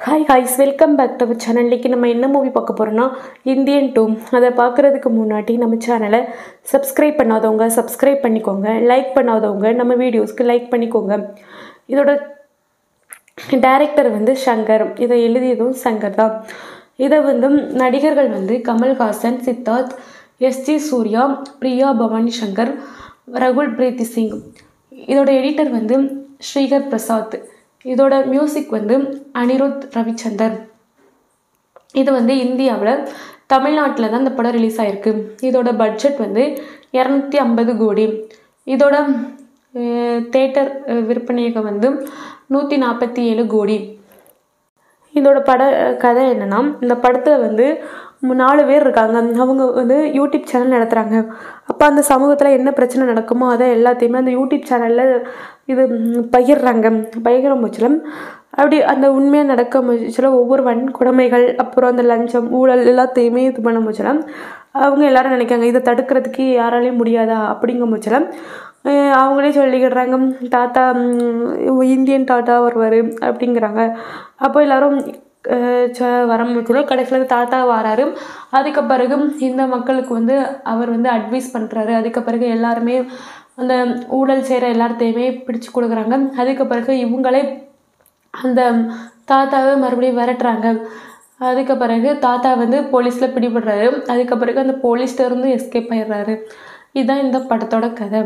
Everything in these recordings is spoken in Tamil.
ஹாய் ஹாய்ஸ் வெல்கம் பேக் டு சேனல் இன்றைக்கி நம்ம என்ன மூவி பார்க்க போகிறோம்னா இந்தியன் டூ அதை பார்க்குறதுக்கு முன்னாடி நம்ம சேனலை சப்ஸ்கிரைப் பண்ணாதவங்க சப்ஸ்கிரைப் பண்ணிக்கோங்க லைக் பண்ணாதவங்க நம்ம வீடியோஸ்க்கு லைக் பண்ணிக்கோங்க இதோட டைரக்டர் வந்து சங்கர் இதை எழுதியதும் சங்கர் தான் இதை வந்து நடிகர்கள் வந்து கமல்ஹாசன் சித்தார்த் எஸ்ஜி சூர்யா பிரியா பவானி சங்கர் ரகுல் பிரீத்தி சிங் இதோட எடிட்டர் வந்து ஸ்ரீகர் பிரசாத் இதோட மியூசிக் வந்து அனிருத் ரவிச்சந்தர் இது வந்து இந்தியாவில் தமிழ்நாட்டில் தான் இந்த படம் ரிலீஸ் ஆகிருக்கு இதோட பட்ஜெட் வந்து இரநூத்தி ஐம்பது கோடி இதோட தேட்டர் விற்பனையகம் வந்து நூற்றி நாற்பத்தி ஏழு கோடி இதோட பட கதை என்னென்னா இந்த படத்தில் வந்து மு- நாலு பேர் இருக்காங்க அவங்க வந்து யூடியூப் சேனல் நடத்துகிறாங்க அப்போ அந்த சமூகத்தில் என்ன பிரச்சனை நடக்குமோ அதை எல்லாத்தையுமே அந்த யூடியூப் சேனலில் இது ம், பகிர்றாங்க பகிர முச்சிலும் அப்படி அந்த உண்மையாக நடக்க முச்சில ஒவ்வொரு வன்கொடுமைகள் அப்புறம் அந்த லஞ்சம் ஊழல் எல்லாத்தையுமே இது பண்ண முச்சிலும் அவங்க எல்லாரும் நினைக்காங்க இதை தடுக்கிறதுக்கு யாராலையும் முடியாதா அப்படிங்கிற முச்சிலும் அவங்களே சொல்லிக்கிடுறாங்க தாத்தா ம், இந்தியன் தாத்தா வருவார் அப்படிங்கிறாங்க அப்போ எல்லாரும் அஹ், ச வரமுச்சுல கடைசியில் தாத்தா வராரு அதுக்கு பிறகு இந்த மக்களுக்கு வந்து அவர் வந்து அட்வைஸ் பண்ணுறாரு அதுக்கு பிறகு எல்லாருமே அந்த ஊழல் செய்கிற எல்லாத்தையுமே பிடிச்சு கொடுக்குறாங்க அதுக்கு பிறகு இவங்களே அந்த தாத்தாவை மறுபடியும் விரட்டுறாங்க அதுக்கு பிறகு தாத்தா வந்து போலீஸில் பிடிபடுறாரு அதுக்கு பிறகு அந்த போலீஸ்ல இருந்து எஸ்கேப் ஆயிடுறாரு இதுதான் இந்த படத்தோட கதை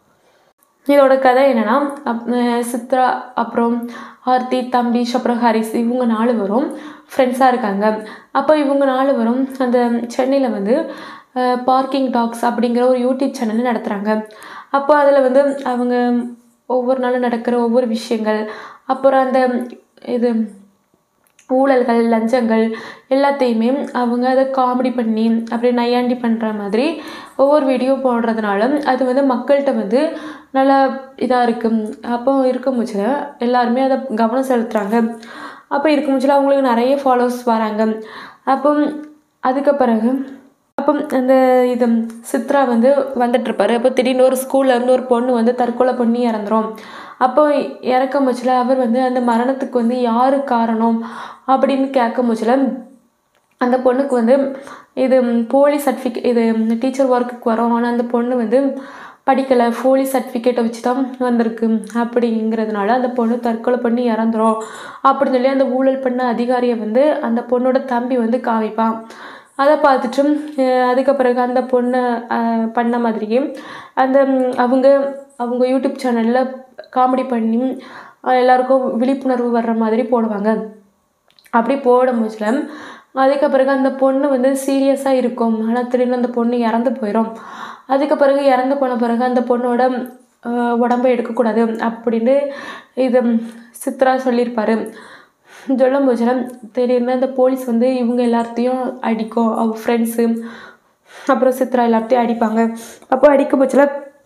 இதோட கதை என்னன்னா அப்- அஹ் சித்ரா அப்புறம் ஆர்த்தி தம்பீஷ் அப்புறம் ஹரிஸ் இவங்க நாலு பேரும் ஃப்ரெண்ட்ஸாக இருக்காங்க அப்போ இவங்க நாலு பேரும் அந்த சென்னையில் வந்து பார்க்கிங் டாக்ஸ் அப்படிங்கிற ஒரு யூடியூப் சேனல் நடத்துகிறாங்க அப்போ அதில் வந்து அவங்க ஒவ்வொரு நாளும் நடக்கிற ஒவ்வொரு விஷயங்கள் அப்புறம் அந்த இது ஊழல்கள் லஞ்சங்கள் எல்லாத்தையுமே அவங்க அதை காமெடி பண்ணி அப்படியே நையாண்டி பண்ணுற மாதிரி ஒவ்வொரு வீடியோ போடுறதுனால அது வந்து மக்கள்கிட்ட வந்து நல்லா இதாக இருக்கும் அப்போ இருக்கும் போச்சுல எல்லாருமே அதை கவனம் செலுத்துகிறாங்க அப்போ இருக்கும் போச்சுல அவங்களுக்கு நிறைய ஃபாலோவர்ஸ் வராங்க அப்போ அதுக்கு பிறகு அப்போ அந்த இது சித்ரா வந்து வந்துட்டுருப்பாரு அப்போ திடீர்னு ஒரு ஸ்கூல்ல இருந்து ஒரு பொண்ணு வந்து தற்கொலை பண்ணி இறந்துரும் அப்போ இறக்கும் போச்சுல அவர் வந்து அந்த மரணத்துக்கு வந்து யாரு காரணம் அப்படின்னு கேட்கும் போச்சுல அந்த பொண்ணுக்கு வந்து இது போலி சர்டிஃபிகேட் இது டீச்சர் ஒர்க்குக்கு வரோம் ஆனால் அந்த பொண்ணு வந்து படிக்கலை போலி சர்டிஃபிகேட்டை வச்சு தான் வந்திருக்கு அப்படிங்கிறதுனால அந்த பொண்ணு தற்கொலை பண்ணி இறந்துரும் அப்படின்னு சொல்லி அந்த ஊழல் பண்ண அதிகாரியை வந்து அந்த பொண்ணோட தம்பி வந்து காமிப்பான் அதை பார்த்துட்டு அஹ் அதுக்கு பிறகு அந்த பொண்ணை அஹ், பண்ண மாதிரியே அந்த ம், அவங்க அவங்க யூடியூப் சேனலில் காமெடி பண்ணி அஹ், எல்லாருக்கும் விழிப்புணர்வு வர்ற மாதிரி போடுவாங்க அப்படி போடும் போச்சுல அதுக்கு பிறகு அந்த பொண்ணு வந்து சீரியஸாக இருக்கும் ஆனால் திடீர்னு அந்த பொண்ணு இறந்து போயிடும் அதுக்கு பிறகு இறந்து போன பிறகு அந்த பொண்ணோட அஹ், உடம்பை எடுக்கக்கூடாது அப்படின்னு இது சித்ரா சொல்லியிருப்பாரு சொல்லும் போச்சுல திடீர்னு அந்த போலீஸ் வந்து இவங்க எல்லாத்தையும் அடிக்கும் அவங்க ஃப்ரெண்ட்ஸு அப்புறம் சித்ரா எல்லாத்தையும் அடிப்பாங்க அப்போ அடிக்கும் போச்சுல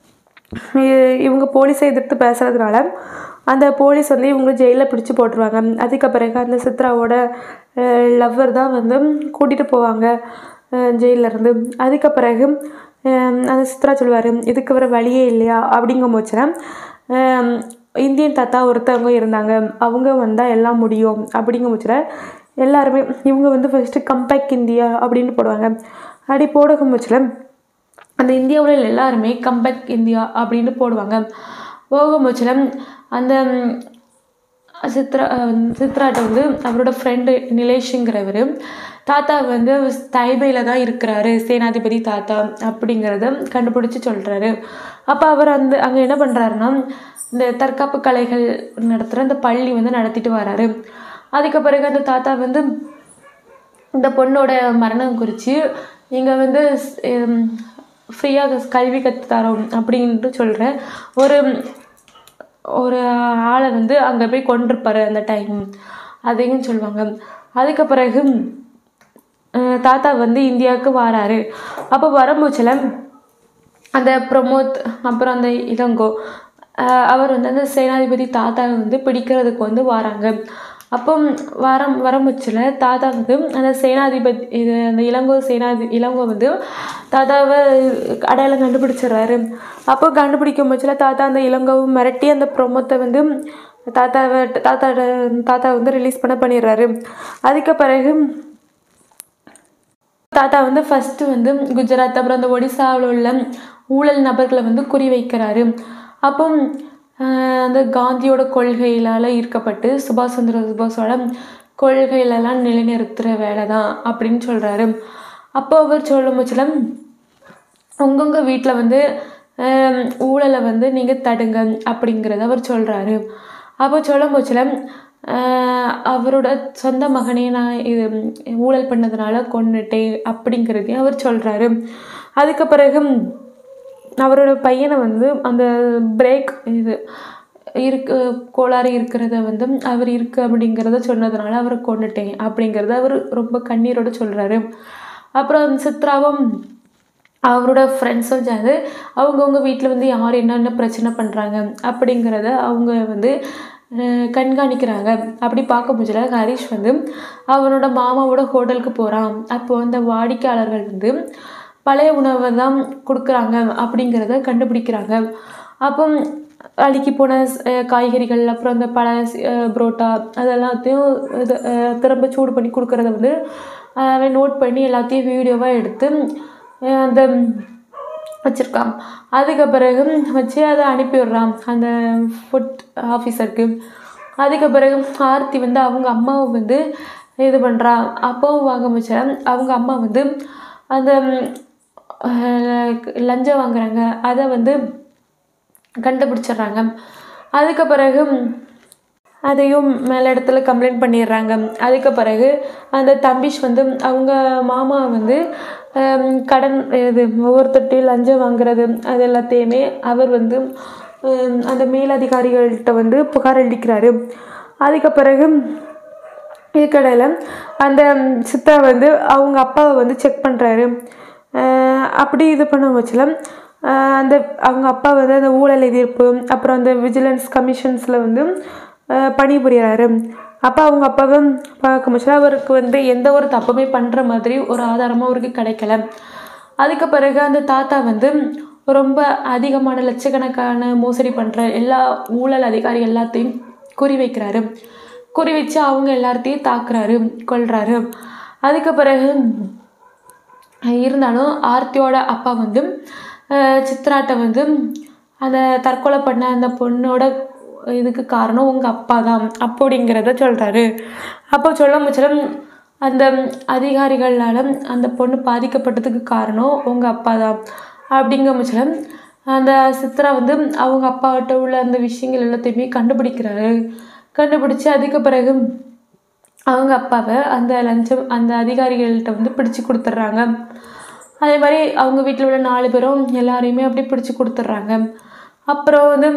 இ- இவங்க போலீஸை எதிர்த்து பேசுறதுனால அந்த போலீஸ் வந்து இவங்க ஜெயிலில் பிடிச்சு போட்டுருவாங்க அதுக்கு பிறகு அந்த சித்ராவோட லவ்வர் தான் வந்து கூட்டிகிட்டு போவாங்க ஜெயிலில் இருந்து அதுக்கு பிறகு அஹ், அந்த சித்ரா சொல்லுவார் இதுக்கு வர வழியே இல்லையா அப்படிங்கும் போச்சுல இந்தியன் தாத்தா ஒருத்தவங்க இருந்தாங்க அவங்க வந்தால் எல்லாம் முடியும் அப்படிங்கும் போச்சுல எல்லாருமே இவங்க வந்து ஃபஸ்ட்டு கம்பேக் இந்தியா அப்படின்னு போடுவாங்க அப்படி போடுகும் போச்சுல அந்த இந்தியாவில் எல்லாருமே கம்பேக் இந்தியா அப்படின்னு போடுவாங்க போகும்போச்சுல அந்த ம், சித்ரா அஹ், சித்ராட்ட வந்து அவரோட ஃப்ரெண்டு நிலேஷுங்கிறவர் தாத்தா வந்து தைபையில் தான் இருக்கிறாரு சேனாதிபதி தாத்தா அப்படிங்கிறத கண்டுபிடிச்சி சொல்கிறாரு அப்போ அவர் அந்த அங்கே என்ன பண்ணுறாருன்னா இந்த தற்காப்பு கலைகள் நடத்துகிற அந்த பள்ளி வந்து நடத்திட்டு வராரு அதுக்கு பிறகு அந்த தாத்தா வந்து இந்த பொண்ணோட மரணம் குறித்து இங்கே வந்து ஃப்ரீயாக கல்வி கற்று தரோம் அப்படின்ட்டு சொல்கிற ஒரு ஒரு ஆளை வந்து அங்கே போய் கொண்டிருப்பாரு அந்த டைம் அதையும் சொல்லுவாங்க அதுக்கு பிறகு அஹ், தாத்தா வந்து இந்தியாவுக்கு வராரு அப்போ வரும்போச்சில் அந்த பிரமோத் அப்புறம் அந்த இளங்கோ அஹ் அவர் வந்து அந்த சேனாதிபதி தாத்தாவை வந்து பிடிக்கிறதுக்கு வந்து வராங்க அப்போ வரம் வரமுச்சில் தாத்தா வந்து அந்த சேனாதிபதி இது அந்த இளங்கோ சேனாதி இளங்கோ வந்து தாத்தாவை அடையாளம் கண்டுபிடிச்சிடுறாரு அப்போ கண்டுபிடிக்கும் பட்சத்தில் தாத்தா அந்த இளங்கோவை மிரட்டி அந்த பிரமோத்தை வந்து தாத்தாவை தாத்தாவோட தாத்தா வந்து ரிலீஸ் பண்ண பண்ணிடுறாரு அதுக்கு பிறகு தாத்தா வந்து ஃபஸ்ட்டு வந்து குஜராத் அப்புறம் அந்த ஒடிசாவில் உள்ள ஊழல் நபர்களை வந்து குறி வைக்கிறாரு அப்போ ஆஹ், அந்த காந்தியோட கொள்கையிலால் ஈர்க்கப்பட்டு சுபாஷ் சந்திர சுபாஷோட கொள்கையிலலாம் நிலைநிறுத்துகிற வேலை தான் அப்படின்னு சொல்கிறாரு அப்போ அவர் சொல்லும் பட்சத்தில் உங்கவுங்க வீட்டில் வந்து ஆம், ஊழலை வந்து நீங்கள் தடுங்க அப்படிங்கிறத அவர் சொல்கிறாரு அப்போ சொல்லும் போச்சில் அவரோட சொந்த மகனே நான் இது ஊழல் பண்ணதுனால கொன்னுட்டேன் அப்படிங்கிறதையும் அவர் சொல்கிறாரு அதுக்கு பிறகு அவரோட பையனை வந்து அந்த பிரேக் இது இருக்கு கோளாறு இருக்கிறத வந்து அவர் இருக்கு அப்படிங்கிறத சொன்னதுனால அவரை கொண்டுட்டேன் அப்படிங்கிறத அவர் ரொம்ப கண்ணீரோட சொல்கிறாரு அப்புறம் சித்ராவும் அவரோட ஃப்ரெண்ட்ஸும் சேர்ந்து அவங்கவுங்க வீட்டில் வந்து யார் என்னென்ன பிரச்சனை பண்ணுறாங்க அப்படிங்கிறத அவங்க வந்து அஹ், கண்காணிக்கிறாங்க அப்படி பார்க்க முடியல ஹரிஷ் வந்து அவனோட மாமாவோட ஹோட்டலுக்கு போகிறான் அப்போ அந்த வாடிக்கையாளர்கள் வந்து பழைய உணவை தான் கொடுக்குறாங்க அப்படிங்கிறத கண்டுபிடிக்கிறாங்க அப்போ அழுக்கி போன அஹ், காய்கறிகள் அப்புறம் அந்த பழ அஹ், புரோட்டா அதெல்லாத்தையும் இது அஹ், திரும்ப சூடு பண்ணி கொடுக்குறத வந்து அஹ், அவன் நோட் பண்ணி எல்லாத்தையும் வீடியோவாக எடுத்து அஹ், அந்த வச்சுருக்கான் அதுக்கு பிறகு வச்சு அதை அனுப்பி விடுறான் அந்த ஃபுட் ஆஃபீஸருக்கு அதுக்கு பிறகு ஆர்த்தி வந்து அவங்க அம்மாவை வந்து இது பண்ணுறா அப்பாவும் வாங்க வச்ச அவங்க அம்மா வந்து அந்த அஹ், லஞ்சம் வாங்குறாங்க அதை வந்து கண்டுபிடிச்சிடுறாங்க அதுக்கு பிறகு அதையும் மேல் இடத்துல கம்ப்ளைண்ட் பண்ணிடுறாங்க அதுக்கு பிறகு அந்த தம்பிஷ் வந்து அவங்க மாமா வந்து ஹம், கடன் இது ஒவ்வொருத்தட்டையும் லஞ்சம் வாங்குறது அது எல்லாத்தையுமே அவர் வந்து ஹம், அந்த மேலதிகாரிகள்கிட்ட வந்து புகார் அளிக்கிறாரு அதுக்கு பிறகு இதுக்கடையில் அந்த சித்தா வந்து அவங்க அப்பாவை வந்து செக் பண்ணுறாரு அப்படி இது பண்ண வச்சுல அந்த அவங்க அப்பா வந்து அந்த ஊழல் எதிர்ப்பு அப்புறம் அந்த விஜிலன்ஸ் கமிஷன்ஸில் வந்து அஹ், பணிபுரியறாரு அப்போ அவங்க அப்பாவை பார்க்க முடிச்சல அவருக்கு வந்து எந்த ஒரு தப்புமே பண்ணுற மாதிரி ஒரு ஆதாரமும் அவருக்கு கிடைக்கல அதுக்கு பிறகு அந்த தாத்தா வந்து ரொம்ப அதிகமான லட்சக்கணக்கான மோசடி பண்ணுற எல்லா ஊழல் அதிகாரி எல்லாத்தையும் குறி வைக்கிறாரு குறி வச்சு அவங்க எல்லாத்தையும் தாக்குறாரு கொல்றாரு அதுக்கு பிறகு இருந்தாலும் ஆர்த்தியோட அப்பா வந்து அஹ், சித்ராட்ட வந்து அந்த தற்கொலை பண்ண அந்த பொண்ணோட இதுக்கு காரணம் உங்கள் அப்பா தான் அப்படிங்கிறத சொல்கிறாரு அப்போ சொல்ல முச்சலம் அந்த அதிகாரிகளால் அந்த பொண்ணு பாதிக்கப்பட்டதுக்கு காரணம் உங்கள் அப்பா தான் அப்படிங்கிற முச்சலம் அந்த சித்ரா வந்து அவங்க அப்பாகிட்ட உள்ள அந்த விஷயங்கள் எல்லாத்தையுமே கண்டுபிடிக்கிறாரு கண்டுபிடிச்சி அதுக்கு பிறகு அவங்க அப்பாவை அந்த லஞ்சம் அந்த அதிகாரிகள்கிட்ட வந்து பிடிச்சு கொடுத்துட்றாங்க அதே மாதிரி அவங்க வீட்டில் உள்ள நாலு பேரும் எல்லாரையுமே அப்படி பிடிச்சு கொடுத்துட்றாங்க அப்புறம் வந்து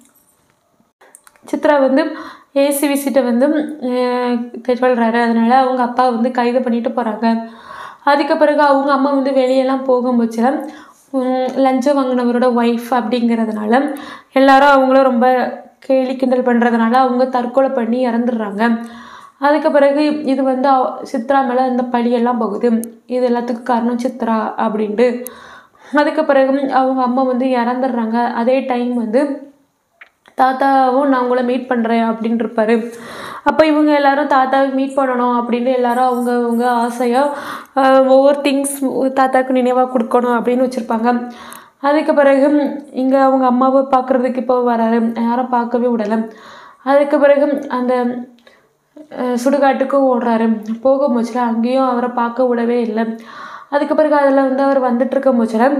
சித்ரா வந்து ஏசி விசிட்டை வந்து சொல்கிறாரு அதனால அவங்க அப்பா வந்து கைது பண்ணிட்டு போகிறாங்க அதுக்கு பிறகு அவங்க அம்மா வந்து வெளியெல்லாம் போகும்போச்சுல லஞ்சம் வாங்கினவரோட ஒய்ஃப் அப்படிங்கிறதுனால எல்லாரும் அவங்கள ரொம்ப கேலி கிண்டல் பண்ணுறதுனால அவங்க தற்கொலை பண்ணி இறந்துடுறாங்க அதுக்கு பிறகு இது வந்து அவ- சித்ரா மேலே இந்த பழியெல்லாம் போகுது இது எல்லாத்துக்கும் காரணம் சித்ரா அப்படின்ட்டு அதுக்கு பிறகு அவங்க அம்மா வந்து இறந்துடுறாங்க அதே டைம் வந்து தாத்தாவும் நான் உங்களை மீட் பண்ணுறேன் அப்படின்னு இருப்பாரு அப்போ இவங்க எல்லாரும் தாத்தாவை மீட் பண்ணணும் அப்படின்னு எல்லாரும் அவங்க அவங்க ஆசையாக ஒவ்வொரு திங்ஸ் தாத்தாவுக்கு நினைவாக கொடுக்கணும் அப்படின்னு வச்சுருப்பாங்க அதுக்கு பிறகு இங்கே அவங்க அம்மாவை பார்க்குறதுக்கு இப்போ வராரு யாரும் பார்க்கவே விடலை அதுக்கு பிறகு அந்த அஹ், சுடுகாட்டுக்கும் ஓடுறாரு போக முச்சில் அங்கேயும் அவரை பார்க்க விடவே இல்லை அதுக்கு பிறகு அதில் வந்து அவர் வந்துட்டு இருக்க முச்சில்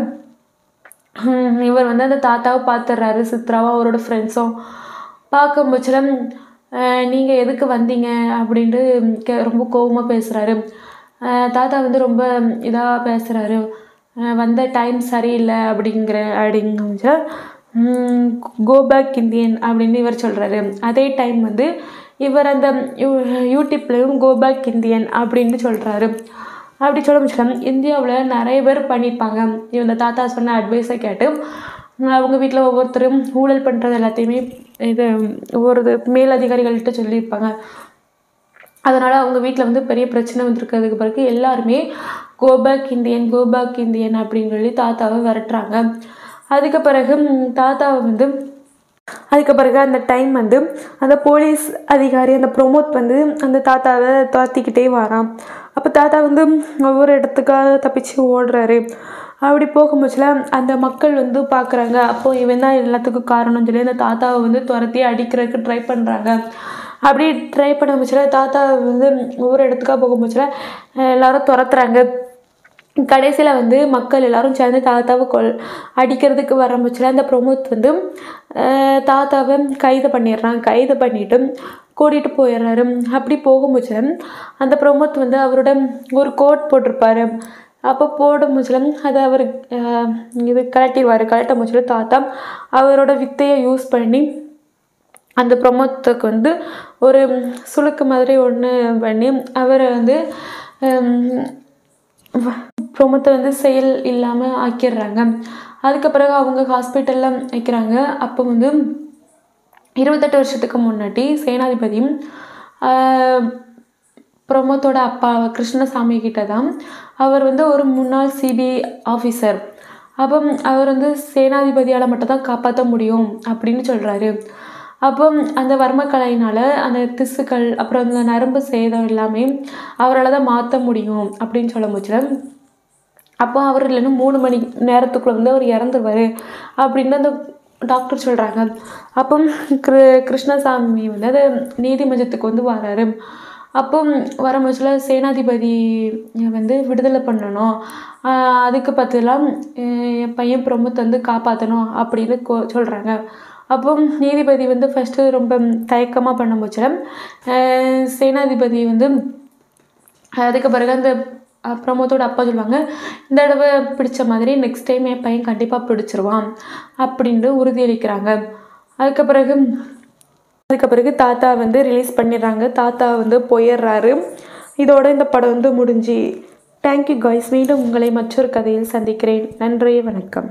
ஹம், இவர் வந்து அந்த தாத்தாவை பார்த்துடுறாரு சித்ராவும் அவரோட ஃப்ரெண்ட்ஸும் பார்க்கும் பட்சத்தில் நீங்கள் எதுக்கு வந்தீங்க அப்படின்ட்டு கே ரொம்ப கோவமாக பேசுகிறாரு தாத்தா வந்து ரொம்ப இதாக பேசுகிறாரு வந்த டைம் சரியில்லை அப்படிங்கிற அப்படிங்க கோ பேக் இந்தியன் அப்படின்னு இவர் சொல்கிறாரு அதே டைம் வந்து இவர் அந்த யூ யூடியூப்லேயும் கோ பேக் இந்தியன் அப்படின்னு சொல்கிறாரு அப்படி சொல்ல முடியல இந்தியாவில் நிறைய பேர் பண்ணியிருப்பாங்க இந்த தாத்தா சொன்ன அட்வைஸை கேட்டு அவங்க வீட்டில் ஒவ்வொருத்தரும் ஊழல் பண்ணுறது எல்லாத்தையுமே இது ஒவ்வொரு இது மேலதிகாரிகள்கிட்ட சொல்லியிருப்பாங்க அதனால் அவங்க வீட்டில் வந்து பெரிய பிரச்சனை வந்திருக்கிறதுக்கு பிறகு எல்லாருமே கோபேக் இந்தியன் கோபேக் இந்தியன் அப்படின்னு சொல்லி தாத்தாவை விரட்டுறாங்க அதுக்கு பிறகு ம், தாத்தாவை வந்து அதுக்கு பிறகு அந்த டைம் வந்து அந்த போலீஸ் அதிகாரி அந்த ப்ரொமோட் வந்து அந்த தாத்தாவை துரத்திக்கிட்டே வரான் அப்போ தாத்தா வந்து ஒவ்வொரு இடத்துக்காக தப்பிச்சு ஓடுறாரு அப்படி போகும்போதுல அந்த மக்கள் வந்து பார்க்குறாங்க அப்போ இவன் தான் எல்லாத்துக்கும் காரணம்னு சொல்லி அந்த தாத்தாவை வந்து துரத்தி அடிக்கிறதுக்கு ட்ரை பண்ணுறாங்க அப்படி ட்ரை பண்ண முச்சுல தாத்தா வந்து ஒவ்வொரு இடத்துக்காக போகும்போதுல எல்லாரும் துரத்துறாங்க கடைசியில் வந்து மக்கள் எல்லாரும் சேர்ந்து தாத்தாவை கொல் அடிக்கிறதுக்கு வரம்புச்சில் அந்த ப்ரொமோத் வந்து அஹ், தாத்தாவை கைது பண்ணிடுறான் கைது பண்ணிட்டு கூட்டிகிட்டு போயிடுறாரு அப்படி போகும்போது அந்த ப்ரொமோத் வந்து அவரோட ஒரு கோட் போட்டிருப்பாரு அப்போ போடும் முச்சில் அதை அவர் அஹ், இது கலட்டிடுவார் கலட்ட முச்சில் தாத்தா அவரோட வித்தையை யூஸ் பண்ணி அந்த ப்ரொமோத்துக்கு வந்து ஒரு சுளுக்கு மாதிரி ஒன்று பண்ணி அவரை வந்து ப்ரொமோத்தை வந்து செயல் இல்லாமல் ஆக்கிடுறாங்க அதுக்கு பிறகு அவங்க ஹாஸ்பிட்டலில் வைக்கிறாங்க அப்போ வந்து இருபத்தெட்டு வருஷத்துக்கு முன்னாடி சேனாதிபதியும் ஆஹ், பிரமோத்தோட அப்பா கிருஷ்ணசாமி கிட்ட தான் அவர் வந்து ஒரு முன்னாள் சிபிஐ ஆஃபீஸர் அப்போ அவர் வந்து சேனாதிபதியால் மட்டும் தான் காப்பாற்ற முடியும் அப்படின்னு சொல்கிறாரு அப்போ அந்த வர்மக்கலையினால் அந்த திசுக்கள் அப்புறம் அந்த நரம்பு சேதம் எல்லாமே அவரால் தான் மாற்ற முடியும் அப்படின்னு சொல்ல முச்சில் அப்போ அவர் இல்லைன்னா மூணு மணி நேரத்துக்குள்ளே வந்து அவர் இறந்துருவார் அப்படின்னு அந்த டாக்டர் சொல்கிறாங்க அப்போ கிரு கிருஷ்ணசாமி வந்து அது நீதிமன்றத்துக்கு வந்து வராரு அப்போ வரும்போதுல சேனாதிபதி வந்து விடுதலை பண்ணணும் ஆஹ் அதுக்கு பதிலாம் என் பையன் பிரமுத் வந்து காப்பாற்றணும் அப்படின்னு கோ சொல்கிறாங்க அப்போ நீதிபதி வந்து ஃபஸ்ட்டு ரொம்ப தயக்கமாக பண்ண முச்சில் சேனாதிபதி வந்து அதுக்கு பிறகு அந்த அஹ், பிரமோத்தோட அப்பா சொல்லுவாங்க இந்த தடவை பிடிச்ச மாதிரி நெக்ஸ்ட் டைம் என் பையன் கண்டிப்பாக பிடிச்சிருவான் அப்படின்ட்டு உறுதியளிக்கிறாங்க அதுக்கு பிறகு அதுக்கு பிறகு தாத்தா வந்து ரிலீஸ் பண்ணிடுறாங்க தாத்தா வந்து போயிடுறாரு இதோட இந்த படம் வந்து முடிஞ்சு தேங்க்யூ காய்ஸ் மீண்டும் உங்களை மற்றொரு கதையில் சந்திக்கிறேன் நன்றி வணக்கம்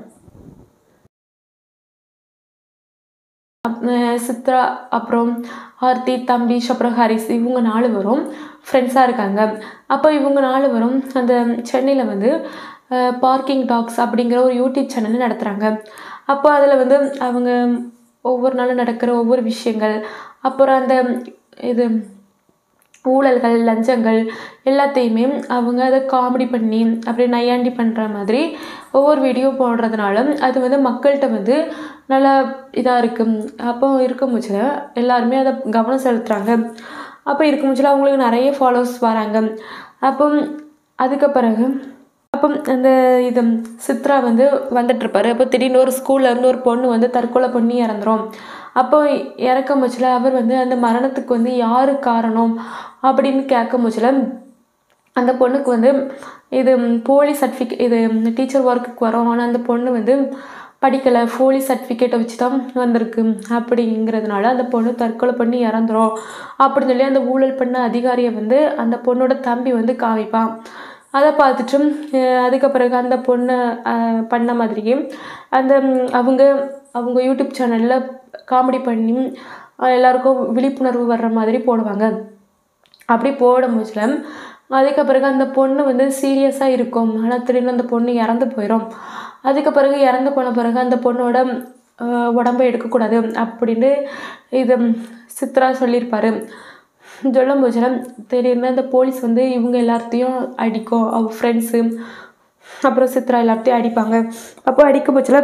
அஹ் சித்ரா அப்புறம் ஆர்த்தி தம்பீஷ் அப்புறம் ஹரிஸ் இவங்க நாலு வரும் ஃப்ரெண்ட்ஸாக இருக்காங்க அப்போ இவங்க நாலு வரும் அந்த சென்னையில் வந்து பார்க்கிங் டாக்ஸ் அப்படிங்கிற ஒரு யூடியூப் சேனல் நடத்துகிறாங்க அப்போ அதில் வந்து அவங்க ஒவ்வொரு நாளும் நடக்கிற ஒவ்வொரு விஷயங்கள் அப்புறம் அந்த இது ஊழல்கள் லஞ்சங்கள் எல்லாத்தையுமே அவங்க அதை காமெடி பண்ணி அப்படியே நையாண்டி பண்ணுற மாதிரி ஒவ்வொரு வீடியோ போடுறதுனால அது வந்து மக்கள்கிட்ட வந்து நல்லா இதாக இருக்கும் அப்போ இருக்கும் போச்சுல எல்லாருமே அதை கவனம் செலுத்துகிறாங்க அப்போ இருக்கும் போச்சுல அவங்களுக்கு நிறைய ஃபாலோவர்ஸ் வராங்க அப்போ அதுக்கு பிறகு அப்போ அந்த இது சித்ரா வந்து வந்துட்டுருப்பாரு அப்போ திடீர்னு ஒரு ஸ்கூல்ல இருந்து ஒரு பொண்ணு வந்து தற்கொலை பண்ணி இறந்துரும் அப்போ இறக்கும் போச்சுல அவர் வந்து அந்த மரணத்துக்கு வந்து யாரு காரணம் அப்படின்னு கேட்கும் போச்சுல அந்த பொண்ணுக்கு வந்து இது போலி சர்டிஃபிகேட் இது டீச்சர் ஒர்க்குக்கு வரோம் ஆனால் அந்த பொண்ணு வந்து படிக்கலை போலி சர்டிஃபிகேட்டை வச்சு தான் வந்திருக்கு அப்படிங்கிறதுனால அந்த பொண்ணு தற்கொலை பண்ணி இறந்துரும் அப்படின்னு சொல்லி அந்த ஊழல் பண்ண அதிகாரியை வந்து அந்த பொண்ணோட தம்பி வந்து காமிப்பான் அதை பார்த்துட்டு அஹ் அதுக்கு பிறகு அந்த பொண்ணு அஹ், பண்ண மாதிரியே அந்த ம், அவங்க அவங்க யூடியூப் சேனலில் காமெடி பண்ணி அஹ், எல்லாருக்கும் விழிப்புணர்வு வர்ற மாதிரி போடுவாங்க அப்படி போடும்போதுல அதுக்கு பிறகு அந்த பொண்ணு வந்து சீரியஸாக இருக்கும் ஆனால் திடீர்னு அந்த பொண்ணு இறந்து போயிடும் அதுக்கு பிறகு இறந்து போன பிறகு அந்த பொண்ணோட அஹ், உடம்பை எடுக்கக்கூடாது அப்படின்னு இது சித்ரா சொல்லியிருப்பாரு சொல்லும் போதுல திடீர்னு அந்த போலீஸ் வந்து இவங்க எல்லாத்தையும் அடிக்கும் அவங்க ஃப்ரெண்ட்ஸு அப்புறம் சித்ரா எல்லாத்தையும் அடிப்பாங்க அப்போ அடிக்கும் போச்சுல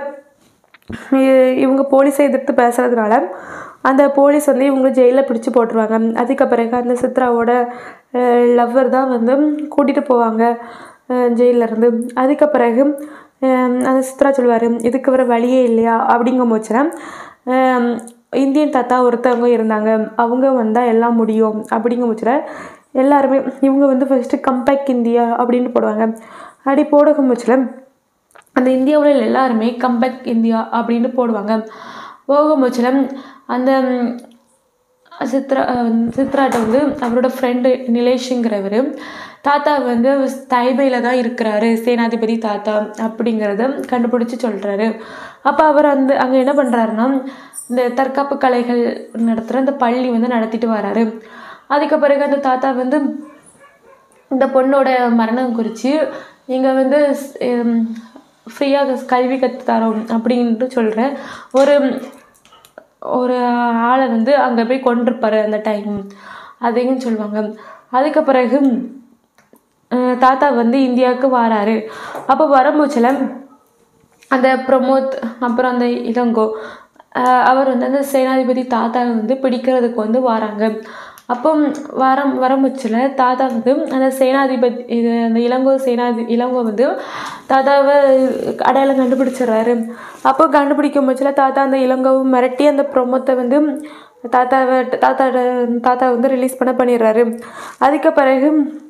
இ- இவங்க போலீஸை எதிர்த்து பேசுறதுனால அந்த போலீஸ் வந்து இவங்க ஜெயிலில் பிடிச்சு போட்டுருவாங்க அதுக்கு பிறகு அந்த சித்ராவோட லவ்வர் தான் வந்து கூட்டிகிட்டு போவாங்க ஜெயிலில் இருந்து அதுக்கு பிறகு அஹ், அந்த சித்ரா சொல்லுவார் இதுக்கு வர வழியே இல்லையா அப்படிங்கும் போச்சுல இந்தியன் தாத்தா ஒருத்தவங்க இருந்தாங்க அவங்க வந்தால் எல்லாம் முடியும் அப்படிங்கும் போச்சுல எல்லாருமே இவங்க வந்து ஃபஸ்ட்டு கம்பேக் இந்தியா அப்படின்னு போடுவாங்க அப்படி போடுகும் போச்சுல அந்த இந்தியாவில் எல்லாருமே கம்பேக் இந்தியா அப்படின்னு போடுவாங்க போகும்போதுல அந்த ம், சித்ரா அஹ், சித்ராட்ட வந்து அவரோட ஃப்ரெண்டு நிலேஷுங்கிறவர் தாத்தா வந்து தைபையில் தான் இருக்கிறாரு சேனாதிபதி தாத்தா அப்படிங்கிறத கண்டுபிடிச்சி சொல்கிறாரு அப்போ அவர் அந்த அங்கே என்ன பண்ணுறாருன்னா இந்த தற்காப்பு கலைகள் நடத்துகிற அந்த பள்ளி வந்து நடத்திட்டு வராரு அதுக்கு பிறகு அந்த தாத்தா வந்து இந்த பொண்ணோட மரணம் குறித்து நீங்கள் வந்து ஃப்ரீயாக கல்வி கற்று தரோம் அப்படின்ட்டு சொல்கிற ஒரு ஒரு ஆளை வந்து அங்கே போய் கொண்டிருப்பாரு அந்த டைம் அதையும் சொல்லுவாங்க அதுக்கு பிறகு அஹ் தாத்தா வந்து இந்தியாவுக்கு வராரு அப்போ வரும்போச்சில் அந்த பிரமோத் அப்புறம் அந்த இளங்கோ அஹ் அவர் வந்து அந்த சேனாதிபதி தாத்தாவை வந்து பிடிக்கிறதுக்கு வந்து வராங்க அப்போ வரம் வரமுச்சில் தாத்தா வந்து அந்த சேனாதிபதி இது அந்த இளங்கோ சேனாதி இளங்கோ வந்து தாத்தாவை அடையாளம் கண்டுபிடிச்சிடுறாரு அப்போ கண்டுபிடிக்கும் பட்சத்தில் தாத்தா அந்த இளங்கோவை மிரட்டி அந்த பிரமோத்தை வந்து தாத்தாவை தாத்தாவோட தாத்தா வந்து ரிலீஸ் பண்ண பண்ணிடுறாரு அதுக்கு பிறகு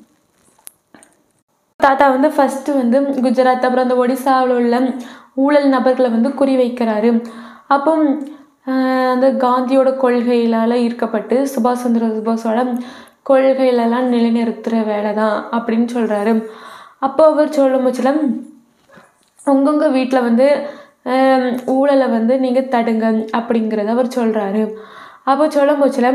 தாத்தா வந்து ஃபஸ்ட்டு வந்து குஜராத் அப்புறம் அந்த ஒடிசாவில் உள்ள ஊழல் நபர்களை வந்து குறி வைக்கிறாரு அப்போ ஆஹ், அந்த காந்தியோட கொள்கையிலால் ஈர்க்கப்பட்டு சுபாஷ் சந்திர சுபாஷோட கொள்கையிலலாம் நிலைநிறுத்துகிற வேலை தான் அப்படின்னு சொல்கிறாரு அப்போ அவர் சொல்லும் பட்சத்தில் உங்கவுங்க வீட்டில் வந்து ஆம், ஊழலை வந்து நீங்கள் தடுங்க அப்படிங்கிறத அவர் சொல்கிறாரு அப்போ சொல்லும் போச்சில்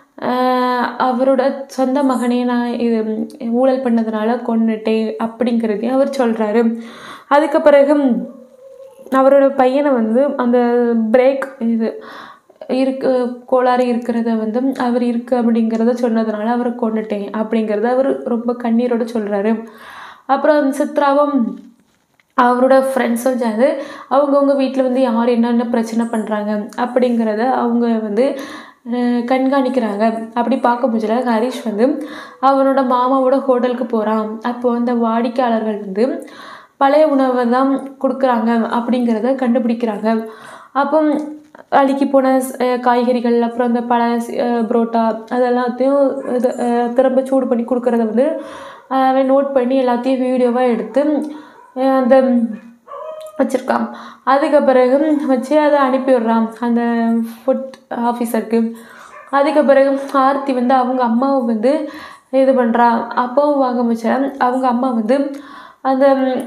அவரோட சொந்த மகனே நான் இது ஊழல் பண்ணதுனால கொன்னுட்டேன் அப்படிங்கிறதையும் அவர் சொல்கிறாரு அதுக்கு பிறகு அவரோட பையனை வந்து அந்த பிரேக் இது இருக்கு கோளாறு இருக்கிறத வந்து அவர் இருக்கு அப்படிங்கிறத சொன்னதுனால அவரை கொண்டுட்டேன் அப்படிங்கிறத அவர் ரொம்ப கண்ணீரோட சொல்கிறாரு அப்புறம் சித்ராவும் அவரோட ஃப்ரெண்ட்ஸும் சேர்ந்து அவங்கவுங்க வீட்டில் வந்து யார் என்னென்ன பிரச்சனை பண்ணுறாங்க அப்படிங்கிறத அவங்க வந்து அஹ், கண்காணிக்கிறாங்க அப்படி பார்க்க முடியல ஹரிஷ் வந்து அவனோட மாமாவோட ஹோட்டலுக்கு போகிறான் அப்போ அந்த வாடிக்கையாளர்கள் வந்து பழைய உணவை தான் கொடுக்குறாங்க அப்படிங்கிறத கண்டுபிடிக்கிறாங்க அப்போ அழுக்கி போன அஹ், காய்கறிகள் அப்புறம் அந்த பழ அஹ், புரோட்டா அதெல்லாத்தையும் இது அஹ், திரும்ப சூடு பண்ணி கொடுக்குறத வந்து அஹ், அவன் நோட் பண்ணி எல்லாத்தையும் வீடியோவாக எடுத்து அஹ், அந்த வச்சுருக்கான் அதுக்கு பிறகு வச்சு அதை அனுப்பி விடுறான் அந்த ஃபுட் ஆஃபீஸருக்கு அதுக்கு பிறகு ஆர்த்தி வந்து அவங்க அம்மாவை வந்து இது பண்ணுறா அப்பாவும் வாங்க வச்ச அவங்க அம்மா வந்து அந்த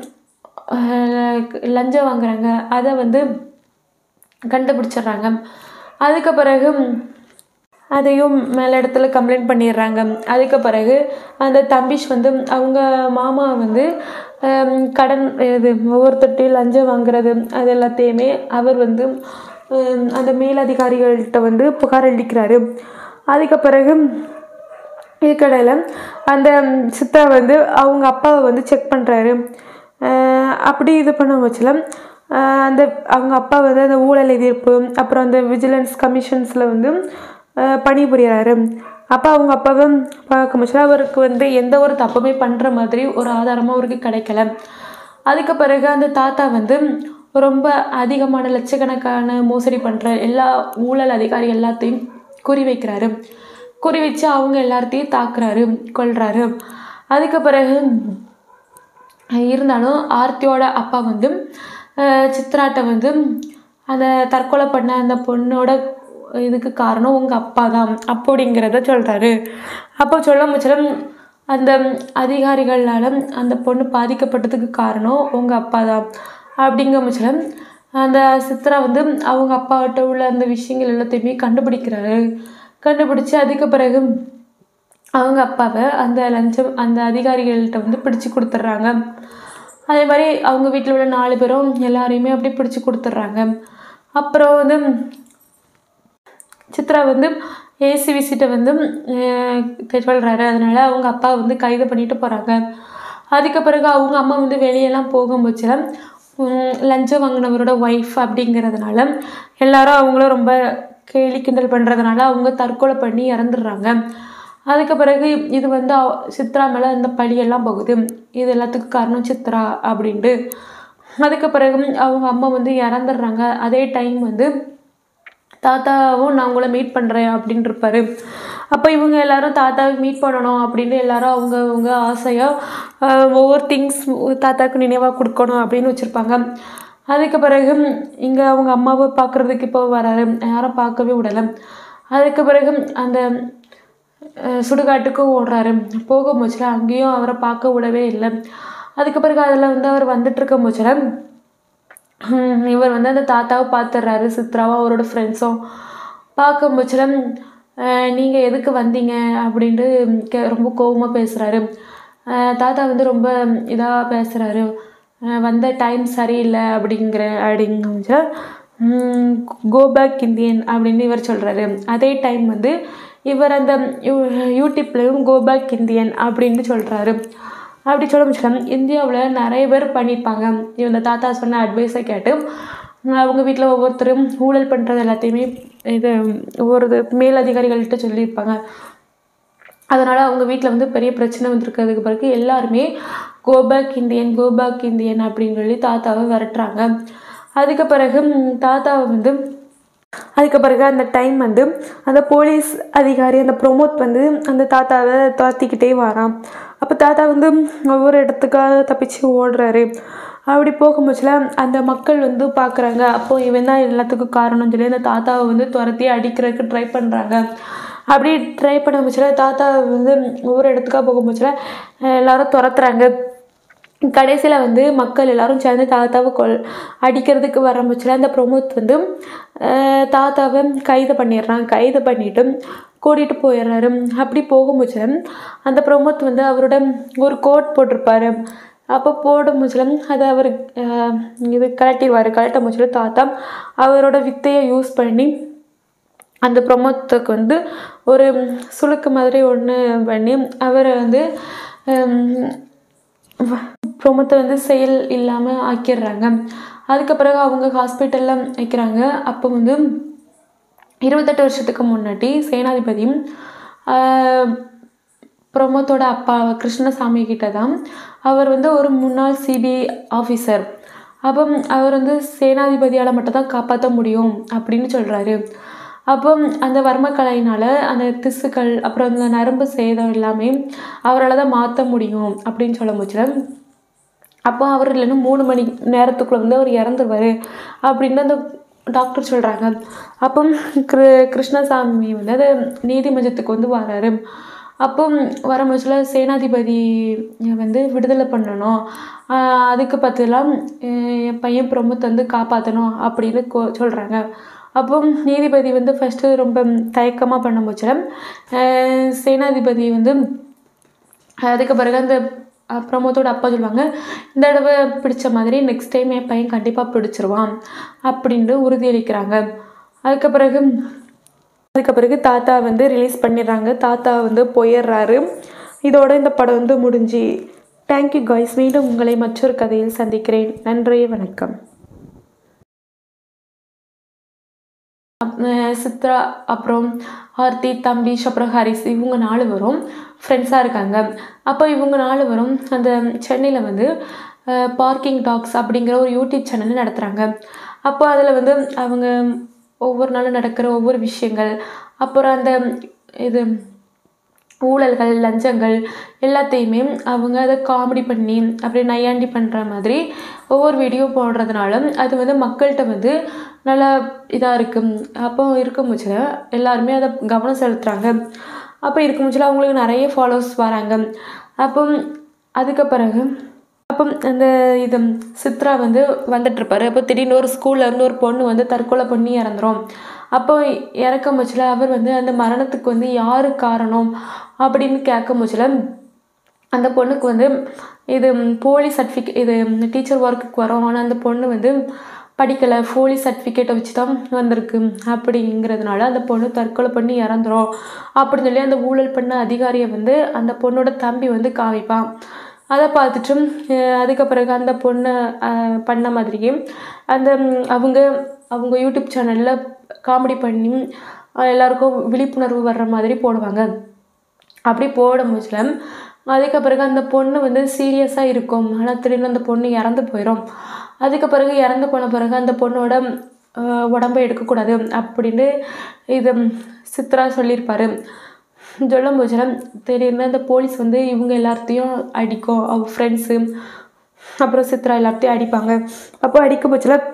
அஹ், லஞ்சம் வாங்குறாங்க அதை வந்து கண்டுபிடிச்சிடுறாங்க அதுக்கு பிறகு அதையும் மேல் இடத்துல கம்ப்ளைண்ட் பண்ணிடுறாங்க அதுக்கு பிறகு அந்த தம்பிஷ் வந்து அவங்க மாமா வந்து ஹம், கடன் இது ஒவ்வொருத்தட்டையும் லஞ்சம் வாங்குறது அது எல்லாத்தையுமே அவர் வந்து ஹம், அந்த மேலதிகாரிகள்கிட்ட வந்து புகார் அளிக்கிறாரு அதுக்கு பிறகு இதுக்கடையில் அந்த சித்ரா வந்து அவங்க அப்பாவை வந்து செக் பண்ணுறாரு அப்படி இது பண்ண வச்சுல அந்த அவங்க அப்பா வந்து அந்த ஊழல் எதிர்ப்பு அப்புறம் அந்த விஜிலன்ஸ் கமிஷன்ஸில் வந்து அஹ், பணிபுரியறாரு அப்போ அவங்க அப்பாவை பார்க்க முடிச்சல அவருக்கு வந்து எந்த ஒரு தப்புமே பண்ணுற மாதிரி ஒரு ஆதாரமும் அவருக்கு கிடைக்கல அதுக்கு பிறகு அந்த தாத்தா வந்து ரொம்ப அதிகமான லட்சக்கணக்கான மோசடி பண்ணுற எல்லா ஊழல் அதிகாரி எல்லாத்தையும் குறி வைக்கிறாரு குறி வச்சு அவங்க எல்லாத்தையும் தாக்குறாரு கொல்றாரு அதுக்கு பிறகு இருந்தாலும் ஆர்த்தியோட அப்பா வந்து அஹ், சித்ராட்ட வந்து அந்த தற்கொலை பண்ண அந்த பொண்ணோட இதுக்கு காரணம் உங்கள் அப்பா தான் அப்படிங்கிறத சொல்கிறாரு அப்போ சொல்ல முச்சலம் அந்த அதிகாரிகளால் அந்த பொண்ணு பாதிக்கப்பட்டதுக்கு காரணம் உங்கள் அப்பா தான் அப்படிங்கிற முச்சலம் அந்த சித்ரா வந்து அவங்க அப்பாகிட்ட உள்ள அந்த விஷயங்கள் எல்லாத்தையுமே கண்டுபிடிக்கிறாரு கண்டுபிடிச்சி அதுக்கு பிறகு அவங்க அப்பாவை அந்த லஞ்சம் அந்த அதிகாரிகள்கிட்ட வந்து பிடிச்சு கொடுத்துட்றாங்க அதே மாதிரி அவங்க வீட்டில் உள்ள நாலு பேரும் எல்லாரையுமே அப்படி பிடிச்சு கொடுத்துட்றாங்க அப்புறம் வந்து சித்ரா வந்து ஏசி விசிட்டை வந்து சொல்கிறாரு அதனால அவங்க அப்பா வந்து கைது பண்ணிட்டு போகிறாங்க அதுக்கு பிறகு அவங்க அம்மா வந்து வெளியெல்லாம் போகும்போச்சுல லஞ்சம் வாங்கினவரோட ஒய்ஃப் அப்படிங்கிறதுனால எல்லாரும் அவங்கள ரொம்ப கேலி கிண்டல் பண்ணுறதுனால அவங்க தற்கொலை பண்ணி இறந்துடுறாங்க அதுக்கு பிறகு இது வந்து அவ- சித்ரா மேலே இந்த பழியெல்லாம் போகுது இது எல்லாத்துக்கும் காரணம் சித்ரா அப்படின்ட்டு அதுக்கு பிறகு அவங்க அம்மா வந்து இறந்துடுறாங்க அதே டைம் வந்து தாத்தாவும் நான் உங்களை மீட் பண்ணுறேன் அப்படின்னு இருப்பாரு அப்போ இவங்க எல்லாரும் தாத்தாவை மீட் பண்ணணும் அப்படின்னு எல்லாரும் அவங்க அவங்க ஆசையாக ஒவ்வொரு திங்ஸ் தாத்தாவுக்கு நினைவாக கொடுக்கணும் அப்படின்னு வச்சுருப்பாங்க அதுக்கு பிறகு இங்கே அவங்க அம்மாவை பார்க்குறதுக்கு இப்போ வராரு யாரும் பார்க்கவே விடலை அதுக்கு பிறகு அந்த அஹ், சுடுகாட்டுக்கும் ஓடுறாரு போக முச்சில் அங்கேயும் அவரை பார்க்க விடவே இல்லை அதுக்கு பிறகு அதில் வந்து அவர் வந்துட்டு இருக்க முச்சில் ஹம், இவர் வந்து அந்த தாத்தாவை பார்த்துடுறாரு சித்ராவும் அவரோட ஃப்ரெண்ட்ஸும் பார்க்கும் பட்சத்தில் நீங்கள் எதுக்கு வந்தீங்க அப்படின்ட்டு கே ரொம்ப கோவமாக பேசுகிறாரு தாத்தா வந்து ரொம்ப இதாக பேசுகிறாரு வந்த டைம் சரியில்லை அப்படிங்கிற அப்படிங்க கோ பேக் இந்தியன் அப்படின்னு இவர் சொல்கிறாரு அதே டைம் வந்து இவர் அந்த யூ- யூடியூப்லேயும் கோ பேக் இந்தியன் அப்படின்னு சொல்கிறாரு அப்படி சொல்ல முடியல இந்தியாவில் நிறைய பேர் பண்ணியிருப்பாங்க இந்த தாத்தா சொன்ன அட்வைஸை கேட்டு அவங்க வீட்டில் ஒவ்வொருத்தரும் ஊழல் பண்ணுறது எல்லாத்தையுமே இது ஒரு இது மேலதிகாரிகள்கிட்ட சொல்லியிருப்பாங்க அதனால் அவங்க வீட்டில் வந்து பெரிய பிரச்சனை வந்திருக்கிறதுக்கு பிறகு எல்லாருமே go back Indian go back Indian அப்படின்னு சொல்லி தாத்தாவை விரட்டுறாங்க அதுக்கு பிறகு ம், தாத்தாவை வந்து அதுக்கு பிறகு அந்த டைம் வந்து அந்த போலீஸ் அதிகாரி அந்த ப்ரொமோட் வந்து அந்த தாத்தாவை தாத்திக்கிட்டே வரான் அப்போ தாத்தா வந்து ஒவ்வொரு இடத்துக்காக தப்பிச்சு ஓடுறாரு அப்படி போகும்போதுல அந்த மக்கள் வந்து பார்க்குறாங்க அப்போ இவன் தான் எல்லாத்துக்கும் காரணம்னு சொல்லி அந்த தாத்தாவை வந்து துரத்தி அடிக்கிறதுக்கு ட்ரை பண்ணுறாங்க அப்படி ட்ரை பண்ண முச்சுல தாத்தா வந்து ஒவ்வொரு இடத்துக்காக போகும்போதுல எல்லாரும் துரத்துறாங்க கடைசியில் வந்து மக்கள் எல்லாரும் சேர்ந்து தாத்தாவை கொல் அடிக்கிறதுக்கு வரம்புச்சில் அந்த ப்ரொமோத் வந்து அஹ், தாத்தாவை கைது பண்ணிடுறான் கைது பண்ணிட்டு கூட்டிகிட்டு போயிடுறாரு அப்படி போகும்போது அந்த ப்ரொமோத் வந்து அவரோட ஒரு கோட் போட்டிருப்பாரு அப்போ போடும் முச்சிலம் அதை அவர் அஹ், இது கலட்டிடுவார் கலட்ட முச்சில தாத்தா அவரோட வித்தையை யூஸ் பண்ணி அந்த ப்ரொமோத்துக்கு வந்து ஒரு சுளுக்கு மாதிரி ஒன்று பண்ணி அவரை வந்து ப்ரொமோத்தை வந்து செயல் இல்லாமல் ஆக்கிடுறாங்க அதுக்கு பிறகு அவங்க ஹாஸ்பிட்டலில் வைக்கிறாங்க அப்போ வந்து இருபத்தெட்டு வருஷத்துக்கு முன்னாடி சேனாதிபதியும் ஆஹ், பிரமோத்தோட அப்பா கிருஷ்ணசாமி கிட்ட தான் அவர் வந்து ஒரு முன்னாள் சிபிஐ ஆஃபீஸர் அப்போ அவர் வந்து சேனாதிபதியால் மட்டும் தான் காப்பாற்ற முடியும் அப்படின்னு சொல்கிறாரு அப்போ அந்த வர்மக்கலையினால் அந்த திசுக்கள் அப்புறம் அந்த நரம்பு சேதம் எல்லாமே அவரால் தான் மாற்ற முடியும் அப்படின்னு சொல்ல முடியல அப்போ அவர் இல்லைன்னா மூணு மணி நேரத்துக்குள்ளே வந்து அவர் இறந்துருவார் அப்படின்னு அந்த டாக்டர் சொல்கிறாங்க அப்போ கிரு கிருஷ்ணசாமி வந்து அது நீதிமன்றத்துக்கு வந்து வராரு அப்போ வரும்போதுல சேனாதிபதி வந்து விடுதலை பண்ணணும் ஆஹ் அதுக்கு பதிலாம் என் பையன் பிரமுத் வந்து காப்பாற்றணும் அப்படின்னு கோ சொல்கிறாங்க அப்போ நீதிபதி வந்து ஃபஸ்ட்டு ரொம்ப தயக்கமாக பண்ண போச்சுல சேனாதிபதி வந்து அதுக்கு பிறகு அந்த அஹ், பிரமோத்தோட அப்பா சொல்லுவாங்க இந்த தடவை பிடிச்ச மாதிரி நெக்ஸ்ட் டைம் என் பையன் கண்டிப்பாக பிடிச்சிருவான் அப்படின்ட்டு உறுதியளிக்கிறாங்க அதுக்கு பிறகு அதுக்கு பிறகு தாத்தா வந்து ரிலீஸ் பண்ணிடுறாங்க தாத்தா வந்து போயிடுறாரு இதோட இந்த படம் வந்து முடிஞ்சு தேங்க்யூ காய்ஸ் மீண்டும் உங்களை மற்றொரு கதையில் சந்திக்கிறேன் நன்றி வணக்கம் அஹ் சித்ரா அப்புறம் ஆர்த்தி தம்பீஷ் அப்புறம் ஹரிஸ் இவங்க நாலு வரும் ஃப்ரெண்ட்ஸாக இருக்காங்க அப்போ இவங்க நாலு வரும் அந்த சென்னையில் வந்து பார்க்கிங் டாக்ஸ் அப்படிங்கிற ஒரு யூடியூப் சேனல் நடத்துகிறாங்க அப்போ அதில் வந்து அவங்க ஒவ்வொரு நாளும் நடக்கிற ஒவ்வொரு விஷயங்கள் அப்புறம் அந்த இது ஊழல்கள் லஞ்சங்கள் எல்லாத்தையுமே அவங்க அதை காமெடி பண்ணி அப்படியே நையாண்டி பண்ணுற மாதிரி ஒவ்வொரு வீடியோ போடுறதுனால அது வந்து மக்கள்கிட்ட வந்து நல்லா இதாக இருக்கும் அப்போ இருக்கும் பட்சத்தில் எல்லாருமே அதை கவனம் செலுத்துகிறாங்க அப்போ இருக்கும் பட்சத்தில் அவங்களுக்கு நிறைய ஃபாலோவர்ஸ் வராங்க அப்போ அதுக்கு பிறகு அப்போ அந்த இது சித்ரா வந்து வந்துட்டுருப்பாரு அப்போ திடீர்னு ஒரு ஸ்கூல்ல இருந்து ஒரு பொண்ணு வந்து தற்கொலை பண்ணி இறந்துரும் அப்போ இறக்கும் பட்சத்தில் அவர் வந்து அந்த மரணத்துக்கு வந்து யாரு காரணம் அப்படின்னு கேட்கும் பட்சத்தில் அந்த பொண்ணுக்கு வந்து இது போலி சர்டிஃபிகேட் இது டீச்சர் ஒர்க்குக்கு வரோம் ஆனால் அந்த பொண்ணு வந்து படிக்கலை போலி சர்டிஃபிகேட்டை வச்சு தான் வந்திருக்கு அப்படிங்கிறதுனால அந்த பொண்ணு தற்கொலை பண்ணி இறந்துரும் அப்படின்னு சொல்லி அந்த ஊழல் பண்ண அதிகாரியை வந்து அந்த பொண்ணோட தம்பி வந்து காமிப்பான் அதை பார்த்துட்டு அஹ் அதுக்கு பிறகு அந்த பொண்ணு அஹ், பண்ண மாதிரியே அந்த ம், அவங்க அவங்க யூடியூப் சேனலில் காமெடி பண்ணி அஹ், எல்லாருக்கும் விழிப்புணர்வு வர்ற மாதிரி போடுவாங்க அப்படி போடும் போதுல அதுக்கு பிறகு அந்த பொண்ணு வந்து சீரியஸாக இருக்கும் ஆனால் திடீர்னு அந்த பொண்ணு இறந்து போயிடும் அதுக்கு பிறகு இறந்து போன பிறகு அந்த பொண்ணோட அஹ், உடம்பை எடுக்கக்கூடாது அப்படின்னு இது சித்ரா சொல்லியிருப்பாரு சொல்லும் போதுல திடீர்னு அந்த போலீஸ் வந்து இவங்க எல்லாத்தையும் அடிக்கும் அவங்க ஃப்ரெண்ட்ஸு அப்புறம் சித்ரா எல்லாத்தையும் அடிப்பாங்க அப்போ அடிக்கும் பட்சத்தில்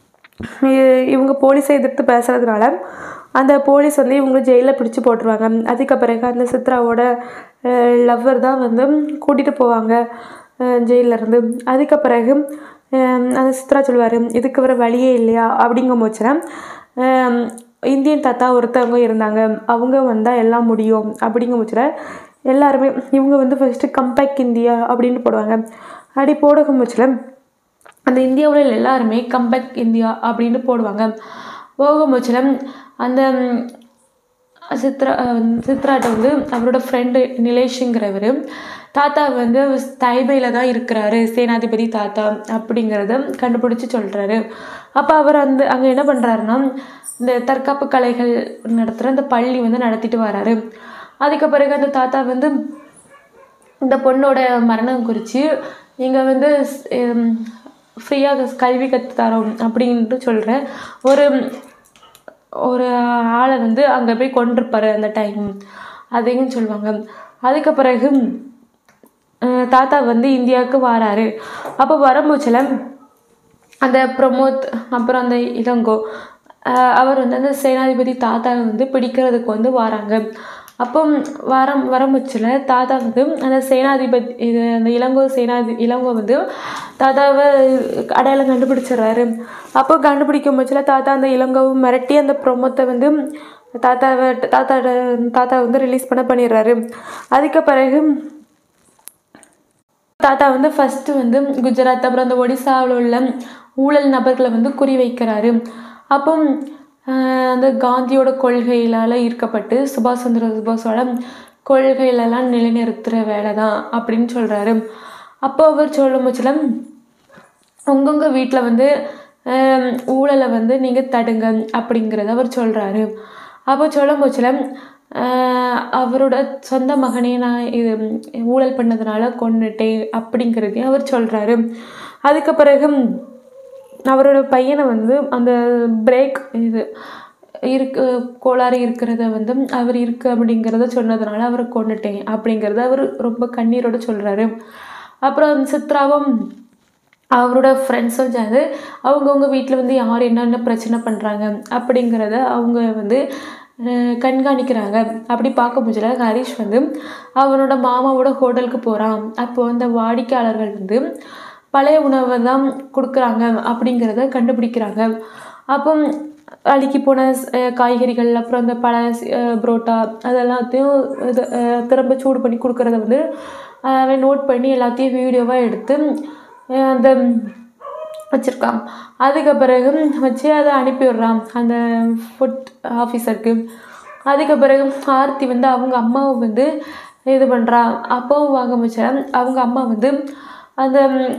இ- இவங்க போலீஸை எதிர்த்து பேசுறதுனால அந்த போலீஸ் வந்து இவங்க ஜெயிலில் பிடிச்சு போட்டுருவாங்க அதுக்கு பிறகு அந்த சித்ராவோட லவ்வர் தான் வந்து கூட்டிகிட்டு போவாங்க ஜெயிலில் இருந்து அதுக்கு பிறகு அஹ், அந்த சித்ரா சொல்லுவார் இதுக்கு வர வழியே இல்லையா அப்படிங்கும் போச்சுன்னா இந்தியன் தாத்தா ஒருத்தவங்க இருந்தாங்க அவங்க வந்தால் எல்லாம் முடியும் அப்படிங்கும் பட்சத்தில் எல்லாருமே இவங்க வந்து ஃபஸ்ட்டு கம்பேக் இந்தியா அப்படின்னு போடுவாங்க அப்படி போடும் பட்சத்தில் அந்த இந்தியாவில் எல்லாருமே கம்பேக் இந்தியா அப்படின்னு போடுவாங்க போகும்போச்சில் அந்த ம், சித்ரா அஹ் சித்ராட்ட வந்து அவரோட ஃப்ரெண்டு நிலேஷுங்கிறவர் தாத்தா வந்து தைபையில் தான் இருக்கிறாரு சேனாதிபதி தாத்தா அப்படிங்கிறத கண்டுபிடிச்சி சொல்கிறாரு அப்போ அவர் அந்த அங்கே என்ன பண்ணுறாருன்னா இந்த தற்காப்பு கலைகள் நடத்துகிற அந்த பள்ளி வந்து நடத்திட்டு வராரு அதுக்கு பிறகு அந்த தாத்தா வந்து இந்த பொண்ணோட மரணம் குறித்து நீங்கள் வந்து ஃப்ரீயாக கல்வி கற்று தரோம் அப்படின்ட்டு சொல்கிற ஒரு ஒரு ஆளை வந்து அங்கே போய் கொண்டிருப்பாரு அந்த டைம் அதையும் சொல்லுவாங்க அதுக்கு பிறகு அஹ், தாத்தா வந்து இந்தியாவுக்கு வராரு அப்போ வரும்போச்சில் அந்த பிரமோத் அப்புறம் அந்த இளங்கோ அஹ், அவர் வந்து அந்த சேனாதிபதி தாத்தாவை வந்து பிடிக்கிறதுக்கு வந்து வராங்க அப்போ வரம் வரமுச்சில் தாத்தா வந்து அந்த சேனாதிபதி இது அந்த இளங்கோ சேனாதி இளங்கோ வந்து தாத்தாவை அடையாளம் கண்டுபிடிச்சிடுறாரு அப்போ கண்டுபிடிக்கும் பட்சத்தில் தாத்தா அந்த இளங்கோவை மிரட்டி அந்த பிரமோத்தை வந்து தாத்தாவை தாத்தா தாத்தா வந்து ரிலீஸ் பண்ண பண்ணிடுறாரு அதுக்கு பிறகு தாத்தா வந்து ஃபஸ்ட்டு வந்து குஜராத் அப்புறம் அந்த ஒடிசாவில் உள்ள ஊழல் நபர்களை வந்து குறி வைக்கிறாரு அப்போ ஆஹ், அந்த காந்தியோட கொள்கையிலால் ஈர்க்கப்பட்டு சுபாஷ் சந்திர சுபாஷோட கொள்கையிலலாம் நிலைநிறுத்துகிற வேலை தான் அப்படின்னு சொல்கிறாரு அப்போ அவர் சொல்லும் பட்சத்தில் உங்கவுங்க வீட்டில் வந்து ஆம், ஊழலை வந்து நீங்கள் தடுங்க அப்படிங்கிறத அவர் சொல்கிறாரு அப்போ சொல்லும் போச்சில் அவரோட சொந்த மகனே நான் இது ஊழல் பண்ணதுனால கொன்னுட்டேன் அப்படிங்கிறதையும் அவர் சொல்கிறாரு அதுக்கு பிறகு அவரோட பையனை வந்து அந்த பிரேக் இது இருக்கு கோளாறு இருக்கிறத வந்து அவர் இருக்கு அப்படிங்கிறத சொன்னதுனால அவரை கொண்டுட்டேன் அப்படிங்கிறத அவர் ரொம்ப கண்ணீரோட சொல்கிறாரு அப்புறம் சித்ராவும் அவரோட ஃப்ரெண்ட்ஸும் சேர்ந்து அவங்கவுங்க வீட்டில் வந்து யார் என்னென்ன பிரச்சனை பண்ணுறாங்க அப்படிங்கிறத அவங்க வந்து அஹ், கண்காணிக்கிறாங்க அப்படி பார்க்க முடியல ஹரிஷ் வந்து அவனோட மாமாவோட ஹோட்டலுக்கு போகிறான் அப்போ அந்த வாடிக்கையாளர்கள் வந்து பழைய உணவை தான் கொடுக்குறாங்க அப்படிங்கிறத கண்டுபிடிக்கிறாங்க அப்போ அழுகி போன அஹ், காய்கறிகள் அப்புறம் அந்த பழ அஹ், புரோட்டா அதெல்லாத்தையும் இது அஹ், திரும்ப சூடு பண்ணி கொடுக்குறத வந்து அஹ், அவன் நோட் பண்ணி எல்லாத்தையும் வீடியோவாக எடுத்து அஹ், அந்த வச்சுருக்கான் அதுக்கு பிறகு வச்சு அதை அனுப்பி விடுறான் அந்த ஃபுட் ஆஃபீஸருக்கு அதுக்கு பிறகு ஆர்த்தி வந்து அவங்க அம்மாவை வந்து இது பண்ணுறா அப்பாவும் வாங்க வச்ச அவங்க அம்மா வந்து அந்த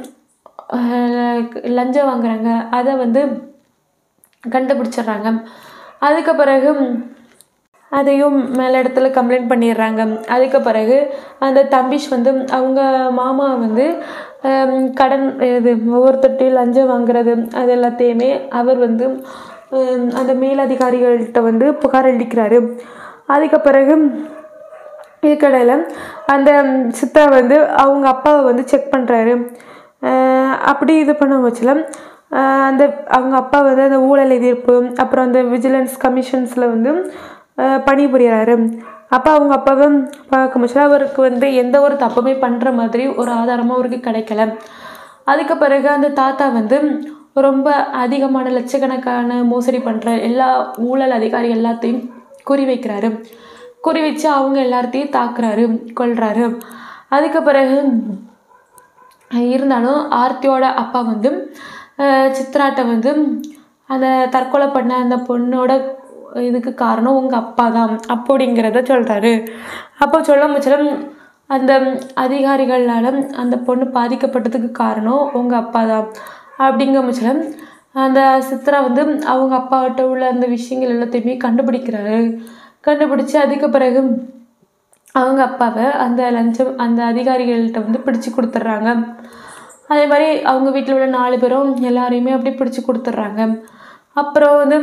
அஹ், லஞ்சம் வாங்குறாங்க அதை வந்து கண்டுபிடிச்சிடுறாங்க அதுக்கு பிறகு அதையும் மேல் இடத்துல கம்ப்ளைண்ட் பண்ணிடுறாங்க அதுக்கு பிறகு அந்த தம்பிஷ் வந்து அவங்க மாமா வந்து ஹம், கடன் இது ஒவ்வொருத்தட்டையும் லஞ்சம் வாங்குறது அது எல்லாத்தையுமே அவர் வந்து ஹம், அந்த மேலதிகாரிகள்கிட்ட வந்து புகார் அளிக்கிறாரு அதுக்கு பிறகு இதுக்கடையில் அந்த சித்ரா வந்து அவங்க அப்பாவை வந்து செக் பண்ணுறாரு அப்படி இது பண்ண வச்சுல அந்த அவங்க அப்பா வந்து அந்த ஊழல் எதிர்ப்பு அப்புறம் அந்த விஜிலன்ஸ் கமிஷன்ஸில் வந்து அஹ், பணிபுரியறாரு அப்போ அவங்க அப்பாவை பார்க்க முடிச்சல அவருக்கு வந்து எந்த ஒரு தப்புமே பண்ணுற மாதிரி ஒரு ஆதாரமும் அவருக்கு கிடைக்கல அதுக்கு பிறகு அந்த தாத்தா வந்து ரொம்ப அதிகமான லட்சக்கணக்கான மோசடி பண்ணுற எல்லா ஊழல் அதிகாரி எல்லாத்தையும் குறி வைக்கிறாரு குறி வச்சு அவங்க எல்லாத்தையும் தாக்குறாரு கொல்றாரு அதுக்கு பிறகு இருந்தாலும் ஆர்த்தியோட அப்பா வந்து அஹ், சித்ராட்ட வந்து அந்த தற்கொலை பண்ண அந்த பொண்ணோட இதுக்கு காரணம் உங்கள் அப்பா தான் அப்படிங்கிறத சொல்கிறாரு அப்போ சொல்ல முச்சலம் அந்த அதிகாரிகளால் அந்த பொண்ணு பாதிக்கப்பட்டதுக்கு காரணம் உங்கள் அப்பா தான் அப்படிங்கிற முச்சலம் அந்த சித்ரா வந்து அவங்க அப்பாட்ட உள்ள அந்த விஷயங்கள் எல்லாத்தையுமே கண்டுபிடிக்கிறாரு கண்டுபிடிச்சி அதுக்கு பிறகு அவங்க அப்பாவை அந்த லஞ்சம் அந்த அதிகாரிகள்கிட்ட வந்து பிடிச்சு கொடுத்துட்றாங்க அதே மாதிரி அவங்க வீட்டில் உள்ள நாலு பேரும் எல்லாரையுமே அப்படி பிடிச்சு கொடுத்துட்றாங்க அப்புறம் வந்து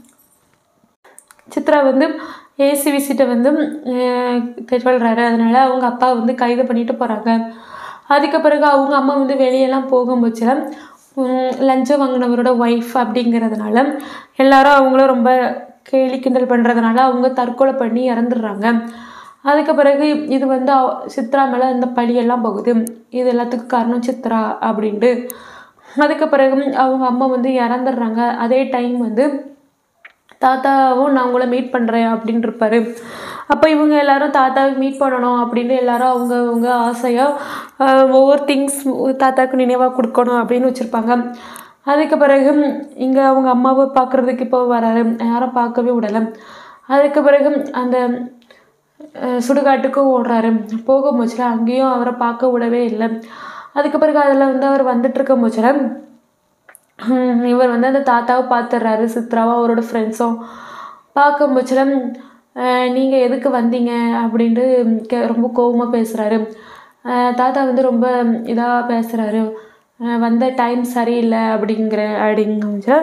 சித்ரா வந்து ஏசி விசிட்டை வந்து சொல்கிறாரு அதனால அவங்க அப்பா வந்து கைது பண்ணிட்டு போகிறாங்க அதுக்கு பிறகு அவங்க அம்மா வந்து வெளியெல்லாம் போகும்போச்சுல லஞ்சம் வாங்கினவரோட ஒய்ஃப் அப்படிங்கிறதுனால எல்லாரும் அவங்கள ரொம்ப கேலி கிண்டல் பண்ணுறதுனால அவங்க தற்கொலை பண்ணி இறந்துடுறாங்க அதுக்கு பிறகு இது வந்து அவ- சித்ரா மேலே இந்த பழியெல்லாம் போகுது இது எல்லாத்துக்கும் காரணம் சித்ரா அப்படின்ட்டு அதுக்கு பிறகு அவங்க அம்மா வந்து இறந்துடுறாங்க அதே டைம் வந்து தாத்தாவும் நான் உங்களை மீட் பண்ணுறேன் அப்படின்னு இருப்பாரு அப்போ இவங்க எல்லாரும் தாத்தாவை மீட் பண்ணணும் அப்படின்னு எல்லாரும் அவங்க அவங்க ஆசையாக ஒவ்வொரு திங்ஸ் தாத்தாவுக்கு நினைவாக கொடுக்கணும் அப்படின்னு வச்சுருப்பாங்க அதுக்கு பிறகு இங்கே அவங்க அம்மாவை பார்க்குறதுக்கு இப்போ வராரு யாரும் பார்க்கவே விடலை அதுக்கு பிறகு அந்த அஹ், சுடுகாட்டுக்கும் ஓடுறாரு போக முச்சில் அங்கேயும் அவரை பார்க்க விடவே இல்லை அதுக்கு பிறகு அதில் வந்து அவர் வந்துட்டு இருக்க முச்சில் ஹம், இவர் வந்து அந்த தாத்தாவை பார்த்துடுறாரு சித்ராவும் அவரோட ஃப்ரெண்ட்ஸும் பார்க்கும் பட்சத்தில் நீங்கள் எதுக்கு வந்தீங்க அப்படின்ட்டு கே ரொம்ப கோவமாக பேசுகிறாரு தாத்தா வந்து ரொம்ப இதாக பேசுகிறாரு வந்த டைம் சரியில்லை அப்படிங்கிற அப்படிங்க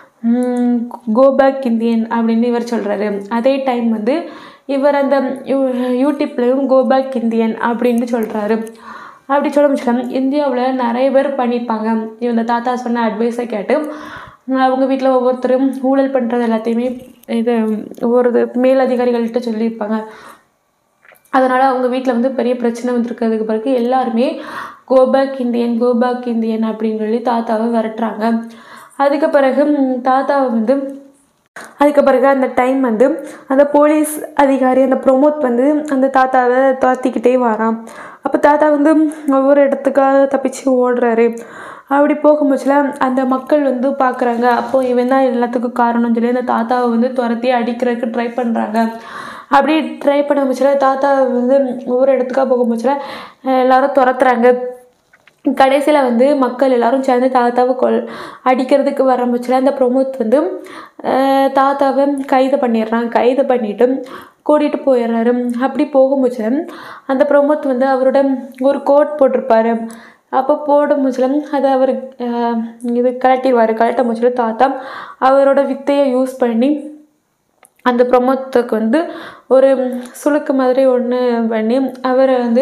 கோ பேக் இந்தியன் அப்படின்னு இவர் சொல்கிறாரு அதே டைம் வந்து இவர் அந்த யூ யூடியூப்லேயும் கோ பேக் இந்தியன் அப்படின்னு சொல்கிறாரு அப்படி சொல்ல முடியல இந்தியாவில் நிறைய பேர் பண்ணியிருப்பாங்க இந்த தாத்தா சொன்ன அட்வைஸை கேட்டு அவங்க வீட்டில் ஒவ்வொருத்தரும் ஊழல் பண்ணுறது எல்லாத்தையுமே இது ஒவ்வொரு இது மேலதிகாரிகள்கிட்ட சொல்லியிருப்பாங்க அதனால் அவங்க வீட்டில் வந்து பெரிய பிரச்சனை வந்திருக்கிறதுக்கு பிறகு எல்லாருமே கோபேக் இந்தியன் கோபேக் இந்தியன் அப்படின்னு சொல்லி தாத்தாவை விரட்டுறாங்க அதுக்கு பிறகு ம், தாத்தாவை வந்து அதுக்கு பிறகு அந்த டைம் வந்து அந்த போலீஸ் அதிகாரி அந்த ப்ரொமோட் வந்து அந்த தாத்தாவை துரத்திக்கிட்டே வரான் அப்போ தாத்தா வந்து ஒவ்வொரு இடத்துக்காக தப்பிச்சு ஓடுறாரு அப்படி போகும்போதுல அந்த மக்கள் வந்து பார்க்குறாங்க அப்போ இவன் தான் எல்லாத்துக்கும் காரணம்னு சொல்லி அந்த தாத்தாவை வந்து துரத்தி அடிக்கிறதுக்கு ட்ரை பண்ணுறாங்க அப்படி ட்ரை பண்ண முச்சில தாத்தா வந்து ஒவ்வொரு இடத்துக்காக போகும்போதுல எல்லாரும் துரத்துறாங்க கடைசியில் வந்து மக்கள் எல்லாரும் சேர்ந்து தாத்தாவை கொல் அடிக்கிறதுக்கு வரம்புச்சில் அந்த ப்ரொமோத் வந்து அஹ், தாத்தாவை கைது பண்ணிடுறான் கைது பண்ணிட்டு கூட்டிகிட்டு போயிடுறாரு அப்படி போகும்போது அந்த ப்ரொமோத் வந்து அவரோட ஒரு கோட் போட்டிருப்பாரு அப்போ போடும் முச்சிலம் அதை அவர் அஹ், இது கலட்டிடுவார் கலட்ட முச்சில தாத்தா அவரோட வித்தையை யூஸ் பண்ணி அந்த ப்ரொமோத்துக்கு வந்து ஒரு சுளுக்கு மாதிரி ஒன்று பண்ணி அவரை வந்து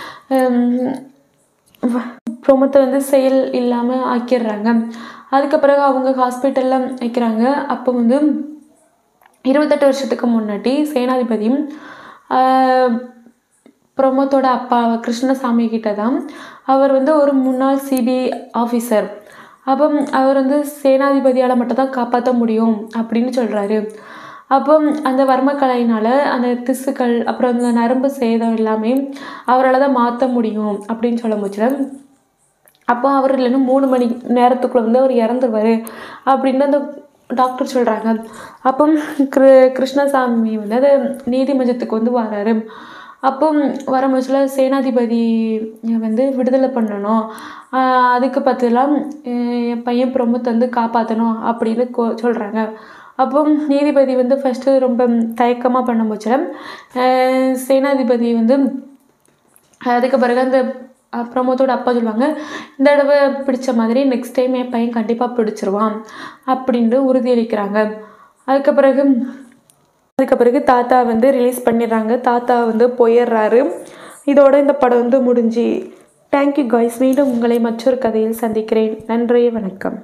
ப்ரொமோத்தை வந்து செயல் இல்லாமல் ஆக்கிடுறாங்க அதுக்கு பிறகு அவங்க ஹாஸ்பிட்டலில் வைக்கிறாங்க அப்போ வந்து இருபத்தெட்டு வருஷத்துக்கு முன்னாடி சேனாதிபதியும் ஆஹ், பிரமோத்தோட அப்பா கிருஷ்ணசாமி கிட்ட தான் அவர் வந்து ஒரு முன்னாள் சிபிஐ ஆஃபீஸர் அப்போ அவர் வந்து சேனாதிபதியால் மட்டும் தான் காப்பாற்ற முடியும் அப்படின்னு சொல்கிறாரு அப்போ அந்த வர்மக்கலையினால் அந்த திசுக்கள் அப்புறம் அந்த நரம்பு சேதம் எல்லாமே அவரால் தான் மாற்ற முடியும் அப்படின்னு சொல்ல முச்சில் அப்போ அவர் இல்லைன்னா மூணு மணி நேரத்துக்குள்ளே வந்து அவர் இறந்துருவார் அப்படின்னு அந்த டாக்டர் சொல்கிறாங்க அப்போ கிரு கிருஷ்ணசாமி வந்து அது நீதிமன்றத்துக்கு வந்து வராரு அப்போ வரும்போதுல சேனாதிபதி வந்து விடுதலை பண்ணணும் ஆஹ் அதுக்கு பதிலாம் என் பையன் பிரமுத் வந்து காப்பாற்றணும் அப்படின்னு கோ சொல்கிறாங்க அப்போ நீதிபதி வந்து ஃபஸ்ட்டு ரொம்ப தயக்கமாக பண்ண போச்சுல சேனாதிபதி வந்து அதுக்கு பிறகு அந்த அஹ், பிரமோத்தோட அப்பா சொல்லுவாங்க இந்த தடவை பிடிச்ச மாதிரி நெக்ஸ்ட் டைம் என் பையன் கண்டிப்பாக பிடிச்சிருவான் அப்படின்ட்டு உறுதியளிக்கிறாங்க அதுக்கு பிறகு அதுக்கு பிறகு தாத்தா வந்து ரிலீஸ் பண்ணிடுறாங்க தாத்தா வந்து போயிடுறாரு இதோட இந்த படம் வந்து முடிஞ்சு தேங்க்யூ காய்ஸ் மீண்டும் உங்களை மற்றொரு கதையில் சந்திக்கிறேன் நன்றி வணக்கம்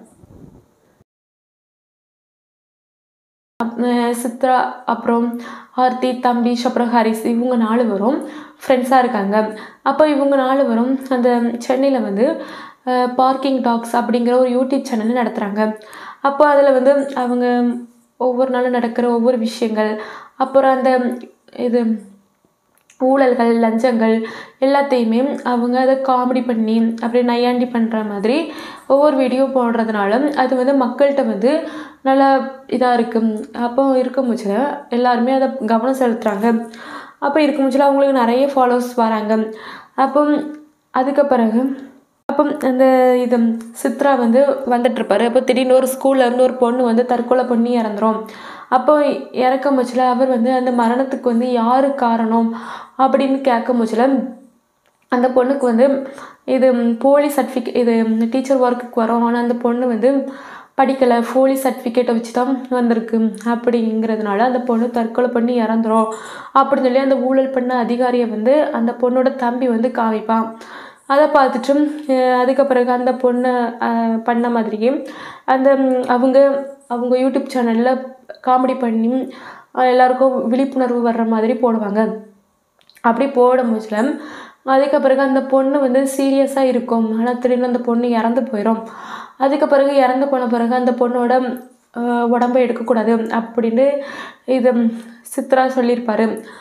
அஹ் சித்ரா அப்புறம் ஆர்த்தி தம்பீஷ் அப்புறம் ஹரிஸ் இவங்க நாலு பேரும் ஃப்ரெண்ட்ஸாக இருக்காங்க அப்போ இவங்க நாலு பேரும் அந்த சென்னையில் வந்து பார்க்கிங் டாக்ஸ் அப்படிங்கிற ஒரு யூடியூப் சேனல் நடத்துகிறாங்க அப்போ அதில் வந்து அவங்க ஒவ்வொரு நாளும் நடக்கிற ஒவ்வொரு விஷயங்கள் அப்புறம் அந்த இது ஊழல்கள் லஞ்சங்கள் எல்லாத்தையுமே அவங்க அதை காமெடி பண்ணி அப்படி நையாண்டி பண்ணுற மாதிரி ஒவ்வொரு வீடியோ போடுறதுனால அது வந்து மக்கள்கிட்ட வந்து நல்லா இதாக இருக்கும் அப்போ இருக்கும் பட்சத்தில் எல்லாருமே அதை கவனம் செலுத்துகிறாங்க அப்போ இருக்கும் பட்சத்தில் அவங்களுக்கு நிறைய ஃபாலோவர்ஸ் வராங்க அப்போ அதுக்கு பிறகு அப்போ அந்த இது சித்ரா வந்து வந்துட்டுருப்பாரு அப்போ திடீர்னு ஒரு ஸ்கூல்ல இருந்து ஒரு பொண்ணு வந்து தற்கொலை பண்ணி இறந்துரும் அப்போ இறக்கும் பட்சத்தில் அவர் வந்து அந்த மரணத்துக்கு வந்து யாரு காரணம் அப்படின்னு கேட்கும் பட்சத்தில் அந்த பொண்ணுக்கு வந்து இது போலி சர்டிஃபிகேட் இது டீச்சர் ஒர்க்குக்கு வரோம் ஆனால் அந்த பொண்ணு வந்து படிக்கலை போலி சர்டிஃபிகேட்டை வச்சு தான் வந்திருக்கு அப்படிங்கிறதுனால அந்த பொண்ணு தற்கொலை பண்ணி இறந்துரும் அப்படின்னு சொல்லி அந்த ஊழல் பண்ண அதிகாரியை வந்து அந்த பொண்ணோட தம்பி வந்து காமிப்பான் அதை பார்த்துட்டு அஹ் அதுக்கு பிறகு அந்த பொண்ணு அஹ், பண்ண மாதிரியே அந்த ம், அவங்க அவங்க யூடியூப் சேனலில் காமெடி பண்ணி அஹ், எல்லாருக்கும் விழிப்புணர்வு வர்ற மாதிரி போடுவாங்க அப்படி போடும் போதுல அதுக்கு பிறகு அந்த பொண்ணு வந்து சீரியஸாக இருக்கும் ஆனால் திடீர்னு அந்த பொண்ணு இறந்து போயிடும் அதுக்கு பிறகு இறந்து போன பிறகு அந்த பொண்ணோட அஹ், உடம்பை எடுக்கக்கூடாது அப்படின்னு இது சித்ரா சொல்லியிருப்பாரு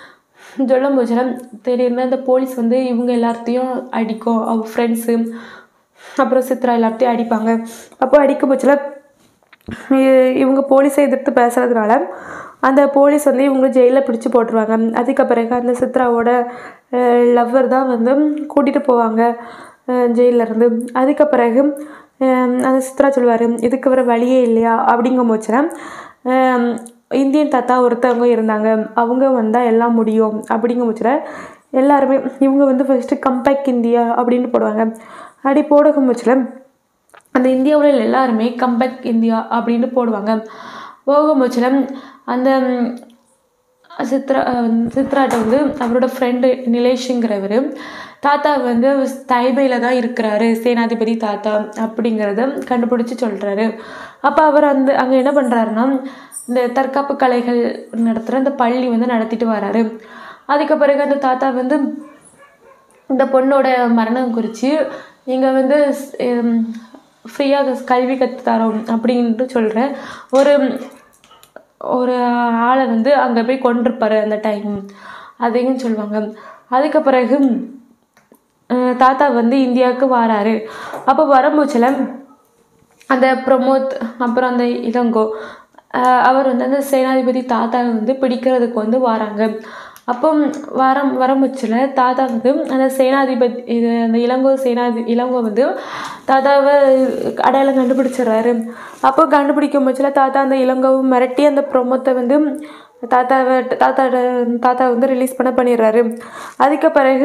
சொல்லும் போச்சுலாம் தெரியுது அந்த போலீஸ் வந்து இவங்க எல்லாத்தையும் அடிக்கும் அவங்க ஃப்ரெண்ட்ஸு அப்புறம் சித்ரா எல்லாத்தையும் அடிப்பாங்க அப்போ அடிக்கும் பட்சத்தில் இ- இவங்க போலீஸை எதிர்த்து பேசுறதுனால அந்த போலீஸ் வந்து இவங்க ஜெயிலில் பிடிச்சு போட்டுருவாங்க அதுக்கு பிறகு அந்த சித்ராவோட லவ்வர் தான் வந்து கூட்டிகிட்டு போவாங்க ஜெயிலில் இருந்து அதுக்கு பிறகு அஹ் அந்த சித்ரா சொல்லுவார் இதுக்கு வர வழியே இல்லையா அப்படிங்கும் போச்சுன்னா இந்தியன் தாத்தா ஒருத்தவங்க இருந்தாங்க அவங்க வந்தால் எல்லாம் முடியும் அப்படிங்கும் பட்சத்தில் எல்லாருமே இவங்க வந்து ஃபஸ்ட்டு கம்பேக் இந்தியா அப்படின்னு போடுவாங்க அப்படி போடுகும் பட்சத்தில் அந்த இந்தியாவில் எல்லாருமே கம்பேக் இந்தியா அப்படின்னு போடுவாங்க போகும் பட்சத்தில் அந்த ம், சித்ரா அஹ், சித்ராட்ட வந்து அவரோட ஃப்ரெண்டு நிலேஷுங்கிறவர் தாத்தா வந்து தைபையில் தான் இருக்கிறாரு சேனாதிபதி தாத்தா அப்படிங்கிறத கண்டுபிடிச்சி சொல்கிறாரு அப்போ அவர் அந்த அங்கே என்ன பண்ணுறாருன்னா இந்த தற்காப்பு கலைகள் நடத்துகிற அந்த பள்ளி வந்து நடத்திட்டு வராரு அதுக்கு பிறகு அந்த தாத்தா வந்து இந்த பொண்ணோட மரணம் குறித்து இங்கே வந்து ஃப்ரீயாக கல்வி கற்று தரோம் அப்படின்ட்டு சொல்கிற ஒரு ஒரு ஆளை வந்து அங்கே போய் கொண்டிருப்பாரு அந்த டைம் அதையும் சொல்லுவாங்க அதுக்கு பிறகு அஹ், தாத்தா வந்து இந்தியாவுக்கு வராரு அப்போ வரும்போச்சில் அந்த பிரமோத் அப்புறம் அந்த இளங்கோ அஹ், அவர் வந்து அந்த சேனாதிபதி தாத்தாவை வந்து பிடிக்கிறதுக்கு வந்து வராங்க அப்போ வரம் வரமுச்சில் தாத்தா வந்து அந்த சேனாதிபதி இது அந்த இளங்கோ சேனாதி இளங்கோ வந்து தாத்தாவை அடையாளம் கண்டுபிடிச்சிடுறாரு அப்போ கண்டுபிடிக்கும் பட்சத்தில் தாத்தா அந்த இளங்கோவை மிரட்டி அந்த பிரமோத்தை வந்து தாத்தாவை தாத்தாவோட தாத்தா வந்து ரிலீஸ் பண்ண பண்ணிடுறாரு அதுக்கு பிறகு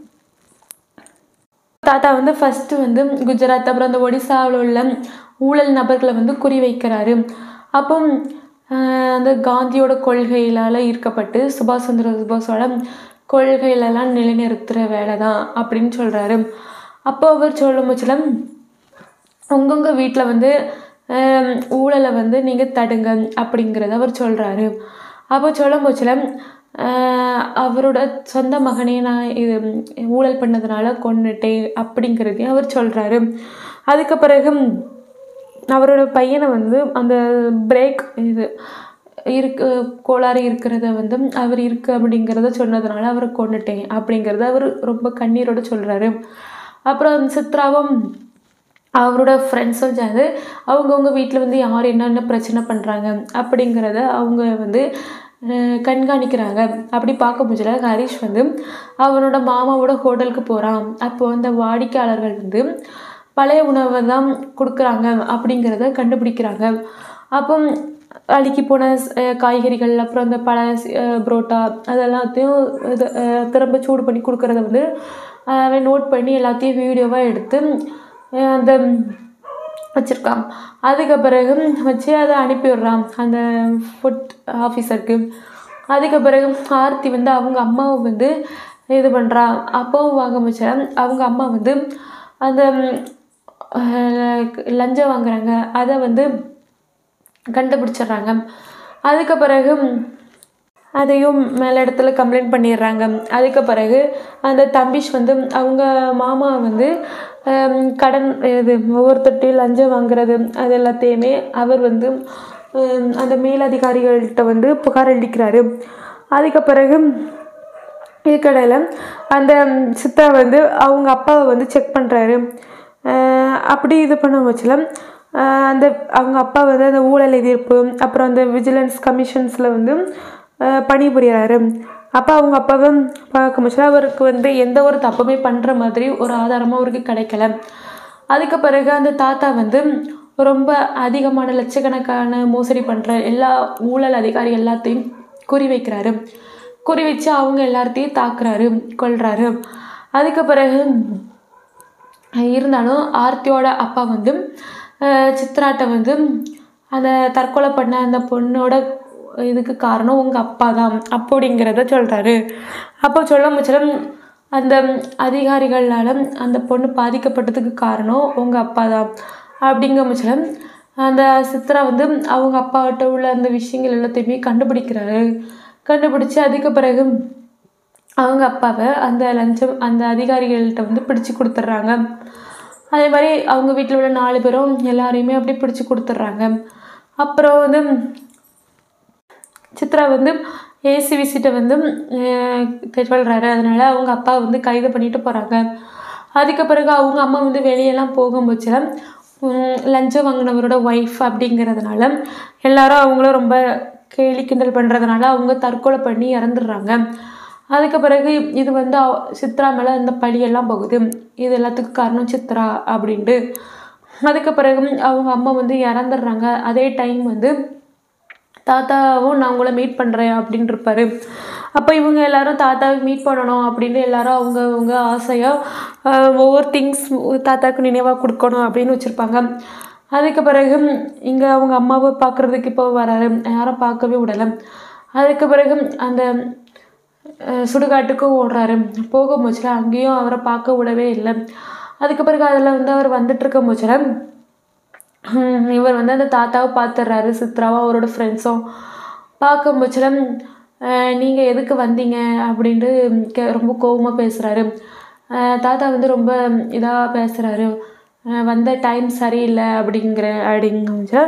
தாத்தா வந்து ஃபஸ்ட்டு வந்து குஜராத் அப்புறம் அந்த ஒடிசாவில் உள்ள ஊழல் நபர்களை வந்து குறி வைக்கிறாரு அப்போ ஆஹ், அந்த காந்தியோட கொள்கையிலால் ஈர்க்கப்பட்டு சுபாஷ் சந்திர சுபாஷோட கொள்கையிலலாம் நிலைநிறுத்துகிற வேலை தான் அப்படின்னு சொல்கிறாரு அப்போ அவர் சொல்லும் பட்சத்தில் உங்கவுங்க வீட்டில் வந்து ஆம், ஊழலை வந்து நீங்கள் தடுங்க அப்படிங்கிறத அவர் சொல்கிறாரு அப்போ சொல்லும் போச்சில் அவரோட சொந்த மகனே நான் இது ஊழல் பண்ணதுனால கொன்னுட்டேன் அப்படிங்கிறதையும் அவர் சொல்கிறாரு அதுக்கு பிறகு அவரோட பையனை வந்து அந்த பிரேக் இது இருக்கு கோளாறு இருக்கிறத வந்து அவர் இருக்கு அப்படிங்கிறத சொன்னதுனால அவரை கொன்னுட்டேன் அப்படிங்கிறத அவர் ரொம்ப கண்ணீரோட சொல்கிறாரு அப்புறம் சித்ராவும் அவரோட ஃப்ரெண்ட்ஸும் சேர்ந்து அவங்கவுங்க வீட்டில் வந்து யார் என்னென்ன பிரச்சனை பண்ணுறாங்க அப்படிங்கிறத அவங்க வந்து அஹ், கண்காணிக்கிறாங்க அப்படி பார்க்க முடியல ஹரிஷ் வந்து அவனோட மாமாவோட ஹோட்டலுக்கு போகிறான் அப்போ அந்த வாடிக்கையாளர்கள் வந்து பழைய உணவை தான் கொடுக்குறாங்க அப்படிங்கிறத கண்டுபிடிக்கிறாங்க அப்போ அழுகி போன அஹ், காய்கறிகள் அப்புறம் அந்த பழ அஹ், புரோட்டா அதெல்லாத்தையும் இது அஹ், திரும்ப சூடு பண்ணி கொடுக்குறத வந்து அஹ், அவன் நோட் பண்ணி எல்லாத்தையும் வீடியோவாக எடுத்து அஹ், அந்த வச்சுருக்கான் அதுக்கு பிறகு வச்சு அதை அனுப்பி விடுறான் அந்த ஃபுட் ஆஃபீஸருக்கு அதுக்கு பிறகு ஆர்த்தி வந்து அவங்க அம்மாவை வந்து இது பண்ணுறா அப்பாவும் வாங்க வச்சா அவங்க அம்மா வந்து அந்த அஹ், லஞ்சம் வாங்குறாங்க அதை வந்து கண்டுபிடிச்சிடுறாங்க அதுக்கு பிறகு அதையும் மேல் இடத்துல கம்ப்ளைண்ட் பண்ணிடுறாங்க அதுக்கு பிறகு அந்த தம்பிஷ் வந்து அவங்க மாமா வந்து ஹம், கடன் இது ஒவ்வொருத்தட்டையும் லஞ்சம் வாங்குறது அது எல்லாத்தையுமே அவர் வந்து ஹம், அந்த மேலதிகாரிகள்கிட்ட வந்து புகார் அளிக்கிறாரு அதுக்கு பிறகு இதுக்கடையில் அந்த சித்தா வந்து அவங்க அப்பாவை வந்து செக் பண்ணுறாரு அப்படி இது பண்ண வச்சுல அந்த அவங்க அப்பா வந்து அந்த ஊழல் எதிர்ப்பு அப்புறம் அந்த விஜிலன்ஸ் கமிஷன்ஸில் வந்து அஹ், பணிபுரியறாரு அப்போ அவங்க அப்பாவை பார்க்க முடிச்சல அவருக்கு வந்து எந்த ஒரு தப்புமே பண்ணுற மாதிரி ஒரு ஆதாரமும் அவருக்கு கிடைக்கல அதுக்கு பிறகு அந்த தாத்தா வந்து ரொம்ப அதிகமான லட்சக்கணக்கான மோசடி பண்ணுற எல்லா ஊழல் அதிகாரி எல்லாத்தையும் குறி வைக்கிறாரு குறி வச்சு அவங்க எல்லாத்தையும் தாக்குறாரு கொல்றாரு அதுக்கு பிறகு இருந்தாலும் ஆர்த்தியோட அப்பா வந்து அஹ், சித்ராட்ட வந்து அந்த தற்கொலை பண்ண அந்த பொண்ணோட இதுக்கு காரணம் உங்கள் அப்பா தான் அப்படிங்கிறத சொல்கிறாரு அப்போ சொல்ல முச்சலம் அந்த அதிகாரிகளால் அந்த பொண்ணு பாதிக்கப்பட்டதுக்கு காரணம் உங்கள் அப்பா தான் அப்படிங்கிற முச்சலம் அந்த சித்ரா வந்து அவங்க அப்பாகிட்ட உள்ள அந்த விஷயங்கள் எல்லாத்தையுமே கண்டுபிடிக்கிறாரு கண்டுபிடிச்சி அதுக்கு பிறகு அவங்க அப்பாவை அந்த லஞ்சம் அந்த அதிகாரிகள்கிட்ட வந்து பிடிச்சு கொடுத்துட்றாங்க அதே மாதிரி அவங்க வீட்டில் உள்ள நாலு பேரும் எல்லாரையுமே அப்படி பிடிச்சு கொடுத்துட்றாங்க அப்புறம் வந்து சித்ரா வந்து ஏசி விசிட்டை வந்து சொல்கிறாரு அதனால் அவங்க அப்பா வந்து கைது பண்ணிட்டு போகிறாங்க அதுக்கு பிறகு அவங்க அம்மா வந்து வெளியெல்லாம் போகும்போது லஞ்சம் வாங்கினவரோட ஒய்ஃப் அப்படிங்கிறதுனால எல்லாரும் அவங்கள ரொம்ப கேலி கிண்டல் பண்ணுறதுனால அவங்க தற்கொலை பண்ணி இறந்துடுறாங்க அதுக்கு பிறகு இது வந்து அவ- சித்ரா மேலே இந்த பழியெல்லாம் போகுது இது எல்லாத்துக்கும் காரணம் சித்ரா அப்படின்ட்டு அதுக்கு பிறகு அவங்க அம்மா வந்து இறந்துடுறாங்க அதே டைம் வந்து தாத்தாவும் நான் உங்களை மீட் பண்ணுறேன் அப்படின்னு இருப்பாரு அப்போ இவங்க எல்லாரும் தாத்தாவை மீட் பண்ணணும் அப்படின்னு எல்லாரும் அவங்க அவங்க ஆசையாக ஒவ்வொரு திங்ஸ் தாத்தாவுக்கு நினைவாக கொடுக்கணும் அப்படின்னு வச்சுருப்பாங்க அதுக்கு பிறகு இங்கே அவங்க அம்மாவை பார்க்குறதுக்கு இப்போ வராரு யாரும் பார்க்கவே விடலை அதுக்கு பிறகு அந்த அஹ், சுடுகாட்டுக்கும் ஓடுறாரு போக முச்சில் அங்கேயும் அவரை பார்க்க விடவே இல்லை அதுக்கு பிறகு அதில் வந்து அவர் வந்துட்டு இருக்க முச்சில் ஹம், இவர் வந்து அந்த தாத்தாவை பார்த்துடுறாரு சித்ராவும் அவரோட ஃப்ரெண்ட்ஸும் பார்க்கும் பட்சத்தில் நீங்கள் எதுக்கு வந்தீங்க அப்படின்ட்டு கே ரொம்ப கோவமாக பேசுகிறாரு தாத்தா வந்து ரொம்ப இதாக பேசுகிறாரு வந்த டைம் சரியில்லை அப்படிங்கிற அப்படிங்க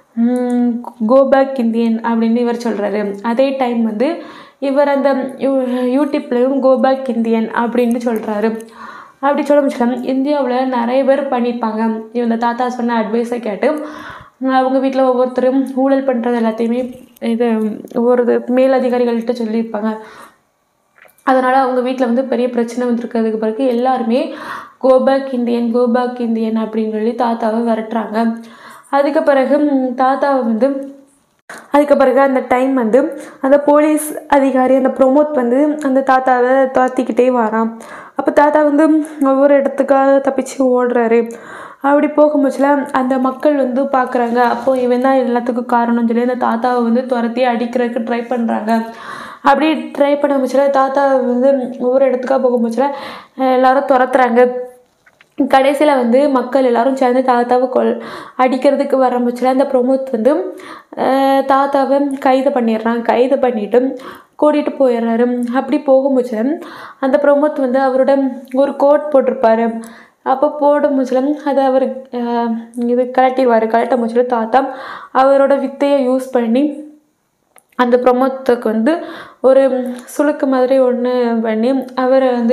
கோ பேக் இந்தியன் அப்படின்னு இவர் சொல்கிறாரு அதே டைம் வந்து இவர் அந்த யூ யூடியூப்லேயும் கோ பேக் இந்தியன் அப்படின்னு சொல்கிறாரு அப்படி சொல்ல முடியல இந்தியாவில் நிறைய பேர் பண்ணியிருப்பாங்க இந்த தாத்தா சொன்ன அட்வைஸை கேட்டு அவங்க வீட்டில் ஒவ்வொருத்தரும் ஊழல் பண்ணுறது எல்லாத்தையுமே இது ஒவ்வொரு இது மேலதிகாரிகள்கிட்ட சொல்லியிருப்பாங்க அதனால் அவங்க வீட்டில் வந்து பெரிய பிரச்சனை வந்திருக்கிறதுக்கு பிறகு எல்லாருமே கோபேக் இந்தியன் கோபேக் இந்தியன் அப்படின்னு சொல்லி தாத்தாவை விரட்டுறாங்க அதுக்கு பிறகு ம், தாத்தாவை வந்து அதுக்கு பிறகு அந்த டைம் வந்து அந்த போலீஸ் அதிகாரி அந்த ப்ரொமோட் வந்து அந்த தாத்தாவை தாத்திக்கிட்டே வரான் அப்போ தாத்தா வந்து ஒவ்வொரு இடத்துக்காக தப்பிச்சு ஓடுறாரு அப்படி போகும்போதுல அந்த மக்கள் வந்து பார்க்குறாங்க அப்போ இவன் தான் எல்லாத்துக்கும் காரணம்னு சொல்லி அந்த தாத்தாவை வந்து துரத்தி அடிக்கிறதுக்கு ட்ரை பண்ணுறாங்க அப்படி ட்ரை பண்ண முச்சில தாத்தா வந்து ஒவ்வொரு இடத்துக்காக போகும்போதுல எல்லாரும் துரத்துறாங்க கடைசியில் வந்து மக்கள் எல்லாரும் சேர்ந்து தாத்தாவை கொல் அடிக்கிறதுக்கு வரம்புச்சில் அந்த ப்ரொமோத் வந்து அஹ், தாத்தாவை கைது பண்ணிடுறான் கைது பண்ணிட்டு கூட்டிகிட்டு போயிடுறாரு அப்படி போகும்போது அந்த ப்ரொமோத் வந்து அவரோட ஒரு கோட் போட்டிருப்பாரு அப்போ போடும் முச்சிலம் அதை அவர் அஹ், இது கலட்டிடுவார் கலட்ட முச்சில தாத்தா அவரோட வித்தையை யூஸ் பண்ணி அந்த ப்ரொமோத்துக்கு வந்து ஒரு சுளுக்கு மாதிரி ஒன்று பண்ணி அவரை வந்து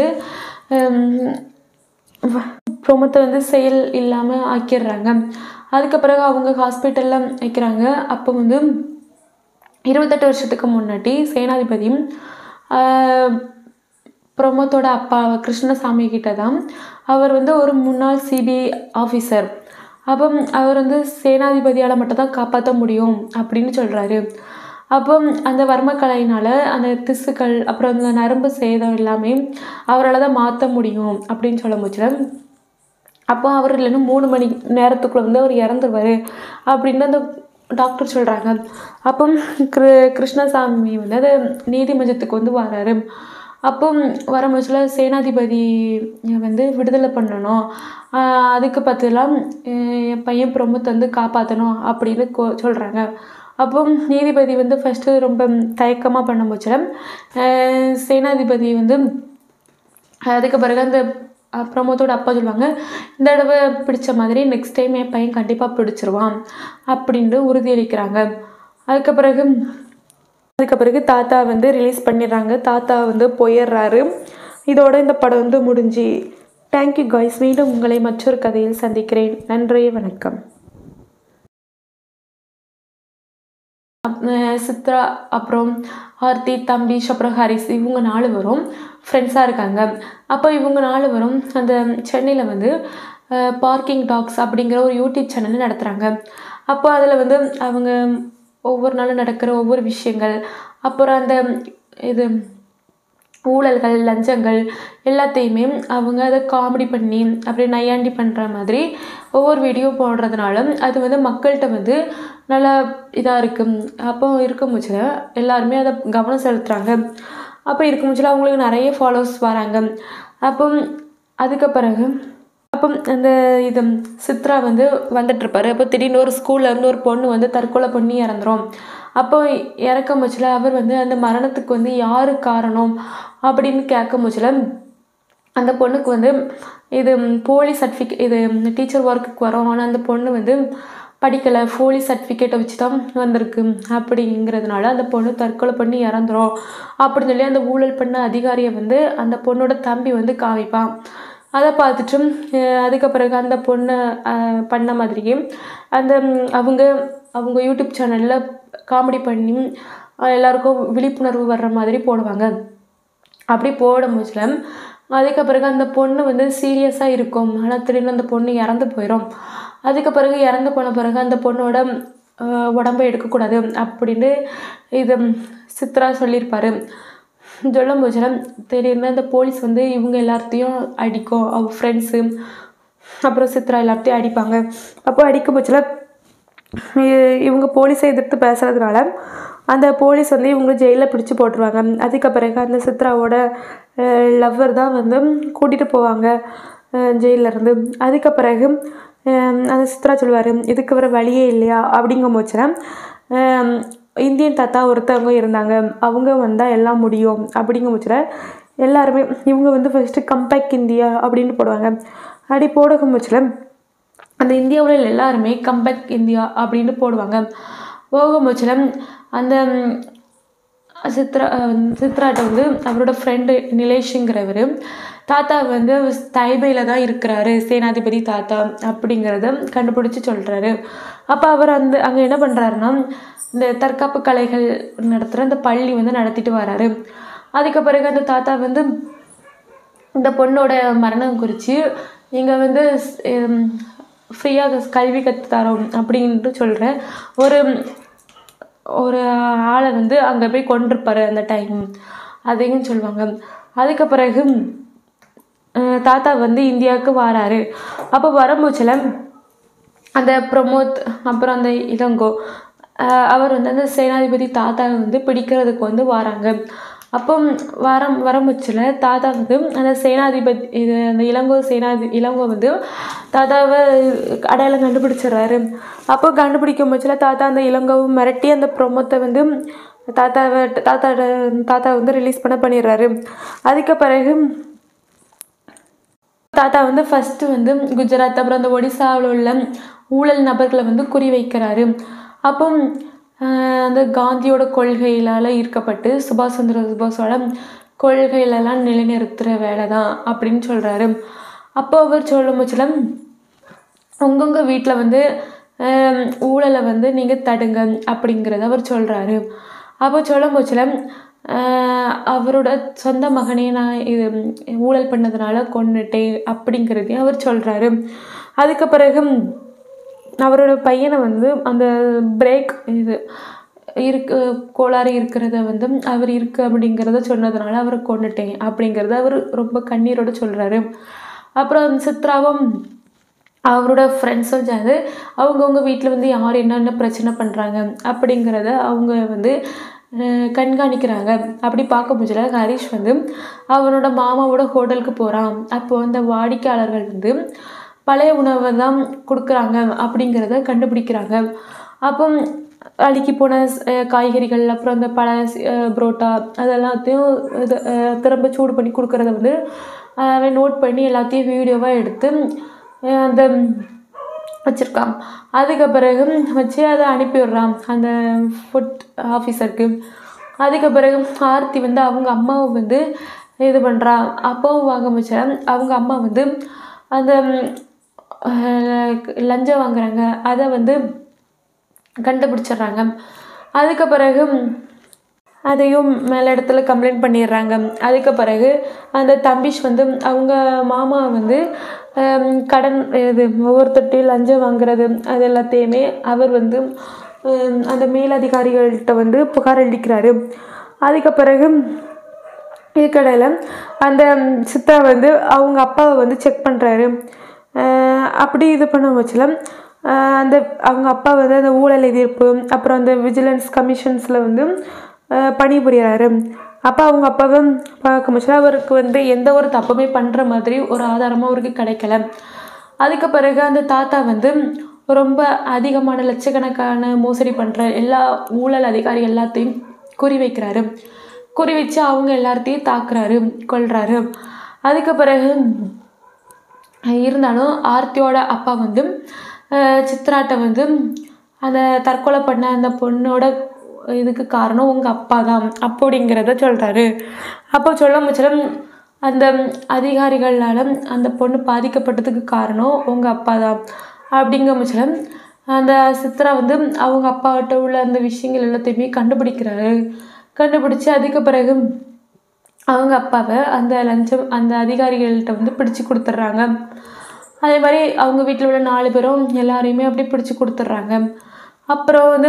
ப்ரொமோத்தை வந்து செயல் இல்லாமல் ஆக்கிடுறாங்க அதுக்கு பிறகு அவங்க ஹாஸ்பிட்டலில் வைக்கிறாங்க அப்போ வந்து இருபத்தெட்டு வருஷத்துக்கு முன்னாடி சேனாதிபதியும் ஆஹ், பிரமோத்தோட அப்பா கிருஷ்ணசாமி கிட்ட தான் அவர் வந்து ஒரு முன்னாள் சிபிஐ ஆஃபீஸர் அப்போ அவர் வந்து சேனாதிபதியால் மட்டும் தான் காப்பாற்ற முடியும் அப்படின்னு சொல்கிறாரு அப்போ அந்த வர்மக்கலையினால் அந்த திசுக்கள் அப்புறம் அந்த நரம்பு சேதம் எல்லாமே அவரால் தான் மாற்ற முடியும் அப்படின்னு சொல்ல முடியல அப்போ அவர் இல்லைன்னா மூணு மணி நேரத்துக்குள்ளே வந்து அவர் இறந்துருவார் அப்படின்னு அந்த டாக்டர் சொல்கிறாங்க அப்போ கிரு கிருஷ்ணசாமி வந்து அது நீதிமன்றத்துக்கு வந்து வராரு அப்போ வரும்போதுல சேனாதிபதி வந்து விடுதலை பண்ணணும் ஆஹ் அதுக்கு பதிலாம் என் பையன் பிரமுத் வந்து காப்பாற்றணும் அப்படின்னு கோ சொல்கிறாங்க அப்போ நீதிபதி வந்து ஃபஸ்ட்டு ரொம்ப தயக்கமாக பண்ண போச்சுல சேனாதிபதி வந்து அதுக்கு பிறகு அந்த அஹ், பிரமோத்தோட அப்பா சொல்லுவாங்க இந்த தடவை பிடிச்ச மாதிரி நெக்ஸ்ட் டைம் என் பையன் கண்டிப்பாக பிடிச்சிருவான் அப்படின்ட்டு உறுதியளிக்கிறாங்க அதுக்கு பிறகு அதுக்கு பிறகு தாத்தா வந்து ரிலீஸ் பண்ணிடுறாங்க தாத்தா வந்து போயிடுறாரு இதோட இந்த படம் வந்து முடிஞ்சு தேங்க்யூ காய்ஸ் மீண்டும் உங்களை மற்றொரு கதையில் சந்திக்கிறேன் நன்றி வணக்கம் அஹ் சித்ரா அப்புறம் ஆர்த்தி தம்பீஷ் அப்புறம் ஹரிஸ் இவங்க நாலு பேரும் ஃப்ரெண்ட்ஸாக இருக்காங்க அப்போ இவங்க நாலு பேரும் அந்த சென்னையில் வந்து பார்க்கிங் டாக்ஸ் அப்படிங்கிற ஒரு யூடியூப் சேனல் நடத்துகிறாங்க அப்போ அதில் வந்து அவங்க ஒவ்வொரு நாளும் நடக்கிற ஒவ்வொரு விஷயங்கள் அப்புறம் அந்த இது ஊழல்கள் லஞ்சங்கள் எல்லாத்தையுமே அவங்க அதை காமெடி பண்ணி அப்படி நையாண்டி பண்ணுற மாதிரி ஒவ்வொரு வீடியோ போடுறதுனால அது வந்து மக்கள்கிட்ட வந்து நல்லா இதாக இருக்கும் அப்போ இருக்கும் போச்சுல எல்லாருமே அதை கவனம் செலுத்துகிறாங்க அப்போ இருக்கும் போச்சுல அவங்களுக்கு நிறைய ஃபாலோவர்ஸ் வராங்க அப்போ அதுக்கு பிறகு அப்போ அந்த இது சித்ரா வந்து வந்துட்டுருப்பாரு அப்போ திடீர்னு ஒரு ஸ்கூல்ல இருந்து ஒரு பொண்ணு வந்து தற்கொலை பண்ணி இறந்துரும் அப்போ இறக்கும் போச்சுல அவர் வந்து அந்த மரணத்துக்கு வந்து யாரு காரணம் அப்படின்னு கேட்கும் போச்சுல அந்த பொண்ணுக்கு வந்து இது போலி சர்டிஃபிகேட் இது டீச்சர் ஒர்க்குக்கு வரோம் ஆனால் அந்த பொண்ணு வந்து படிக்கலை போலி சர்டிஃபிகேட்டை வச்சு தான் வந்திருக்கு அப்படிங்கிறதுனால அந்த பொண்ணு தற்கொலை பண்ணி இறந்துரும் அப்படின்னு சொல்லி அந்த ஊழல் பண்ண அதிகாரியை வந்து அந்த பொண்ணோட தம்பி வந்து காமிப்பான் அதை பார்த்துட்டு அஹ் அதுக்கு பிறகு அந்த பொண்ணு அஹ், பண்ண மாதிரியே அந்த ம், அவங்க அவங்க யூடியூப் சேனலில் காமெடி பண்ணி அஹ், எல்லாருக்கும் விழிப்புணர்வு வர்ற மாதிரி போடுவாங்க அப்படி போடும்போதுல அதுக்கு பிறகு அந்த பொண்ணு வந்து சீரியஸாக இருக்கும் ஆனால் திடீர்னு அந்த பொண்ணு இறந்து போயிடும் அதுக்கு பிறகு இறந்து போன பிறகு அந்த பொண்ணோட அஹ், உடம்பை எடுக்கக்கூடாது அப்படின்னு இது சித்ரா சொல்லியிருப்பாரு சொல்லும் போச்சுல திடீர்னு அந்த போலீஸ் வந்து இவங்க எல்லாத்தையும் அடிக்கும் அவங்க ஃப்ரெண்ட்ஸு அப்புறம் சித்ரா எல்லாத்தையும் அடிப்பாங்க அப்போ அடிக்கும் போச்சுல இ- இவங்க போலீஸை எதிர்த்து பேசுறதுனால அந்த போலீஸ் வந்து இவங்க ஜெயிலில் பிடிச்சி போட்டுருவாங்க அதுக்கு பிறகு அந்த சித்ராவோட லவ்வர் தான் வந்து கூட்டிகிட்டு போவாங்க ஜெயிலில் இருந்து அதுக்கு பிறகு அஹ், அந்த சித்ரா சொல்லுவார் இதுக்கு வர வழியே இல்லையா அப்படிங்கும் போச்சுல இந்தியன் தாத்தா ஒருத்தவங்க இருந்தாங்க அவங்க வந்தால் எல்லாம் முடியும் அப்படிங்கும் போச்சுல எல்லாருமே இவங்க வந்து ஃபஸ்ட்டு கம்பேக் இந்தியா அப்படின்னு போடுவாங்க அப்படி போடுகும் போச்சுல அந்த இந்தியாவில் எல்லாருமே கம்பேக் இந்தியா அப்படின்னு போடுவாங்க போகும்போச்சுல அந்த ம், சித்ரா அஹ், சித்ராட்ட வந்து அவரோட ஃப்ரெண்டு நிலேஷுங்கிறவர் தாத்தா வந்து தைபையில் தான் இருக்கிறாரு சேனாதிபதி தாத்தா அப்படிங்கிறத கண்டுபிடிச்சி சொல்கிறாரு அப்போ அவர் அந்த அங்கே என்ன பண்ணுறாருன்னா இந்த தற்காப்பு கலைகள் நடத்துகிற அந்த பள்ளி வந்து நடத்திட்டு வராரு அதுக்கு பிறகு அந்த தாத்தா வந்து இந்த பொண்ணோட மரணம் குறித்து இங்கே வந்து ஃப்ரீயாக கல்வி கற்று தரோம் அப்படின்ட்டு சொல்கிற ஒரு ஒரு ஆளை வந்து அங்கே போய் கொண்டிருப்பாரு அந்த டைம் அதையும் சொல்லுவாங்க அதுக்கு பிறகு அஹ், தாத்தா வந்து இந்தியாவுக்கு வராரு அப்போ வரும்போச்சில் அந்த பிரமோத் அப்புறம் அந்த இளங்கோ அஹ், அவர் வந்து அந்த சேனாதிபதி தாத்தாவை வந்து பிடிக்கிறதுக்கு வந்து வராங்க அப்போ வரம் வரமுச்சில் தாத்தா வந்து அந்த சேனாதிபதி இது அந்த இளங்கோ சேனாதி இளங்கோ வந்து தாத்தாவை அடையாளம் கண்டுபிடிச்சிடுறாரு அப்போ கண்டுபிடிக்கும் பட்சத்தில் தாத்தா அந்த இளங்கோவை மிரட்டி அந்த பிரமோத்தை வந்து தாத்தாவை தாத்தாவோட தாத்தா வந்து ரிலீஸ் பண்ண பண்ணிடுறாரு அதுக்கு பிறகு தாத்தா வந்து ஃபஸ்ட்டு வந்து குஜராத் அப்புறம் அந்த ஒடிசாவில் உள்ள ஊழல் நபர்களை வந்து குறி வைக்கிறாரு அப்போ ஆஹ், அந்த காந்தியோட கொள்கையிலால் ஈர்க்கப்பட்டு சுபாஷ் சந்திர சுபாஷோட கொள்கையிலலாம் நிலைநிறுத்துகிற வேலை தான் அப்படின்னு சொல்கிறாரு அப்போ அவர் சொல்லும் பட்சத்தில் உங்கவுங்க வீட்டில் வந்து ஆம், ஊழலை வந்து நீங்கள் தடுங்க அப்படிங்கிறத அவர் சொல்கிறாரு அப்போ சொல்லும் போச்சில் அவரோட சொந்த மகனே நான் இது ஊழல் பண்ணதுனால கொன்னுட்டேன் அப்படிங்கிறதையும் அவர் சொல்கிறாரு அதுக்கு பிறகு அவரோட பையனை வந்து அந்த பிரேக் இது இருக்கு கோளாறு இருக்கிறத வந்து அவர் இருக்கு அப்படிங்கிறத சொன்னதுனால அவரை கொண்டுட்டேன் அப்படிங்கிறத அவர் ரொம்ப கண்ணீரோட சொல்கிறாரு அப்புறம் சித்ராவும் அவரோட ஃப்ரெண்ட்ஸும் சேர்ந்து அவங்கவுங்க வீட்டில் வந்து யார் என்னென்ன பிரச்சனை பண்ணுறாங்க அப்படிங்கிறத அவங்க வந்து அஹ், கண்காணிக்கிறாங்க அப்படி பார்க்க முடியல ஹரிஷ் வந்து அவனோட மாமாவோட ஹோட்டலுக்கு போகிறான் அப்போ அந்த வாடிக்கையாளர்கள் வந்து பழைய உணவை தான் கொடுக்குறாங்க அப்படிங்கிறத கண்டுபிடிக்கிறாங்க அப்போ அழுக்கி போன அஹ், காய்கறிகள் அப்புறம் அந்த பழ அஹ், புரோட்டா அதெல்லாத்தையும் இது அஹ், திரும்ப சூடு பண்ணி கொடுக்குறத வந்து அஹ், அவன் நோட் பண்ணி எல்லாத்தையும் வீடியோவாக எடுத்து அஹ், அந்த வச்சுருக்கான் அதுக்கு பிறகு வச்சு அதை அனுப்பி விடுறான் அந்த ஃபுட் ஆஃபீஸருக்கு அதுக்கு பிறகு ஆர்த்தி வந்து அவங்க அம்மாவை வந்து இது பண்ணுறா அப்பாவும் வாங்க வச்சா அவங்க அம்மா வந்து அந்த அஹ், லஞ்சம் வாங்குறாங்க அதை வந்து கண்டுபிடிச்சிடுறாங்க அதுக்கு பிறகு அதையும் மேல் இடத்துல கம்ப்ளைண்ட் பண்ணிடுறாங்க அதுக்கு பிறகு அந்த தம்பிஷ் வந்து அவங்க மாமா வந்து ஹம், கடன் இது ஒவ்வொருத்தட்டையும் லஞ்சம் வாங்குறது அது எல்லாத்தையுமே அவர் வந்து ஹம், அந்த மேலதிகாரிகள்கிட்ட வந்து புகார் அளிக்கிறாரு அதுக்கு பிறகு இதுக்கடையில் அந்த சித்தா வந்து அவங்க அப்பாவை வந்து செக் பண்ணுறாரு அப்படி இது பண்ண வச்சுல அந்த அவங்க அப்பா வந்து அந்த ஊழல் எதிர்ப்பு அப்புறம் அந்த விஜிலன்ஸ் கமிஷன்ஸில் வந்து அஹ், பணிபுரியறாரு அப்போ அவங்க அப்பாவை பார்க்க முடிச்சல அவருக்கு வந்து எந்த ஒரு தப்புமே பண்ணுற மாதிரி ஒரு ஆதாரமும் அவருக்கு கிடைக்கல அதுக்கு பிறகு அந்த தாத்தா வந்து ரொம்ப அதிகமான லட்சக்கணக்கான மோசடி பண்ணுற எல்லா ஊழல் அதிகாரி எல்லாத்தையும் குறி வைக்கிறாரு குறி வச்சு அவங்க எல்லாத்தையும் தாக்குறாரு கொல்றாரு அதுக்கு பிறகு இருந்தாலும் ஆர்த்தியோட அப்பா வந்து அஹ் சித்ராட்ட வந்து அந்த தற்கொலை பண்ண அந்த பொண்ணோட இதுக்கு காரணம் உங்கள் அப்பா தான் அப்படிங்கிறத சொல்கிறாரு அப்போ சொல்ல முச்சலம் அந்த அதிகாரிகளால் அந்த பொண்ணு பாதிக்கப்பட்டதுக்கு காரணம் உங்கள் அப்பா தான் அப்படிங்கிற முச்சலம் அந்த சித்ரா வந்து அவங்க அப்பாகிட்ட உள்ள அந்த விஷயங்கள் எல்லாத்தையுமே கண்டுபிடிக்கிறாரு கண்டுபிடிச்சி அதுக்கு பிறகு அவங்க அப்பாவை அந்த லஞ்சம் அந்த அதிகாரிகள்கிட்ட வந்து பிடிச்சு கொடுத்துட்றாங்க அதே மாதிரி அவங்க வீட்டில் உள்ள நாலு பேரும் எல்லாரையுமே அப்படியே பிடிச்சு கொடுத்துட்றாங்க அப்புறம் வந்து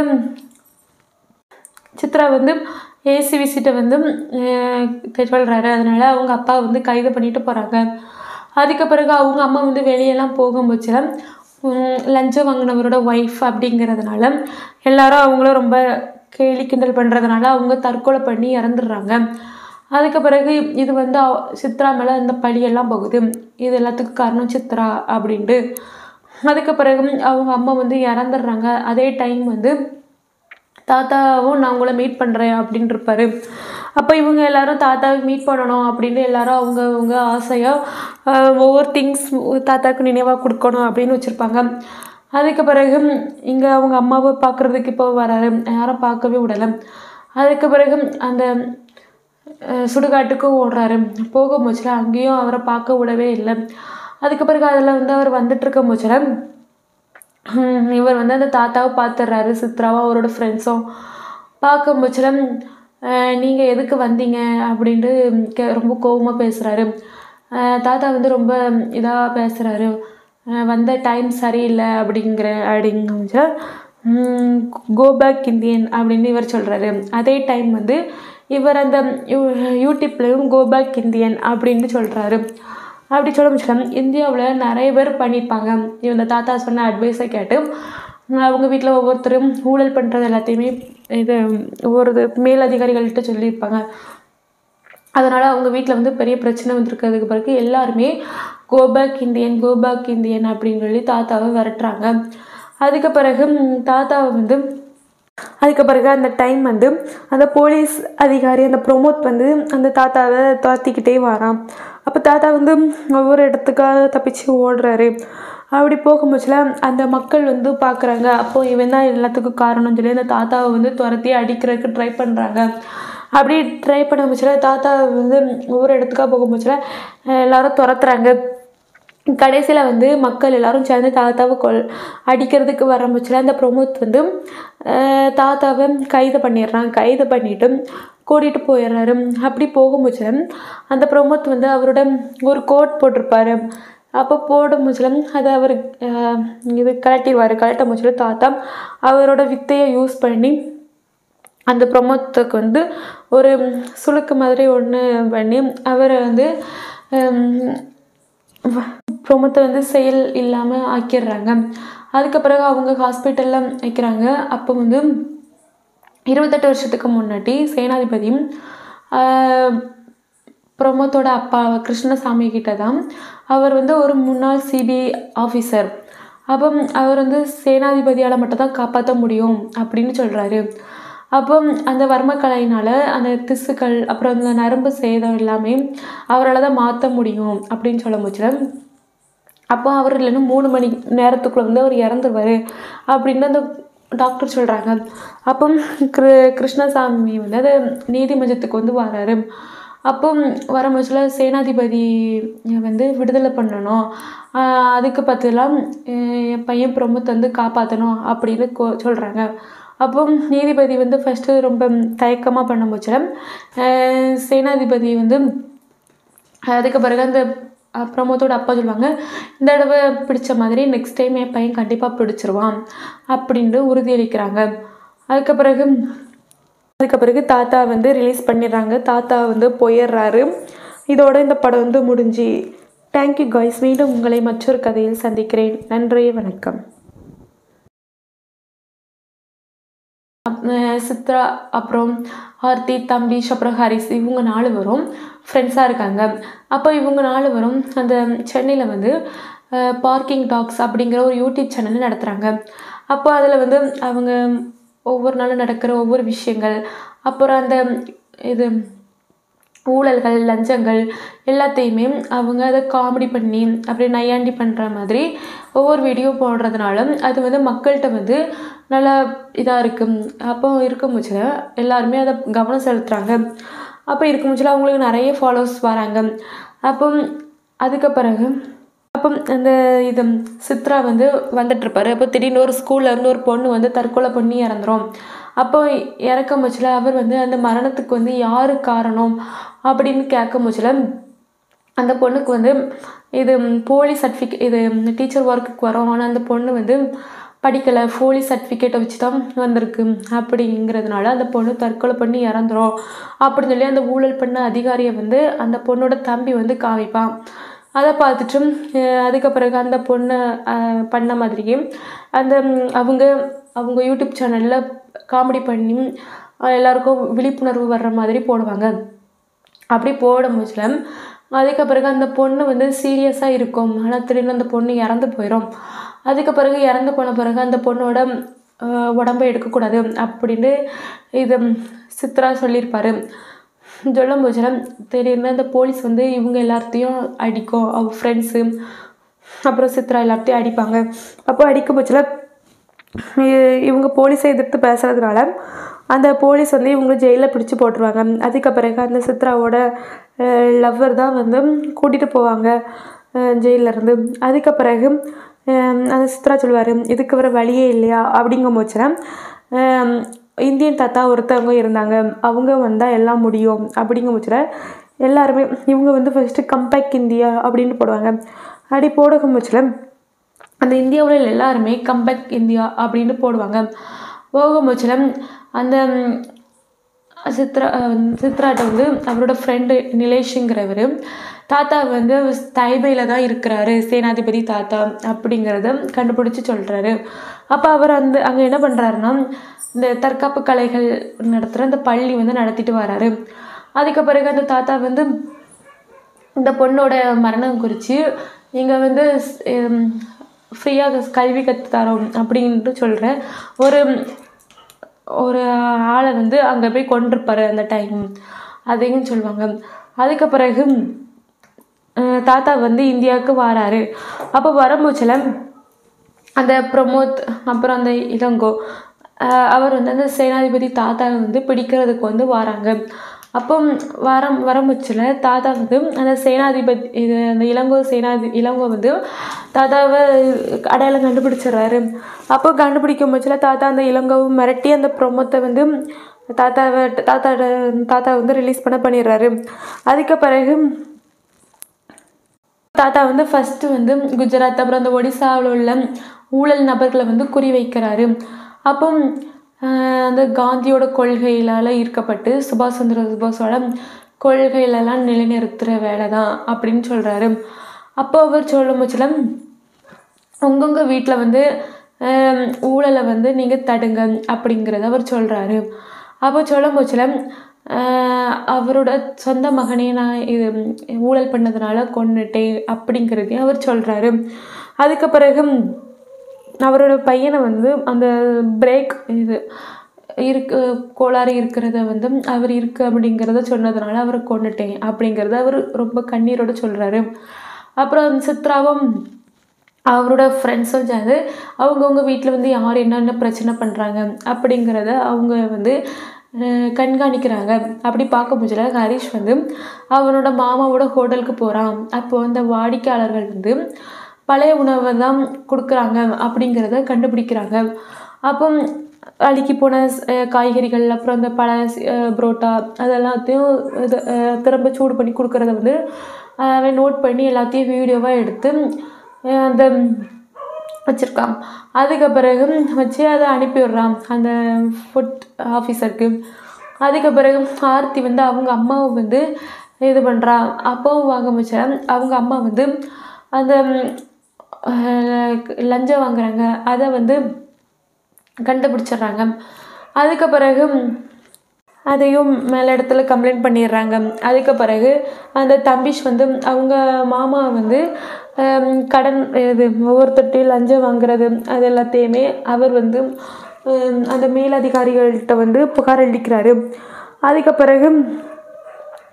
சித்ரா வந்து ஏசி விசிட்டை வந்து சொல்கிறாரு அதனால அவங்க அப்பா வந்து கைது பண்ணிட்டு போகிறாங்க அதுக்கு பிறகு அவங்க அம்மா வந்து வெளியெல்லாம் போகும்போது லஞ்சம் வாங்கினவரோட ஒய்ஃப் அப்படிங்கிறதுனால எல்லாரும் அவங்கள ரொம்ப கேலி கிண்டல் பண்ணுறதுனால அவங்க தற்கொலை பண்ணி இறந்துடுறாங்க அதுக்கு பிறகு இது வந்து அவ- சித்ரா மேலே இந்த பழியெல்லாம் போகுது இது எல்லாத்துக்கும் காரணம் சித்ரா அப்படின்ட்டு அதுக்கு பிறகு அவங்க அம்மா வந்து இறந்துடுறாங்க அதே டைம் வந்து தாத்தாவும் நான் உங்களை மீட் பண்ணுறேன் அப்படின்னு இருப்பாரு அப்போ இவங்க எல்லாரும் தாத்தாவை மீட் பண்ணணும் அப்படின்னு எல்லாரும் அவங்க அவங்க ஆசையாக ஒவ்வொரு திங்ஸ் தாத்தாவுக்கு நினைவாக கொடுக்கணும் அப்படின்னு வச்சுருப்பாங்க அதுக்கு பிறகு இங்கே அவங்க அம்மாவை பார்க்குறதுக்கு இப்போ வராரு யாரும் பார்க்கவே விடலை அதுக்கு பிறகு அந்த அஹ், சுடுகாட்டுக்கும் ஓடுறாரு போக முச்சில் அங்கேயும் அவரை பார்க்க விடவே இல்லை அதுக்கு பிறகு அதில் வந்து அவர் வந்துட்டு இருக்க முச்சில் ஹம், இவர் வந்து அந்த தாத்தாவை பார்த்துடுறாரு சித்ராவும் அவரோட ஃப்ரெண்ட்ஸும் பார்க்கும் பட்சத்தில் நீங்கள் எதுக்கு வந்தீங்க அப்படின்ட்டு கே ரொம்ப கோவமாக பேசுகிறாரு தாத்தா வந்து ரொம்ப இதாக பேசுகிறாரு வந்த டைம் சரியில்லை அப்படிங்கிற அப்படிங்க கோ பேக் இந்தியன் அப்படின்னு இவர் சொல்கிறாரு அதே டைம் வந்து இவர் அந்த யூ யூடியூப்லேயும் கோ பேக் இந்தியன் அப்படின்னு சொல்கிறாரு அப்படி சொல்ல முடியல இந்தியாவில் நிறைய பேர் பண்ணியிருப்பாங்க இந்த தாத்தா சொன்ன அட்வைஸை கேட்டு அவங்க வீட்டில் ஒவ்வொருத்தரும் ஊழல் பண்ணுறது எல்லாத்தையுமே இது ஒவ்வொரு இது மேலதிகாரிகள்கிட்ட சொல்லியிருப்பாங்க அதனால் அவங்க வீட்டில் வந்து பெரிய பிரச்சனை வந்திருக்கிறதுக்கு பிறகு எல்லாருமே கோபேக் இந்தியன் கோபேக் இந்தியன் அப்படின்னு சொல்லி தாத்தாவை விரட்டுறாங்க அதுக்கு பிறகு ம், தாத்தாவை வந்து அதுக்கு பிறகு அந்த டைம் வந்து அந்த போலீஸ் அதிகாரி அந்த ப்ரொமோட் வந்து அந்த தாத்தாவை துரத்திக்கிட்டே வரான் அப்போ தாத்தா வந்து ஒவ்வொரு இடத்துக்காக தப்பிச்சு ஓடுறாரு அப்படி போகும்போதுல அந்த மக்கள் வந்து பார்க்குறாங்க அப்போ இவன் தான் எல்லாத்துக்கும் காரணம்னு சொல்லி அந்த தாத்தாவை வந்து துரத்தி அடிக்கிறதுக்கு ட்ரை பண்ணுறாங்க அப்படி ட்ரை பண்ண முச்சுல தாத்தா வந்து ஒவ்வொரு இடத்துக்காக போகும்போதுல எல்லாரும் துரத்துறாங்க கடைசியில் வந்து மக்கள் எல்லாரும் சேர்ந்து தாத்தாவை கொல் அடிக்கிறதுக்கு வரம்புச்சில் அந்த ப்ரொமோத் வந்து அஹ், தாத்தாவை கைது பண்ணிடுறான் கைது பண்ணிட்டு கூட்டிகிட்டு போயிடுறாரு அப்படி போகும்போது அந்த ப்ரொமோத் வந்து அவரோட ஒரு கோட் போட்டிருப்பாரு அப்போ போடும் முச்சிலம் அதை அவர் அஹ், இது கலட்டிடுவார் கலட்ட முச்சில தாத்தா அவரோட வித்தையை யூஸ் பண்ணி அந்த ப்ரொமோத்துக்கு வந்து ஒரு சுளுக்கு மாதிரி ஒன்று பண்ணி அவரை வந்து ப்ரொமோத்தை வந்து செயல் இல்லாமல் ஆக்கிடுறாங்க அதுக்கு பிறகு அவங்க ஹாஸ்பிட்டலில் வைக்கிறாங்க அப்போ வந்து இருபத்தெட்டு வருஷத்துக்கு முன்னாடி சேனாதிபதியும் ஆஹ், பிரமோத்தோட அப்பா கிருஷ்ணசாமி கிட்ட தான் அவர் வந்து ஒரு முன்னாள் சிபிஐ ஆஃபீஸர் அப்போ அவர் வந்து சேனாதிபதியால் மட்டும் தான் காப்பாற்ற முடியும் அப்படின்னு சொல்கிறாரு அப்போ அந்த வர்மக்கலையினால் அந்த திசுக்கள் அப்புறம் அந்த நரம்பு சேதம் எல்லாமே அவரால் தான் மாற்ற முடியும் அப்படின்னு சொல்ல முச்சில் அப்போ அவர் இல்லைன்னா மூணு மணி நேரத்துக்குள்ளே வந்து அவர் இறந்துருவார் அப்படின்னு அந்த டாக்டர் சொல்கிறாங்க அப்போ கிரு கிருஷ்ணசாமி வந்து அது நீதிமன்றத்துக்கு வந்து வராரு அப்போ வரும்போதுல சேனாதிபதி வந்து விடுதலை பண்ணணும் ஆஹ் அதுக்கு பதிலாம் என் பையன் பிரமுத் வந்து காப்பாற்றணும் அப்படின்னு கோ சொல்கிறாங்க அப்போ நீதிபதி வந்து ஃபஸ்ட்டு ரொம்ப தயக்கமாக பண்ண போச்சுல சேனாதிபதி வந்து அதுக்கு பிறகு அந்த அஹ், பிரமோத்தோட அப்பா சொல்லுவாங்க இந்த தடவை பிடிச்ச மாதிரி நெக்ஸ்ட் டைம் என் பையன் கண்டிப்பாக பிடிச்சிருவான் அப்படின்ட்டு உறுதியளிக்கிறாங்க அதுக்கு பிறகு அதுக்கு பிறகு தாத்தா வந்து ரிலீஸ் பண்ணிடுறாங்க தாத்தா வந்து போயிடுறாரு இதோட இந்த படம் வந்து முடிஞ்சு தேங்க்யூ காய்ஸ் மீண்டும் உங்களை மற்றொரு கதையில் சந்திக்கிறேன் நன்றி வணக்கம் அஹ் சித்ரா அப்புறம் ஆர்த்தி தம்பீஷ் அப்புறம் ஹரிஸ் இவங்க நாலு பேரும் ஃப்ரெண்ட்ஸாக இருக்காங்க அப்போ இவங்க நாலு பேரும் அந்த சென்னையில் வந்து பார்க்கிங் டாக்ஸ் அப்படிங்கிற ஒரு யூடியூப் சேனல் நடத்துகிறாங்க அப்போ அதில் வந்து அவங்க ஒவ்வொரு நாளும் நடக்கிற ஒவ்வொரு விஷயங்கள் அப்புறம் அந்த இது ஊழல்கள் லஞ்சங்கள் எல்லாத்தையுமே அவங்க அதை காமெடி பண்ணி அப்படி நையாண்டி பண்ணுற மாதிரி ஒவ்வொரு வீடியோ போடுறதுனால அது வந்து மக்கள்கிட்ட வந்து நல்லா இதாக இருக்குது அப்போ இருக்கும் பட்சத்தில் எல்லாருமே அதை கவனம் செலுத்துகிறாங்க அப்போ இருக்கும் பட்சத்தில் அவங்களுக்கு நிறைய ஃபாலோவர்ஸ் வராங்க அப்போ அதுக்கு பிறகு அப்போ அந்த இது சித்ரா வந்து வந்துட்டுருப்பாரு அப்போ திடீர்னு ஒரு ஸ்கூல்ல இருந்து ஒரு பொண்ணு வந்து தற்கொலை பண்ணி இறந்துரும் அப்போ இறக்கும் பட்சத்தில் அவர் வந்து அந்த மரணத்துக்கு வந்து யார் காரணம் அப்படின்னு கேட்கும் பட்சத்தில் அந்த பொண்ணுக்கு வந்து இது போலி சர்டிஃபிகேட் இது டீச்சர் ஒர்க்குக்கு வரோம் ஆனால் அந்த பொண்ணு வந்து படிக்கலை போலி சர்டிஃபிகேட்டை வச்சு தான் வந்திருக்கு அப்படிங்கிறதுனால அந்த பொண்ணு தற்கொலை பண்ணி இறந்துரும் அப்படின்னு சொல்லி அந்த ஊழல் பண்ண அதிகாரியை வந்து அந்த பொண்ணோட தம்பி வந்து காமிப்பான் அதை பார்த்துட்டு அஹ் அதுக்கு பிறகு அந்த பொண்ணு அஹ், பண்ண மாதிரியே அந்த ம், அவங்க அவங்க யூடியூப் சேனலில் காமெடி பண்ணி அஹ், எல்லாருக்கும் விழிப்புணர்வு வர்ற மாதிரி போடுவாங்க அப்படி போடும் போச்சுல அதுக்கு பிறகு அந்த பொண்ணு வந்து சீரியஸாக இருக்கும் ஆனால் திடீர்னு அந்த பொண்ணு இறந்து போயிடும் அதுக்கு பிறகு இறந்து போன பிறகு அந்த பொண்ணோட அஹ், உடம்பை எடுக்கக்கூடாது அப்படின்னு இது சித்ரா சொல்லியிருப்பாரு சொல்லும் போச்சுல திடீர்னு அந்த போலீஸ் வந்து இவங்க எல்லாத்தையும் அடிக்கும் அவங்க ஃப்ரெண்ட்ஸு அப்புறம் சித்ரா எல்லாத்தையும் அடிப்பாங்க அப்போ அடிக்கும் பட்சத்தில் இ- இவங்க போலீஸை எதிர்த்து பேசுறதுனால அந்த போலீஸ் வந்து இவங்க ஜெயிலில் பிடிச்சி போட்டுருவாங்க அதுக்கு பிறகு அந்த சித்ராவோட லவ்வர் தான் வந்து கூட்டிகிட்டு போவாங்க ஜெயிலில் இருந்து அதுக்கு பிறகு அஹ், அந்த சித்ரா சொல்லுவார் இதுக்கு வர வழியே இல்லையா அப்படிங்கும் போச்சுன்னா இந்தியன் தாத்தா ஒருத்தவங்க இருந்தாங்க அவங்க வந்தால் எல்லாம் முடியும் அப்படிங்கும் பட்சத்தில் எல்லாருமே இவங்க வந்து ஃபஸ்ட்டு கம்பேக் இந்தியா அப்படின்னு போடுவாங்க அப்படி போடும் பட்சத்தில் அந்த இந்தியாவில் எல்லாருமே கம்பேக் இந்தியா அப்படின்னு போடுவாங்க போகும் பட்சத்தில் அந்த ம், சித்ரா அஹ், சித்ராட்ட வந்து அவரோட ஃப்ரெண்டு நிலேஷுங்கிறவர் தாத்தா வந்து தைபையில் தான் இருக்கிறாரு சேனாதிபதி தாத்தா அப்படிங்கிறத கண்டுபிடிச்சி சொல்கிறாரு அப்போ அவர் அந்த அங்கே என்ன பண்ணுறாருன்னா இந்த தற்காப்பு கலைகள் நடத்துகிற அந்த பள்ளி வந்து நடத்திட்டு வராரு அதுக்கு பிறகு அந்த தாத்தா வந்து இந்த பொண்ணோட மரணம் குறித்து நீங்கள் வந்து ஃப்ரீயாக கல்வி கற்று தரோம் அப்படின்ட்டு சொல்கிற ஒரு ஒரு ஆளை வந்து அங்கே போய் கொண்டிருப்பாரு அந்த டைம் அதையும் சொல்லுவாங்க அதுக்கு பிறகு அஹ், தாத்தா வந்து இந்தியாவுக்கு வராரு அப்போ வரும்போச்சில் அந்த பிரமோத் அப்புறம் அந்த இளங்கோ அஹ், அவர் வந்து அந்த சேனாதிபதி தாத்தாவை வந்து பிடிக்கிறதுக்கு வந்து வராங்க அப்போ வரம் வரமுச்சில் தாத்தா வந்து அந்த சேனாதிபதி இது அந்த இளங்கோ சேனாதி இளங்கோ வந்து தாத்தாவை அடையாளம் கண்டுபிடிச்சிடுறாரு அப்போ கண்டுபிடிக்கும் பட்சத்தில் தாத்தா அந்த இளங்கோவை மிரட்டி அந்த பிரமோத்தை வந்து தாத்தாவை தாத்தாவோட தாத்தா வந்து ரிலீஸ் பண்ண பண்ணிடுறாரு அதுக்கு பிறகு தாத்தா வந்து ஃபஸ்ட்டு வந்து குஜராத் அப்புறம் அந்த ஒடிசாவில் உள்ள ஊழல் நபர்களை வந்து குறி வைக்கிறாரு அப்போ ஆஹ், அந்த காந்தியோட கொள்கையிலால் ஈர்க்கப்பட்டு சுபாஷ் சந்திர சுபாஷோட கொள்கையிலலாம் நிலைநிறுத்துகிற வேலை தான் அப்படின்னு சொல்கிறாரு அப்போ அவர் சொல்லும் பட்சத்தில் உங்கவுங்க வீட்டில் வந்து ஆம், ஊழலை வந்து நீங்கள் தடுங்க அப்படிங்கிறத அவர் சொல்கிறாரு அப்போ சொல்லும் போச்சில் அவரோட சொந்த மகனே நான் இது ஊழல் பண்ணதுனால கொன்னுட்டேன் அப்படிங்கிறதையும் அவர் சொல்கிறாரு அதுக்கு பிறகு அவரோட பையனை வந்து அந்த பிரேக் இது இருக்கு கோளாறு இருக்கிறத வந்து அவர் இருக்கு அப்படிங்கிறத சொன்னதுனால அவரை கொன்னுட்டேன் அப்படிங்கிறத அவர் ரொம்ப கண்ணீரோட சொல்கிறாரு அப்புறம் சித்ராவும் அவரோட ஃப்ரெண்ட்ஸும் சேர்ந்து அவங்கவுங்க வீட்டில் வந்து யார் என்னென்ன பிரச்சனை பண்ணுறாங்க அப்படிங்கிறத அவங்க வந்து அஹ், கண்காணிக்கிறாங்க அப்படி பார்க்க முடியல ஹரிஷ் வந்து அவனோட மாமாவோட ஹோட்டலுக்கு போகிறான் அப்போ அந்த வாடிக்கையாளர்கள் வந்து பழைய உணவை தான் கொடுக்குறாங்க அப்படிங்கிறத கண்டுபிடிக்கிறாங்க அப்போ அழுகி போன அஹ், காய்கறிகள் அப்புறம் அந்த பழ அஹ், புரோட்டா அதெல்லாத்தையும் இது அஹ், திரும்ப சூடு பண்ணி கொடுக்குறத வந்து அஹ், அவன் நோட் பண்ணி எல்லாத்தையும் வீடியோவாக எடுத்து அஹ், அந்த வச்சுருக்கான் அதுக்கு பிறகு வச்சு அதை அனுப்பி விடுறான் அந்த ஃபுட் ஆஃபீஸருக்கு அதுக்கு பிறகு ஆர்த்தி வந்து அவங்க அம்மாவை வந்து இது பண்ணுறா அப்பாவும் வாங்க வச்ச அவங்க அம்மா வந்து அந்த ம், அஹ், லஞ்சம் வாங்குறாங்க அதை வந்து கண்டுபிடிச்சிடுறாங்க அதுக்கு பிறகு அதையும் மேல் இடத்துல கம்ப்ளைண்ட் பண்ணிடுறாங்க அதுக்கு பிறகு அந்த தம்பிஷ் வந்து அவங்க மாமா வந்து ஹம், கடன் இது ஒவ்வொருத்தட்டையும் லஞ்சம் வாங்குறது அது எல்லாத்தையுமே அவர் வந்து ஹம், அந்த மேலதிகாரிகள்கிட்ட வந்து புகார் அளிக்கிறாரு அதுக்கு பிறகு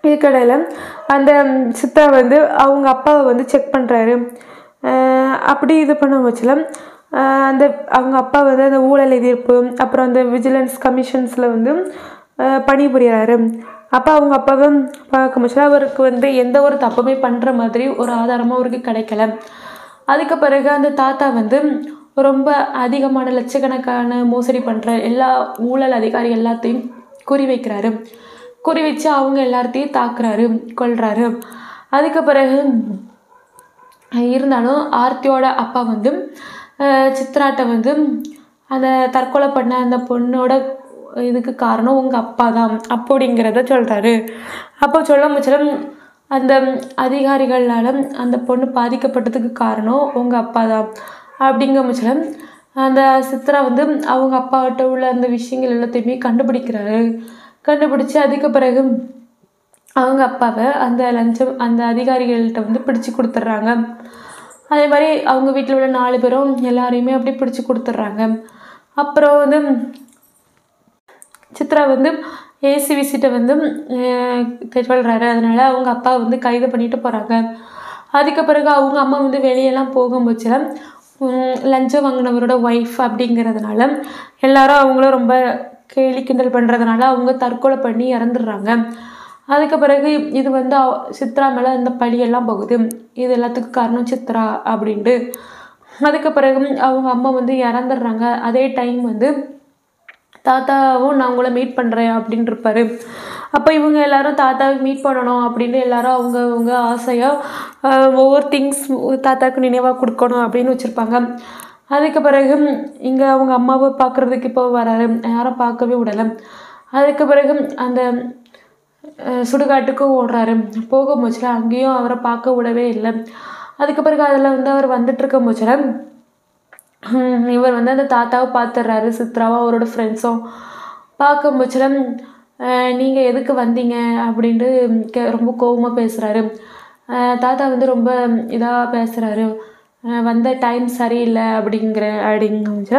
இதுக்கடையில் அந்த சித்தா வந்து அவங்க அப்பாவை வந்து செக் பண்ணுறாரு அப்படி இது பண்ண வச்சுல அந்த அவங்க அப்பா வந்து அந்த ஊழல் எதிர்ப்பு அப்புறம் அந்த விஜிலன்ஸ் கமிஷன்ஸில் வந்து அஹ், பணிபுரியறாரு அப்போ அவங்க அப்பாவை பார்க்க முச்சுல அவருக்கு வந்து எந்த ஒரு தப்புமே பண்ணுற மாதிரி ஒரு ஆதாரமும் அவருக்கு கிடைக்கல அதுக்கு பிறகு அந்த தாத்தா வந்து ரொம்ப அதிகமான லட்சக்கணக்கான மோசடி பண்ணுற எல்லா ஊழல் அதிகாரி எல்லாத்தையும் குறி வைக்கிறாரு குறி வச்சு அவங்க எல்லாத்தையும் தாக்குறாரு கொல்றாரு அதுக்கு பிறகு இருந்தாலும் ஆர்த்தியோட அப்பா வந்து அஹ், சித்ராட்ட வந்து அந்த தற்கொலை பண்ண அந்த பொண்ணோட இதுக்கு காரணம் உங்கள் அப்பா தான் அப்படிங்கிறத சொல்கிறாரு அப்போ சொல்ல முச்சலம் அந்த அதிகாரிகளால் அந்த பொண்ணு பாதிக்கப்பட்டதுக்கு காரணம் உங்கள் அப்பா தான் அப்படிங்கிற முச்சலம் அந்த சித்ரா வந்து அவங்க அப்பாகிட்ட உள்ள அந்த விஷயங்கள் எல்லாத்தையுமே கண்டுபிடிக்கிறாரு கண்டுபிடிச்சி அதுக்கு பிறகு அவங்க அப்பாவை அந்த லஞ்சம் அந்த அதிகாரிகள்கிட்ட வந்து பிடிச்சு கொடுத்துட்றாங்க அதே மாதிரி அவங்க வீட்டில் உள்ள நாலு பேரும் எல்லாரையுமே அப்படி பிடிச்சு கொடுத்துட்றாங்க அப்புறம் வந்து சித்ரா வந்து ஏசி விசிட்டை வந்து சொல்கிறாரு அதனால அவங்க அப்பா வந்து கைது பண்ணிட்டு போகிறாங்க அதுக்கு பிறகு அவங்க அம்மா வந்து வெளியெல்லாம் போகும்போது லஞ்சம் வாங்கினவரோட ஒய்ஃப் அப்படிங்கிறதுனால எல்லாரும் அவங்கள ரொம்ப கேலி கிண்டல் பண்ணுறதுனால அவங்க தற்கொலை பண்ணி இறந்துடுறாங்க அதுக்கு பிறகு இது வந்து அவ- சித்ரா மேலே இந்த பழியெல்லாம் போகுது இது எல்லாத்துக்கும் காரணம் சித்ரா அப்படின்ட்டு அதுக்கு பிறகு அவங்க அம்மா வந்து இறந்துடுறாங்க அதே டைம் வந்து தாத்தாவும் நான் உங்களை மீட் பண்ணுறேன் அப்படின்னு இருப்பாரு அப்போ இவங்க எல்லாரும் தாத்தாவை மீட் பண்ணணும் அப்படின்னு எல்லாரும் அவங்க அவங்க ஆசையாக ஒவ்வொரு திங்ஸ் தாத்தாவுக்கு நினைவாக கொடுக்கணும் அப்படின்னு வச்சுருப்பாங்க அதுக்கு பிறகு இங்கே அவங்க அம்மாவை பார்க்குறதுக்கு இப்போ வராரு யாரும் பார்க்கவே விடலை அதுக்கு பிறகு அந்த அஹ், சுடுகாட்டுக்கு ஓடுறாரு போக முச்சில அங்கேயும் அவரை பார்க்க விடவே இல்லை அதுக்கு பிறகு அதில் வந்து அவர் வந்துட்டு இருக்க முச்சில ஹம், இவர் வந்து அந்த தாத்தாவை பார்த்துடுறாரு சித்ராவும் அவரோட ஃப்ரெண்ட்ஸும் பார்க்கும் பட்சத்தில் நீங்கள் எதுக்கு வந்தீங்க அப்படின்ட்டு கே ரொம்ப கோவமாக பேசுகிறாரு தாத்தா வந்து ரொம்ப இதாக பேசுகிறாரு வந்த டைம் சரியில்லை அப்படிங்கிற அப்படிங்க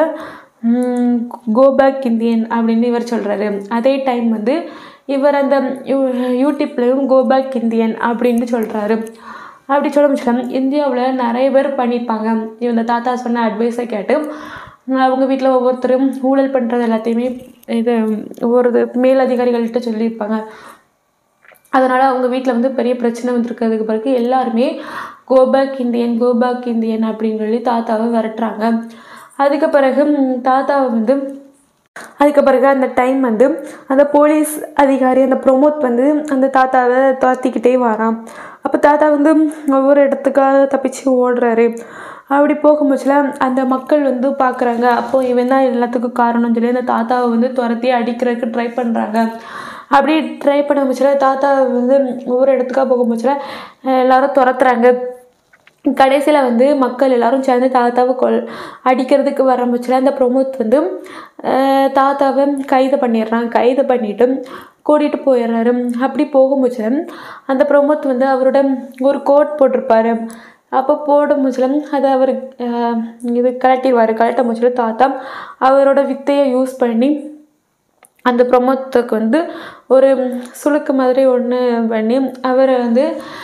கோ பேக் இந்தியன் அப்படின்னு இவர் சொல்கிறாரு அதே டைம் வந்து இவர் அந்த யூ- யூடியூப்லேயும் கோ பேக் இந்தியன் அப்படின்ட்டு சொல்கிறாரு அப்படி சொல்ல முடியல இந்தியாவில் நிறைய பேர் பண்ணியிருப்பாங்க இந்த தாத்தா சொன்ன அட்வைஸை கேட்டு அவங்க வீட்டில் ஒவ்வொருத்தரும் ஊழல் பண்ணுறது எல்லாத்தையுமே இது ஒவ்வொரு இது மேலதிகாரிகள்கிட்ட சொல்லியிருப்பாங்க அதனால் அவங்க வீட்டில் வந்து பெரிய பிரச்சனை வந்திருக்கிறதுக்கு பிறகு எல்லாருமே கோபேக் இந்தியன் கோபேக் இந்தியன் அப்படின்னு சொல்லி தாத்தாவை விரட்டுறாங்க அதுக்கு பிறகு ம், தாத்தாவை வந்து அதுக்கு பிறகு அந்த டைம் வந்து அந்த போலீஸ் அதிகாரி அந்த ப்ரொமோட் வந்து அந்த தாத்தாவை துரத்திக்கிட்டே வரான் அப்போ தாத்தா வந்து ஒவ்வொரு இடத்துக்காக தப்பிச்சு ஓடுறாரு அப்படி போகும்போதுல அந்த மக்கள் வந்து பார்க்குறாங்க அப்போ இவன் தான் எல்லாத்துக்கும் காரணம்னு சொல்லி அந்த தாத்தாவை வந்து துரத்தி அடிக்கிறதுக்கு ட்ரை பண்ணுறாங்க அப்படி ட்ரை பண்ண முச்சுல தாத்தா வந்து ஒவ்வொரு இடத்துக்காக போகும்போதுல எல்லாரும் துரத்துறாங்க கடைசியில் வந்து மக்கள் எல்லாரும் சேர்ந்து தாத்தாவை கொல் அடிக்கிறதுக்கு வரம்புச்சுல அந்த ப்ரொமோத் வந்து அஹ், தாத்தாவை கைது பண்ணிடுறான் கைது பண்ணிட்டு கூட்டிகிட்டு போயிடுறாரு அப்படி போகும்போது அந்த ப்ரொமோத் வந்து அவரோட ஒரு கோட் போட்டிருப்பாரு அப்போ போடும் முச்சிலம் அதை அவர் அஹ், இது கலட்டிடுவார் கலட்ட முச்சில தாத்தா அவரோட வித்தையை யூஸ் பண்ணி அந்த ப்ரொமோத்துக்கு வந்து ஒரு சுளுக்கு மாதிரி ஒன்று பண்ணி அவரை வந்து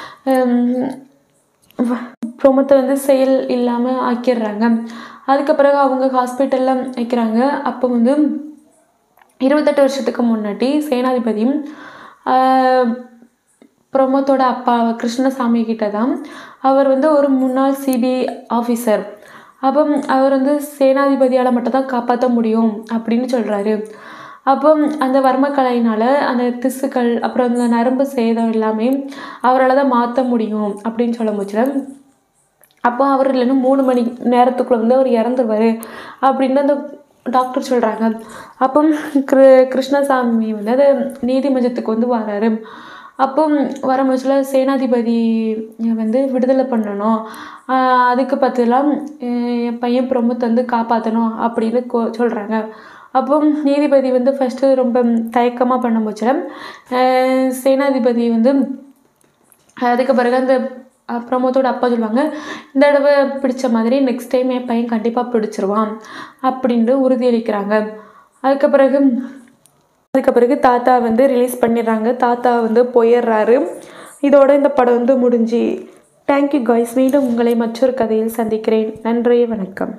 ப்ரொமோத்தை வந்து செயல் இல்லாமல் ஆக்கிடுறாங்க அதுக்கு பிறகு அவங்க ஹாஸ்பிட்டலில் வைக்கிறாங்க அப்போ வந்து இருபத்தெட்டு வருஷத்துக்கு முன்னாடி சேனாதிபதியும் ஆஹ், பிரமோத்தோட அப்பா கிருஷ்ணசாமி கிட்ட தான் அவர் வந்து ஒரு முன்னாள் சிபிஐ ஆஃபீஸர் அப்போ அவர் வந்து சேனாதிபதியால் மட்டும் தான் காப்பாற்ற முடியும் அப்படின்னு சொல்கிறாரு அப்போ அந்த வர்மக்கலையினால் அந்த திசுக்கள் அப்புறம் அந்த நரம்பு சேதம் எல்லாமே அவரால் தான் மாற்ற முடியும் அப்படின்னு சொல்ல முச்சுல அப்போ அவர் இல்லைன்னா மூணு மணி நேரத்துக்குள்ளே வந்து அவர் இறந்துருவார் அப்படின்னு அந்த டாக்டர் சொல்கிறாங்க அப்போ கிரு கிருஷ்ணசாமி வந்து அது நீதிமன்றத்துக்கு வந்து வராரு அப்போ வர முச்சில் சேனாதிபதி வந்து விடுதலை பண்ணணும் ஆஹ் அதுக்கு பதிலாம் என் பையன் பிரமுத் வந்து காப்பாற்றணும் அப்படின்னு கோ சொல்கிறாங்க அப்போ நீதிபதி வந்து ஃபஸ்ட்டு ரொம்ப தயக்கமாக பண்ண முச்சில் சேனாதிபதி வந்து அதுக்கு பிறகு அந்த அஹ், பிரமோத்தோட அப்பா சொல்லுவாங்க இந்த தடவை பிடிச்ச மாதிரி நெக்ஸ்ட் டைம் என் பையன் கண்டிப்பாக பிடிச்சிருவான் அப்படின்ட்டு உறுதியளிக்கிறாங்க அதுக்கு பிறகு அதுக்கு பிறகு தாத்தா வந்து ரிலீஸ் பண்ணிடுறாங்க தாத்தா வந்து போயிடுறாரு இதோட இந்த படம் வந்து முடிஞ்சு தேங்க்யூ காய்ஸ் மீண்டும் உங்களை மற்றொரு கதையில் சந்திக்கிறேன் நன்றி வணக்கம்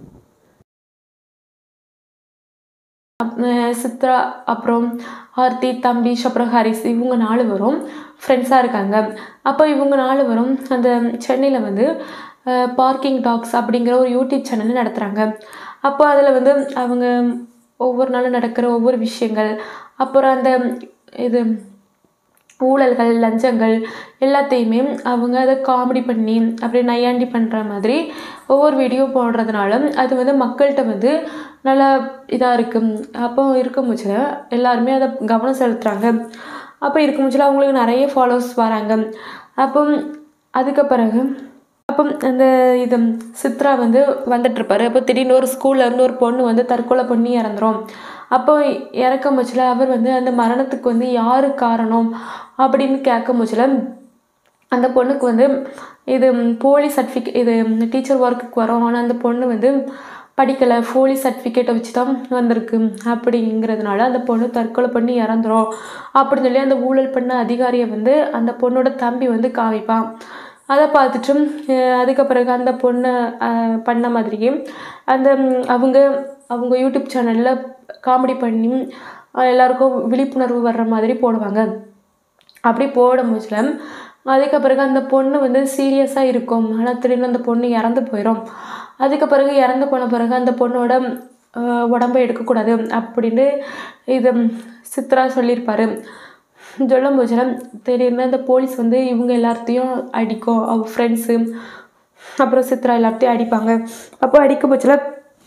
அஹ் சித்ரா அப்புறம் ஆர்த்தி தம்பிஷ் அப்புறம் ஹரிஸ் இவங்க நாலு வரும் ஃப்ரெண்ட்ஸாக இருக்காங்க அப்போ இவங்க நாலு வரும் அந்த சென்னையில் வந்து பார்க்கிங் டாக்ஸ் அப்படிங்கிற ஒரு யூடியூப் சேனல் நடத்துகிறாங்க அப்போ அதில் வந்து அவங்க ஒவ்வொரு நாளும் நடக்கிற ஒவ்வொரு விஷயங்கள் அப்புறம் அந்த இது ஊழல்கள் லஞ்சங்கள் எல்லாத்தையுமே அவங்க அதை காமெடி பண்ணி அப்படி நையாண்டி பண்ணுற மாதிரி ஒவ்வொரு வீடியோ போடுறதுனால அது வந்து மக்கள்கிட்ட வந்து நல்லா இதாக இருக்குது அப்போ இருக்கும் பட்சத்தில் எல்லாருமே அதை கவனம் செலுத்துகிறாங்க அப்போ இருக்கும் பட்சத்தில் அவங்களுக்கு நிறைய ஃபாலோவர்ஸ் வராங்க அப்போ அதுக்கு பிறகு அப்போ அந்த இது சித்ரா வந்து வந்துட்டுருப்பாரு அப்போ திடீர்னு ஒரு ஸ்கூல்ல இருந்து ஒரு பொண்ணு வந்து தற்கொலை பண்ணி இறந்துரும் அப்போ இறக்கும் பட்சத்தில் அவர் வந்து அந்த மரணத்துக்கு வந்து யார் காரணம் அப்படின்னு கேட்கும் பட்சத்தில் அந்த பொண்ணுக்கு வந்து இது போலீஸ் சர்டிஃபிகேட் இது டீச்சர் ஒர்க்குக்கு வரோம் ஆனால் அந்த பொண்ணு வந்து படிக்கலை போலீஸ் சர்டிஃபிகேட்டை வச்சு தான் வந்திருக்கு அப்படிங்கிறதுனால அந்த பொண்ணு தற்கொலை பண்ணி இறந்துரும் அப்படின்னு சொல்லி அந்த ஊழல் பண்ண அதிகாரியை வந்து அந்த பொண்ணோட தம்பி வந்து காமிப்பான் அதை பார்த்துட்டு அஹ் அதுக்கு பிறகு அந்த பொண்ணு அஹ், பண்ண மாதிரியே அந்த ம், அவங்க அவங்க யூடியூப் சேனலில் காமெடி பண்ணி அஹ், எல்லாருக்கும் விழிப்புணர்வு வர்ற மாதிரி போடுவாங்க அப்படி போடும் போதுல அதுக்கு பிறகு அந்த பொண்ணு வந்து சீரியஸாக இருக்கும் ஆனால் திடீர்னு அந்த பொண்ணு இறந்து போயிடும் அதுக்கு பிறகு இறந்து போன பிறகு அந்த பொண்ணோட அஹ், உடம்பை எடுக்கக்கூடாது அப்படின்னு இது சித்ரா சொல்லியிருப்பாரு சொல்லும் போதுல திடீர்னு அந்த போலீஸ் வந்து இவங்க எல்லாத்தையும் அடிக்கும் அவங்க ஃப்ரெண்ட்ஸு அப்புறம் சித்ரா எல்லாத்தையும் அடிப்பாங்க அப்போ அடிக்கும் பட்சத்தில்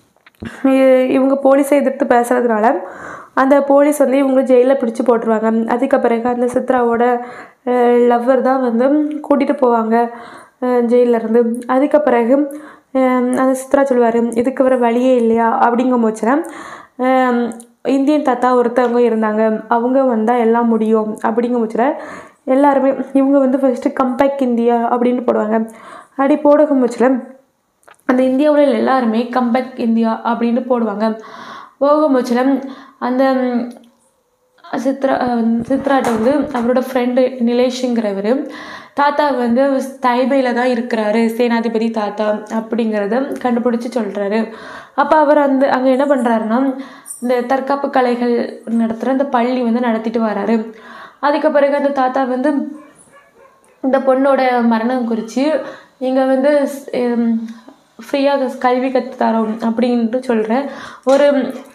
இ- இவங்க போலீஸை எதிர்த்து பேசுறதுனால அந்த போலீஸ் வந்து இவங்க ஜெயிலில் பிடிச்சு போட்டுருவாங்க அதுக்கு பிறகு அந்த சித்ராவோட லவ்வர் தான் வந்து கூட்டிகிட்டு போவாங்க ஜெயிலில் இருந்து அதுக்கு பிறகு அஹ், அந்த சித்ரா சொல்லுவார் இதுக்கு வர வழியே இல்லையா அப்படிங்கும் போச்சுன்னா இந்தியன் தாத்தா ஒருத்தவங்க இருந்தாங்க அவங்க வந்தால் எல்லாம் முடியும் அப்படிங்கும் பட்சத்தில் எல்லாருமே இவங்க வந்து ஃபஸ்ட்டு கம்பேக் இந்தியா அப்படின்னு போடுவாங்க அப்படி போடுகும் பட்சத்தில் அந்த இந்தியாவில் எல்லாருமே கம்பேக் இந்தியா அப்படின்னு போடுவாங்க போகும் பட்சத்தில் அந்த ம், சித்ரா அஹ், சித்ராட்ட வந்து அவரோட ஃப்ரெண்டு நிலேஷுங்கிறவர் தாத்தா வந்து தைபையில் தான் இருக்கிறாரு சேனாதிபதி தாத்தா அப்படிங்கிறத கண்டுபிடிச்சி சொல்கிறாரு அப்போ அவர் அந்த அங்கே என்ன பண்ணுறாருன்னா இந்த தற்காப்பு கலைகள் நடத்துகிற அந்த பள்ளி வந்து நடத்திட்டு வராரு அதுக்கு பிறகு அந்த தாத்தா வந்து இந்த பொண்ணோட மரணம் குறித்து இங்கே வந்து ஃப்ரீயாக கல்வி கற்று தரோம் அப்படின்ட்டு சொல்கிற ஒரு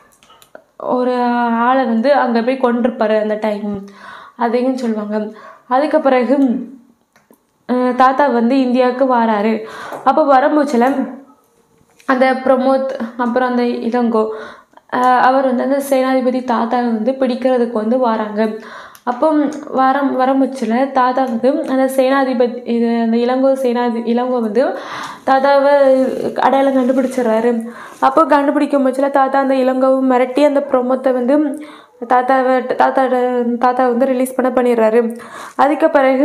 ஒரு ஆளை வந்து அங்கே போய் கொண்டிருப்பாரு அந்த டைம் அதையும் சொல்லுவாங்க அதுக்கு பிறகு அஹ், தாத்தா வந்து இந்தியாவுக்கு வராரு அப்போ வரும்போச்சில் அந்த பிரமோத் அப்புறம் அந்த இளங்கோ ஆஹ் அவர் வந்து அந்த சேனாதிபதி தாத்தாவை வந்து பிடிக்கிறதுக்கு வந்து வராங்க அப்போ வரம் வரமுச்சில் தாத்தா வந்து அந்த சேனாதிபதி இது அந்த இளங்கோ சேனாதி இளங்கோ வந்து தாத்தாவை அடையாளம் கண்டுபிடிச்சிடுறாரு அப்போ கண்டுபிடிக்கும் பட்சத்தில் தாத்தா அந்த இளங்கோவை மிரட்டி அந்த பிரமோத்தை வந்து தாத்தாவை தாத்தாவோட தாத்தா வந்து ரிலீஸ் பண்ண பண்ணிடுறாரு அதுக்கு பிறகு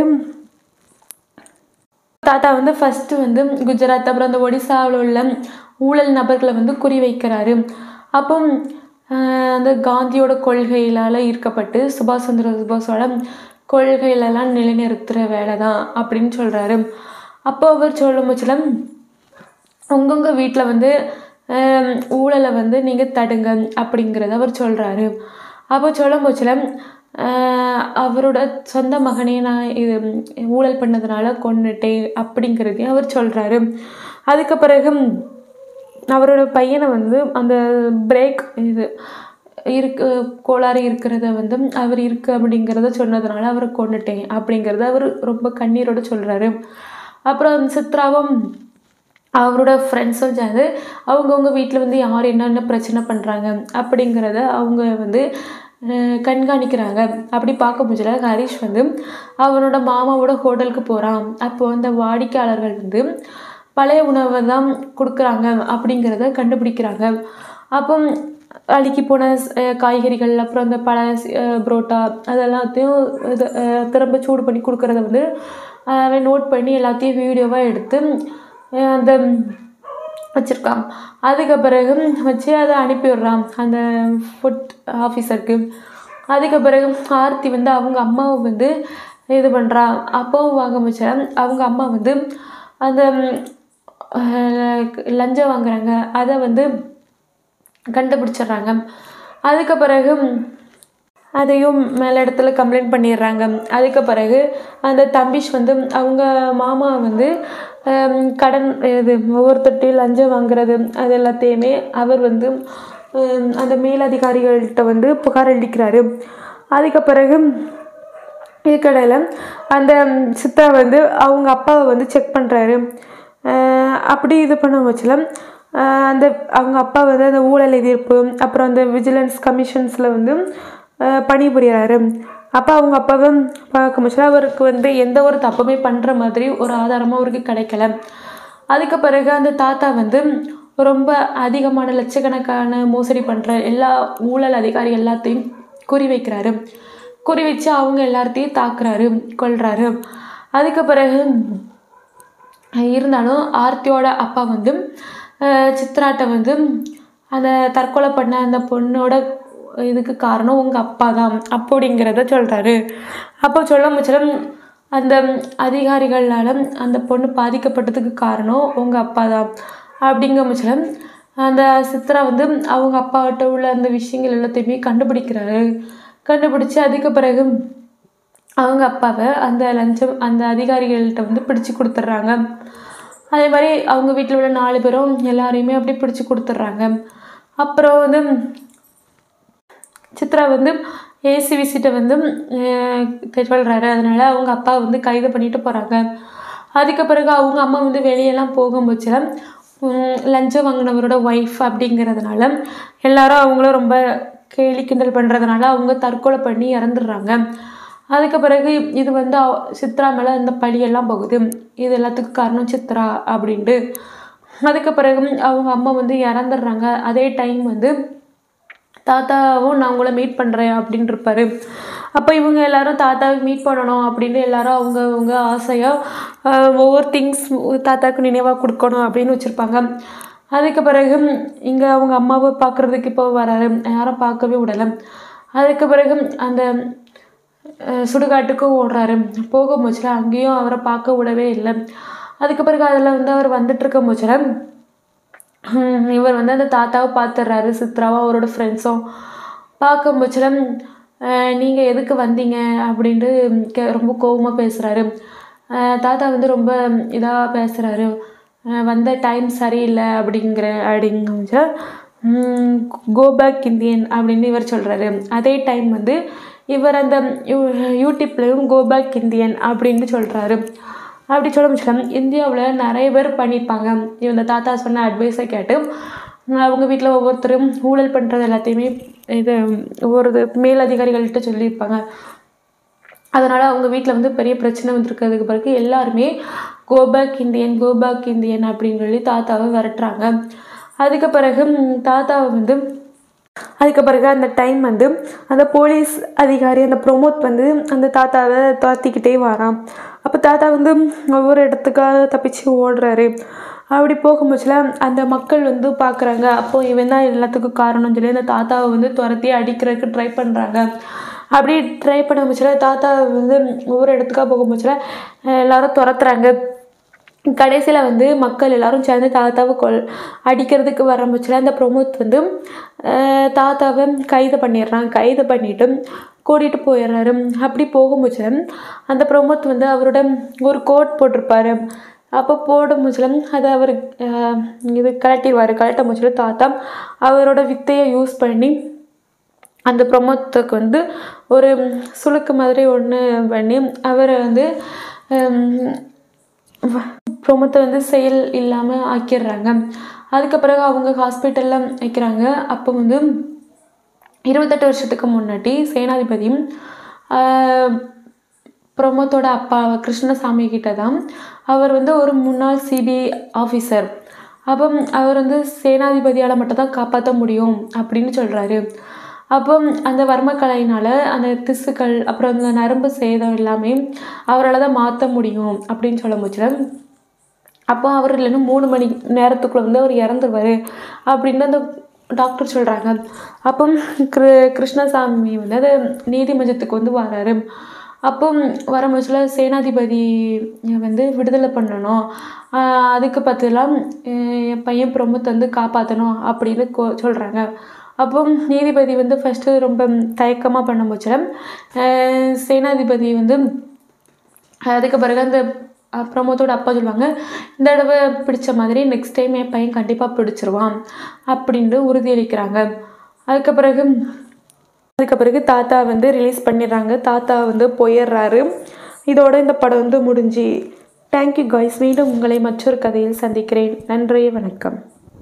தாத்தா வந்து ஃபஸ்ட்டு வந்து குஜராத் அப்புறம் அந்த ஒடிசாவில் உள்ள ஊழல் நபர்களை வந்து குறி வைக்கிறாரு அப்போ ஆஹ், அந்த காந்தியோட கொள்கையிலால் ஈர்க்கப்பட்டு சுபாஷ் சந்திர சுபாஷோட கொள்கையிலலாம் நிலைநிறுத்துகிற வேலை தான் அப்படின்னு சொல்கிறாரு அப்போ அவர் சொல்லும் பட்சத்தில் உங்கவுங்க வீட்டில் வந்து ஆம், ஊழலை வந்து நீங்கள் தடுங்க அப்படிங்கிறத அவர் சொல்கிறாரு அப்போ சொல்லும் போச்சில் அவரோட சொந்த மகனே நான் இது ஊழல் பண்ணதுனால கொன்னுட்டேன் அப்படிங்கிறதையும் அவர் சொல்கிறாரு அதுக்கு பிறகு அவரோட பையனை வந்து அந்த பிரேக் இது இருக்கு கோளாறு இருக்கிறத வந்து அவர் இருக்கு அப்படிங்கிறத சொன்னதுனால அவரை கொன்னுட்டேன் அப்படிங்கிறத அவர் ரொம்ப கண்ணீரோட சொல்கிறாரு அப்புறம் சித்ராவும் அவரோட ஃப்ரெண்ட்ஸும் சேர்ந்து அவங்கவுங்க வீட்டில் வந்து யார் என்னென்ன பிரச்சனை பண்ணுறாங்க அப்படிங்கிறத அவங்க வந்து அஹ், கண்காணிக்கிறாங்க அப்படி பார்க்க முடியல ஹரிஷ் வந்து அவனோட மாமாவோட ஹோட்டலுக்கு போகிறான் அப்போ அந்த வாடிக்கையாளர்கள் வந்து பழைய உணவை தான் கொடுக்குறாங்க அப்படிங்கிறத கண்டுபிடிக்கிறாங்க அப்போ அழுகி போன அஹ், காய்கறிகள் அப்புறம் அந்த பழ அஹ், புரோட்டா அதெல்லாத்தையும் இது அஹ், திரும்ப சூடு பண்ணி கொடுக்குறத வந்து அஹ், அவன் நோட் பண்ணி எல்லாத்தையும் வீடியோவாக எடுத்து அஹ், அந்த வச்சுருக்கான் அதுக்கு பிறகு வச்சு அதை அனுப்பி விடுறான் அந்த ஃபுட் ஆஃபீஸருக்கு அதுக்கு பிறகு ஆர்த்தி வந்து அவங்க அம்மாவை வந்து இது பண்ணுறா அப்பாவும் வாங்க வச்சா அவங்க அம்மா வந்து அந்த ம், அஹ், லஞ்சம் வாங்குறாங்க அதை வந்து கண்டுபிடிச்சிடுறாங்க அதுக்கு பிறகு அதையும் மேல் இடத்துல கம்ப்ளைண்ட் பண்ணிடுறாங்க அதுக்கு பிறகு அந்த தம்பிஷ் வந்து அவங்க மாமா வந்து ஹம், கடன் இது ஒவ்வொருத்தட்டையும் லஞ்சம் வாங்குறது அது எல்லாத்தையுமே அவர் வந்து ஹம், அந்த மேலதிகாரிகள்கிட்ட வந்து புகார் அளிக்கிறாரு அதுக்கு பிறகு இதுக்கடையில் அந்த சித்தா வந்து அவங்க அப்பாவை வந்து செக் பண்ணுறாரு அப்படி இது பண்ண வச்சுல அந்த அவங்க அப்பா வந்து அந்த ஊழல் எதிர்ப்பு அப்புறம் அந்த விஜிலன்ஸ் கமிஷன்ஸில் வந்து அஹ், பணிபுரியறாரு அப்போ அவங்க அப்பாவை பார்க்க முச்சுல அவருக்கு வந்து எந்த ஒரு தப்புமே பண்ணுற மாதிரி ஒரு ஆதாரமும் அவருக்கு கிடைக்கல அதுக்கு பிறகு அந்த தாத்தா வந்து ரொம்ப அதிகமான லட்சக்கணக்கான மோசடி பண்ணுற எல்லா ஊழல் அதிகாரி எல்லாத்தையும் குறி வைக்கிறாரு குறி வச்சு அவங்க எல்லாத்தையும் தாக்குறாரு கொல்றாரு அதுக்கு பிறகு இருந்தாலும் ஆர்த்தியோட அப்பா வந்து அஹ், சித்ராட்ட வந்து அந்த தற்கொலை பண்ண அந்த பொண்ணோட இதுக்கு காரணம் உங்கள் அப்பா தான் அப்படிங்கிறத சொல்கிறாரு அப்போ சொல்ல முச்சலம் அந்த அதிகாரிகளால் அந்த பொண்ணு பாதிக்கப்பட்டதுக்கு காரணம் உங்கள் அப்பா தான் அப்படிங்கிற முச்சலம் அந்த சித்ரா வந்து அவங்க அப்பாகிட்ட உள்ள அந்த விஷயங்கள் எல்லாத்தையுமே கண்டுபிடிக்கிறாரு கண்டுபிடிச்சி அதுக்கு பிறகு அவங்க அப்பாவை அந்த லஞ்சம் அந்த அதிகாரிகள்கிட்ட வந்து பிடிச்சு கொடுத்துட்றாங்க அதே மாதிரி அவங்க வீட்டில் உள்ள நாலு பேரும் எல்லாரையுமே அப்படி பிடிச்சு கொடுத்துட்றாங்க அப்புறம் வந்து சித்ரா வந்து ஏசி விசிட்டை வந்து சொல்கிறாரு அதனால அவங்க அப்பா வந்து கைது பண்ணிட்டு போகிறாங்க அதுக்கு பிறகு அவங்க அம்மா வந்து வெளியெல்லாம் போகும்போது லஞ்சம் வாங்கினவரோட ஒய்ஃப் அப்படிங்கிறதுனால எல்லாரும் அவங்கள ரொம்ப கேலி கிண்டல் பண்ணுறதுனால அவங்க தற்கொலை பண்ணி இறந்துடுறாங்க அதுக்கு பிறகு இது வந்து அவ- சித்ரா மேலே இந்த பழியெல்லாம் போகுது இது எல்லாத்துக்கும் காரணம் சித்ரா அப்படின்ட்டு அதுக்கு பிறகு அவங்க அம்மா வந்து இறந்துடுறாங்க அதே டைம் வந்து தாத்தாவும் நான் உங்களை மீட் பண்ணுறேன் அப்படின்னு இருப்பாரு அப்போ இவங்க எல்லாரும் தாத்தாவை மீட் பண்ணணும் அப்படின்னு எல்லாரும் அவங்க அவங்க ஆசையாக ஒவ்வொரு திங்ஸ் தாத்தாவுக்கு நினைவாக கொடுக்கணும் அப்படின்னு வச்சுருப்பாங்க அதுக்கு பிறகு இங்கே அவங்க அம்மாவை பார்க்குறதுக்கு இப்போ வராரு யாரும் பார்க்கவே விடலை அதுக்கு பிறகு அந்த அஹ், சுடுகாட்டுக்கும் ஓடுறாரு போக முச்சில அங்கேயும் அவரை பார்க்க விடவே இல்லை அதுக்கு பிறகு அதில் வந்து அவர் வந்துட்டு இருக்க முச்சில ஹம், இவர் வந்து அந்த தாத்தாவை பார்த்துடுறாரு சித்ராவும் அவரோட ஃப்ரெண்ட்ஸும் பார்க்கும் பட்சத்தில் நீங்கள் எதுக்கு வந்தீங்க அப்படின்ட்டு கே ரொம்ப கோவமாக பேசுகிறாரு தாத்தா வந்து ரொம்ப இதாக பேசுகிறாரு வந்த டைம் சரியில்லை அப்படிங்கிற அப்படிங்க கோ பேக் இந்தியன் அப்படின்னு இவர் சொல்கிறாரு அதே டைம் வந்து இவர் அந்த யூ யூடியூப்லேயும் கோ பேக் இந்தியன் அப்படின்னு சொல்கிறாரு அப்படி சொல்ல முடியல இந்தியாவில் நிறைய பேர் பண்ணியிருப்பாங்க இந்த தாத்தா சொன்ன அட்வைஸை கேட்டு அவங்க வீட்டில் ஒவ்வொருத்தரும் ஊழல் பண்ணுறது எல்லாத்தையுமே இது ஒவ்வொரு இது மேலதிகாரிகள்கிட்ட சொல்லியிருப்பாங்க அதனால் அவங்க வீட்டில் வந்து பெரிய பிரச்சனை வந்திருக்கிறதுக்கு பிறகு எல்லாருமே கோபேக் இந்தியன் கோபேக் இந்தியன் அப்படின்னு சொல்லி தாத்தாவை விரட்டுறாங்க அதுக்கு பிறகு ம், தாத்தாவை வந்து அதுக்கு பிறகு அந்த டைம் வந்து அந்த போலீஸ் அதிகாரி அந்த ப்ரொமோட் வந்து அந்த தாத்தாவை துரத்திக்கிட்டே வரான் அப்போ தாத்தா வந்து ஒவ்வொரு இடத்துக்காக தப்பிச்சு ஓடுறாரு அப்படி போகும்போதுல அந்த மக்கள் வந்து பார்க்குறாங்க அப்போ இவன் தான் எல்லாத்துக்கும் காரணம்னு சொல்லி அந்த தாத்தாவை வந்து துரத்தி அடிக்கிறதுக்கு ட்ரை பண்ணுறாங்க அப்படி ட்ரை பண்ண முச்சுல தாத்தா வந்து ஒவ்வொரு இடத்துக்காக போகும்போதுல எல்லாரும் துரத்துறாங்க கடைசியில் வந்து மக்கள் எல்லாரும் சேர்ந்து தாத்தாவை கொல் அடிக்கிறதுக்கு வரம்புச்சில் அந்த ப்ரொமோத் வந்து அஹ், தாத்தாவை கைது பண்ணிடுறான் கைது பண்ணிட்டு கூட்டிகிட்டு போயிடுறாரு அப்படி போகும்போது அந்த ப்ரொமோத் வந்து அவரோட ஒரு கோட் போட்டிருப்பாரு அப்போ போடும் முச்சிலம் அதை அவர் அஹ், இது கலட்டிடுவார் கலட்ட முச்சில தாத்தா அவரோட வித்தையை யூஸ் பண்ணி அந்த ப்ரொமோத்துக்கு வந்து ஒரு சுளுக்கு மாதிரி ஒன்று பண்ணி அவரை வந்து ப்ரொமோத்தை வந்து செயல் இல்லாமல் ஆக்கிடுறாங்க அதுக்கு பிறகு அவங்க ஹாஸ்பிட்டலில் வைக்கிறாங்க அப்போ வந்து இருபத்தெட்டு வருஷத்துக்கு முன்னாடி சேனாதிபதியும் பிரமோத்தோட அப்பா கிருஷ்ணசாமி கிட்ட தான் அவர் வந்து ஒரு முன்னாள் சிபிஐ ஆஃபீஸர் அப்போ அவர் வந்து சேனாதிபதியால் மட்டும் தான் காப்பாற்ற முடியும் அப்படின்னு சொல்கிறாரு அப்போ அந்த வர்மக்கலையினால் அந்த திசுக்கள் அப்புறம் அந்த நரம்பு சேதம் எல்லாமே அவரால் தான் மாற்ற முடியும் அப்படின்னு சொல்ல முடியல அப்போ அவர் இல்லைன்னா மூணு மணி நேரத்துக்குள்ளே வந்து அவர் இறந்துருவார் அப்படின்னு அந்த டாக்டர் சொல்கிறாங்க அப்போ கிரு கிருஷ்ணசாமி வந்து அது நீதிமன்றத்துக்கு வந்து வராரு அப்போ வர முச்சில் சேனாதிபதி வந்து விடுதலை பண்ணணும் ஆஹ் அதுக்கு பதிலாம் என் பையன் பிரமுத் வந்து காப்பாற்றணும் அப்படின்னு கோ சொல்கிறாங்க அப்போ நீதிபதி வந்து ஃபஸ்ட்டு ரொம்ப தயக்கமாக பண்ண முச்சில் சேனாதிபதி வந்து அதுக்கு பிறகு அந்த அஹ், பிரமோத்தோட அப்பா சொல்லுவாங்க இந்த தடவை பிடிச்ச மாதிரி நெக்ஸ்ட் டைம் என் பையன் கண்டிப்பாக பிடிச்சிருவான் அப்படின்ட்டு உறுதியளிக்கிறாங்க அதுக்கு பிறகு அதுக்கு பிறகு தாத்தா வந்து ரிலீஸ் பண்ணிடுறாங்க தாத்தா வந்து போயிடுறாரு இதோட இந்த படம் வந்து முடிஞ்சு தேங்க்யூ காய்ஸ் மீண்டும் உங்களை மற்றொரு கதையில் சந்திக்கிறேன் நன்றி வணக்கம்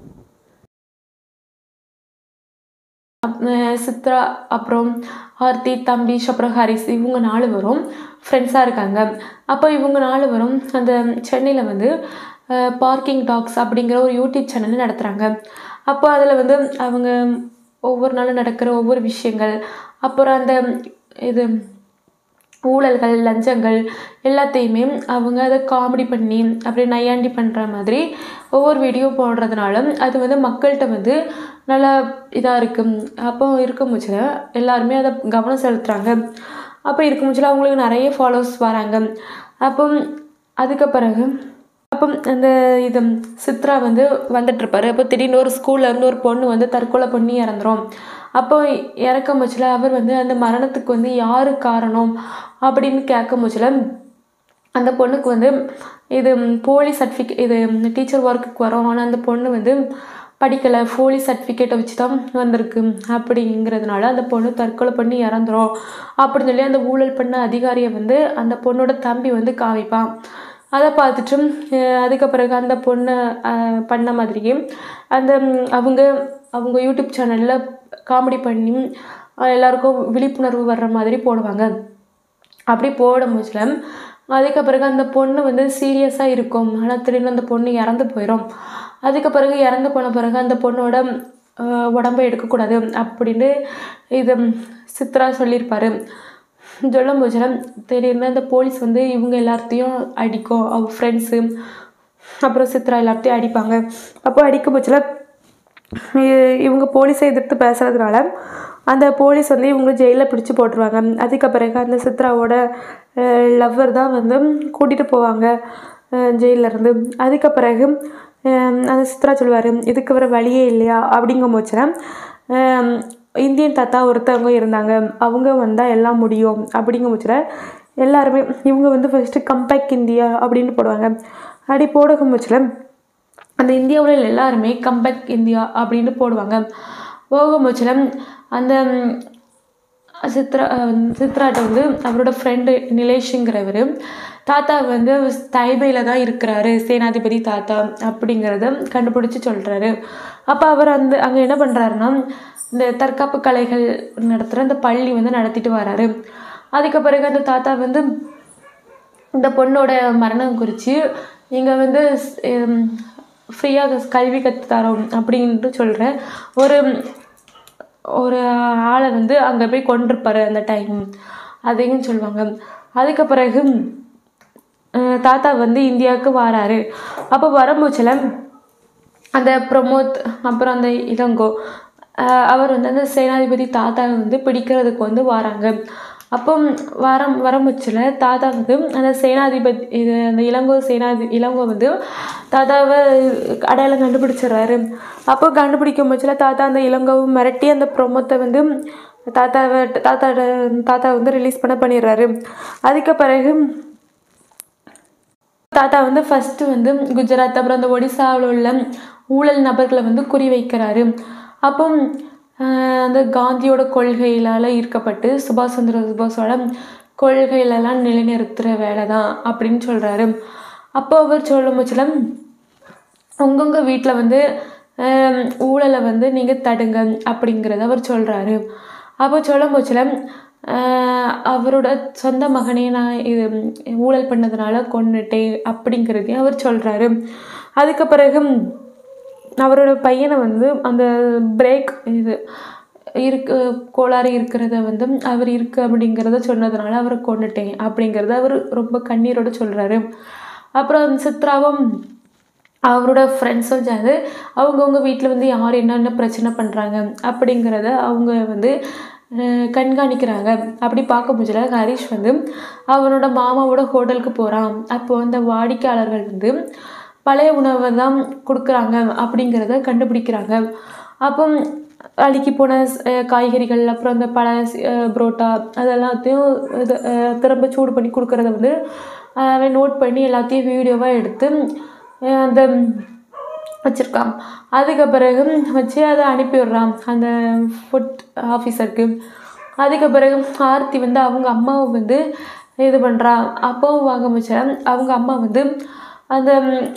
அஹ் சித்ரா அப்புறம் ஆர்த்தி தம்பீஷ் அப்புறம் ஹரிஸ் இவங்க நாலு வரும் ஃப்ரெண்ட்ஸாக இருக்காங்க அப்போ இவங்க நாலு வரும் அந்த சென்னையில் வந்து பார்க்கிங் டாக்ஸ் அப்படிங்கிற ஒரு யூடியூப் சேனல் நடத்துகிறாங்க அப்போ அதில் வந்து அவங்க ஒவ்வொரு நாளும் நடக்கிற ஒவ்வொரு விஷயங்கள் அப்புறம் அந்த இது ஊழல்கள் லஞ்சங்கள் எல்லாத்தையுமே அவங்க அதை காமெடி பண்ணி அப்படி நையாண்டி பண்ணுற மாதிரி ஒவ்வொரு வீடியோ போடுறதுனால அது வந்து மக்கள்கிட்ட வந்து நல்லா இதாக இருக்கும் அப்போ இருக்கும் பட்சத்தில் எல்லாருமே அதை கவனம் செலுத்துகிறாங்க அப்போ இருக்கும் பட்சத்தில் அவங்களுக்கு நிறைய ஃபாலோவர்ஸ் வராங்க அப்போ அதுக்கு பிறகு அப்போ அந்த இது சித்ரா வந்து வந்துட்டுருப்பாரு அப்போ திடீர்னு ஒரு ஸ்கூல்ல இருந்து ஒரு பொண்ணு வந்து தற்கொலை பண்ணி இறந்துரும் அப்போ இறக்கும் பட்சத்தில் அவர் வந்து அந்த மரணத்துக்கு வந்து யாரு காரணம் அப்படின்னு கேட்கும் பட்சத்தில் அந்த பொண்ணுக்கு வந்து இது போலி சர்டிஃபிகேட் இது டீச்சர் ஒர்க்குக்கு வரோம் ஆனால் அந்த பொண்ணு வந்து படிக்கலை போலி சர்டிஃபிகேட்டை வச்சு தான் வந்திருக்கு அப்படிங்கிறதுனால அந்த பொண்ணு தற்கொலை பண்ணி இறந்துரும் அப்படின்னு சொல்லி அந்த ஊழல் பண்ண அதிகாரியை வந்து அந்த பொண்ணோட தம்பி வந்து காமிப்பான் அதை பார்த்துட்டு அஹ் அதுக்கு பிறகு அந்த பொண்ணு அஹ், பண்ண மாதிரியே அந்த ம், அவங்க அவங்க யூடியூப் சேனலில் காமெடி பண்ணி அஹ், எல்லாருக்கும் விழிப்புணர்வு வர்ற மாதிரி போடுவாங்க அப்படி போடும் போதுல அதுக்கு பிறகு அந்த பொண்ணு வந்து சீரியஸாக இருக்கும் ஆனால் திடீர்னு அந்த பொண்ணு இறந்து போயிடும் அதுக்கு பிறகு இறந்து போன பிறகு அந்த பொண்ணோட அஹ், உடம்பை எடுக்கக்கூடாது அப்படின்னு இது சித்ரா சொல்லியிருப்பாரு சொல்லும் போதுல திடீர்னு அந்த போலீஸ் வந்து இவங்க எல்லாத்தையும் அடிக்கும் அவங்க ஃப்ரெண்ட்ஸு அப்புறம் சித்ரா எல்லாத்தையும் அடிப்பாங்க அப்போ அடிக்கும் பட்சத்தில் இ- இவங்க போலீஸை எதிர்த்து பேசுறதுனால அந்த போலீஸ் வந்து இவங்க ஜெயிலில் பிடிச்சு போட்டுருவாங்க அதுக்கு பிறகு அந்த சித்ராவோட லவ்வர் தான் வந்து கூட்டிகிட்டு போவாங்க ஜெயிலில் இருந்து அதுக்கு பிறகு அஹ், அந்த சித்ரா சொல்லுவார் இதுக்கு வர வழியே இல்லையா அப்படிங்கும் போச்சுன்னா இந்தியன் தாத்தா ஒருத்தவங்க இருந்தாங்க அவங்க வந்தால் எல்லாம் முடியும் அப்படிங்கும் பட்சத்தில் எல்லாருமே இவங்க வந்து ஃபஸ்ட்டு கம்பேக் இந்தியா அப்படின்னு போடுவாங்க அப்படி போடுகும் பட்சத்தில் அந்த இந்தியாவில் எல்லாருமே கம்பேக் இந்தியா அப்படின்னு போடுவாங்க போகும் பட்சத்தில் அந்த ம், சித்ரா அஹ், சித்ராட்ட வந்து அவரோட ஃப்ரெண்டு நிலேஷுங்கிறவர் தாத்தா வந்து தைபையில் தான் இருக்கிறாரு சேனாதிபதி தாத்தா அப்படிங்கிறத கண்டுபிடிச்சி சொல்கிறாரு அப்போ அவர் அந்த அங்கே என்ன பண்ணுறாருன்னா இந்த தற்காப்பு கலைகள் நடத்துகிற அந்த பள்ளி வந்து நடத்திட்டு வராரு அதுக்கு பிறகு அந்த தாத்தா வந்து இந்த பொண்ணோட மரணம் குறித்து இங்கே வந்து ஃப்ரீயாக கல்வி கற்று தரோம் அப்படின்ட்டு சொல்கிற ஒரு ஒரு ஆளை வந்து அங்கே போய் கொண்டிருப்பாரு அந்த டைம் அதையும் சொல்லுவாங்க அதுக்கு பிறகு அஹ், தாத்தா வந்து இந்தியாவுக்கு வராரு அப்போ வரும்போச்சில் அந்த பிரமோத் அப்புறம் அந்த இளங்கோ அஹ், அவர் வந்து அந்த சேனாதிபதி தாத்தாவை வந்து பிடிக்கிறதுக்கு வந்து வராங்க அப்போ வரம் வரமுச்சில் தாத்தா வந்து அந்த சேனாதிபதி இது அந்த இளங்கோ சேனாதி இளங்கோ வந்து தாத்தாவை அடையாளம் கண்டுபிடிச்சிடுறாரு அப்போ கண்டுபிடிக்கும் பட்சத்தில் தாத்தா அந்த இளங்கோவை மிரட்டி அந்த பிரமோத்தை வந்து தாத்தாவை தாத்தாவோட தாத்தா வந்து ரிலீஸ் பண்ண பண்ணிடுறாரு அதுக்கு பிறகு தாத்தா வந்து ஃபஸ்ட்டு வந்து குஜராத் அப்புறம் அந்த ஒடிசாவில் உள்ள ஊழல் நபர்களை வந்து குறி வைக்கிறாரு அப்போ ஆஹ், அந்த காந்தியோட கொள்கையிலால் ஈர்க்கப்பட்டு சுபாஷ் சந்திர சுபாஷோட கொள்கையிலலாம் நிலைநிறுத்துகிற வேலை தான் அப்படின்னு சொல்கிறாரு அப்போ அவர் சொல்லும் பட்சத்தில் உங்கவுங்க வீட்டில் வந்து ஆம், ஊழலை வந்து நீங்கள் தடுங்க அப்படிங்கிறத அவர் சொல்கிறாரு அப்போ சொல்லும் போச்சில் அவரோட சொந்த மகனே நான் இது ஊழல் பண்ணதுனால கொன்னுட்டேன் அப்படிங்கிறதையும் அவர் சொல்கிறாரு அதுக்கு பிறகு அவரோட பையனை வந்து அந்த பிரேக் இது இருக்கு கோளாறு இருக்கிறத வந்து அவர் இருக்கு அப்படிங்கிறத சொன்னதுனால அவரை கொன்னுட்டேன் அப்படிங்கிறத அவர் ரொம்ப கண்ணீரோட சொல்கிறாரு அப்புறம் சித்ராவும் அவரோட ஃப்ரெண்ட்ஸும் சேர்ந்து அவங்கவுங்க வீட்டில் வந்து யார் என்னென்ன பிரச்சனை பண்ணுறாங்க அப்படிங்கிறத அவங்க வந்து அஹ், கண்காணிக்கிறாங்க அப்படி பார்க்க முடியல ஹரிஷ் வந்து அவனோட மாமாவோட ஹோட்டலுக்கு போகிறான் அப்போ அந்த வாடிக்கையாளர்கள் வந்து பழைய உணவை தான் கொடுக்குறாங்க அப்படிங்கிறத கண்டுபிடிக்கிறாங்க அப்போ அழுகி போன அஹ், காய்கறிகள் அப்புறம் அந்த பழ அஹ், புரோட்டா அதெல்லாத்தையும் இது அஹ், திரும்ப சூடு பண்ணி கொடுக்குறத வந்து அஹ், அவன் நோட் பண்ணி எல்லாத்தையும் வீடியோவாக எடுத்து அஹ், அந்த வச்சுருக்கான் அதுக்கு பிறகு வச்சு அதை அனுப்பி விடுறான் அந்த ஃபுட் ஆஃபீஸருக்கு அதுக்கு பிறகு ஆர்த்தி வந்து அவங்க அம்மாவை வந்து இது பண்ணுறா அப்பாவும் வாங்க வச்சா அவங்க அம்மா வந்து அந்த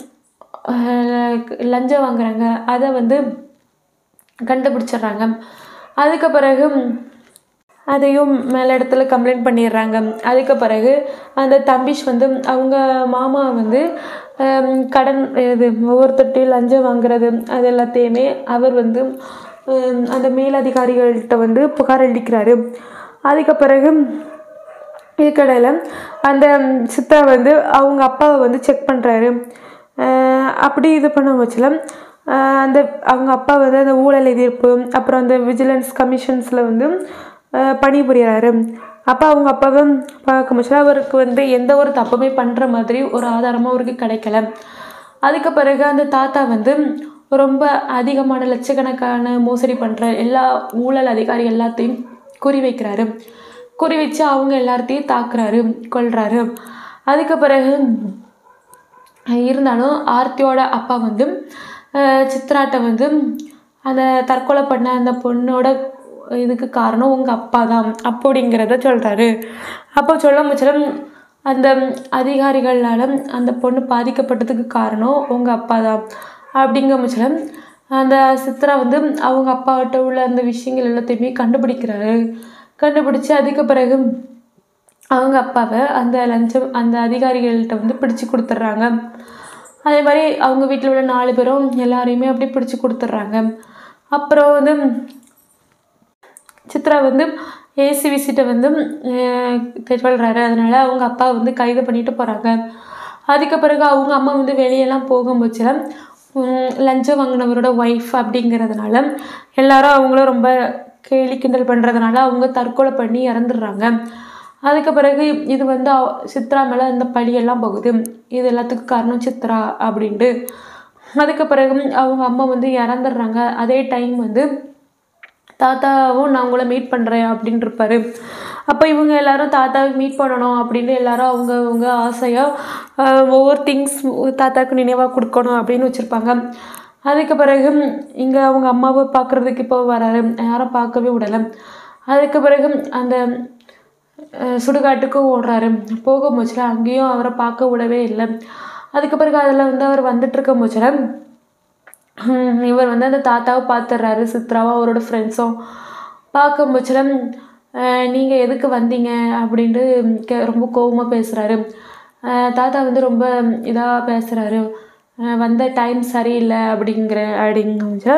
அஹ், லஞ்சம் வாங்குறாங்க அதை வந்து கண்டுபிடிச்சிடுறாங்க அதுக்கு பிறகு அதையும் மேல் இடத்துல கம்ப்ளைண்ட் பண்ணிடுறாங்க அதுக்கு பிறகு அந்த தம்பிஷ் வந்து அவங்க மாமா வந்து ஹம், கடன் இது ஒவ்வொருத்தட்டையும் லஞ்சம் வாங்குறது அது எல்லாத்தையுமே அவர் வந்து ஹம், அந்த மேலதிகாரிகள்கிட்ட வந்து புகார் அளிக்கிறாரு அதுக்கு பிறகு இதுக்கடையில் அந்த சித்தா வந்து அவங்க அப்பாவை வந்து செக் பண்ணுறாரு அப்படி இது பண்ண வச்சுல அந்த அவங்க அப்பா வந்து அந்த ஊழல் எதிர்ப்பு அப்புறம் அந்த விஜிலன்ஸ் கமிஷன்ஸில் வந்து அஹ், பணிபுரியறாரு அப்போ அவங்க அப்பாவை பார்க்க முடிச்சல அவருக்கு வந்து எந்த ஒரு தப்புமே பண்ணுற மாதிரி ஒரு ஆதாரமும் அவருக்கு கிடைக்கல அதுக்கு பிறகு அந்த தாத்தா வந்து ரொம்ப அதிகமான லட்சக்கணக்கான மோசடி பண்ணுற எல்லா ஊழல் அதிகாரி எல்லாத்தையும் குறி வைக்கிறாரு குறி வச்சு அவங்க எல்லாத்தையும் தாக்குறாரு கொல்றாரு அதுக்கு பிறகு இருந்தாலும் ஆர்த்தியோட அப்பா வந்து அஹ், சித்ராட்ட வந்து அந்த தற்கொலை பண்ண அந்த பொண்ணோட இதுக்கு காரணம் உங்கள் அப்பா தான் அப்படிங்கிறத சொல்கிறாரு அப்போ சொல்ல முச்சலம் அந்த அதிகாரிகளால் அந்த பொண்ணு பாதிக்கப்பட்டதுக்கு காரணம் உங்கள் அப்பா தான் அப்படிங்கிற முச்சலம் அந்த சித்ரா வந்து அவங்க அப்பாகிட்ட உள்ள அந்த விஷயங்கள் எல்லாத்தையுமே கண்டுபிடிக்கிறாரு கண்டுபிடிச்சி அதுக்கு பிறகு அவங்க அப்பாவை அந்த லஞ்சம் அந்த அதிகாரிகள்கிட்ட வந்து பிடிச்சு கொடுத்துட்றாங்க அதே மாதிரி அவங்க வீட்டில் உள்ள நாலு பேரும் எல்லாரையுமே அப்படியே பிடிச்சு கொடுத்துட்றாங்க அப்புறம் வந்து சித்ரா வந்து ஏசி விசிட்டை வந்து சொல்கிறாரு அதனால அவங்க அப்பா வந்து கைது பண்ணிட்டு போகிறாங்க அதுக்கு பிறகு அவங்க அம்மா வந்து வெளியெல்லாம் போகும்போது லஞ்சம் வாங்கினவரோட ஒய்ஃப் அப்படிங்கிறதுனால எல்லாரும் அவங்கள ரொம்ப கேலி கிண்டல் பண்ணுறதுனால அவங்க தற்கொலை பண்ணி இறந்துடுறாங்க அதுக்கு பிறகு இது வந்து அவ- சித்ரா மேலே இந்த பழியெல்லாம் போகுது இது எல்லாத்துக்கும் காரணம் சித்ரா அப்படின்ட்டு அதுக்கு பிறகு அவங்க அம்மா வந்து இறந்துடுறாங்க அதே டைம் வந்து தாத்தாவும் நான் உங்களை மீட் பண்ணுறேன் அப்படின்னு இருப்பாரு அப்போ இவங்க எல்லாரும் தாத்தாவை மீட் பண்ணணும் அப்படின்னு எல்லாரும் அவங்க அவங்க ஆசையாக ஒவ்வொரு திங்ஸ் தாத்தாவுக்கு நினைவாக கொடுக்கணும் அப்படின்னு வச்சுருப்பாங்க அதுக்கு பிறகு இங்கே அவங்க அம்மாவை பார்க்குறதுக்கு இப்போ வராரு யாரும் பார்க்கவே விடலை அதுக்கு பிறகு அந்த அஹ், சுடுகாட்டுக்கும் ஓடுறாரு போக முச்சில அங்கேயும் அவரை பார்க்க விடவே இல்லை அதுக்கு பிறகு அதில் வந்து அவர் வந்துட்டு இருக்க முச்சில ஹம், இவர் வந்து அந்த தாத்தாவை பார்த்துடுறாரு சித்ராவும் அவரோட ஃப்ரெண்ட்ஸும் பார்க்க முச்சில நீங்கள் எதுக்கு வந்தீங்க அப்படின்ட்டு கே ரொம்ப கோவமாக பேசுகிறாரு தாத்தா வந்து ரொம்ப இதாக பேசுகிறாரு வந்த டைம் சரியில்லை அப்படிங்கிற அப்படிங்க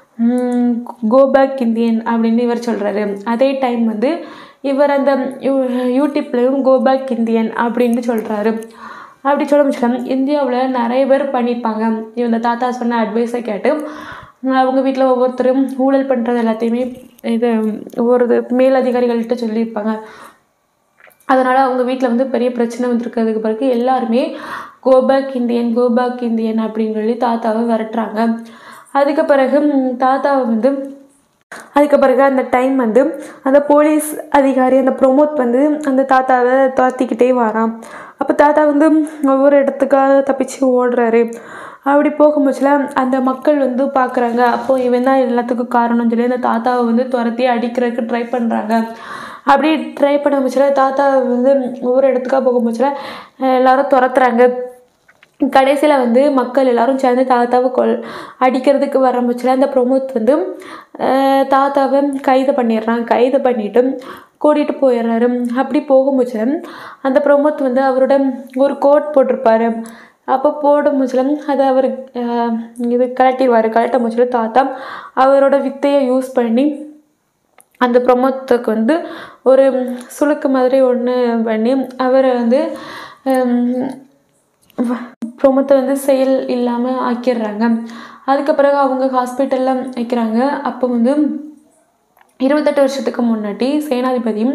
கோ பேக் இந்தியன் அப்படின்னு இவர் சொல்கிறாரு அதே டைம் வந்து இவர் அந்த யூ யூடியூப்லேயும் கோ பேக் இந்தியன் அப்படின்னு சொல்கிறாரு அப்படி சொல்ல முடியல இந்தியாவில் நிறைய பேர் பண்ணியிருப்பாங்க இந்த தாத்தா சொன்ன அட்வைஸை கேட்டு அவங்க வீட்டில் ஒவ்வொருத்தரும் ஊழல் பண்ணுறது எல்லாத்தையுமே இது ஒவ்வொரு இது மேலதிகாரிகள்கிட்ட சொல்லியிருப்பாங்க அதனால் அவங்க வீட்டில் வந்து பெரிய பிரச்சனை வந்திருக்கிறதுக்கு பிறகு எல்லாருமே கோபேக் இந்தியன் கோபேக் இந்தியன் அப்படின்னு சொல்லி தாத்தாவை விரட்டுறாங்க அதுக்கு பிறகு ம், தாத்தாவை வந்து அதுக்கு பிறகு அந்த டைம் வந்து அந்த போலீஸ் அதிகாரி அந்த ப்ரொமோட் வந்து அந்த தாத்தாவை துரத்திக்கிட்டே வரான் அப்போ தாத்தா வந்து ஒவ்வொரு இடத்துக்காக தப்பிச்சு ஓடுறாரு அப்படி போகும்போதுல அந்த மக்கள் வந்து பார்க்குறாங்க அப்போ இவன் தான் எல்லாத்துக்கும் காரணம்னு சொல்லி அந்த தாத்தாவை வந்து துரத்தி அடிக்கிறதுக்கு ட்ரை பண்ணுறாங்க அப்படி ட்ரை பண்ண முச்சுல தாத்தா வந்து ஒவ்வொரு இடத்துக்காக போகும்போதுல எல்லாரும் துரத்துறாங்க கடைசியில் வந்து மக்கள் எல்லாரும் சேர்ந்து தாத்தாவை கொல் அடிக்கிறதுக்கு வரம்புச்சுல அந்த ப்ரொமோத் வந்து அஹ், தாத்தாவை கைது பண்ணிடுறான் கைது பண்ணிட்டு கூட்டிகிட்டு போயிடுறாரு அப்படி போகும்போது அந்த ப்ரொமோத் வந்து அவரோட ஒரு கோட் போட்டிருப்பாரு அப்போ போடும் முச்சிலம் அதை அவர் அஹ், இது கலட்டிடுவார் கலட்ட முச்சில தாத்தா அவரோட வித்தையை யூஸ் பண்ணி அந்த ப்ரொமோத்துக்கு வந்து ஒரு சுளுக்கு மாதிரி ஒன்று பண்ணி அவரை வந்து ஹம், ப்ரோமோத்தை வந்து செயல் இல்லாமல் ஆக்கிடுறாங்க அதுக்கு பிறகு அவங்க ஹாஸ்பிட்டலில் வைக்கிறாங்க அப்போ வந்து இருபத்தெட்டு வருஷத்துக்கு முன்னாடி சேனாதிபதியும்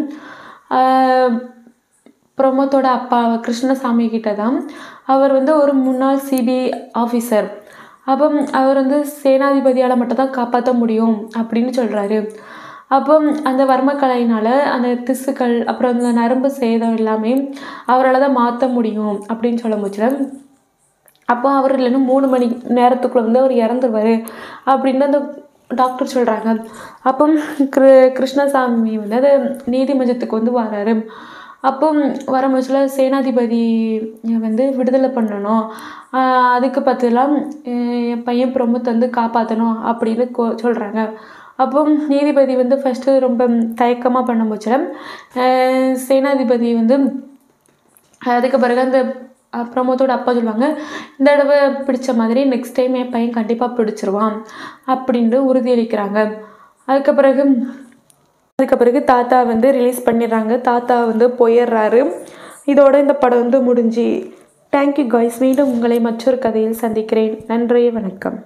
பிரமோத்தோட அப்பா கிருஷ்ணசாமி கிட்ட தான் அவர் வந்து ஒரு முன்னாள் சிபிஐ ஆஃபீஸர் அப்போ அவர் வந்து சேனாதிபதியால் மட்டும் தான் காப்பாற்ற முடியும் அப்படின்னு சொல்கிறாரு அப்போ அந்த வர்மக்கலையினால் அந்த திசுக்கள் அப்புறம் அந்த நரம்பு சேதம் எல்லாமே அவரால் தான் மாற்ற முடியும் அப்படின்னு சொல்ல முடியல அப்போ அவர் இல்லைன்னா மூணு மணி நேரத்துக்குள்ளே வந்து அவர் இறந்துருவார் அப்படின்னு அந்த டாக்டர் சொல்கிறாங்க அப்போ கிரு கிருஷ்ணசாமி வந்து அது நீதிமன்றத்துக்கு வந்து வராரு அப்போ வர முச்சில் சேனாதிபதி வந்து விடுதலை பண்ணணும் ஆஹ் அதுக்கு பதிலாம் என் பையன் பிரமுத் வந்து காப்பாற்றணும் அப்படின்னு கோ சொல்கிறாங்க அப்போ நீதிபதி வந்து ஃபஸ்ட்டு ரொம்ப தயக்கமாக பண்ண முச்சில் சேனாதிபதி வந்து அதுக்கு பிறகு அந்த அஹ், பிரமோத்தோட அப்பா சொல்லுவாங்க இந்த தடவை பிடிச்ச மாதிரி நெக்ஸ்ட் டைம் என் பையன் கண்டிப்பாக பிடிச்சிருவான் அப்படின்ட்டு உறுதியளிக்கிறாங்க அதுக்கு பிறகு அதுக்கு பிறகு தாத்தா வந்து ரிலீஸ் பண்ணிடுறாங்க தாத்தா வந்து போயிடுறாரு இதோட இந்த படம் வந்து முடிஞ்சு தேங்க்யூ காய்ஸ் மீண்டும் உங்களை மற்றொரு கதையில் சந்திக்கிறேன் நன்றி வணக்கம்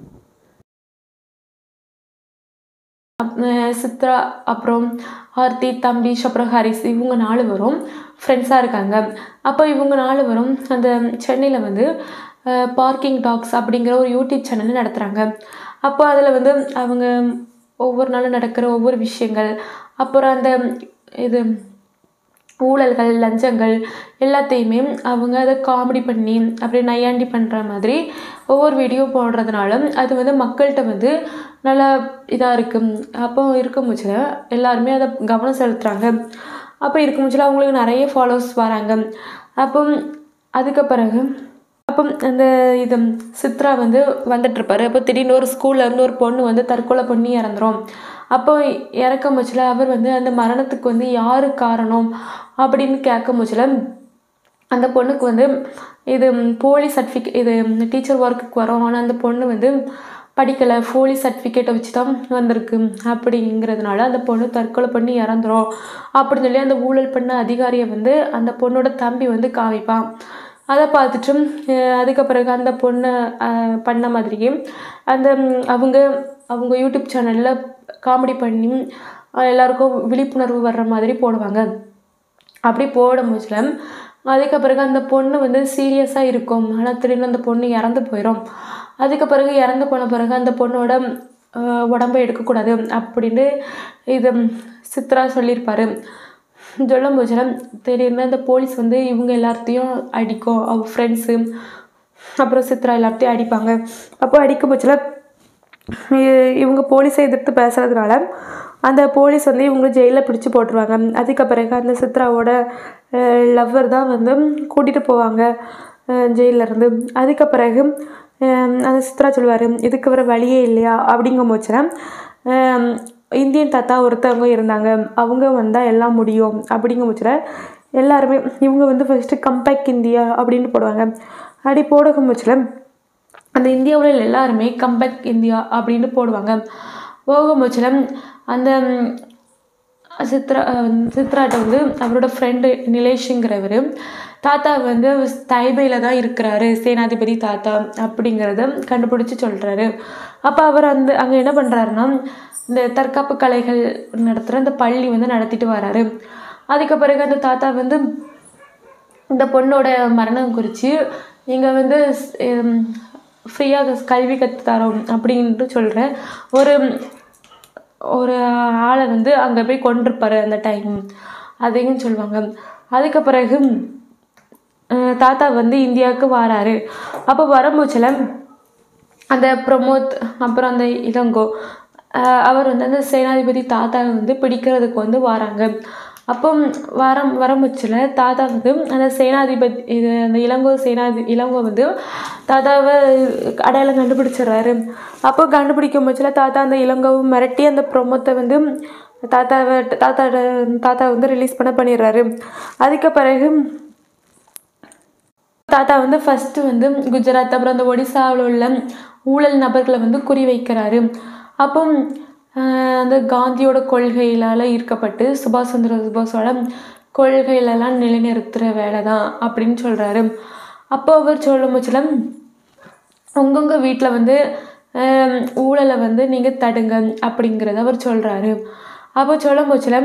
அஹ் சித்ரா அப்புறம் ஆர்த்தி தம்பீஷ் அப்புறம் ஹரிஸ் இவங்க நாலு வரும் ஃப்ரெண்ட்ஸாக இருக்காங்க அப்போ இவங்க நாலு வரும் அந்த சென்னையில் வந்து பார்க்கிங் டாக்ஸ் அப்படிங்கிற ஒரு யூடியூப் சேனல் நடத்துகிறாங்க அப்போ அதில் வந்து அவங்க ஒவ்வொரு நாளும் நடக்கிற ஒவ்வொரு விஷயங்கள் அப்புறம் அந்த இது ஊழல்கள் லஞ்சங்கள் எல்லாத்தையுமே அவங்க அதை காமெடி பண்ணி அப்படியே நையாண்டி பண்ணுற மாதிரி ஒவ்வொரு வீடியோ போடுறதுனால அது வந்து மக்கள்கிட்ட வந்து நல்லா இதாக இருக்குது அப்போ இருக்கும் பட்சத்தில் எல்லாருமே அதை கவனம் செலுத்துகிறாங்க அப்போ இருக்கும் பட்சத்தில் அவங்களுக்கு நிறைய ஃபாலோவர்ஸ் வராங்க அப்போ அதுக்கு பிறகு அப்போ அந்த இது சித்ரா வந்து வந்துட்டுருப்பாரு அப்போ திடீர்னு ஒரு ஸ்கூல்ல இருந்து ஒரு பொண்ணு வந்து தற்கொலை பண்ணி இறந்துரும் அப்போ இறக்கும் பட்சத்தில் அவர் வந்து அந்த மரணத்துக்கு வந்து யார் காரணம் அப்படின்னு கேட்கும் பட்சத்தில் அந்த பொண்ணுக்கு வந்து இது போலி சர்டிஃபிகேட் இது டீச்சர் ஒர்க்குக்கு வரோம் ஆனால் அந்த பொண்ணு வந்து படிக்கலை போலி சர்டிஃபிகேட்டை வச்சு தான் வந்திருக்கு அப்படிங்கிறதுனால அந்த பொண்ணு தற்கொலை பண்ணி இறந்துரும் அப்படின்னு சொல்லி அந்த ஊழல் பண்ண அதிகாரியை வந்து அந்த பொண்ணோட தம்பி வந்து காமிப்பான் அதை பார்த்துட்டு அஹ் அதுக்கு பிறகு அந்த பொண்ணு அஹ், பண்ண மாதிரியே அந்த ம், அவங்க அவங்க யூடியூப் சேனலில் காமெடி பண்ணி அஹ், எல்லாருக்கும் விழிப்புணர்வு வர்ற மாதிரி போடுவாங்க அப்படி போடும் போதுல அதுக்கு பிறகு அந்த பொண்ணு வந்து சீரியஸாக இருக்கும் ஆனால் திடீர்னு அந்த பொண்ணு இறந்து போயிடும் அதுக்கு பிறகு இறந்து போன பிறகு அந்த பொண்ணோட அஹ், உடம்பை எடுக்கக்கூடாது அப்படின்னு இது சித்ரா சொல்லியிருப்பாரு சொல்லும் போதுல திடீர்னு அந்த போலீஸ் வந்து இவங்க எல்லாத்தையும் அடிக்கும் அவங்க ஃப்ரெண்ட்ஸு அப்புறம் சித்ரா எல்லாத்தையும் அடிப்பாங்க அப்போ அடிக்கும் பட்சத்தில் இ- இவங்க போலீஸை எதிர்த்து பேசுறதுனால அந்த போலீஸ் வந்து இவங்க ஜெயிலில் பிடிச்சு போட்டுருவாங்க அதுக்கு பிறகு அந்த சித்ராவோட லவ்வர் தான் வந்து கூட்டிகிட்டு போவாங்க ஜெயிலில் இருந்து அதுக்கு பிறகு அஹ், அந்த சித்ரா சொல்லுவார் இதுக்கு வர வழியே இல்லையா அப்படிங்கும் போச்சுன்னா இந்தியன் தாத்தா ஒருத்தவங்க இருந்தாங்க அவங்க வந்தால் எல்லாம் முடியும் அப்படிங்கும் பட்சத்தில் எல்லாருமே இவங்க வந்து ஃபஸ்ட்டு கம்பேக் இந்தியா அப்படின்னு போடுவாங்க அப்படி போடுகும் பட்சத்தில் அந்த இந்தியாவில் உள்ள எல்லாருமே கம்பேக் இந்தியா அப்படின்னு போடுவாங்க போகும் பட்சத்தில் அந்த ம், சித்ரா அஹ், சித்ராட்ட வந்து அவரோட ஃப்ரெண்டு நிலேஷுங்கிறவர் தாத்தா வந்து தைபையில் தான் இருக்கிறாரு சேனாதிபதி தாத்தா அப்படிங்கிறத கண்டுபிடிச்சி சொல்கிறாரு அப்போ அவர் அந்த அங்கே என்ன பண்ணுறாருன்னா இந்த தற்காப்பு கலைகள் நடத்துகிற அந்த பள்ளி வந்து நடத்திட்டு வராரு அதுக்கு பிறகு அந்த தாத்தா வந்து இந்த பொண்ணோட மரணம் குறித்து நீங்கள் வந்து ஃப்ரீயாக கல்வி கற்று தரோம் அப்படின்ட்டு சொல்கிற ஒரு ஒரு ஆளை வந்து அங்கே போய் கொண்டிருப்பாரு அந்த டைம் அதையும் சொல்லுவாங்க அதுக்கு பிறகு அஹ், தாத்தா வந்து இந்தியாவுக்கு வராரு அப்போ வரும்போச்சில் அந்த பிரமோத் அப்புறம் அந்த இளங்கோ அஹ், அவர் வந்து அந்த சேனாதிபதி தாத்தாவை வந்து பிடிக்கிறதுக்கு வந்து வராங்க அப்போ வரம் வரமுச்சில் தாத்தா வந்து அந்த சேனாதிபதி இது அந்த இளங்கோ சேனாதி இளங்கோ வந்து தாத்தாவை அடையாளம் கண்டுபிடிச்சிடுறாரு அப்போ கண்டுபிடிக்கும் பட்சத்தில் தாத்தா அந்த இளங்கோவை மிரட்டி அந்த பிரமோத்தை வந்து தாத்தாவை தாத்தாவோட தாத்தா வந்து ரிலீஸ் பண்ண பண்ணிடுறாரு அதுக்கு பிறகு தாத்தா வந்து ஃபஸ்ட்டு வந்து குஜராத் அப்புறம் அந்த ஒடிசாவில் உள்ள ஊழல் நபர்களை வந்து குறி வைக்கிறாரு அப்போ ஆஹ், அந்த காந்தியோட கொள்கையிலால் ஈர்க்கப்பட்டு சுபாஷ் சந்திர சுபாஷோட கொள்கையிலலாம் நிலைநிறுத்துகிற வேலை தான் அப்படின்னு சொல்கிறாரு அப்போ அவர் சொல்லும் பட்சத்தில் உங்கவுங்க வீட்டில் வந்து ஆம், ஊழலை வந்து நீங்கள் தடுங்க அப்படிங்கிறத அவர் சொல்கிறாரு அப்போ சொல்லும் பட்சத்தில்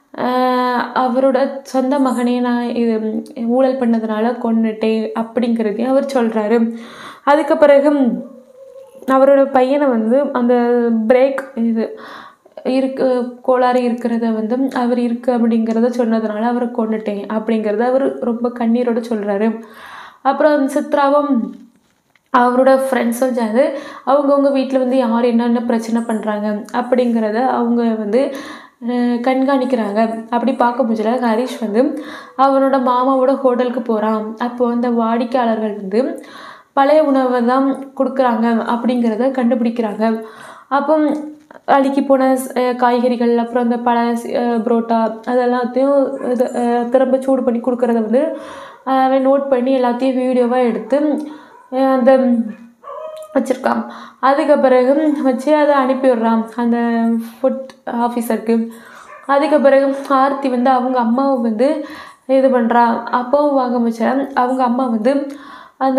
அவரோட சொந்த மகனே நான் இது ஊழல் பண்ணதுனால கொன்னுட்டேன் அப்படிங்கிறதையும் அவர் சொல்கிறாரு அதுக்கு பிறகு அவரோட பையனை வந்து அந்த பிரேக் இது இருக்கு கோளாறு இருக்கிறத வந்து அவர் இருக்கு அப்படிங்கிறத சொன்னதுனால அவரை கொண்டுட்டேன் அப்படிங்கிறத அவர் ரொம்ப கண்ணீரோட சொல்கிறாரு அப்புறம் சித்ராவும் அவரோட ஃப்ரெண்ட்ஸும் சேர்ந்து அவங்கவுங்க வீட்டில் வந்து யார் என்னென்ன பிரச்சனை பண்ணுறாங்க அப்படிங்கிறத அவங்க வந்து அஹ், கண்காணிக்கிறாங்க அப்படி பார்க்க முடியல ஹரிஷ் வந்து அவனோட மாமாவோட ஹோட்டலுக்கு போகிறான் அப்போ அந்த வாடிக்கையாளர்கள் வந்து பழைய உணவை தான் கொடுக்குறாங்க அப்படிங்கிறத கண்டுபிடிக்கிறாங்க அப்போ அழுகி போன அஹ், காய்கறிகள் அப்புறம் அந்த பழ புரோட்டா அதெல்லாத்தையும் இது அஹ், திரும்ப சூடு பண்ணி கொடுக்குறத வந்து அஹ், அவன் நோட் பண்ணி எல்லாத்தையும் வீடியோவாக எடுத்து அஹ், அந்த வச்சுருக்கான் அதுக்கு பிறகு வச்சு அதை அனுப்பி விடுறான் அந்த ஃபுட் ஆஃபீஸருக்கு அதுக்கு பிறகு ஆர்த்தி வந்து அவங்க அம்மாவை வந்து இது பண்ணுறா அப்பாவும் வாங்க வச்சா அவங்க அம்மா வந்து அந்த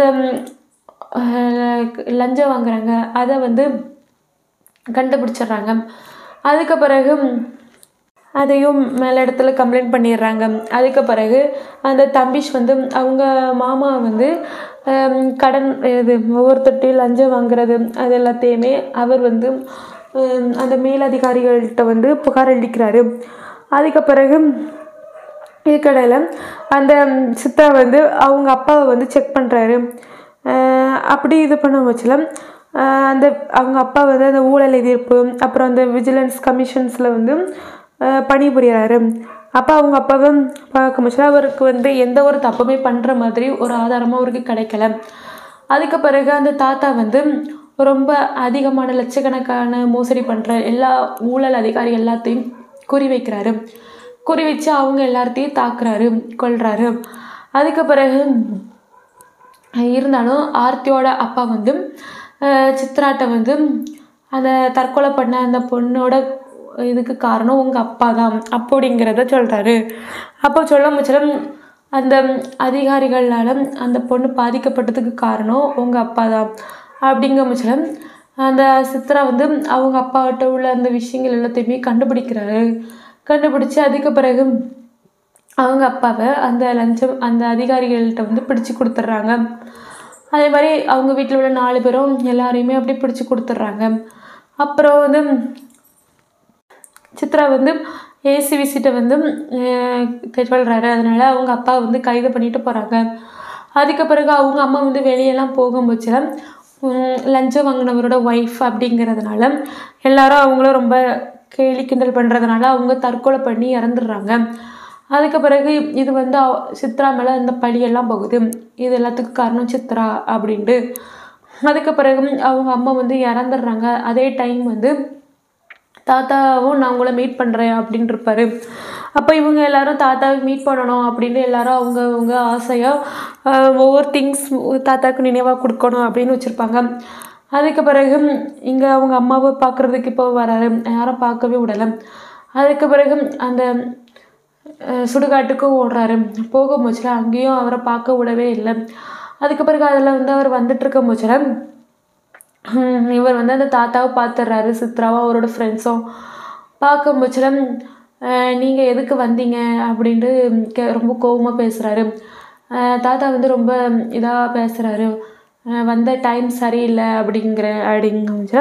அஹ், லஞ்சம் வாங்குறாங்க அதை வந்து கண்டுபிடிச்சிடுறாங்க அதுக்கு பிறகு அதையும் மேல் இடத்துல கம்ப்ளைண்ட் பண்ணிடுறாங்க அதுக்கு பிறகு அந்த தம்பிஷ் வந்து அவங்க மாமா வந்து ஹம், கடன் இது ஒவ்வொருத்தட்டையும் லஞ்சம் வாங்குறது அது எல்லாத்தையுமே அவர் வந்து ஹம், அந்த மேலதிகாரிகள்கிட்ட வந்து புகார் அளிக்கிறாரு அதுக்கு பிறகு இதுக்கடையில் அந்த சித்தா வந்து அவங்க அப்பாவை வந்து செக் பண்ணுறாரு அப்படி இது பண்ண வச்சுல அந்த அவங்க அப்பா வந்து அந்த ஊழல் எதிர்ப்பு அப்புறம் அந்த விஜிலன்ஸ் கமிஷன்ஸில் வந்து அஹ், பணிபுரியறாரு அப்போ அவங்க அப்பாவை பார்க்க முடிச்சல அவருக்கு வந்து எந்த ஒரு தப்புமே பண்ணுற மாதிரி ஒரு ஆதாரமும் அவருக்கு கிடைக்கல அதுக்கு பிறகு அந்த தாத்தா வந்து ரொம்ப அதிகமான லட்சக்கணக்கான மோசடி பண்ணுற எல்லா ஊழல் அதிகாரி எல்லாத்தையும் குறி வைக்கிறாரு குறி வச்சு அவங்க எல்லாத்தையும் தாக்குறாரு கொல்றாரு அதுக்கு பிறகு இருந்தாலும் ஆர்த்தியோட அப்பா வந்து அஹ், சித்ராட்ட வந்து அந்த தற்கொலை பண்ண அந்த பொண்ணோட இதுக்கு காரணம் உங்கள் அப்பா தான் அப்படிங்கிறத சொல்கிறாரு அப்போ சொல்ல முச்சலம் அந்த அதிகாரிகளால் அந்த பொண்ணு பாதிக்கப்பட்டதுக்கு காரணம் உங்கள் அப்பா தான் அப்படிங்கிற முச்சலம் அந்த சித்ரா வந்து அவங்க அப்பாகிட்ட உள்ள அந்த விஷயங்கள் எல்லாத்தையுமே கண்டுபிடிக்கிறாரு கண்டுபிடிச்சி அதுக்கு பிறகு அவங்க அப்பாவை அந்த லஞ்சம் அந்த அதிகாரிகள்கிட்ட வந்து பிடிச்சு கொடுத்துட்றாங்க அதே மாதிரி அவங்க வீட்டில் உள்ள நாலு பேரும் எல்லாரையுமே அப்படியே பிடிச்சு கொடுத்துட்றாங்க அப்புறம் வந்து சித்ரா வந்து ஏசி விசிட்டை வந்து சொல்கிறாரு அதனால அவங்க அப்பா வந்து கைது பண்ணிட்டு போகிறாங்க அதுக்கு பிறகு அவங்க அம்மா வந்து வெளியெல்லாம் போகும்போது லஞ்சம் வாங்கினவரோட ஒய்ஃப் அப்படிங்கிறதுனால எல்லாரும் அவங்கள ரொம்ப கேலி கிண்டல் பண்ணுறதுனால அவங்க தற்கொலை பண்ணி இறந்துடுறாங்க அதுக்கு பிறகு இது வந்து அவ- சித்ரா மேலே இந்த பழியெல்லாம் போகுது இது எல்லாத்துக்கும் காரணம் சித்ரா அப்படின்ட்டு அதுக்கு பிறகு அவங்க அம்மா வந்து இறந்துடுறாங்க அதே டைம் வந்து தாத்தாவும் நான் உங்களை மீட் பண்ணுறேன் அப்படின்னு இருப்பாரு அப்போ இவங்க எல்லாரும் தாத்தாவை மீட் பண்ணணும் அப்படின்னு எல்லாரும் அவங்க அவங்க ஆசையாக ஒவ்வொரு திங்ஸ் தாத்தாவுக்கு நினைவாக கொடுக்கணும் அப்படின்னு வச்சுருப்பாங்க அதுக்கு பிறகு இங்கே அவங்க அம்மாவை பார்க்குறதுக்கு இப்போ வராரு யாரும் பார்க்கவே விடலை அதுக்கு பிறகு அந்த அஹ், சுடுகாட்டுக்கும் ஓடுறாரு போக முச்சில அங்கேயும் அவரை பார்க்க விடவே இல்லை அதுக்கு பிறகு அதில் வந்து அவர் வந்துட்டு இருக்க முச்சில ஹம், இவர் வந்து அந்த தாத்தாவை பார்த்துடுறாரு சித்ராவும் அவரோட ஃப்ரெண்ட்ஸும் பார்க்க முச்சில நீங்கள் எதுக்கு வந்தீங்க அப்படின்ட்டு கே ரொம்ப கோவமாக பேசுகிறாரு தாத்தா வந்து ரொம்ப இதாக பேசுகிறாரு வந்த டைம் சரியில்லை அப்படிங்கிற அப்படிங்க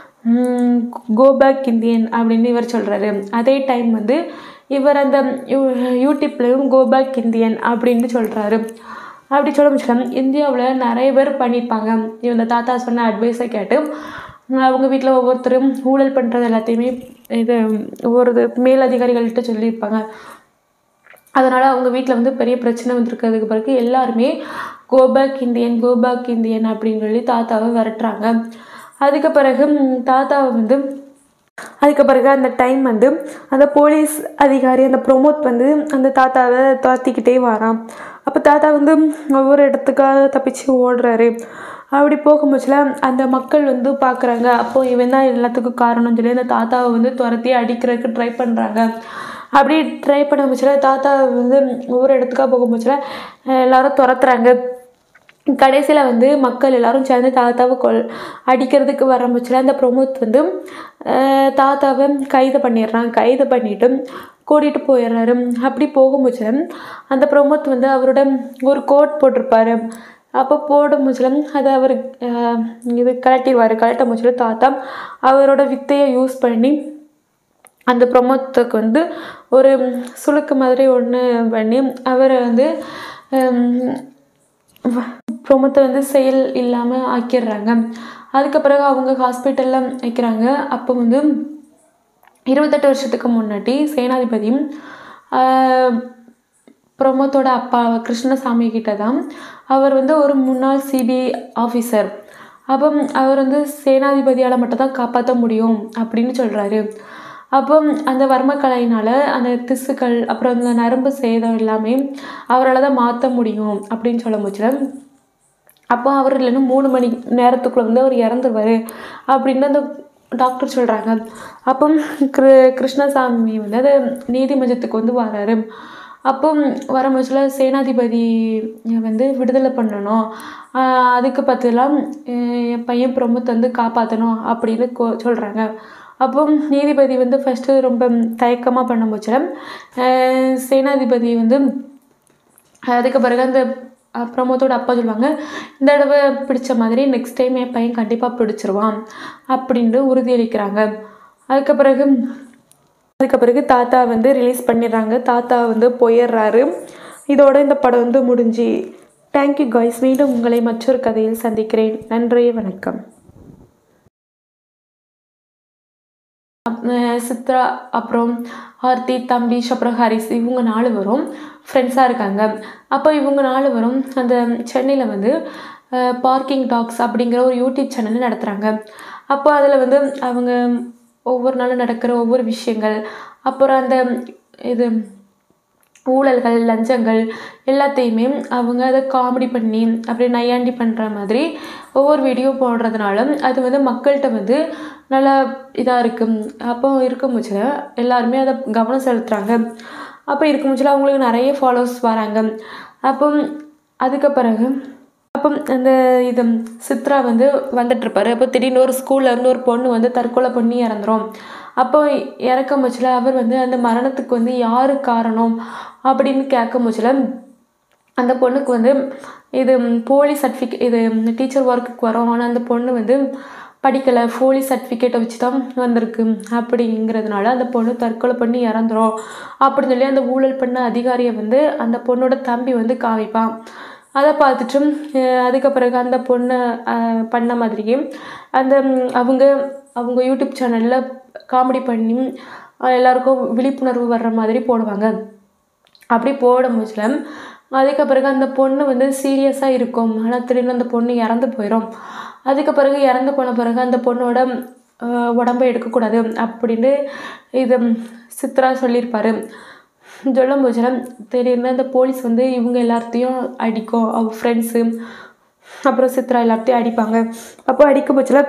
கோ பேக் இந்தியன் அப்படின்னு இவர் சொல்கிறாரு அதே டைம் வந்து இவர் அந்த யூ யூடியூப்லேயும் கோ பேக் இந்தியன் அப்படின்னு சொல்கிறாரு அப்படி சொல்ல முடியல இந்தியாவில் நிறைய பேர் பண்ணியிருப்பாங்க இந்த தாத்தா சொன்ன அட்வைஸை கேட்டு அவங்க வீட்டில் ஒவ்வொருத்தரும் ஊழல் பண்ணுறது எல்லாத்தையுமே இது ஒவ்வொரு இது மேலதிகாரிகள்கிட்ட சொல்லியிருப்பாங்க அதனால் அவங்க வீட்டில் வந்து பெரிய பிரச்சனை வந்திருக்கிறதுக்கு பிறகு எல்லாருமே கோபேக் இந்தியன் கோபேக் இந்தியன் அப்படின்னு சொல்லி தாத்தாவை விரட்டுறாங்க அதுக்கு பிறகு ம், தாத்தாவை வந்து அதுக்கு பிறகு அந்த டைம் வந்து அந்த போலீஸ் அதிகாரி அந்த ப்ரொமோட் வந்து அந்த தாத்தாவை துரத்திக்கிட்டே வரான் அப்போ தாத்தா வந்து ஒவ்வொரு இடத்துக்காக தப்பிச்சு ஓடுறாரு அப்படி போகும்போதுல அந்த மக்கள் வந்து பார்க்குறாங்க அப்போ இவன் தான் எல்லாத்துக்கும் காரணம்னு சொல்லி அந்த தாத்தாவை வந்து துரத்தி அடிக்கிறதுக்கு ட்ரை பண்ணுறாங்க அப்படி ட்ரை பண்ண முச்சுல தாத்தா வந்து ஒவ்வொரு இடத்துக்காக போகும்போதுல எல்லாரும் துரத்துறாங்க கடைசியில் வந்து மக்கள் எல்லாரும் சேர்ந்து தாத்தாவை கொல் அடிக்கிறதுக்கு வர முச்சில் அந்த பிரமோத் வந்து அஹ், தாத்தாவை கைது பண்ணிடுறான் கைது பண்ணிட்டு கூட்டிகிட்டு போயிடுறாரு அப்படி போகும்போது அந்த பிரமோத் வந்து அவரோட ஒரு கோட் போட்டிருப்பாரு அப்போ போடும் முச்சிலம் அதை அவர் அஹ், இது கலட்டிடுவார் கலட்ட முச்சில் தாத்தா அவரோட வித்தையை யூஸ் பண்ணி அந்த பிரமோத்துக்கு வந்து ஒரு சுளுக்கு மாதிரி ஒன்று பண்ணி அவரை வந்து பிரமோத்தை வந்து செயல் இல்லாமல் ஆக்கிடுறாங்க அதுக்கு பிறகு அவங்க ஹாஸ்பிட்டலில் வைக்கிறாங்க அப்போ வந்து இருபத்தெட்டு வருஷத்துக்கு முன்னாடி சேனாதிபதியும் ஆஹ், பிரமோத்தோட அப்பா கிருஷ்ணசாமி கிட்ட தான் அவர் வந்து ஒரு முன்னாள் சிபிஐ ஆஃபீஸர் அப்போ அவர் வந்து சேனாதிபதியால் மட்டும் தான் காப்பாற்ற முடியும் அப்படின்னு சொல்கிறாரு அப்போ அந்த வர்மக்கலையினால் அந்த திசுக்கள் அப்புறம் அந்த நரம்பு சேதம் எல்லாமே அவரால் தான் மாற்ற முடியும் அப்படின்னு சொல்ல முச்சுல அப்போ அவர் இல்லைன்னா மூணு மணி நேரத்துக்குள்ளே வந்து அவர் இறந்துருவார் அப்படின்னு அந்த டாக்டர் சொல்கிறாங்க அப்போ கிரு கிருஷ்ணசாமி வந்து அது நீதிமன்றத்துக்கு வந்து வராரு அப்போ வர முச்சில் சேனாதிபதி வந்து விடுதலை பண்ணணும் ஆஹ் அதுக்கு பதிலாக என் பையன் பிரமுத் வந்து காப்பாற்றணும் அப்படின்னு கோ சொல்கிறாங்க அப்போ நீதிபதி வந்து ஃபஸ்ட்டு ரொம்ப தயக்கமாக பண்ண முச்சில் சேனாதிபதி வந்து அதுக்கு பிறகு அந்த அஹ், பிரமோத்தோட அப்பா சொல்லுவாங்க இந்த தடவை பிடிச்ச மாதிரி நெக்ஸ்ட் டைம் என் பையன் கண்டிப்பாக பிடிச்சிருவான் அப்படின்ட்டு உறுதியளிக்கிறாங்க அதுக்கு பிறகு அதுக்கு பிறகு தாத்தா வந்து ரிலீஸ் பண்ணிடுறாங்க தாத்தா வந்து போயிடுறாரு இதோட இந்த படம் வந்து முடிஞ்சு தேங்க்யூ காய்ஸ் மீண்டும் உங்களை மற்றொரு கதையில் சந்திக்கிறேன் நன்றி வணக்கம் அஹ் சித்ரா அப்புறம் ஆர்த்தி தம்பீஷ் அப்புறம் ஹரிஸ் இவங்க நாலு வரும் ஃப்ரெண்ட்ஸாக இருக்காங்க அப்போ இவங்க நாலு வரும் அந்த சென்னையில் வந்து பார்க்கிங் டாக்ஸ் அப்படிங்கிற ஒரு யூடியூப் சேனல் நடத்துகிறாங்க அப்போ அதில் வந்து அவங்க ஒவ்வொரு நாளும் நடக்கிற ஒவ்வொரு விஷயங்கள் அப்புறம் அந்த இது ஊழல்கள் லஞ்சங்கள் எல்லாத்தையுமே அவங்க அதை காமெடி பண்ணி அப்படி நையாண்டி பண்ணுற மாதிரி ஒவ்வொரு வீடியோ போடுறதுனால அது வந்து மக்கள்கிட்ட வந்து நல்லா இதாக இருக்கும் அப்போ இருக்கும் பட்சத்தில் எல்லாருமே அதை கவனம் செலுத்துகிறாங்க அப்போ இருக்கும் பட்சத்தில் அவங்களுக்கு நிறைய ஃபாலோவர்ஸ் வராங்க அப்போ அதுக்கு பிறகு அப்போ அந்த இது சித்ரா வந்து வந்துட்டுருப்பாரு அப்போ திடீர்னு ஒரு ஸ்கூல்ல இருந்து ஒரு பொண்ணு வந்து தற்கொலை பண்ணி இறந்துரும் அப்போ இறக்கும் பட்சத்தில் அவர் வந்து அந்த மரணத்துக்கு வந்து யார் காரணம் அப்படின்னு கேட்கும் பட்சத்தில் அந்த பொண்ணுக்கு வந்து இது போலி சர்டிஃபிகேட் இது டீச்சர் ஒர்க்குக்கு வரோம் ஆனால் அந்த பொண்ணு வந்து படிக்கலை போலி சர்டிஃபிகேட்டை வச்சு தான் வந்திருக்கு அப்படிங்கிறதுனால அந்த பொண்ணு தற்கொலை பண்ணி இறந்துரும் அப்படின்னு சொல்லி அந்த ஊழல் பண்ண அதிகாரியை வந்து அந்த பொண்ணோட தம்பி வந்து காமிப்பான் அதை பார்த்துட்டு அஹ் அதுக்கு பிறகு அந்த பொண்ணு அஹ், பண்ண மாதிரியே அந்த ம், அவங்க அவங்க யூடியூப் சேனலில் காமெடி பண்ணி அஹ், எல்லாருக்கும் விழிப்புணர்வு வர்ற மாதிரி போடுவாங்க அப்படி போடும் போதுல அதுக்கு பிறகு அந்த பொண்ணு வந்து சீரியஸாக இருக்கும் ஆனால் திடீர்னு அந்த பொண்ணு இறந்து போயிடும் அதுக்கு பிறகு இறந்து போன பிறகு அந்த பொண்ணோட அஹ், உடம்பை எடுக்கக்கூடாது அப்படின்னு இது சித்ரா சொல்லியிருப்பாரு சொல்லும் போதுல திடீர்னு அந்த போலீஸ் வந்து இவங்க எல்லாத்தையும் அடிக்கும் அவங்க ஃப்ரெண்ட்ஸு அப்புறம் சித்ரா எல்லாத்தையும் அடிப்பாங்க அப்போ அடிக்கும் பட்சத்தில்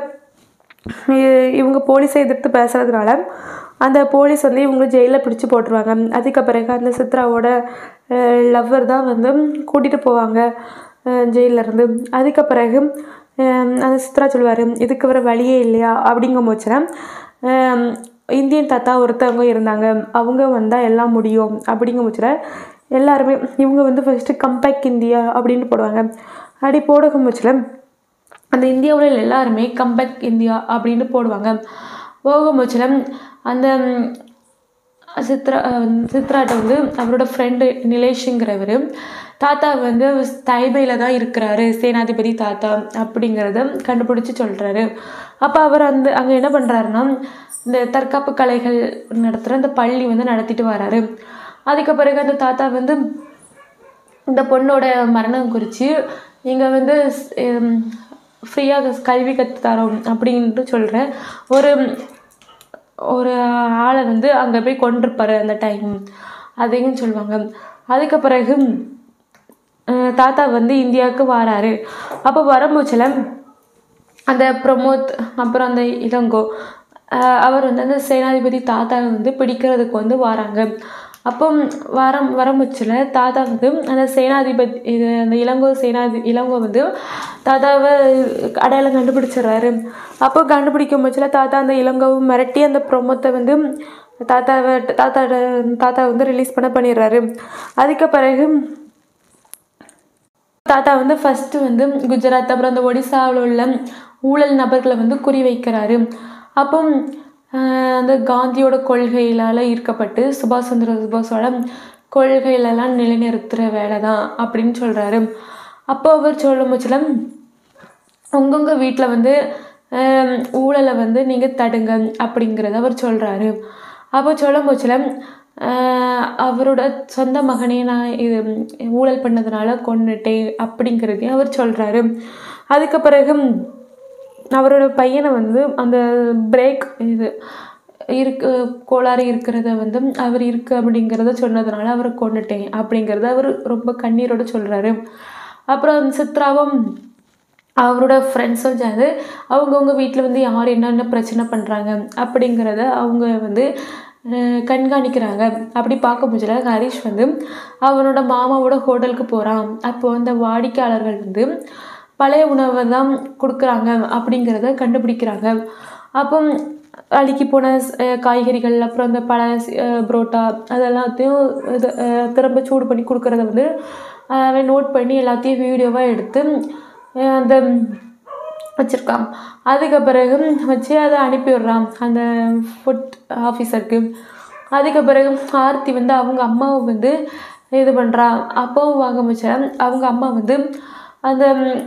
இ- இவங்க போலீஸை எதிர்த்து பேசுறதுனால அந்த போலீஸ் வந்து இவங்க ஜெயிலில் பிடிச்சு போட்டுருவாங்க அதுக்கு பிறகு அந்த சித்ராவோட லவ்வர் தான் வந்து கூட்டிகிட்டு போவாங்க ஜெயிலில் இருந்து அதுக்கு பிறகு அஹ், அந்த சித்ரா சொல்லுவார் இதுக்கு வர வழியே இல்லையா அப்படிங்கும் போச்சுன்னா இந்தியன் தாத்தா ஒருத்தவங்க இருந்தாங்க அவங்க வந்தால் எல்லாம் முடியும் அப்படிங்கும் பட்சத்தில் எல்லாருமே இவங்க வந்து ஃபஸ்ட்டு கம்பேக் இந்தியா அப்படின்னு போடுவாங்க அப்படி போடுகும் பட்சத்தில் அந்த இந்தியாவில் உள்ள எல்லாருமே கம்பேக் இந்தியா அப்படின்னு போடுவாங்க போகும் பட்சத்தில் அந்த ம், சித்ரா அஹ், சித்ராட்ட வந்து அவரோட ஃப்ரெண்டு நிலேஷுங்கிறவர் தாத்தா வந்து தைபையில் தான் இருக்கிறாரு சேனாதிபதி தாத்தா அப்படிங்கிறத கண்டுபிடிச்சி சொல்கிறாரு அப்போ அவர் அந்த அங்கே என்ன பண்ணுறாருன்னா இந்த தற்காப்பு கலைகள் நடத்துகிற அந்த பள்ளி வந்து நடத்திட்டு வராரு அதுக்கு பிறகு அந்த தாத்தா வந்து இந்த பொண்ணோட மரணம் குறித்து நீங்கள் வந்து ஃப்ரீயாக கல்வி கற்று தரோம் அப்படின்ட்டு சொல்கிற ஒரு ஒரு ஆளை வந்து அங்கே போய் கொண்டிருப்பாரு அந்த டைம் அதையும் சொல்லுவாங்க அதுக்கு பிறகு அஹ், தாத்தா வந்து இந்தியாவுக்கு வராரு அப்போ வரும்போச்சில் அந்த பிரமோத் அப்புறம் அந்த இளங்கோ அஹ் அவர் வந்து அந்த சேனாதிபதி தாத்தாவை வந்து பிடிக்கிறதுக்கு வந்து வராங்க அப்போ வரம் வரமுச்சில் தாத்தா வந்து அந்த சேனாதிபதி இது அந்த இளங்கோ சேனாதி இளங்கோ வந்து தாத்தாவை அடையாளம் கண்டுபிடிச்சிடுறாரு அப்போ கண்டுபிடிக்கும் பட்சத்தில் தாத்தா அந்த இளங்கோவை மிரட்டி அந்த ப்ரொமோத்தை வந்து தாத்தாவை தாத்தாவோட தாத்தா வந்து ரிலீஸ் பண்ண பண்ணிடுறாரு அதுக்கு பிறகு தாத்தா வந்து ஃபஸ்ட்டு வந்து குஜராத் அப்புறம் அந்த ஒடிசாவில் உள்ள ஊழல் நபர்களை வந்து குறி வைக்கிறாரு அப்போ ஆஹ், அந்த காந்தியோட கொள்கைகளால் ஈர்க்கப்பட்டு சுபாஷ் சந்திர சுபாஷோட கொள்கைகளெல்லாம் நிலைநிறுத்துகிற வேலை தான் அப்படின்னு சொல்கிறாரு அப்போ அவர் சொல்லும் பட்சத்தில் உங்கவுங்க வீட்டில் வந்து ஆம், ஊழலை வந்து நீங்கள் தடுங்க அப்படிங்கிறத அவர் சொல்கிறாரு அப்போ சொல்லும் போச்சில் அவரோட சொந்த மகனே நான் இது ஊழல் பண்ணதுனால கொன்னுட்டேன் அப்படிங்கிறதையும் அவர் சொல்கிறாரு அதுக்கு பிறகு அவரோட பையனை வந்து அந்த பிரேக் இது இருக்கு கோளாறு இருக்கிறத வந்து அவர் இருக்கு அப்படிங்கிறத சொன்னதுனால அவரை கொன்னுட்டேன் அப்படிங்கிறத அவர் ரொம்ப கண்ணீரோட சொல்கிறாரு அப்புறம் சித்ராவும் அவரோட ஃப்ரெண்ட்ஸும் சேர்ந்து அவங்கவுங்க வீட்டில் வந்து யார் என்னென்ன பிரச்சனை பண்ணுறாங்க அப்படிங்கிறத அவங்க வந்து அஹ், கண்காணிக்கிறாங்க அப்படி பார்க்க முடியல ஹரிஷ் வந்து அவனோட மாமாவோட ஹோட்டலுக்கு போகிறான் அப்போ அந்த வாடிக்கையாளர்கள் வந்து பழைய உணவை தான் கொடுக்குறாங்க அப்படிங்கிறத கண்டுபிடிக்கிறாங்க அப்போ அழுகி போன அஹ், காய்கறிகள் அப்புறம் அந்த பழ அஹ், புரோட்டா அதெல்லாத்தையும் இது அஹ், திரும்ப சூடு பண்ணி கொடுக்குறத வந்து அஹ், அவன் நோட் பண்ணி எல்லாத்தையும் வீடியோவாக எடுத்து அஹ், அந்த வச்சுருக்கான் அதுக்கு பிறகு வச்சு அதை அனுப்பி விடுறான் அந்த ஃபுட் ஆஃபீஸருக்கு அதுக்கு பிறகு ஆர்த்தி வந்து அவங்க அம்மாவை வந்து இது பண்ணுறா அப்பாவும் வாங்க வச்சா அவங்க அம்மா வந்து அந்த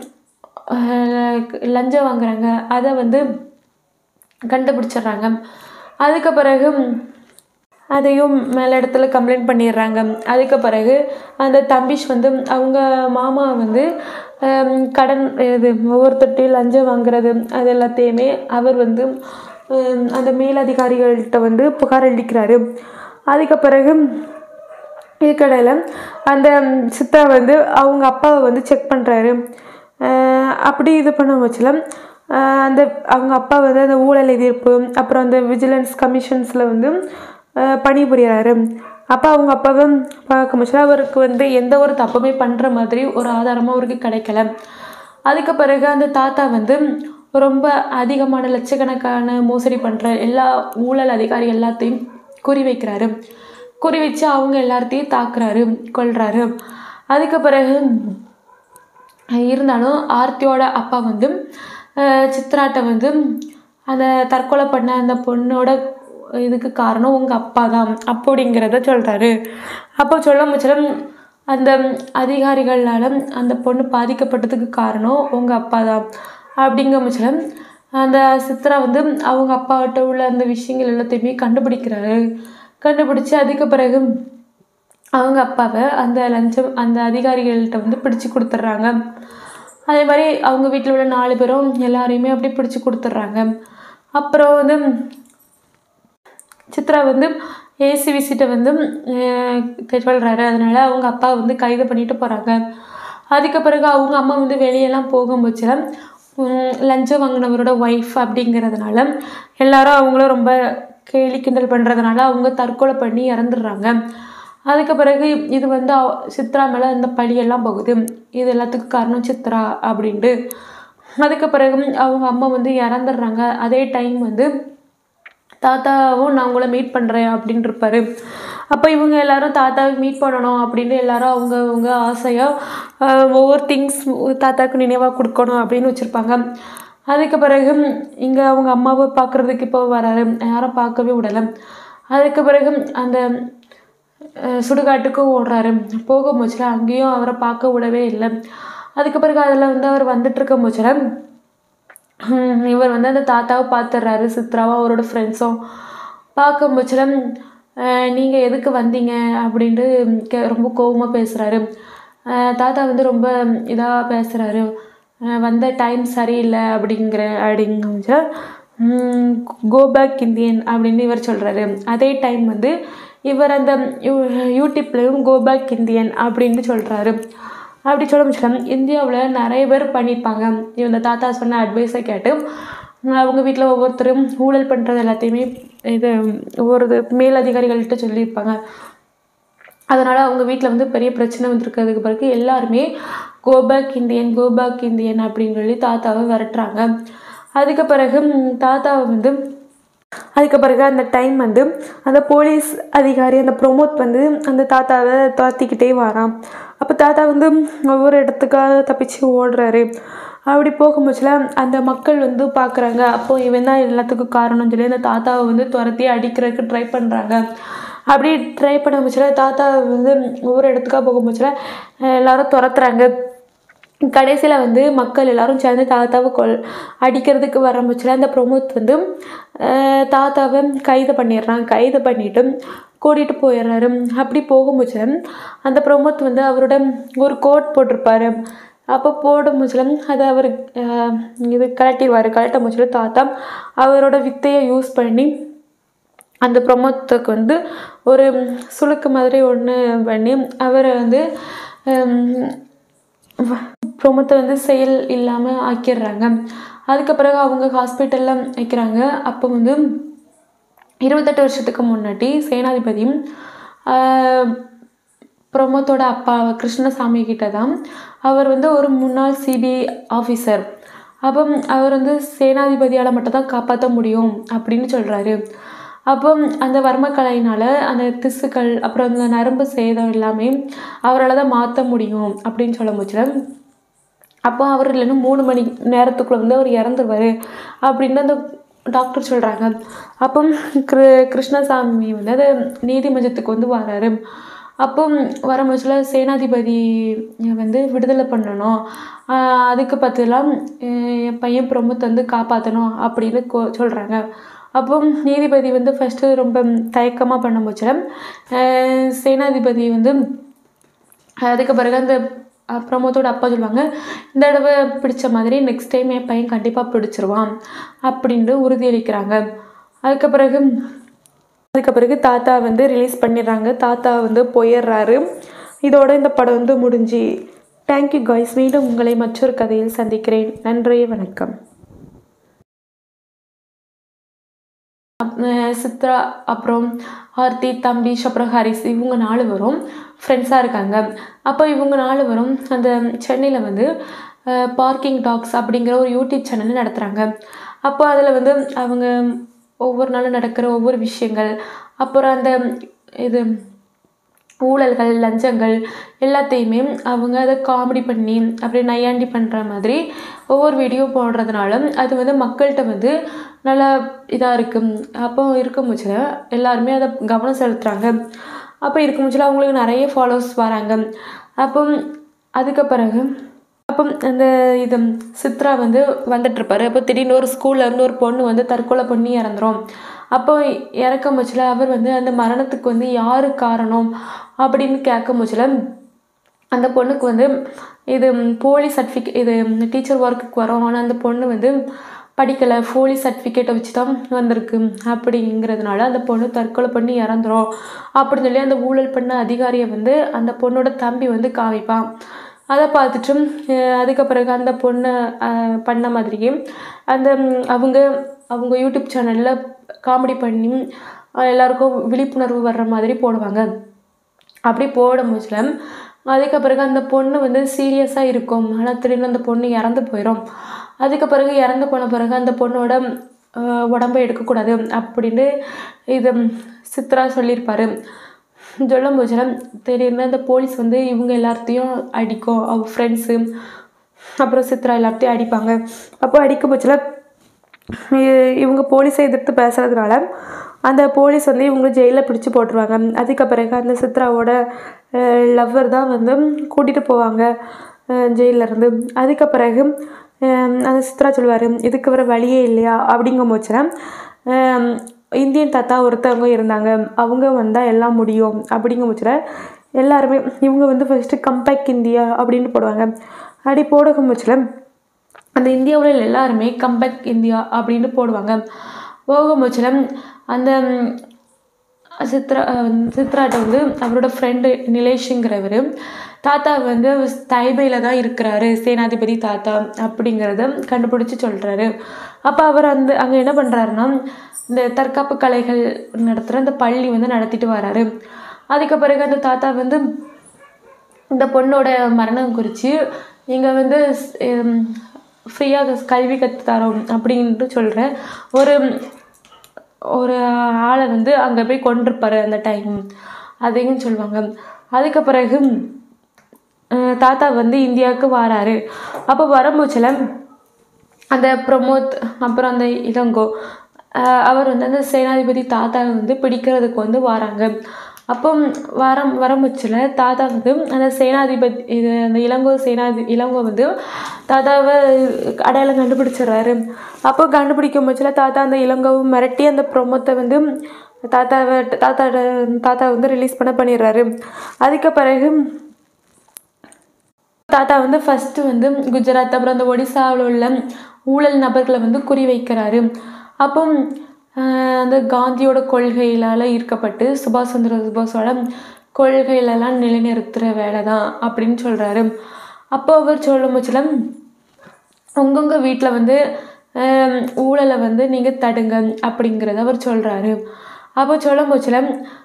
அஹ், லஞ்சம் வாங்குறாங்க அதை வந்து கண்டுபிடிச்சிடுறாங்க அதுக்கு பிறகு அதையும் மேல் இடத்துல கம்ப்ளைண்ட் பண்ணிடுறாங்க அதுக்கு பிறகு அந்த தம்பிஷ் வந்து அவங்க மாமா வந்து ஹம், கடன் இது ஒவ்வொருத்தட்டையும் லஞ்சம் வாங்குறது அது எல்லாத்தையுமே அவர் வந்து ஹம், அந்த மேலதிகாரிகள்கிட்ட வந்து புகார் அளிக்கிறாரு அதுக்கு பிறகு இதுக்கடையில் அந்த சித்தா வந்து அவங்க அப்பாவை வந்து செக் பண்ணுறாரு அப்படி இது பண்ண வச்சுல அந்த அவங்க அப்பா வந்து அந்த ஊழல் எதிர்ப்பு அப்புறம் அந்த விஜிலன்ஸ் கமிஷன்ஸில் வந்து அஹ், பணிபுரியறாரு அப்போ அவங்க அப்பாவை பார்க்க முடிச்சல அவருக்கு வந்து எந்த ஒரு தப்புமே பண்ணுற மாதிரி ஒரு ஆதாரமும் அவருக்கு கிடைக்கல அதுக்கு பிறகு அந்த தாத்தா வந்து ரொம்ப அதிகமான லட்சக்கணக்கான மோசடி பண்ணுற எல்லா ஊழல் அதிகாரி எல்லாத்தையும் குறி வைக்கிறாரு குறி வச்சு அவங்க எல்லாத்தையும் தாக்குறாரு கொல்றாரு அதுக்கு பிறகு இருந்தாலும் ஆர்த்தியோட அப்பா வந்து அஹ், சித்ராட்ட வந்து அந்த தற்கொலை பண்ண அந்த பொண்ணோட இதுக்கு காரணம் உங்கள் அப்பா தான் அப்படிங்கிறத சொல்கிறாரு அப்போ சொல்ல முச்சலம் அந்த அதிகாரிகளால் அந்த பொண்ணு பாதிக்கப்பட்டதுக்கு காரணம் உங்கள் அப்பா தான் அப்படிங்கிற முச்சலம் அந்த சித்ரா வந்து அவங்க அப்பாகிட்ட உள்ள அந்த விஷயங்கள் எல்லாத்தையுமே கண்டுபிடிக்கிறாரு கண்டுபிடிச்சி அதுக்கு பிறகு அவங்க அப்பாவை அந்த லஞ்சம் அந்த அதிகாரிகள்கிட்ட வந்து பிடிச்சு கொடுத்துட்றாங்க அதே மாதிரி அவங்க வீட்டில் உள்ள நாலு பேரும் எல்லாரையுமே அப்படி பிடிச்சு கொடுத்துட்றாங்க அப்புறம் வந்து சித்ரா வந்து ஏசி விசிட்டை வந்து சொல்கிறாரு அதனால அவங்க அப்பா வந்து கைது பண்ணிட்டு போகிறாங்க அதுக்கு பிறகு அவங்க அம்மா வந்து வெளியெல்லாம் போகும்போது லஞ்சம் வாங்கினவரோட ஒய்ஃப் அப்படிங்கிறதுனால எல்லாரும் அவங்கள ரொம்ப கேலி கிண்டல் பண்ணுறதுனால அவங்க தற்கொலை பண்ணி இறந்துடுறாங்க அதுக்கு பிறகு இது வந்து அவ- சித்ரா மேலே இந்த பழியெல்லாம் போகுது இது எல்லாத்துக்கும் காரணம் சித்ரா அப்படின்ட்டு அதுக்கு பிறகு அவங்க அம்மா வந்து இறந்துடுறாங்க அதே டைம் வந்து தாத்தாவும் நான் உங்களை மீட் பண்ணுறேன் அப்படின்னு இருப்பாரு அப்போ இவங்க எல்லாரும் தாத்தாவை மீட் பண்ணணும் அப்படின்னு எல்லாரும் அவங்க அவங்க ஆசையாக ஒவ்வொரு திங்ஸ் தாத்தாவுக்கு நினைவாக கொடுக்கணும் அப்படின்னு வச்சுருப்பாங்க அதுக்கு பிறகு இங்கே அவங்க அம்மாவை பார்க்குறதுக்கு இப்போ வராரு யாரும் பார்க்கவே விடலை அதுக்கு பிறகு அந்த அஹ், சுடுகாட்டுக்கும் ஓடுறாரு போக போச்சுல அங்கேயும் அவரை பார்க்க விடவே இல்லை அதுக்கு பிறகு அதில் வந்து அவர் வந்துட்டு இருக்க போச்சுல ஹம், இவர் வந்து அந்த தாத்தாவை பார்த்துடுறாரு சித்ராவும் அவரோட ஃப்ரெண்ட்ஸும் பார்க்கும் பட்சத்தில் நீங்கள் எதுக்கு வந்தீங்க அப்படின்ட்டு கே ரொம்ப கோவமாக பேசுகிறாரு தாத்தா வந்து ரொம்ப இதாக பேசுகிறாரு வந்த டைம் சரியில்லை அப்படிங்கிற அப்படிங்க கோ பேக் இந்தியன் அப்படின்னு இவர் சொல்கிறாரு அதே டைம் வந்து இவர் அந்த யூ யூடியூப்லேயும் கோ பேக் இந்தியன் அப்படின்னு சொல்கிறாரு அப்படி சொல்ல முடியல இந்தியாவில் நிறைய பேர் பண்ணியிருப்பாங்க இந்த தாத்தா சொன்ன அட்வைஸை கேட்டு அவங்க வீட்டில் ஒவ்வொருத்தரும் ஊழல் பண்ணுறது எல்லாத்தையுமே இது ஒவ்வொரு இது மேலதிகாரிகள்கிட்ட சொல்லியிருப்பாங்க அதனால் அவங்க வீட்டில் வந்து பெரிய பிரச்சனை வந்திருக்கிறதுக்கு பிறகு எல்லாருமே கோபேக் இந்தியன் கோபேக் இந்தியன் அப்படின்னு சொல்லி தாத்தாவை விரட்டுறாங்க அதுக்கு பிறகு ம், தாத்தாவை வந்து அதுக்கு பிறகு அந்த டைம் வந்து அந்த போலீஸ் அதிகாரி அந்த ப்ரொமோட் வந்து அந்த தாத்தாவை துரத்திக்கிட்டே வரான் அப்போ தாத்தா வந்து ஒவ்வொரு இடத்துக்காக தப்பிச்சு ஓடுறாரு அப்படி போகும்போதுல அந்த மக்கள் வந்து பார்க்குறாங்க அப்போ இவன் தான் எல்லாத்துக்கும் காரணம்னு சொல்லி அந்த தாத்தாவை வந்து துரத்தி அடிக்கிறதுக்கு ட்ரை பண்ணுறாங்க அப்படி ட்ரை பண்ண முச்சுல தாத்தா வந்து ஒவ்வொரு இடத்துக்காக போகும்போதுல எல்லாரும் துரத்துறாங்க கடைசியில் வந்து மக்கள் எல்லாரும் சேர்ந்து தாத்தாவை கொல் அடிக்கிறதுக்கு வரம்புச்சில் அந்த ப்ரொமோத் வந்து அஹ், தாத்தாவை கைது பண்ணிடுறான் கைது பண்ணிட்டு கூட்டிகிட்டு போயிடுறாரு அப்படி போகும்போது அந்த ப்ரொமோத் வந்து அவரோட ஒரு கோட் போட்டிருப்பாரு அப்போ போடும் முச்சிலம் அதை அவர் அஹ், இது கழட்டிடுவார் கழட்ட முச்சில தாத்தா அவரோட வித்தையை யூஸ் பண்ணி அந்த ப்ரொமோத்துக்கு வந்து ஒரு சுளுக்கு மாதிரி ஒன்று பண்ணி அவரை வந்து ப்ரொமோத்தை வந்து செயல் இல்லாமல் ஆக்கிடுறாங்க அதுக்கு பிறகு அவங்க ஹாஸ்பிட்டலில் வைக்கிறாங்க அப்போ வந்து இருபத்தெட்டு வருஷத்துக்கு முன்னாடி சேனாதிபதியும் ஆஹ், பிரமோத்தோட அப்பா கிருஷ்ணசாமி கிட்ட தான் அவர் வந்து ஒரு முன்னாள் சிபிஐ ஆஃபீஸர் அப்போ அவர் வந்து சேனாதிபதியால் மட்டும் தான் காப்பாற்ற முடியும் அப்படின்னு சொல்கிறாரு அப்போ அந்த வர்மக்கலையினால் அந்த திசுக்கள் அப்புறம் அந்த நரம்பு சேதம் எல்லாமே அவரால் தான் மாற்ற முடியும் அப்படின்னு சொல்ல முடியல அப்போ அவர் இல்லைன்னா மூணு மணி நேரத்துக்குள்ளே வந்து அவர் இறந்துருவார் அப்படின்னு அந்த டாக்டர் சொல்கிறாங்க அப்போ கிரு கிருஷ்ணசாமி வந்து அது நீதிமன்றத்துக்கு வந்து வராரு அப்போ வரும்போதுல சேனாதிபதி வந்து விடுதலை பண்ணணும் ஆஹ் அதுக்கு பதிலாக என் பையன் பிரமுத் வந்து காப்பாற்றணும் அப்படின்னு கோ சொல்கிறாங்க அப்போ நீதிபதி வந்து ஃபஸ்ட்டு ரொம்ப தயக்கமாக பண்ண போச்சுல சேனாதிபதி வந்து அதுக்கு பிறகு அந்த அஹ், பிரமோத்தோட அப்பா சொல்லுவாங்க இந்த தடவை பிடிச்ச மாதிரி நெக்ஸ்ட் டைம் என் பையன் கண்டிப்பாக பிடிச்சிருவான் அப்படின்ட்டு உறுதியளிக்கிறாங்க அதுக்கு பிறகு அதுக்கு பிறகு தாத்தா வந்து ரிலீஸ் பண்ணிடுறாங்க தாத்தா வந்து போயிடுறாரு இதோட இந்த படம் வந்து முடிஞ்சு தேங்க்யூ காய்ஸ் மீண்டும் உங்களை மற்றொரு கதையில் சந்திக்கிறேன் நன்றி வணக்கம் அஹ் சித்ரா அப்புறம் ஆர்த்தி தம்பீஷ் அப்புறம் ஹரிஸ் இவங்க நாலு பேரும் ஃப்ரெண்ட்ஸாக இருக்காங்க அப்போ இவங்க நாலு பேரும் அந்த சென்னையில் வந்து பார்க்கிங் டாக்ஸ் அப்படிங்கிற ஒரு யூடியூப் சேனல் நடத்துகிறாங்க அப்போ அதில் வந்து அவங்க ஒவ்வொரு நாளும் நடக்கிற ஒவ்வொரு விஷயங்கள் அப்புறம் அந்த இது ஊழல்கள் லஞ்சங்கள் எல்லாத்தையுமே அவங்க அதை காமெடி பண்ணி அப்படி நையாண்டி பண்ணுற மாதிரி ஒவ்வொரு வீடியோ போடுறதுனால அது வந்து மக்கள்கிட்ட வந்து நல்லா இதாக இருக்கும் அப்போ இருக்கும் பட்சத்தில் எல்லாருமே அதை கவனம் செலுத்துகிறாங்க அப்போ இருக்கும் பட்சத்தில் அவங்களுக்கு நிறைய ஃபாலோவர்ஸ் வராங்க அப்போ அதுக்கு பிறகு அப்போ அந்த இது சித்ரா வந்து வந்துட்டுருப்பாரு அப்போ திடீர்னு ஒரு ஸ்கூல்ல இருந்து ஒரு பொண்ணு வந்து தற்கொலை பண்ணி இறந்துரும் அப்போ இறக்கும் பட்சத்தில் அவர் வந்து அந்த மரணத்துக்கு வந்து யார் காரணம் அப்படின்னு கேட்கும் பட்சத்தில் அந்த பொண்ணுக்கு வந்து இது போலீஸ் சர்டிஃபிகேட் இது டீச்சர் ஒர்க்குக்கு வரோம் ஆனால் அந்த பொண்ணு வந்து படிக்கலை போலீஸ் சர்டிஃபிகேட்டை வச்சு தான் வந்திருக்கு அப்படிங்கிறதுனால அந்த பொண்ணு தற்கொலை பண்ணி இறந்துரும் அப்படின்னு சொல்லி அந்த ஊழல் பண்ண அதிகாரியை வந்து அந்த பொண்ணோட தம்பி வந்து காமிப்பான் அதை பார்த்துட்டு அஹ் அதுக்கு பிறகு அந்த பொண்ணு அஹ், பண்ண மாதிரியே அந்த ம், அவங்க அவங்க யூடியூப் சேனலில் காமெடி பண்ணி அஹ், எல்லாருக்கும் விழிப்புணர்வு வர்ற மாதிரி போடுவாங்க அப்படி போடும் போதுல அதுக்கு பிறகு அந்த பொண்ணு வந்து சீரியஸாக இருக்கும் ஆனால் திடீர்னு அந்த பொண்ணு இறந்து போயிடும் அதுக்கு பிறகு இறந்து போன பிறகு அந்த பொண்ணோட அஹ், உடம்பை எடுக்கக்கூடாது அப்படின்னு இது சித்ரா சொல்லியிருப்பாரு சொல்லும் போதுல திடீர்னு அந்த போலீஸ் வந்து இவங்க எல்லாத்தையும் அடிக்கும் அவங்க ஃப்ரெண்ட்ஸு அப்புறம் சித்ரா எல்லாத்தையும் அடிப்பாங்க அப்போ அடிக்கும் பட்சத்தில் இ- இவங்க போலீஸை எதிர்த்து பேசுறதுனால அந்த போலீஸ் வந்து இவங்க ஜெயிலில் பிடிச்சு போட்டுருவாங்க அதுக்கு பிறகு அந்த சித்ராவோட லவ்வர் தான் வந்து கூட்டிகிட்டு போவாங்க ஜெயிலில் இருந்து அதுக்கு பிறகு அஹ், அந்த சித்ரா சொல்லுவார் இதுக்கு வர வழியே இல்லையா அப்படிங்கும் போச்சுன்னா இந்தியன் தாத்தா ஒருத்தவங்க இருந்தாங்க அவங்க வந்தால் எல்லாம் முடியும் அப்படிங்கும் பட்சத்தில் எல்லாருமே இவங்க வந்து ஃபஸ்ட்டு கம்பேக் இந்தியா அப்படின்னு போடுவாங்க அப்படி போடும் பட்சத்தில் அந்த இந்தியாவில் எல்லாருமே கம்பேக் இந்தியா அப்படின்னு போடுவாங்க போகும் பட்சத்தில் அந்த ம், சித்ரா அஹ், சித்ராட்ட வந்து அவரோட ஃப்ரெண்டு நிலேஷுங்கிறவர் தாத்தா வந்து தைபையில் தான் இருக்கிறாரு சேனாதிபதி தாத்தா அப்படிங்கிறத கண்டுபிடிச்சி சொல்கிறாரு அப்போ அவர் அந்த அங்கே என்ன பண்ணுறாருன்னா இந்த தற்காப்பு கலைகள் நடத்துகிற அந்த பள்ளி வந்து நடத்திட்டு வராரு அதுக்கு பிறகு அந்த தாத்தா வந்து இந்த பொண்ணோட மரணம் குறித்து இங்கே வந்து ஃப்ரீயாக கல்வி கற்று தரோம் அப்படின்ட்டு சொல்கிறேன் ஒரு ஒரு ஆளை வந்து அங்கே போய் கொண்டிருப்பாரு அந்த டைம் அதையும் சொல்லுவாங்க அதுக்கு பிறகு அஹ், தாத்தா வந்து இந்தியாவுக்கு வராரு அப்போ வரும்போச்சில் அந்த பிரமோத் அப்புறம் அந்த இளங்கோ அஹ், அவர் வந்து அந்த சேனாதிபதி தாத்தாவை வந்து பிடிக்கிறதுக்கு வந்து வராங்க அப்போ வரம் வரமுச்சில் தாத்தா வந்து அந்த சேனாதிபதி இது அந்த இளங்கோ சேனாதி இளங்கோ வந்து தாத்தாவை அடையாளம் கண்டுபிடிச்சிடுறாரு அப்போ கண்டுபிடிக்கும் பட்சத்தில் தாத்தா அந்த இளங்கோவை மிரட்டி அந்த பிரமோத்தை வந்து தாத்தாவை தாத்தாவோட தாத்தா வந்து ரிலீஸ் பண்ண பண்ணிடுறாரு அதுக்கு பிறகு தாத்தா வந்து ஃபஸ்ட்டு வந்து குஜராத் அப்புறம் அந்த ஒடிசாவில் உள்ள ஊழல் நபர்களை வந்து குறி வைக்கிறாரு அப்போ ஆஹ், அந்த காந்தியோட கொள்கைகளால் ஈர்க்கப்பட்டு சுபாஷ் சந்திர சுபாஷோட கொள்கைகளெல்லாம் நிலைநிறுத்துகிற வேலை தான் அப்படின்னு சொல்கிறாரு அப்போ அவர் சொல்லும் பட்சத்தில் உங்கவுங்க வீட்டில் வந்து ஆம், ஊழலை வந்து நீங்கள் தடுங்க அப்படிங்கிறத அவர் சொல்கிறாரு அப்போ சொல்லும் போச்சில்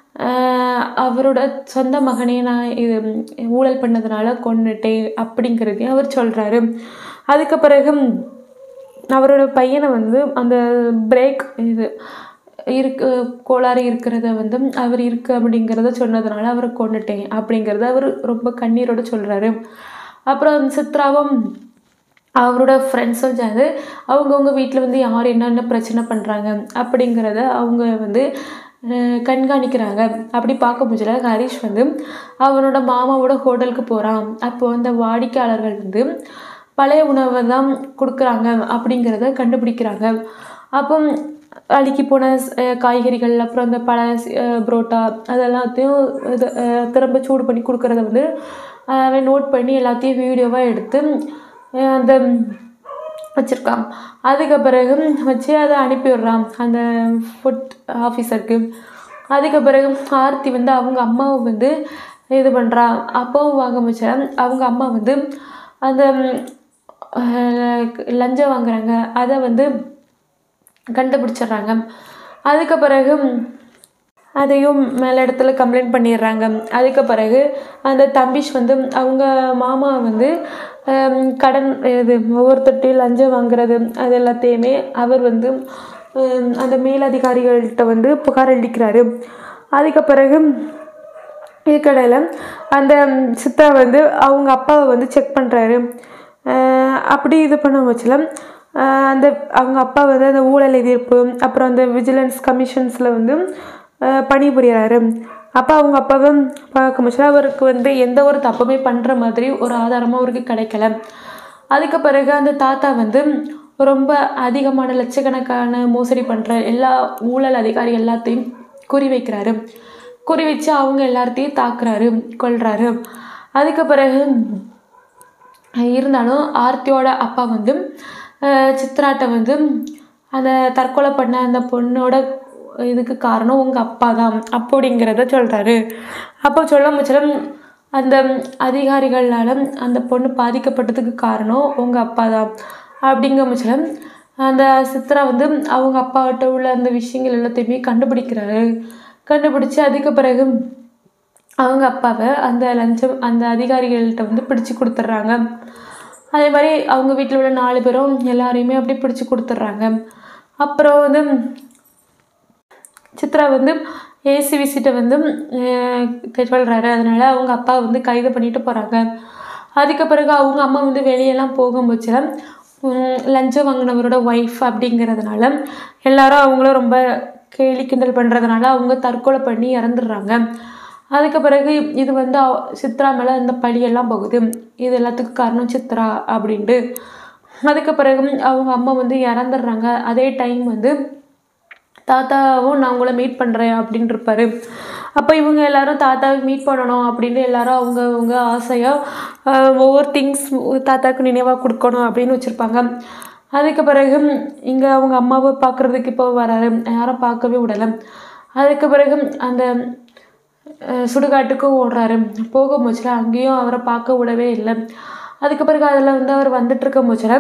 அவரோட சொந்த மகனே நான் இது ஊழல் பண்ணதுனால கொன்னுட்டேன் அப்படிங்கிறதையும் அவர் சொல்கிறாரு அதுக்கு பிறகு அவரோட பையனை வந்து அந்த பிரேக் இது இருக்கு கோளாறு இருக்கிறத வந்து அவர் இருக்கு அப்படிங்கிறத சொன்னதுனால அவரை கொன்னுட்டேன் அப்படிங்கிறத அவர் ரொம்ப கண்ணீரோட சொல்கிறாரு அப்புறம் அந்த சித்ராவும் அவரோட ஃப்ரெண்ட்ஸும் சேர்ந்து அவங்கவுங்க வீட்டில் வந்து யார் என்னென்ன பிரச்சனை பண்ணுறாங்க அப்படிங்கிறத அவங்க வந்து அஹ், கண்காணிக்கிறாங்க அப்படி பார்க்க முடியல ஹரிஷ் வந்து அவனோட மாமாவோட ஹோட்டலுக்கு போகிறான் அப்போ அந்த வாடிக்கையாளர்கள் வந்து பழைய உணவை தான் கொடுக்குறாங்க அப்படிங்கிறத கண்டுபிடிக்கிறாங்க அப்போ அழுக்கி போன அஹ், காய்கறிகள் அப்புறம் அந்த பழ அஹ், புரோட்டா அதெல்லாத்தையும் இது அஹ், திரும்ப சூடு பண்ணி கொடுக்குறத வந்து அஹ், அவன் நோட் பண்ணி எல்லாத்தையும் வீடியோவாக எடுத்து அஹ், அந்த வச்சுருக்கான் அதுக்கு பிறகு வச்சு அதை அனுப்பி விடுறான் அந்த ஃபுட் ஆஃபீஸருக்கு அதுக்கு பிறகு ஆர்த்தி வந்து அவங்க அம்மாவை வந்து இது பண்ணுறா அப்பாவும் வாங்க வச்சா அவங்க அம்மா வந்து அந்த அஹ், லஞ்சம் வாங்குறாங்க அதை வந்து கண்டுபிடிச்சிடுறாங்க அதுக்கு பிறகு அதையும் மேல் இடத்துல கம்ப்ளைண்ட் பண்ணிடுறாங்க அதுக்கு பிறகு அந்த தம்பிஷ் வந்து அவங்க மாமா வந்து ஹம், கடன் இது ஒவ்வொருத்தட்டையும் லஞ்சம் வாங்குறது அது எல்லாத்தையுமே அவர் வந்து ஹம், அந்த மேலதிகாரிகள்கிட்ட வந்து புகார் அளிக்கிறாரு அதுக்கு பிறகு இதுக்கடையில் அந்த சித்தா வந்து அவங்க அப்பாவை வந்து செக் பண்ணுறாரு அப்படி இது பண்ண வச்சுல அந்த அவங்க அப்பா வந்து அந்த ஊழல் எதிர்ப்பு அப்புறம் அந்த விஜிலன்ஸ் கமிஷன்ஸில் வந்து அஹ், பணிபுரியறாரு அப்போ அவங்க அப்பாவை பார்க்க முடிச்சல அவருக்கு வந்து எந்த ஒரு தப்புமே பண்ணுற மாதிரி ஒரு ஆதாரமும் அவருக்கு கிடைக்கல அதுக்கு பிறகு அந்த தாத்தா வந்து ரொம்ப அதிகமான லட்சக்கணக்கான மோசடி பண்ணுற எல்லா ஊழல் அதிகாரி எல்லாத்தையும் குறி வைக்கிறாரு குறி வச்சு அவங்க எல்லாத்தையும் தாக்குறாரு கொல்றாரு அதுக்கு பிறகு இருந்தாலும் ஆர்த்தியோட அப்பா வந்து அஹ், சித்ராட்ட வந்து அந்த தற்கொலை பண்ண அந்த பொண்ணோட இதுக்கு காரணம் உங்கள் அப்பா தான் அப்படிங்கிறத சொல்கிறாரு அப்போ சொல்ல முச்சலம் அந்த அதிகாரிகளால் அந்த பொண்ணு பாதிக்கப்பட்டதுக்கு காரணம் உங்கள் அப்பா தான் அப்படிங்கிற முச்சலம் அந்த சித்ரா வந்து அவங்க அப்பாகிட்ட உள்ள அந்த விஷயங்கள் எல்லாத்தையுமே கண்டுபிடிக்கிறாரு கண்டுபிடிச்சி அதுக்கு பிறகு அவங்க அப்பாவை அந்த லஞ்சம் அந்த அதிகாரிகள்கிட்ட வந்து பிடிச்சு கொடுத்துட்றாங்க அதே மாதிரி அவங்க வீட்டில் உள்ள நாலு பேரும் எல்லாரையுமே அப்படி பிடிச்சு கொடுத்துட்றாங்க அப்புறம் வந்து சித்ரா வந்து ஏசி விசிட்டை வந்து சொல்கிறாரு அதனால அவங்க அப்பா வந்து கைது பண்ணிட்டு போகிறாங்க அதுக்கு பிறகு அவங்க அம்மா வந்து வெளியெல்லாம் போகும்போது லஞ்சம் வாங்கினவரோட ஒய்ஃப் அப்படிங்கிறதுனால எல்லாரும் அவங்கள ரொம்ப கேலி கிண்டல் பண்ணுறதுனால அவங்க தற்கொலை பண்ணி இறந்துடுறாங்க அதுக்கு பிறகு இது வந்து அவ- சித்ரா மேலே இந்த பழியெல்லாம் போகுது இது எல்லாத்துக்கும் காரணம் சித்ரா அப்படின்ட்டு அதுக்கு பிறகு அவங்க அம்மா வந்து இறந்துடுறாங்க அதே டைம் வந்து தாத்தாவும் நான் உங்களை மீட் பண்ணுறேன் அப்படின்னு இருப்பாரு அப்போ இவங்க எல்லாரும் தாத்தாவை மீட் பண்ணணும் அப்படின்னு எல்லாரும் அவங்க அவங்க ஆசையாக ஒவ்வொரு திங்ஸ் தாத்தாவுக்கு நினைவாக கொடுக்கணும் அப்படின்னு வச்சுருப்பாங்க அதுக்கு பிறகு இங்கே அவங்க அம்மாவை பார்க்குறதுக்கு இப்போ வராரு யாரும் பார்க்கவே விடலை அதுக்கு பிறகு அந்த அஹ், சுடுகாட்டுக்கும் ஓடுறாரு போக போச்சுல அங்கேயும் அவரை பார்க்க விடவே இல்லை அதுக்கு பிறகு அதில் வந்து அவர் வந்துட்டு இருக்க போச்சுல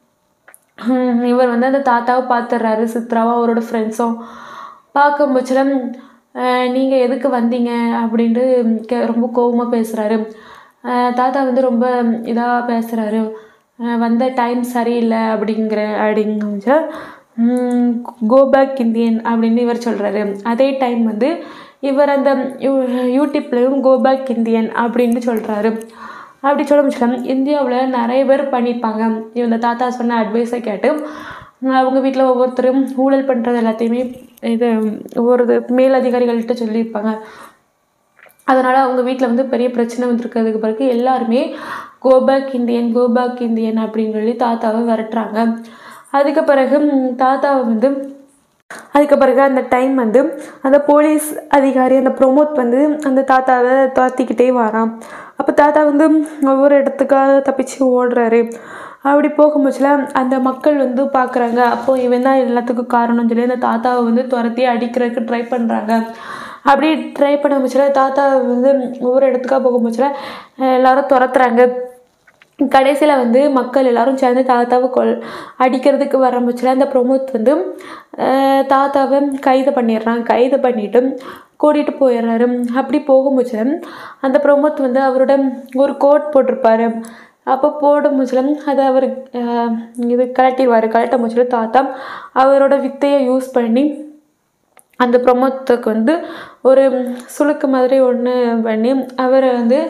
ஹம், இவர் வந்து அந்த தாத்தாவை பார்த்துடுறாரு சித்ராவும் அவரோட ஃப்ரெண்ட்ஸும் பார்க்கும் பட்சத்தில் நீங்கள் எதுக்கு வந்தீங்க அப்படின்ட்டு கே ரொம்ப கோபமாக பேசுகிறாரு தாத்தா வந்து ரொம்ப இதாக பேசுகிறாரு வந்த டைம் சரியில்லை அப்படிங்கிற அப்படிங்க கோ பேக் இந்தியன் அப்படின்னு இவர் சொல்கிறாரு அதே டைம் வந்து இவர் அந்த யூ யூடியூப்லேயும் கோ பேக் இந்தியன் அப்படின்னு சொல்கிறாரு அப்படி சொல்ல முடியல இந்தியாவில் நிறைய பேர் பண்ணியிருப்பாங்க இந்த தாத்தா சொன்ன அட்வைஸை கேட்டு அவங்க வீட்டில் ஒவ்வொருத்தரும் ஊழல் பண்ணுறது எல்லாத்தையுமே இது ஒவ்வொரு மேலதிகாரிகள்கிட்ட சொல்லியிருப்பாங்க அதனால் அவங்க வீட்டில் வந்து பெரிய பிரச்சனை வந்திருக்கிறதுக்கு பிறகு எல்லாருமே கோபேக் இந்தியன் கோபேக் இந்தியன் அப்படின்னு சொல்லி தாத்தாவை விரட்டுறாங்க அதுக்கு பிறகு தாத்தாவை வந்து அதுக்கு பிறகு அந்த டைம் வந்து அந்த போலீஸ் அதிகாரி அந்த ப்ரொமோட் வந்து அந்த தாத்தாவை துரத்திக்கிட்டே வரான் அப்போ தாத்தா வந்து ஒவ்வொரு இடத்துக்காக தப்பிச்சு ஓடுறாரு அப்படி போகும்போதுல அந்த மக்கள் வந்து பார்க்குறாங்க அப்போ இவன் தான் எல்லாத்துக்கும் காரணம்னு சொல்லி அந்த தாத்தாவை வந்து துரத்தி அடிக்கிறதுக்கு ட்ரை பண்ணுறாங்க அப்படி ட்ரை பண்ண முச்சுல தாத்தா வந்து ஒவ்வொரு இடத்துக்காக போகும்போதுல எல்லாரும் துரத்துறாங்க கடைசியில் வந்து மக்கள் எல்லாரும் சேர்ந்து தாத்தாவை கொல் அடிக்கிறதுக்கு வரம்புச்சில் அந்த ப்ரொமோத் வந்து தாத்தாவை கைது பண்ணிடுறான் கைது பண்ணிவிட்டு கூட்டிகிட்டு போயிடுறாரு அப்படி போகும்போது அந்த ப்ரொமோத் வந்து அவரோட ஒரு கோட் போட்டிருப்பாரு அப்போ போடும் முச்சிலம் அதை அவர் இது கலட்டிடுவார் கலட்ட முச்சில தாத்தா அவரோட வித்தையை யூஸ் பண்ணி அந்த ப்ரொமோத்துக்கு வந்து ஒரு சுளுக்கு மாதிரி ஒன்று பண்ணி அவரை வந்து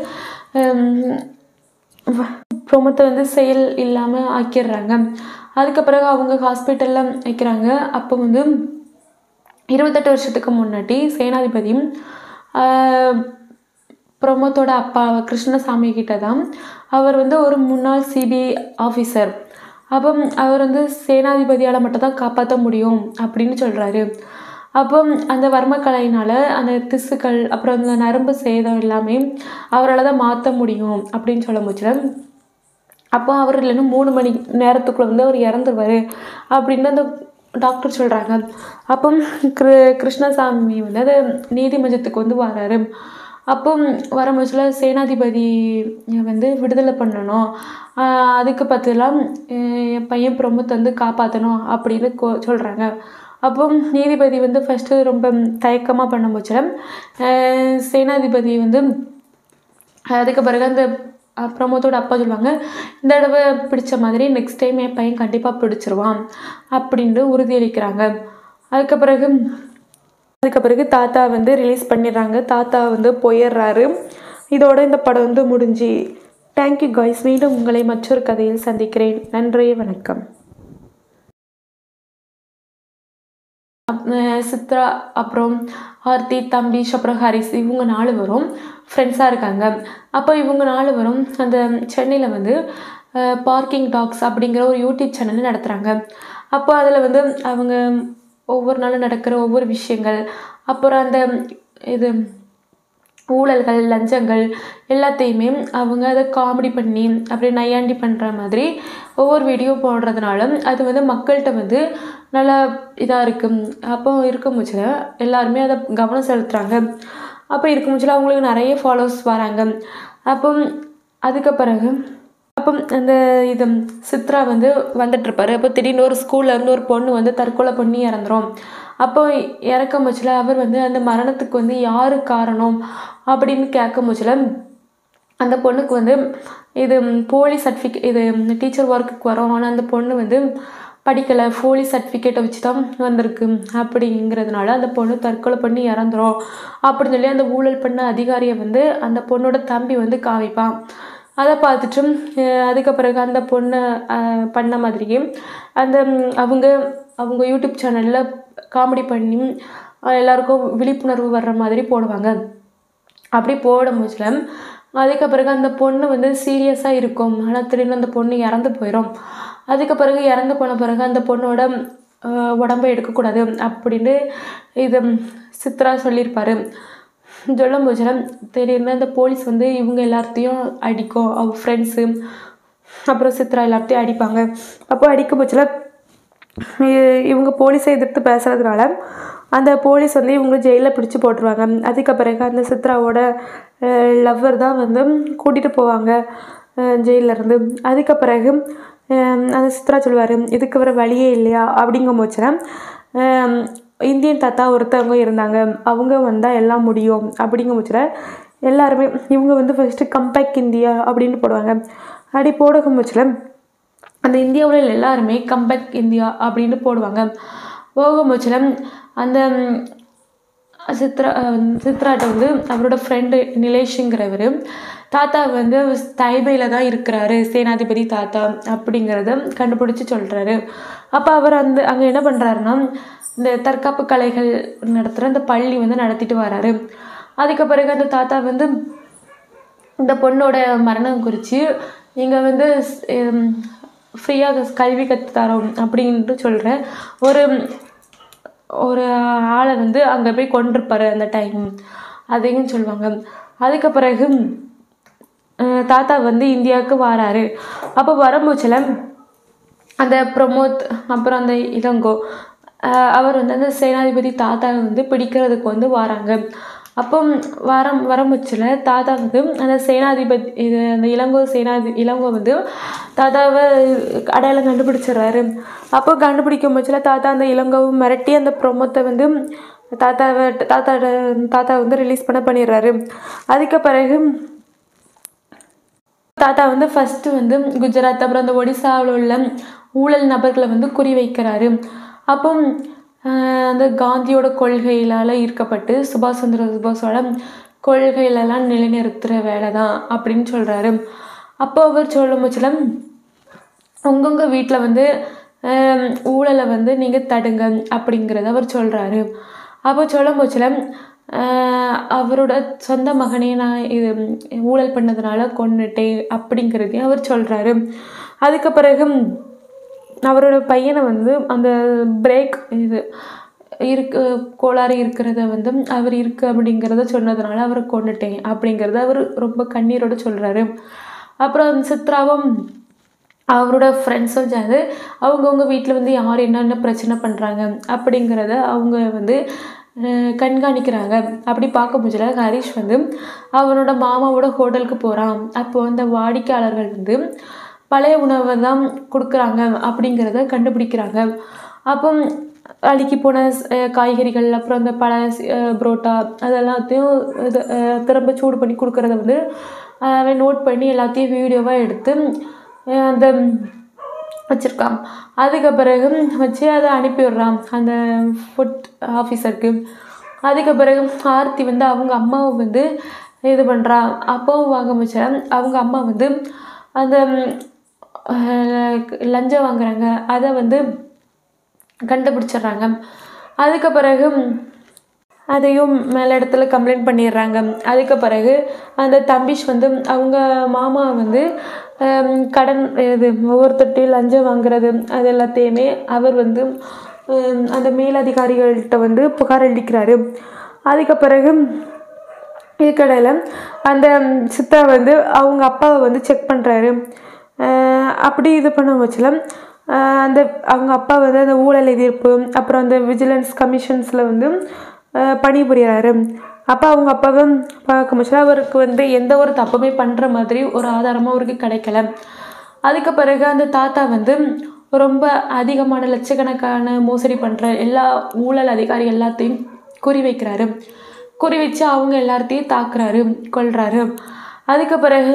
ப்ரொமோத்தை வந்து செயல் இல்லாமல் ஆக்கிடுறாங்க அதுக்கு பிறகு அவங்க ஹாஸ்பிட்டலில் வைக்கிறாங்க அப்போ வந்து இருபத்தெட்டு வருஷத்துக்கு முன்னாடி சேனாதிபதியும் பிரமோத்தோட அப்பா கிருஷ்ணசாமி கிட்ட தான் அவர் வந்து ஒரு முன்னாள் சிபிஐ ஆஃபீஸர் அப்போ அவர் வந்து சேனாதிபதியால் மட்டும் தான் காப்பாற்ற முடியும் அப்படின்னு சொல்கிறாரு அப்போ அந்த வர்மக்கலையினால் அந்த திசுக்கள் அப்புறம் அந்த நரம்பு சேதம் எல்லாமே அவரால் தான் மாற்ற முடியும் அப்படின்னு சொல்ல முடியல அப்போ அவர் இல்லைன்னா மூணு மணி நேரத்துக்குள்ளே வந்து அவர் இறந்துருவார் அப்படின்னு அந்த டாக்டர் சொல்கிறாங்க அப்போ கிரு கிருஷ்ணசாமி வந்து அது நீதிமன்றத்துக்கு வந்து வராரு அப்போ வரும்போதுல சேனாதிபதி வந்து விடுதலை பண்ணணும் அதுக்கு பதிலாக என் பையன் பிரமுத் வந்து காப்பாற்றணும் அப்படின்னு கோ சொல்கிறாங்க அப்போ நீதிபதி வந்து ஃபஸ்ட்டு ரொம்ப தயக்கமாக பண்ண போச்சுல சேனாதிபதி வந்து அதுக்கு பிறகு அந்த பிரமோத்தோட அப்பா சொல்லுவாங்க இந்த தடவை பிடிச்ச மாதிரி நெக்ஸ்ட் டைம் என் பையன் கண்டிப்பாக பிடிச்சிருவான் அப்படின்ட்டு உறுதியளிக்கிறாங்க அதுக்கு பிறகு அதுக்கு பிறகு தாத்தா வந்து ரிலீஸ் பண்ணிடுறாங்க தாத்தா வந்து போயிடுறாரு இதோட இந்த படம் வந்து முடிஞ்சு தேங்க்யூ காய்ஸ் மீண்டும் உங்களை மற்றொரு கதையில் சந்திக்கிறேன் நன்றி வணக்கம் சித்ரா அப்புறம் ஆர்த்தி தம்பீஷ் அப்புறம் ஹரிஸ் இவங்க நாலு வரும் ஃப்ரெண்ட்ஸாக இருக்காங்க அப்போ இவங்க நாலு வரும் அந்த சென்னையில் வந்து பார்க்கிங் டாக்ஸ் அப்படிங்கிற ஒரு யூடியூப் சேனல் நடத்துகிறாங்க அப்போ அதில் வந்து அவங்க ஒவ்வொரு நாளும் நடக்கிற ஒவ்வொரு விஷயங்கள் அப்புறம் அந்த இது ஊழல்கள் லஞ்சங்கள் எல்லாத்தையுமே அவங்க அதை காமெடி பண்ணி அப்படி நையாண்டி பண்ணுற மாதிரி ஒவ்வொரு வீடியோ போடுறதுனால அது வந்து மக்கள்கிட்ட வந்து நல்லா இதாக இருக்கும் அப்போ இருக்கும் பட்சத்தில் எல்லாருமே அதை கவனம் செலுத்துகிறாங்க அப்போ இருக்கும் பட்சத்தில் அவங்களுக்கு நிறைய ஃபாலோவர்ஸ் வராங்க அப்போ அதுக்கு பிறகு அப்போ அந்த இது சித்ரா வந்து வந்துட்டுருப்பாரு அப்போ திடீர்னு ஒரு ஸ்கூலில் இருந்து ஒரு பொண்ணு வந்து தற்கொலை பண்ணி இறந்துரும் அப்போ இறக்கும் பட்சத்தில் அவர் வந்து அந்த மரணத்துக்கு வந்து யார் காரணம் அப்படின்னு கேட்கும் பட்சத்தில் அந்த பொண்ணுக்கு வந்து இது போலி சர்டிஃபிகேட் இது டீச்சர் ஒர்க்குக்கு வரோம் ஆனால் அந்த பொண்ணு வந்து படிக்கலை போலி சர்டிஃபிகேட்டை வச்சு தான் வந்திருக்கு அப்படிங்கிறதுனால அந்த பொண்ணு தற்கொலை பண்ணி இறந்துரும் அப்படின்னு சொல்லி அந்த ஊழல் பண்ண அதிகாரியை வந்து அந்த பொண்ணோட தம்பி வந்து காமிப்பான் அதை பார்த்துட்டு அதுக்கு பிறகு அந்த பொண்ணை பண்ண மாதிரியே அந்த அவங்க அவங்க யூடியூப் சேனலில் காமெடி பண்ணி எல்லாருக்கும் விழிப்புணர்வு வர்ற மாதிரி போடுவாங்க அப்படி போடும் போதில் அதுக்கு பிறகு அந்த பொண்ணு வந்து சீரியஸாக இருக்கும் ஆனால் திடீர்னு அந்த பொண்ணு இறந்து போயிடும் அதுக்கு பிறகு இறந்து போன பிறகு அந்த பொண்ணோட உடம்பை எடுக்கக்கூடாது அப்படின்னு இது சித்ரா சொல்லியிருப்பாரு சொல்லும் போதுல திடீர்னு அந்த போலீஸ் வந்து இவங்க எல்லாத்தையும் அடிக்கும் அவங்க ஃப்ரெண்ட்ஸு அப்புறம் சித்ரா எல்லாத்தையும் அடிப்பாங்க அப்போ அடிக்கும் பட்சத்தில் இவங்க போலீஸை எதிர்த்து பேசுகிறதுனால அந்த போலீஸ் வந்து இவங்க ஜெயிலில் பிடிச்சி போட்டுருவாங்க அதுக்கு பிறகு அந்த சித்ராவோட லவ்வர் தான் வந்து கூட்டிகிட்டு போவாங்க ஜெயிலேருந்து அதுக்கு பிறகு அந்த சித்ரா சொல்லுவார் இதுக்கு வர வழியே இல்லையா அப்படிங்கும் போச்சுல இந்தியன் தாத்தா ஒருத்தவங்க இருந்தாங்க அவங்க வந்தால் எல்லாம் முடியும் அப்படிங்கும் பட்சத்தில் எல்லாருமே இவங்க வந்து ஃபஸ்ட்டு கம்பேக் இந்தியா அப்படின்னு போடுவாங்க அப்படி போடும் பட்சத்தில் அந்த இந்தியாவில் உள்ள எல்லாருமே கம்பேக் இந்தியா அப்படின்னு போடுவாங்க போகும் பட்சத்தில் அந்த ம், சித்ரா அஹ், சித்ராட்ட வந்து அவரோட ஃப்ரெண்டு நிலேஷுங்கிறவர் தாத்தா வந்து தைபையில் தான் இருக்கிறாரு சேனாதிபதி தாத்தா அப்படிங்கிறத கண்டுபிடிச்சி சொல்கிறாரு அப்போ அவர் அந்த அங்கே என்ன பண்ணுறாருன்னா இந்த தற்காப்பு கலைகள் நடத்துகிற அந்த பள்ளி வந்து நடத்திட்டு வராரு அதுக்கு பிறகு அந்த தாத்தா வந்து இந்த பொண்ணோட மரணம் குறித்து நீங்கள் வந்து ஃப்ரீயாக கல்வி கற்று தரோம் அப்படின்ட்டு சொல்கிற ஒரு ஒரு ஆளை வந்து அங்கே போய் கொண்டிருப்பாரு அந்த டைம் அதையும் சொல்லுவாங்க அதுக்கு பிறகு அஹ், தாத்தா வந்து இந்தியாவுக்கு வராரு அப்போ வரும்போச்சில் அந்த பிரமோத் அப்புறம் அந்த இளங்கோ அஹ், அவர் வந்து அந்த சேனாதிபதி தாத்தாவை வந்து பிடிக்கிறதுக்கு வந்து வராங்க அப்போ வரம் வரமுச்சில் தாத்தா வந்து அந்த சேனாதிபதி இது அந்த இளங்கோ சேனாதி இளங்கோ வந்து தாத்தாவை அடையாளம் கண்டுபிடிச்சிடுறாரு அப்போ கண்டுபிடிக்கும் பட்சத்தில் தாத்தா அந்த இளங்கோவை மிரட்டி அந்த பிரமோத்தை வந்து தாத்தாவை தாத்தாவோட தாத்தா வந்து ரிலீஸ் பண்ண பண்ணிடுறாரு அதுக்கு பிறகு தாத்தா வந்து ஃபஸ்ட்டு வந்து குஜராத் அப்புறம் அந்த ஒடிசாவில் உள்ள ஊழல் நபர்களை வந்து குறி வைக்கிறாரு அப்போ ஆஹ், அந்த காந்தியோட கொள்கையிலால் ஈர்க்கப்பட்டு சுபாஷ் சந்திர சுபாஷோட கொள்கையிலலாம் நிலைநிறுத்துகிற வேலை தான் அப்படின்னு சொல்கிறாரு அப்போ அவர் சொல்லும் பட்சத்தில் உங்கவுங்க வீட்டில் வந்து ஆம், ஊழலை வந்து நீங்கள் தடுங்க அப்படிங்கிறத அவர் சொல்கிறாரு அப்போ சொல்லும் போச்சில் அவரோட சொந்த மகனே நான் இது ஊழல் பண்ணதுனால கொன்னுட்டேன் அப்படிங்கிறதையும் அவர் சொல்கிறாரு அதுக்கு பிறகு அவரோட பையனை வந்து அந்த பிரேக் இது இருக்கு கோளாறு இருக்கிறத வந்து அவர் இருக்கு அப்படிங்கிறத சொன்னதுனால அவரை கொன்னுட்டேன் அப்படிங்கிறத அவர் ரொம்ப கண்ணீரோட சொல்கிறாரு அப்புறம் சித்ராவும் அவரோட ஃப்ரெண்ட்ஸும் சேர்ந்து அவங்கவுங்க வீட்டில் வந்து யார் என்னென்ன பிரச்சனை பண்ணுறாங்க அப்படிங்கிறத அவங்க வந்து அஹ், கண்காணிக்கிறாங்க அப்படி பார்க்க முடியல ஹரிஷ் வந்து அவனோட மாமாவோட ஹோட்டலுக்கு போகிறான் அப்போ அந்த வாடிக்கையாளர்கள் வந்து பழைய உணவை தான் கொடுக்குறாங்க அப்படிங்கிறத கண்டுபிடிக்கிறாங்க அப்போ அழுக்கி போன அஹ், காய்கறிகள் அப்புறம் அந்த பழ புரோட்டா அதெல்லாத்தையும் இது அஹ், திரும்ப சூடு பண்ணி கொடுக்குறத வந்து அஹ், அவன் நோட் பண்ணி எல்லாத்தையும் வீடியோவாக எடுத்து அஹ், அந்த வச்சுருக்கான் அதுக்கு பிறகு வச்சு அதை அனுப்பி விடுறான் அந்த ஃபுட் ஆஃபீஸருக்கு அதுக்கு பிறகு ஆர்த்தி வந்து அவங்க அம்மாவை வந்து இது பண்ணுறா அப்பாவும் வாங்க வச்சா அவங்க அம்மா வந்து அந்த அஹ், லஞ்சம் வாங்குறாங்க அதை வந்து கண்டுபிடிச்சிடுறாங்க அதுக்கு பிறகு அதையும் மேல் இடத்துல கம்ப்ளைண்ட் பண்ணிடுறாங்க அதுக்கு பிறகு அந்த தம்பிஷ் வந்து அவங்க மாமா வந்து ஹம், கடன் இது ஒவ்வொருத்தட்டையும் லஞ்சம் வாங்குறது அது எல்லாத்தையுமே அவர் வந்து ஹம், அந்த மேலதிகாரிகள்கிட்ட வந்து புகார் அளிக்கிறாரு அதுக்கு பிறகு இதுக்கடையில் அந்த சித்தா வந்து அவங்க அப்பாவை வந்து செக் பண்ணுறாரு அப்படி இது பண்ண வச்சுல அந்த அவங்க அப்பா வந்து அந்த ஊழல் எதிர்ப்பு அப்புறம் அந்த விஜிலன்ஸ் கமிஷன்ஸில் வந்து அஹ், பணிபுரியறாரு அப்போ அவங்க அப்பாவை பார்க்க முடிச்சல அவருக்கு வந்து எந்த ஒரு தப்புமே பண்ணுற மாதிரி ஒரு ஆதாரமும் அவருக்கு கிடைக்கல அதுக்கு பிறகு அந்த தாத்தா வந்து ரொம்ப அதிகமான லட்சக்கணக்கான மோசடி பண்ணுற எல்லா ஊழல் அதிகாரி எல்லாத்தையும் குறி வைக்கிறாரு குறி வச்சு அவங்க எல்லாத்தையும் தாக்குறாரு கொல்றாரு அதுக்கு பிறகு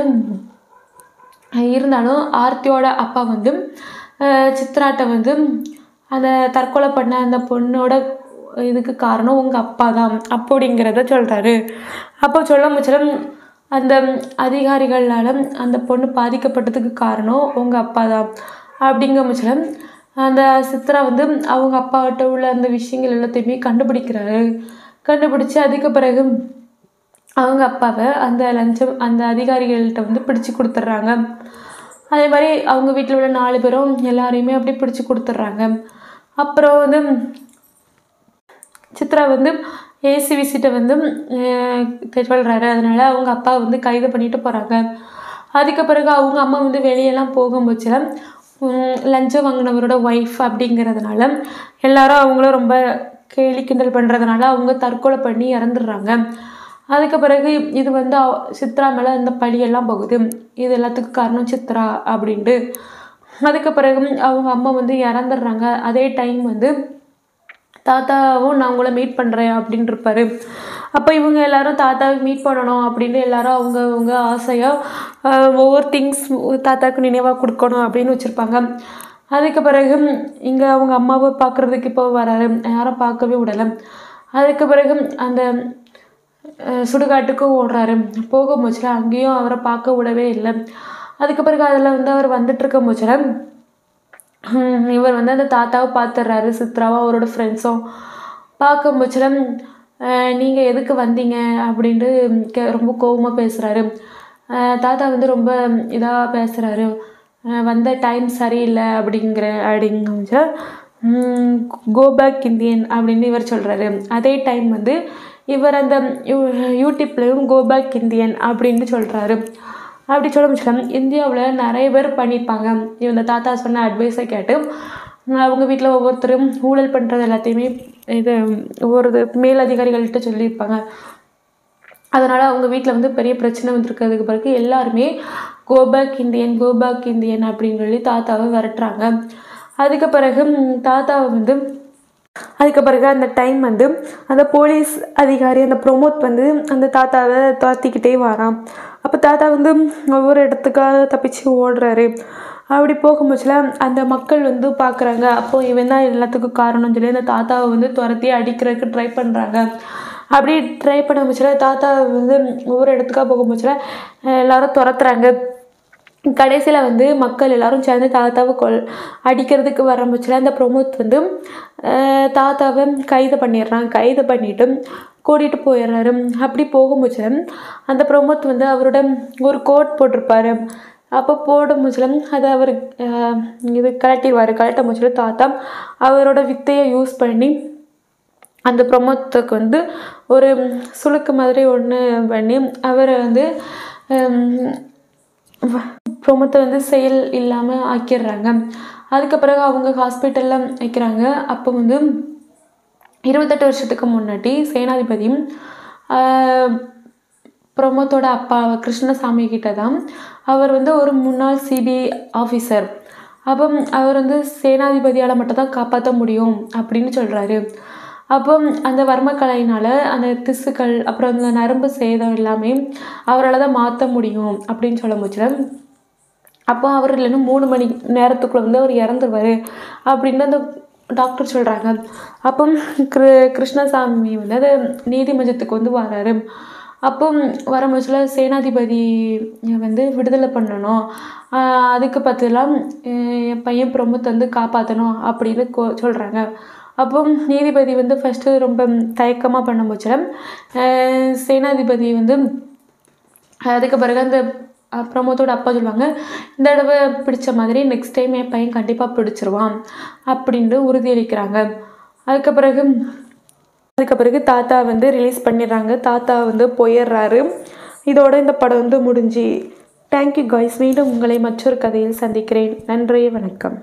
இருந்தாலும் ஆர்த்தியோட அப்பா வந்து அஹ், சித்ராட்ட வந்து அந்த தற்கொலை பண்ண அந்த பொண்ணோட இதுக்கு காரணம் உங்கள் அப்பா தான் அப்படிங்கிறத சொல்கிறாரு அப்போ சொல்ல முச்சலம் அந்த அதிகாரிகளால் அந்த பொண்ணு பாதிக்கப்பட்டதுக்கு காரணம் உங்கள் அப்பா தான் அப்படிங்கிற முச்சலம் அந்த சித்ரா வந்து அவங்க அப்பாகிட்ட உள்ள அந்த விஷயங்கள் எல்லாத்தையுமே கண்டுபிடிக்கிறாரு கண்டுபிடிச்சி அதுக்கு பிறகு அவங்க அப்பாவை அந்த லஞ்சம் அந்த அதிகாரிகள்கிட்ட வந்து பிடிச்சு கொடுத்துட்றாங்க அதே மாதிரி அவங்க வீட்டில் உள்ள நாலு பேரும் எல்லாரையுமே அப்படி பிடிச்சு கொடுத்துட்றாங்க அப்புறம் வந்து சித்ரா வந்து ஏசி விசிட்டை வந்து சொல்கிறாரு அதனால அவங்க அப்பா வந்து கைது பண்ணிட்டு போகிறாங்க அதுக்கு பிறகு அவங்க அம்மா வந்து வெளியெல்லாம் போகும்போது லஞ்சம் வாங்கினவரோட ஒய்ஃப் அப்படிங்கிறதுனால எல்லாரும் அவங்கள ரொம்ப கேலி கிண்டல் பண்ணுறதுனால அவங்க தற்கொலை பண்ணி இறந்துடுறாங்க அதுக்கு பிறகு இது வந்து அவ- சித்ரா மேலே இந்த பழியெல்லாம் போகுது இது எல்லாத்துக்கும் காரணம் சித்ரா அப்படின்ட்டு அதுக்கு பிறகு அவங்க அம்மா வந்து இறந்துடுறாங்க அதே டைம் வந்து தாத்தாவும் நான் உங்களை மீட் பண்ணுறேன் அப்படின்னு இருப்பாரு அப்போ இவங்க எல்லாரும் தாத்தாவை மீட் பண்ணணும் அப்படின்னு எல்லாரும் அவங்க அவங்க ஆசையாக ஒவ்வொரு திங்ஸ் தாத்தாவுக்கு நினைவாக கொடுக்கணும் அப்படின்னு வச்சுருப்பாங்க அதுக்கு பிறகு இங்கே அவங்க அம்மாவை பார்க்குறதுக்கு இப்போ வராரு யாரும் பார்க்கவே விடலை அதுக்கு பிறகு அந்த அஹ், சுடுகாட்டுக்கும் ஓடுறாரு போக போச்சுல அங்கேயும் அவரை பார்க்க விடவே இல்லை அதுக்கு பிறகு அதில் வந்து அவர் வந்துட்டு இருக்க போச்சுல ஹம், இவர் வந்து அந்த தாத்தாவை பார்த்துடுறாரு சித்ராவும் அவரோட ஃப்ரெண்ட்ஸும் பார்க்க போச்சுல நீங்கள் எதுக்கு வந்தீங்க அப்படின்ட்டு கே ரொம்ப கோவமாக பேசுகிறாரு தாத்தா வந்து ரொம்ப இதாக பேசுகிறாரு வந்த டைம் சரியில்லை அப்படிங்கிற அப்படிங்க கோ பேக் இந்தியன் அப்படின்னு இவர் சொல்கிறாரு அதே டைம் வந்து இவர் அந்த யூ யூடியூப்லேயும் கோ பேக் இந்தியன் அப்படின்னு சொல்கிறாரு அப்படி சொல்ல முடியல இந்தியாவில் நிறைய பேர் பண்ணியிருப்பாங்க இந்த தாத்தா சொன்ன அட்வைஸை கேட்டு அவங்க வீட்டில் ஒவ்வொருத்தரும் ஊழல் பண்ணுறது எல்லாத்தையுமே இது ஒவ்வொரு மேலதிகாரிகள்கிட்ட சொல்லியிருப்பாங்க அதனால் அவங்க வீட்டில் வந்து பெரிய பிரச்சனை வந்திருக்கிறதுக்கு பிறகு எல்லாருமே கோபேக் இந்தியன் கோபேக் இந்தியன் அப்படின்னு சொல்லி தாத்தாவை விரட்டுறாங்க அதுக்கு பிறகு ம், தாத்தாவை வந்து அதுக்கு பிறகு அந்த டைம் வந்து அந்த போலீஸ் அதிகாரி அந்த ப்ரொமோட் வந்து அந்த தாத்தாவை துரத்திக்கிட்டே வரான் அப்போ தாத்தா வந்து ஒவ்வொரு இடத்துக்காக தப்பிச்சு ஓடுறாரு அப்படி போகும்போதுல அந்த மக்கள் வந்து பார்க்குறாங்க அப்போ இவன் தான் எல்லாத்துக்கும் காரணம்னு சொல்லி அந்த தாத்தாவை வந்து துரத்தி அடிக்கிறதுக்கு ட்ரை பண்ணுறாங்க அப்படி ட்ரை பண்ண முச்சுல தாத்தா வந்து ஒவ்வொரு இடத்துக்காக போகும்போதுல எல்லாரும் துரத்துறாங்க கடைசியில் வந்து மக்கள் எல்லாரும் சேர்ந்து தாத்தாவை கொல் அடிக்கிறதுக்கு வரம்புச்சில் அந்த ப்ரொமோத் வந்து அஹ், தாத்தாவை கைது பண்ணிடுறான் கைது பண்ணிட்டு கூட்டிகிட்டு போயிடுறாரு அப்படி போகும்போது அந்த ப்ரொமோத் வந்து அவரோட ஒரு கோட் போட்டிருப்பாரு அப்போ போடும் முச்சிலம் அதை அவர் அஹ், இது கலட்டிடுவார் கலட்ட முச்சில தாத்தா அவரோட வித்தையை யூஸ் பண்ணி அந்த ப்ரொமோத்துக்கு வந்து ஒரு சுளுக்கு மாதிரி ஒன்று பண்ணி அவரை வந்து ப்ரொமோத்தை வந்து செயல் இல்லாமல் ஆக்கிடுறாங்க அதுக்கு பிறகு அவங்க ஹாஸ்பிட்டலில் வைக்கிறாங்க அப்போ வந்து இருபத்தெட்டு வருஷத்துக்கு முன்னாடி சேனாதிபதியும் பிரமோத்தோட அப்பா கிருஷ்ணசாமி கிட்ட தான் அவர் வந்து ஒரு முன்னாள் சிபிஐ ஆஃபீஸர் அப்போ அவர் வந்து சேனாதிபதியால் மட்டும் தான் காப்பாற்ற முடியும் அப்படின்னு சொல்கிறாரு அப்போ அந்த வர்மக்கலையினால் அந்த திசுக்கள் அப்புறம் அந்த நரம்பு சேதம் எல்லாமே அவரால் தான் மாற்ற முடியும் அப்படின்னு சொல்ல முடியல அப்போ அவர் இல்லைன்னா மூணு மணி நேரத்துக்குள்ளே வந்து அவர் இறந்துருவார் அப்படின்னு அந்த டாக்டர் சொல்கிறாங்க அப்போ கிரு கிருஷ்ணசாமி வந்து அது நீதிமன்றத்துக்கு வந்து வராரு அப்போ வர முச்சில் சேனாதிபதி வந்து விடுதலை பண்ணணும் ஆஹ் அதுக்கு பதிலாக என் பையன் பிரமுத் வந்து காப்பாற்றணும் அப்படின்னு கோ சொல்கிறாங்க அப்போ நீதிபதி வந்து ஃபஸ்ட்டு ரொம்ப தயக்கமாக பண்ண முச்சில் சேனாதிபதி வந்து அதுக்கு பிறகு அந்த அஹ், பிரமோத்தோட அப்பா சொல்லுவாங்க இந்த தடவை பிடிச்ச மாதிரி நெக்ஸ்ட் டைம் என் பையன் கண்டிப்பாக பிடிச்சிருவான் அப்படின்ட்டு உறுதியளிக்கிறாங்க அதுக்கு பிறகு அதுக்கு பிறகு தாத்தா வந்து ரிலீஸ் பண்ணிடுறாங்க தாத்தா வந்து போயிடுறாரு இதோட இந்த படம் வந்து முடிஞ்சு தேங்க்யூ காய்ஸ் மீண்டும் உங்களை மற்றொரு கதையில் சந்திக்கிறேன் நன்றி வணக்கம்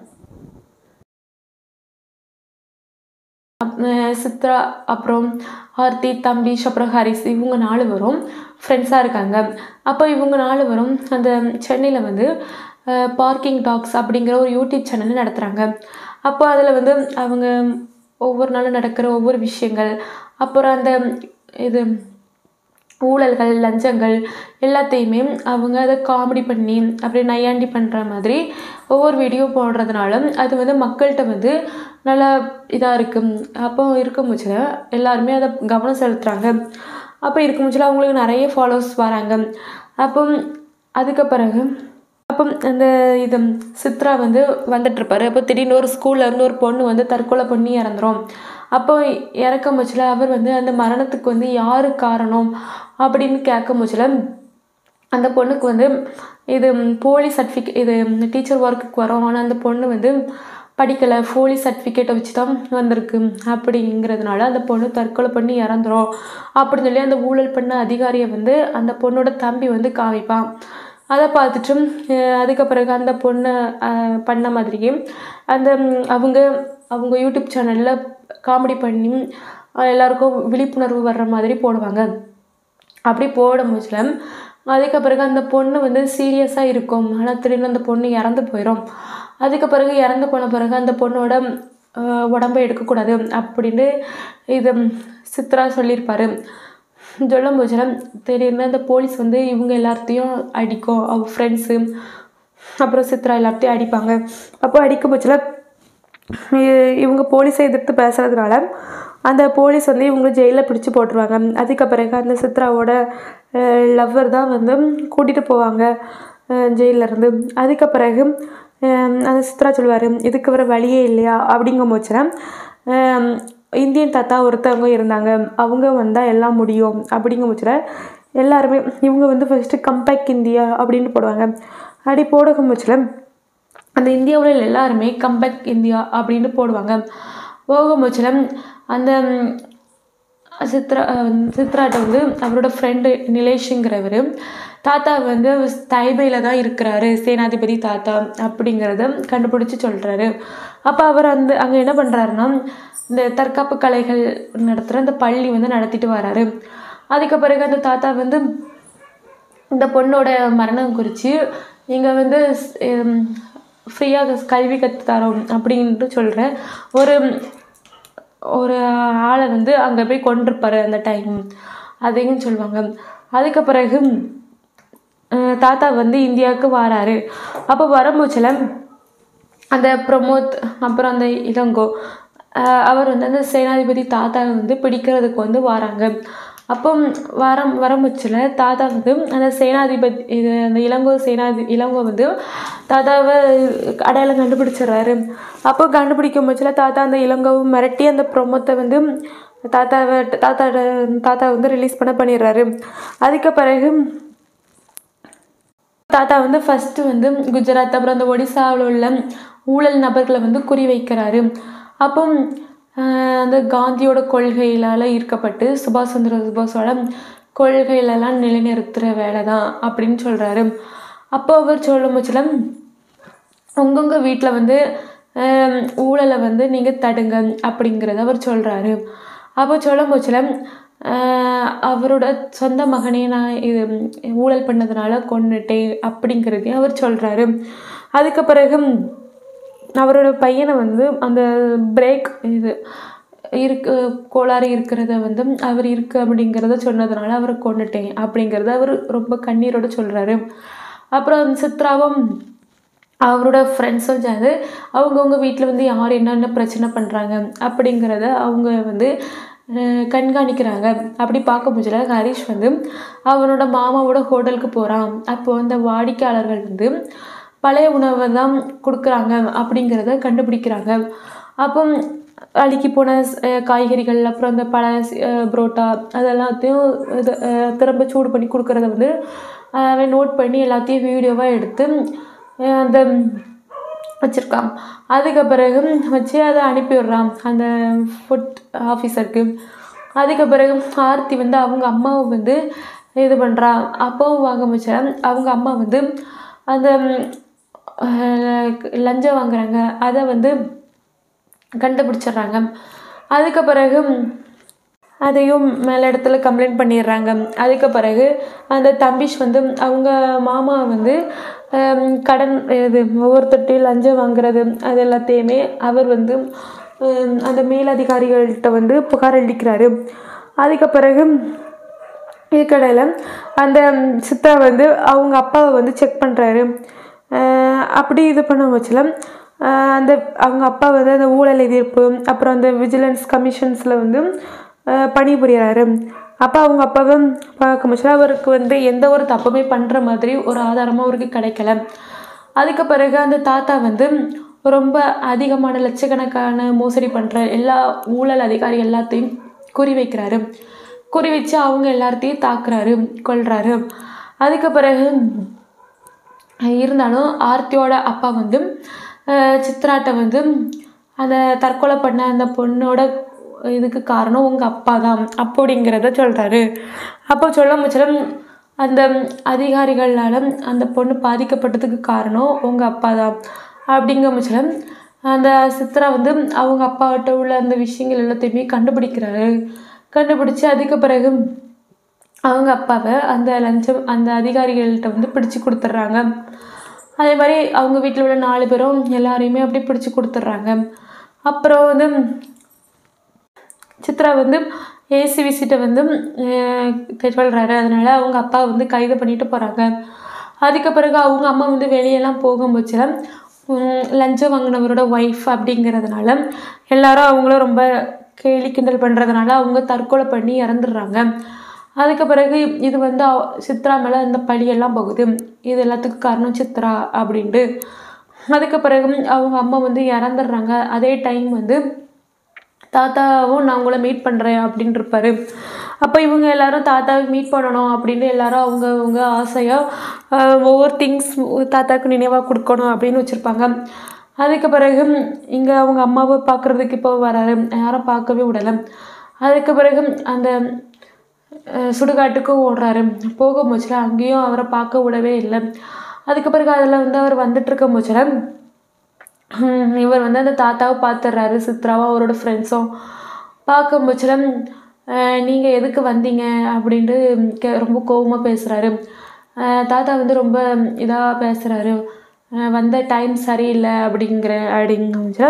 அஹ் சித்ரா அப்புறம் ஆர்த்தி தம்பீஷ் அப்புறம் ஹரிஸ் இவங்க நாலு வரும் ஃப்ரெண்ட்ஸாக இருக்காங்க அப்போ இவங்க நாலு வரும் அந்த சென்னையில் வந்து பார்க்கிங் டாக்ஸ் அப்படிங்கிற ஒரு யூடியூப் சேனல் நடத்துகிறாங்க அப்போ அதில் வந்து அவங்க ஒவ்வொரு நாளும் நடக்கிற ஒவ்வொரு விஷயங்கள் அப்புறம் அந்த இது ஊழல்கள் லஞ்சங்கள் எல்லாத்தையுமே அவங்க அதை காமெடி பண்ணி அப்படி நையாண்டி பண்ணுற மாதிரி ஒவ்வொரு வீடியோ போடுறதுனால அது வந்து மக்கள்கிட்ட வந்து நல்லா இதாக இருக்கும் அப்போ இருக்கும் பட்சத்தில் எல்லாருமே அதை கவனம் செலுத்துகிறாங்க அப்போ இருக்கும் பட்சத்தில் அவங்களுக்கு நிறைய ஃபாலோவர்ஸ் வராங்க அப்போ அதுக்கு பிறகு அப்போ அந்த இது சித்ரா வந்து வந்துட்டுருப்பாரு அப்போ திடீர்னு ஒரு ஸ்கூல்ல இருந்து ஒரு பொண்ணு வந்து தற்கொலை பண்ணி இறந்துரும் அப்போ இறக்கும் பட்சத்தில் அவர் வந்து அந்த மரணத்துக்கு வந்து யார் காரணம் அப்படின்னு கேட்கும் பட்சத்தில் அந்த பொண்ணுக்கு வந்து இது போலி சர்டிஃபிகேட் இது டீச்சர் ஒர்க்குக்கு வரோம் ஆனால் அந்த பொண்ணு வந்து படிக்கலை போலி சர்டிஃபிகேட்டை வச்சு தான் வந்திருக்கு அப்படிங்கிறதுனால அந்த பொண்ணு தற்கொலை பண்ணி இறந்துரும் அப்படின்னு சொல்லி அந்த ஊழல் பண்ண அதிகாரியை வந்து அந்த பொண்ணோட தம்பி வந்து காமிப்பான் அதை பார்த்துட்டு அஹ் அதுக்கு பிறகு அந்த பொண்ணு அஹ், பண்ண மாதிரியே அந்த ம், அவங்க அவங்க யூடியூப் சேனலில் காமெடி பண்ணி அஹ், எல்லாருக்கும் விழிப்புணர்வு வர்ற மாதிரி போடுவாங்க அப்படி போடும் போதுல அதுக்கு பிறகு அந்த பொண்ணு வந்து சீரியஸாக இருக்கும் ஆனால் திடீர்னு அந்த பொண்ணு இறந்து போயிடும் அதுக்கு பிறகு இறந்து போன பிறகு அந்த பொண்ணோட ஆஹ் உடம்ப எடுக்கக்கூடாது அப்படின்னு இது சித்ரா சொல்லியிருப்பாரு சொல்லும் போச்சுலாம் திடீர்னு அந்த போலீஸ் வந்து இவங்க எல்லாத்தையும் அடிக்கும் அவங்க ஃப்ரெண்ட்ஸு அப்புறம் சித்ரா எல்லாத்தையும் அடிப்பாங்க அப்போ அடிக்கும் போச்சுல இ- இவங்க போலீஸை எதிர்த்து பேசுறதுனால அந்த போலீஸ் வந்து இவங்க ஜெயிலில் பிடிச்சி போட்டுருவாங்க அதுக்கு பிறகு அந்த சித்ராவோட லவ்வர் தான் வந்து கூட்டிகிட்டு போவாங்க ஜெயிலில் இருந்து அதுக்கு பிறகு அஹ், அந்த சித்ரா சொல்லுவார் இதுக்கு வர வழியே இல்லையா அப்படிங்கும் போச்சுல இந்தியன் தாத்தா ஒருத்தவங்க இருந்தாங்க அவங்க வந்தால் எல்லாம் முடியும் அப்படிங்கும் போச்சுல எல்லாருமே இவங்க வந்து ஃபஸ்ட்டு கம்பேக் இந்தியா அப்படின்னு போடுவாங்க அப்படி போடுகும் போச்சுல அந்த இந்தியாவில் உள்ள எல்லாருமே கம்பேக் இந்தியா அப்படின்னு போடுவாங்க போகும்போச்சில் அந்த ம், சித்ரா அஹ், சித்ராட்ட வந்து அவரோட ஃப்ரெண்டு நிலேஷுங்கிறவர் தாத்தா வந்து தைபையில் தான் இருக்கிறாரு சேனாதிபதி தாத்தா அப்படிங்கிறத கண்டுபிடிச்சி சொல்கிறாரு அப்போ அவர் அந்த அங்கே என்ன பண்ணுறாருன்னா இந்த தற்காப்பு கலைகள் நடத்துகிற அந்த பள்ளி வந்து நடத்திட்டு வராரு அதுக்கு பிறகு அந்த தாத்தா வந்து இந்த பொண்ணோட மரணம் குறித்து நீங்கள் வந்து ஃப்ரீயாக கல்வி கற்று தரோம் அப்படின்ட்டு சொல்கிற ஒரு ஒரு ஆளை வந்து அங்கே போய் கொண்டிருப்பாரு அந்த டைம் அதையும் சொல்லுவாங்க அதுக்கு பிறகு அஹ், தாத்தா வந்து இந்தியாவுக்கு வராரு அப்போ வரும்போச்சில் அந்த பிரமோத் அப்புறம் அந்த இளங்கோ ஆஹ் அவர் வந்து அந்த சேனாதிபதி தாத்தாவை வந்து பிடிக்கிறதுக்கு வந்து வராங்க அப்போ வரம் வரமுச்சில் தாத்தா வந்து அந்த சேனாதிபதி இது அந்த இளங்கோ சேனாதி இளங்கோ வந்து தாத்தாவை அடையாளம் கண்டுபிடிச்சிடுறாரு அப்போ கண்டுபிடிக்கும் பட்சத்தில் தாத்தா அந்த இளங்கோவை மிரட்டி அந்த பிரமோத்தை வந்து தாத்தாவை தாத்தாவோட தாத்தா வந்து ரிலீஸ் பண்ண பண்ணிடுறாரு அதுக்கு பிறகு தாத்தா வந்து ஃபஸ்ட்டு வந்து குஜராத் அப்புறம் அந்த ஒடிசாவில் உள்ள ஊழல் நபர்களை வந்து குறி வைக்கிறாரு அப்போ ஆஹ், அந்த காந்தியோட கொள்கையிலால் ஈர்க்கப்பட்டு சுபாஷ் சந்திர சுபாஷோட கொள்கையிலலாம் நிலைநிறுத்துகிற வேலை தான் அப்படின்னு சொல்கிறாரு அப்போ அவர் சொல்லும் பட்சத்தில் உங்கவுங்க வீட்டில் வந்து ஆம், ஊழலை வந்து நீங்கள் தடுங்க அப்படிங்கிறத அவர் சொல்கிறாரு அப்போ சொல்லும் போச்சில் அவரோட சொந்த மகனே நான் இது ஊழல் பண்ணதுனால கொன்னுட்டேன் அப்படிங்கிறதையும் அவர் சொல்கிறாரு அதுக்கு பிறகு அவரோட பையனை வந்து அந்த பிரேக் இது இருக்கு கோளாறு இருக்கிறத வந்து அவர் இருக்கு அப்படிங்கிறத சொன்னதுனால அவரை கொன்னுட்டேன் அப்படிங்கிறத அவர் ரொம்ப கண்ணீரோட சொல்கிறாரு அப்புறம் சித்ராவும் அவரோட ஃப்ரெண்ட்ஸும் சேர்ந்து அவங்கவுங்க வீட்டில் வந்து யார் என்னென்ன பிரச்சனை பண்ணுறாங்க அப்படிங்கிறத அவங்க வந்து அஹ், கண்காணிக்கிறாங்க அப்படி பார்க்க முடியல ஹரிஷ் வந்து அவனோட மாமாவோட ஹோட்டலுக்கு போகிறான் அப்போ அந்த வாடிக்கையாளர்கள் வந்து பழைய உணவை தான் கொடுக்குறாங்க அப்படிங்கிறத கண்டுபிடிக்கிறாங்க அப்போ அழுகி போன அஹ், காய்கறிகள் அப்புறம் அந்த பழ புரோட்டா அதெல்லாத்தையும் இது, அஹ், திரும்ப சூடு பண்ணி கொடுக்குறத வந்து அஹ், அவன் நோட் பண்ணி எல்லாத்தையும் வீடியோவாக எடுத்து அஹ், அந்த வச்சுருக்கான் அதுக்கு பிறகு வச்சு அதை அனுப்பி விடுறான் அந்த ஃபுட் ஆஃபீஸருக்கு அதுக்கு பிறகு ஆர்த்தி வந்து அவங்க அம்மாவை வந்து இது பண்ணுறா அப்பாவும் வாங்க வச்சா அவங்க அம்மா வந்து அந்த அஹ், லஞ்சம் வாங்குறாங்க அதை வந்து கண்டுபிடிச்சிடுறாங்க அதுக்கு பிறகு அதையும் மேல் இடத்துல கம்ப்ளைண்ட் பண்ணிடுறாங்க அதுக்கு பிறகு அந்த தம்பிஷ் வந்து அவங்க மாமா வந்து ஹம், கடன் இது ஒவ்வொருத்தட்டையும் லஞ்சம் வாங்குறது அது எல்லாத்தையுமே அவர் வந்து ஹம், அந்த மேலதிகாரிகள்கிட்ட வந்து புகார் அளிக்கிறாரு அதுக்கு பிறகு இதுக்கடையில் அந்த சித்தா வந்து அவங்க அப்பாவை வந்து செக் பண்ணுறாரு அப்படி இது பண்ண வச்சுல அந்த அவங்க அப்பா வந்து அந்த ஊழல் எதிர்ப்பு அப்புறம் அந்த விஜிலன்ஸ் கமிஷன்ஸில் வந்து ஆஹ் பணிபுரியறாரு அப்போ அவங்க அப்பாவை பார்க்க வச்சுல அவருக்கு வந்து எந்த ஒரு தப்புமே பண்ணுற மாதிரி ஒரு ஆதாரமும் அவருக்கு கிடைக்கல அதுக்கு பிறகு அந்த தாத்தா வந்து ரொம்ப அதிகமான லட்சக்கணக்கான மோசடி பண்ணுற எல்லா ஊழல் அதிகாரி எல்லாத்தையும் குறி வைக்கிறாரு குறி வச்சு அவங்க எல்லாத்தையும் தாக்குறாரு கொல்றாரு அதுக்கு பிறகு இருந்தாலும் ஆர்த்தியோட அப்பா வந்து அஹ், சித்ராட்ட வந்து அந்த தற்கொலை பண்ண அந்த பொண்ணோட இதுக்கு காரணம் உங்கள் அப்பா தான் அப்படிங்கிறத சொல்கிறாரு அப்போ சொல்ல முச்சலம் அந்த அதிகாரிகளால் அந்த பொண்ணு பாதிக்கப்பட்டதுக்கு காரணம் உங்கள் அப்பா தான் அப்படிங்கிற முச்சலம் அந்த சித்ரா வந்து அவங்க அப்பாகிட்ட உள்ள அந்த விஷயங்கள் எல்லாத்தையுமே கண்டுபிடிக்கிறாரு கண்டுபிடிச்சி அதுக்கு பிறகு அவங்க அப்பாவை அந்த லஞ்சம் அந்த அதிகாரிகள்கிட்ட வந்து பிடிச்சு கொடுத்துட்றாங்க அதே மாதிரி அவங்க வீட்டில் உள்ள நாலு பேரும் எல்லாரையுமே அப்படி பிடிச்சு கொடுத்துட்றாங்க அப்புறம் வந்து சித்ரா வந்து ஏசி விசிட்டை வந்து சொல்கிறாரு அதனால் அவங்க அப்பா வந்து கைது பண்ணிட்டு போகிறாங்க அதுக்கு பிறகு அவங்க அம்மா வந்து வெளியெல்லாம் போகும்போது லஞ்சம் வாங்கினவரோட ஒய்ஃப் அப்படிங்கிறதுனால எல்லாரும் அவங்கள ரொம்ப கேலி கிண்டல் பண்ணுறதுனால அவங்க தற்கொலை பண்ணி இறந்துடுறாங்க அதுக்கு பிறகு இது வந்து அவ- சித்ரா மேலே இந்த பழியெல்லாம் போகுது இது எல்லாத்துக்கும் காரணம் சித்ரா அப்படின்ட்டு அதுக்கு பிறகு அவங்க அம்மா வந்து இறந்துடுறாங்க அதே டைம் வந்து தாத்தாவும் நான் உங்களை மீட் பண்ணுறேன் அப்படின்னு இருப்பாரு அப்போ இவங்க எல்லாரும் தாத்தாவை மீட் பண்ணணும் அப்படின்னு எல்லாரும் அவங்க அவங்க ஆசையாக ஒவ்வொரு திங்ஸ் தாத்தாவுக்கு நினைவாக கொடுக்கணும் அப்படின்னு வச்சுருப்பாங்க அதுக்கு பிறகு இங்கே அவங்க அம்மாவை பார்க்குறதுக்கு இப்போ வராரு யாரும் பார்க்கவே விடலை அதுக்கு பிறகு அந்த அஹ், சுடுகாட்டுக்கும் ஓடுறாரு போக போச்சுல அங்கேயும் அவரை பார்க்க விடவே இல்லை அதுக்கு பிறகு அதில் வந்து அவர் வந்துட்டு இருக்க போச்சுல ஹம், இவர் வந்து அந்த தாத்தாவை பார்த்துடுறாரு சித்ராவும் அவரோட ஃப்ரெண்ட்ஸும் பார்க்கும் பட்சத்தில் நீங்கள் எதுக்கு வந்தீங்க அப்படின்ட்டு கே ரொம்ப கோவமாக பேசுகிறாரு தாத்தா வந்து ரொம்ப இதாக பேசுகிறாரு வந்த டைம் சரியில்லை அப்படிங்கிற அப்படிங்க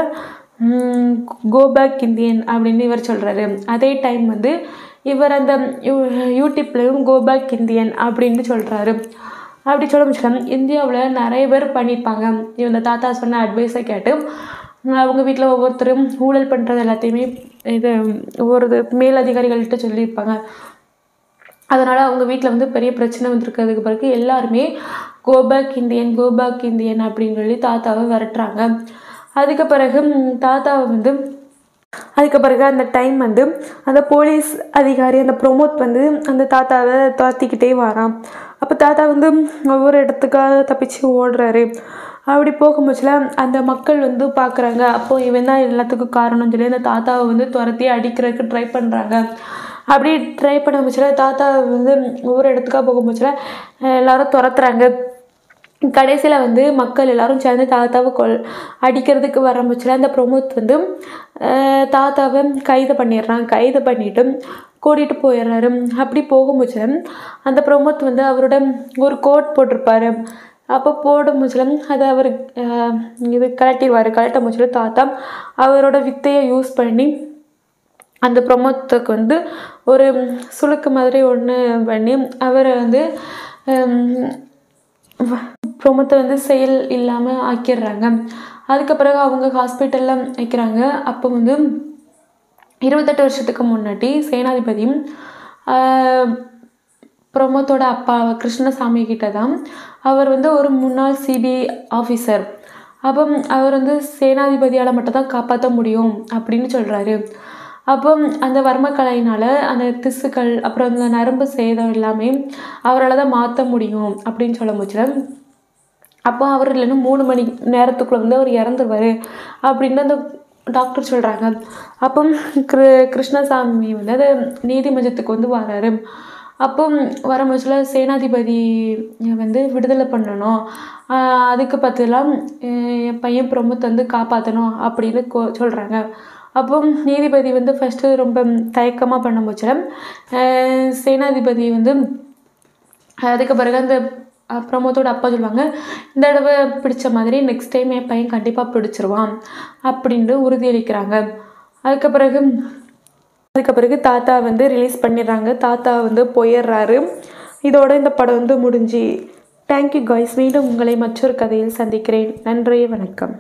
கோ பேக் இந்தியன் அப்படின்னு இவர் சொல்கிறாரு அதே டைம் வந்து இவர் அந்த யூ யூடியூப்லேயும் கோ பேக் இந்தியன் அப்படின்னு சொல்கிறாரு அப்படி சொல்ல முடியல இந்தியாவில் நிறைய பேர் பண்ணியிருப்பாங்க இந்த தாத்தா சொன்ன அட்வைஸை கேட்டு அவங்க வீட்டில் ஒவ்வொருத்தரும் ஊழல் பண்ணுறது எல்லாத்தையுமே இது ஒவ்வொரு மேலதிகாரிகள்கிட்ட சொல்லியிருப்பாங்க அதனால் அவங்க வீட்டில் வந்து பெரிய பிரச்சனை வந்திருக்கிறதுக்கு பிறகு எல்லாருமே கோபேக் இந்தியன் கோபேக் இந்தியன் அப்படின்னு சொல்லி தாத்தாவை விரட்டுறாங்க அதுக்கு பிறகு ம், தாத்தாவை வந்து அதுக்கு பிறகு அந்த டைம் வந்து அந்த போலீஸ் அதிகாரி அந்த ப்ரொமோட் வந்து அந்த தாத்தாவை துரத்திக்கிட்டே வரான் அப்போ தாத்தா வந்து ஒவ்வொரு இடத்துக்காக தப்பிச்சு ஓடுறாரு அப்படி போகும்போதுல அந்த மக்கள் வந்து பார்க்குறாங்க அப்போ இவன் தான் எல்லாத்துக்கும் காரணம்னு சொல்லி அந்த தாத்தாவை வந்து துரத்தி அடிக்கிறதுக்கு ட்ரை பண்ணுறாங்க அப்படி ட்ரை பண்ண முச்சுல தாத்தா வந்து ஒவ்வொரு இடத்துக்காக போகும்போதுல எல்லாரும் துரத்துறாங்க கடைசியில் வந்து மக்கள் எல்லாரும் சேர்ந்து தாத்தாவை கொல் அடிக்கிறதுக்கு வரம்புச்சில் அந்த ப்ரொமோத் வந்து அஹ், தாத்தாவை கைது பண்ணிடுறான் கைது பண்ணிட்டு கூட்டிகிட்டு போயிடுறாரு அப்படி போகும்போது அந்த ப்ரொமோத் வந்து அவரோட ஒரு கோட் போட்டிருப்பாரு அப்போ போடும் முச்சிலம் அதை அவர் அஹ், இது கலட்டிடுவார் கலட்ட முச்சில தாத்தா அவரோட வித்தையை யூஸ் பண்ணி அந்த ப்ரொமோத்துக்கு வந்து ஒரு சுளுக்கு மாதிரி ஒன்று பண்ணி அவரை வந்து ப்ரொமோத்தை வந்து செயல் இல்லாமல் ஆக்கிடுறாங்க அதுக்கு பிறகு அவங்க ஹாஸ்பிட்டலில் வைக்கிறாங்க அப்போ வந்து இருபத்தெட்டு வருஷத்துக்கு முன்னாடி சேனாதிபதியும் ஆஹ், பிரமோத்தோட அப்பா கிருஷ்ணசாமி கிட்ட தான் அவர் வந்து ஒரு முன்னாள் சிபிஐ ஆஃபீஸர் அப்போ அவர் வந்து சேனாதிபதியால் மட்டும் தான் காப்பாற்ற முடியும் அப்படின்னு சொல்கிறாரு அப்போ அந்த வர்மக்கலையினால் அந்த திசுக்கள் அப்புறம் அந்த நரம்பு சேதம் எல்லாமே அவரால் தான் மாற்ற முடியும் அப்படின்னு சொல்ல முடியல அப்போ அவர் இல்லைன்னா மூணு மணி நேரத்துக்குள்ளே வந்து அவர் இறந்துருவார் அப்படின்னு அந்த டாக்டர் சொல்கிறாங்க அப்போ கிரு கிருஷ்ணசாமி வந்து அது நீதிமன்றத்துக்கு வந்து வராரு அப்போ வரும்போதுல சேனாதிபதி வந்து விடுதலை பண்ணணும் ஆஹ் அதுக்கு பதிலாக என் பையன் பிரமுத் வந்து காப்பாற்றணும் அப்படின்னு கோ சொல்கிறாங்க அப்போ நீதிபதி வந்து ஃபஸ்ட்டு ரொம்ப தயக்கமாக பண்ண போச்சுல சேனாதிபதி வந்து அதுக்கு பிறகு அந்த அஹ், பிரமோத்தோட அப்பா சொல்லுவாங்க இந்த தடவை பிடிச்ச மாதிரி நெக்ஸ்ட் டைம் என் பையன் கண்டிப்பாக பிடிச்சிருவான் அப்படின்ட்டு உறுதியளிக்கிறாங்க அதுக்கு பிறகு அதுக்கு பிறகு தாத்தா வந்து ரிலீஸ் பண்ணிடுறாங்க தாத்தா வந்து போயிடுறாரு இதோட இந்த படம் வந்து முடிஞ்சு தேங்க்யூ காய்ஸ் மீண்டும் உங்களை மற்றொரு கதையில் சந்திக்கிறேன் நன்றி வணக்கம்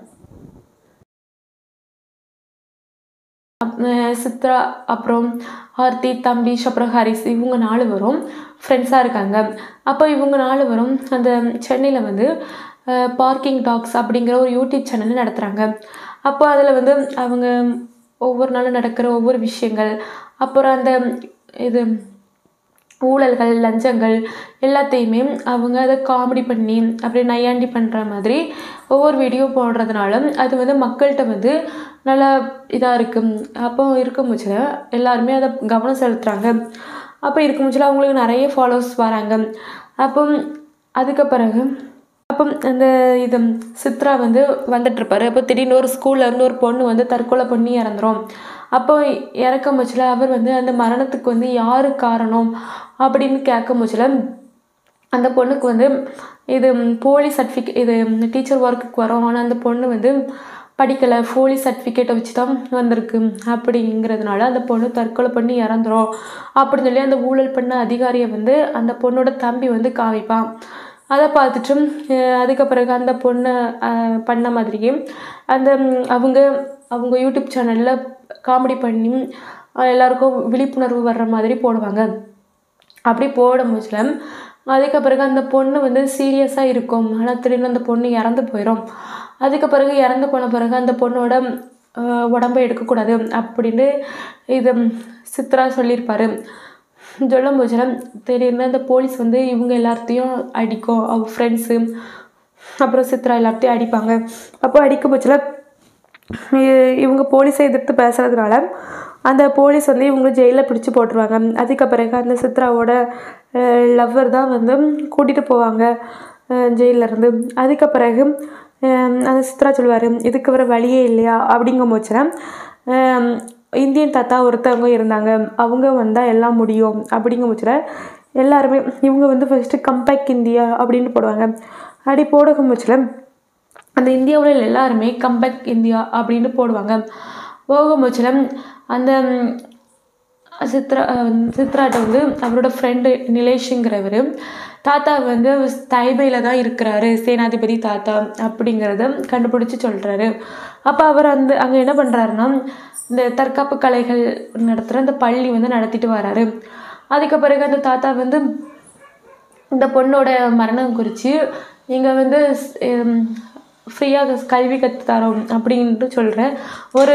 அஹ் சித்ரா அப்புறம் ஆர்த்தி தம்பீஷ் அப்புறம் ஹரிஸ் இவங்க நாலு பேரும் ஃப்ரெண்ட்ஸாக இருக்காங்க அப்போ இவங்க நாலு பேரும் அந்த சென்னையில் வந்து பார்க்கிங் டாக்ஸ் அப்படிங்கிற ஒரு யூடியூப் சேனல் நடத்துகிறாங்க அப்போ அதில் வந்து அவங்க ஒவ்வொரு நாளும் நடக்கிற ஒவ்வொரு விஷயங்கள் அப்புறம் அந்த இது ஊழல்கள் லஞ்சங்கள் எல்லாத்தையுமே அவங்க அதை காமெடி பண்ணி அப்படி நையாண்டி பண்ணுற மாதிரி ஒவ்வொரு வீடியோ போடுறதுனால அது வந்து மக்கள்கிட்ட வந்து நல்லா இதாக இருக்கும் அப்போ இருக்கும் பட்சத்தில் எல்லாருமே அதை கவனம் செலுத்துகிறாங்க அப்போ இருக்கும் பட்சத்தில் அவங்களுக்கு நிறைய ஃபாலோவர்ஸ் வராங்க அப்போ அதுக்கு பிறகு அப்போ அந்த இது சித்ரா வந்து வந்துட்டுருப்பாரு அப்போ திடீர்னு ஒரு ஸ்கூல்ல இருந்து ஒரு பொண்ணு வந்து தற்கொலை பண்ணி இறந்துரும் அப்போ இறக்கும் பட்சத்தில் அவர் வந்து அந்த மரணத்துக்கு வந்து யார் காரணம் அப்படின்னு கேட்கும் பட்சத்தில் அந்த பொண்ணுக்கு வந்து இது போலி சர்டிஃபிகேட் இது டீச்சர் ஒர்க்குக்கு வரோம் ஆனால் அந்த பொண்ணு வந்து படிக்கலை போலீஸ் சர்டிஃபிகேட்டை வச்சு தான் வந்திருக்கு அப்படிங்கிறதுனால அந்த பொண்ணு தற்கொலை பண்ணி இறந்துரும் அப்படின்னு சொல்லி அந்த ஊழல் பண்ண அதிகாரியை வந்து அந்த பொண்ணோட தம்பி வந்து காமிப்பான் அதை பார்த்துட்டு அஹ் அதுக்கு பிறகு அந்த பொண்ணு அஹ், பண்ண மாதிரியே அந்த ம், அவங்க அவங்க யூடியூப் சேனலில் காமெடி பண்ணி அஹ், எல்லாருக்கும் விழிப்புணர்வு வர்ற மாதிரி போடுவாங்க அப்படி போடும் முஸ்லம் அதுக்கு பிறகு அந்த பொண்ணு வந்து சீரியஸாக இருக்கும் ஆனால் திடீர்னு அந்த பொண்ணு இறந்து போயிடும் அதுக்கு பிறகு இறந்து போன பிறகு அந்த பொண்ணோட அஹ், உடம்பை எடுக்கக்கூடாது அப்படின்னு இது சித்ரா சொல்லியிருப்பாரு சொல்லும் போச்சுலாம் திடீர்னு அந்த போலீஸ் வந்து இவங்க எல்லாத்தையும் அடிக்கும் அவங்க ஃப்ரெண்ட்ஸு அப்புறம் சித்ரா எல்லாத்தையும் அடிப்பாங்க அப்போ அடிக்கும் போச்சுல இ- இவங்க போலீஸை எதிர்த்து பேசுறதுனால அந்த போலீஸ் வந்து இவங்க ஜெயிலில் பிடிச்சி போட்டுருவாங்க அதுக்கு பிறகு அந்த சித்ராவோட லவ்வர் தான் வந்து கூட்டிகிட்டு போவாங்க ஜெயிலில் இருந்து அதுக்கு பிறகு அஹ், அந்த சித்ரா சொல்லுவார் இதுக்கு வர வழியே இல்லையா அப்படிங்கும் போச்சுல இந்தியன் தாத்தா ஒருத்தவங்க இருந்தாங்க அவங்க வந்தால் எல்லாம் முடியும் அப்படிங்கும் போச்சுல எல்லாருமே இவங்க வந்து ஃபஸ்ட்டு கம்பேக் இந்தியா அப்படின்னு போடுவாங்க அப்படி போடும் போச்சுல அந்த இந்தியாவில் உள்ள எல்லாருமே கம்பேக் இந்தியா அப்படின்னு போடுவாங்க போகும்போச்சில் அந்த ம், சித்ரா அஹ், சித்ராட்ட வந்து அவரோட ஃப்ரெண்டு நிலேஷுங்கிறவர் தாத்தா வந்து தைபையில் தான் இருக்கிறாரு சேனாதிபதி தாத்தா அப்படிங்கிறத கண்டுபிடிச்சி சொல்கிறாரு அப்போ அவர் அந்த அங்கே என்ன பண்ணுறாருன்னா இந்த தற்காப்பு கலைகள் நடத்துகிற அந்த பள்ளி வந்து நடத்திட்டு வராரு அதுக்கு பிறகு அந்த தாத்தா வந்து இந்த பொண்ணோட மரணம் குறித்து நீங்கள் வந்து ஃப்ரீயாக கல்வி கற்று தரோம் அப்படின்ட்டு சொல்கிற ஒரு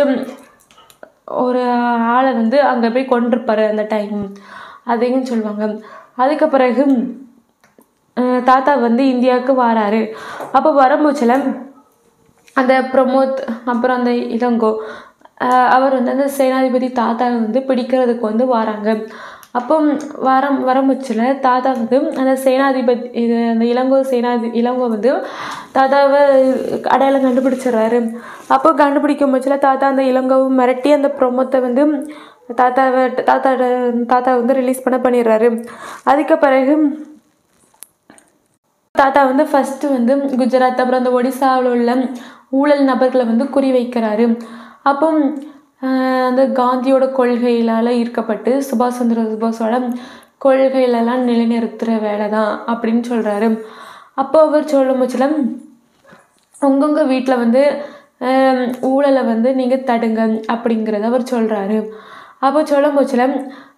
ஒரு ஆளை வந்து அங்கே போய் கொண்டிருப்பாரு அந்த டைம் அதையும் சொல்லுவாங்க அதுக்கு பிறகு அஹ், தாத்தா வந்து இந்தியாவுக்கு வராரு அப்போ வரும்போச்சில் அந்த பிரமோத் அப்புறம் அந்த இளங்கோ அஹ் அவர் வந்து அந்த சேனாதிபதி தாத்தாவை வந்து பிடிக்கிறதுக்கு வந்து வராங்க அப்போ வரம் வரமுச்சில் தாத்தா வந்து அந்த சேனாதிபதி இது அந்த இளங்கோ சேனாதி இளங்கோ வந்து தாத்தாவை அடையாளம் கண்டுபிடிச்சிடுறாரு அப்போ கண்டுபிடிக்கும் பட்சத்தில் தாத்தா அந்த இளங்கோவை மிரட்டி அந்த பிரமோத்தை வந்து தாத்தாவை தாத்தாவோட தாத்தா வந்து ரிலீஸ் பண்ண பண்ணிடுறாரு அதுக்கு பிறகு தாத்தா வந்து ஃபஸ்ட்டு வந்து குஜராத் அப்புறம் அந்த ஒடிசாவில் உள்ள ஊழல் நபர்களை வந்து குறி வைக்கிறாரு அப்போ ஆஹ், அந்த காந்தியோட கொள்கைகளால் ஈர்க்கப்பட்டு சுபாஷ் சந்திர சுபாஷோட கொள்கைகளெல்லாம் நிலைநிறுத்துகிற வேலை தான் அப்படின்னு சொல்கிறாரு அப்போ அவர் சொல்லும் பட்சத்தில் உங்கவுங்க வீட்டில் வந்து ஆம், ஊழலை வந்து நீங்கள் தடுங்க அப்படிங்கிறத அவர் சொல்கிறாரு அப்போ சொல்லும் போச்சில்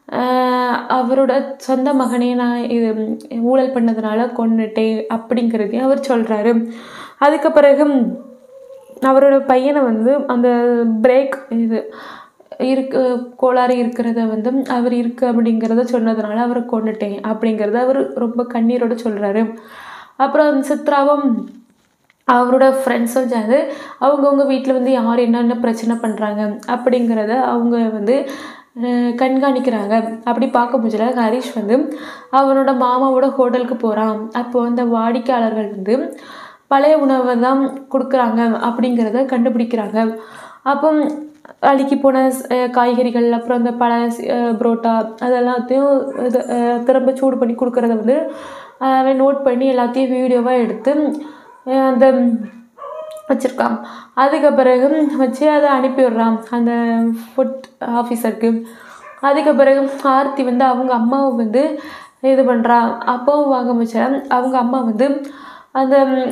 அவரோட சொந்த மகனே நான் இது ஊழல் பண்ணதுனால கொன்னுட்டேன் அப்படிங்கிறதையும் அவர் சொல்கிறாரு அதுக்கு பிறகு அவரோட பையனை வந்து அந்த பிரேக் இது இருக்கு கோளாறு இருக்கிறத வந்து அவர் இருக்கு அப்படிங்கிறத சொன்னதுனால அவரை கொன்னுட்டேன் அப்படிங்கிறத அவர் ரொம்ப கண்ணீரோட சொல்கிறாரு அப்புறம் அந்த சித்ராவும் அவரோட ஃப்ரெண்ட்ஸும் சேர்ந்து அவங்கவுங்க வீட்டில் வந்து யார் என்னென்ன பிரச்சனை பண்ணுறாங்க அப்படிங்கிறத அவங்க வந்து அஹ், கண்காணிக்கிறாங்க அப்படி பார்க்க முடியல ஹரிஷ் வந்து அவனோட மாமாவோட ஹோட்டலுக்கு போகிறான் அப்போ அந்த வாடிக்கையாளர்கள் வந்து பழைய உணவை தான் கொடுக்குறாங்க அப்படிங்கிறத கண்டுபிடிக்கிறாங்க அப்போ அழுகி போன அஹ், காய்கறிகள் அப்புறம் அந்த பழ புரோட்டா அதெல்லாத்தையும் இது, அஹ், திரும்ப சூடு பண்ணி கொடுக்குறத வந்து அஹ், அவன் நோட் பண்ணி எல்லாத்தையும் வீடியோவாக எடுத்து அஹ், அந்த வச்சுருக்கான் அதுக்கு பிறகு வச்சு அதை அனுப்பி விடுறான் அந்த ஃபுட் ஆஃபீஸருக்கு அதுக்கு பிறகு ஆர்த்தி வந்து அவங்க அம்மாவை வந்து இது பண்ணுறா அப்பாவும் வாங்க வச்சா அவங்க அம்மா வந்து அந்த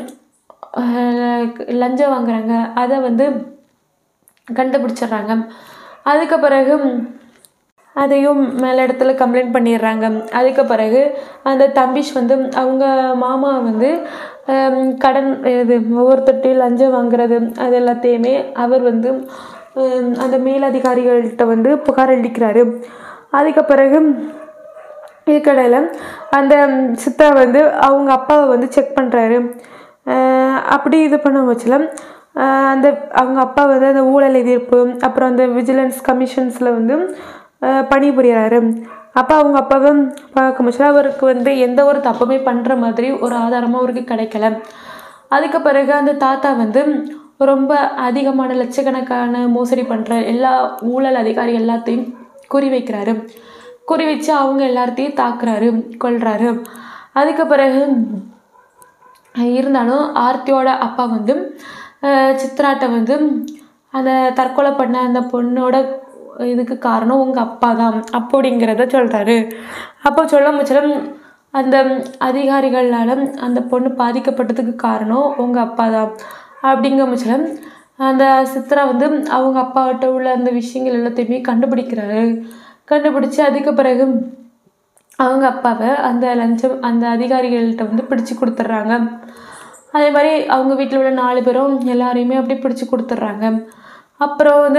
அஹ், லஞ்சம் வாங்குறாங்க அதை வந்து கண்டுபிடிச்சிடுறாங்க அதுக்கு பிறகு அதையும் மேல் இடத்துல கம்ப்ளைண்ட் பண்ணிடுறாங்க அதுக்கு பிறகு அந்த தம்பிஷ் வந்து அவங்க மாமா வந்து ஹம், கடன் இது ஒவ்வொருத்தட்டையும் லஞ்சம் வாங்குறது அது எல்லாத்தையுமே அவர் வந்து ஹம், அந்த மேலதிகாரிகள்கிட்ட வந்து புகார் அளிக்கிறாரு அதுக்கு பிறகு இதுக்கடையில் அந்த சித்தா வந்து அவங்க அப்பாவை வந்து செக் பண்ணுறாரு அப்படி இது பண்ண வச்சுல அந்த அவங்க அப்பா வந்து அந்த ஊழல் எதிர்ப்பு அப்புறம் அந்த விஜிலன்ஸ் கமிஷன்ஸில் வந்து ஆஹ் பணிபுரியறாரு அப்போ அவங்க அப்பாவை பார்க்க முச்சுல அவருக்கு வந்து எந்த ஒரு தப்புமே பண்ணுற மாதிரி ஒரு ஆதாரமும் அவருக்கு கிடைக்கல அதுக்கு பிறகு அந்த தாத்தா வந்து ரொம்ப அதிகமான லட்சக்கணக்கான மோசடி பண்ணுற எல்லா ஊழல் அதிகாரி எல்லாத்தையும் குறி வைக்கிறாரு குறி வச்சு அவங்க எல்லாத்தையும் தாக்குறாரு கொல்றாரு அதுக்கு பிறகு இருந்தாலும் ஆர்த்தியோட அப்பா வந்து அஹ் சித்ராட்ட வந்து அந்த தற்கொலை பண்ண அந்த பொண்ணோட இதுக்கு காரணம் உங்கள் அப்பா தான் அப்படிங்கிறத சொல்கிறாரு அப்போ சொல்ல முச்சலம் அந்த அதிகாரிகளால் அந்த பொண்ணு பாதிக்கப்பட்டதுக்கு காரணம் உங்கள் அப்பா தான் அப்படிங்க முச்சலம் அந்த சித்ரா வந்து அவங்க அப்பாகிட்ட உள்ள அந்த விஷயங்கள் எல்லாத்தையுமே கண்டுபிடிக்கிறாரு கண்டுபிடிச்சி அதுக்கு பிறகு அவங்க அப்பாவை அந்த லஞ்சம் அந்த அதிகாரிகள்கிட்ட வந்து பிடிச்சு கொடுத்துட்றாங்க அதே மாதிரி அவங்க வீட்டில் உள்ள நாலு பேரும் எல்லாரையுமே அப்படி பிடிச்சு கொடுத்துட்றாங்க அப்புறம் வந்து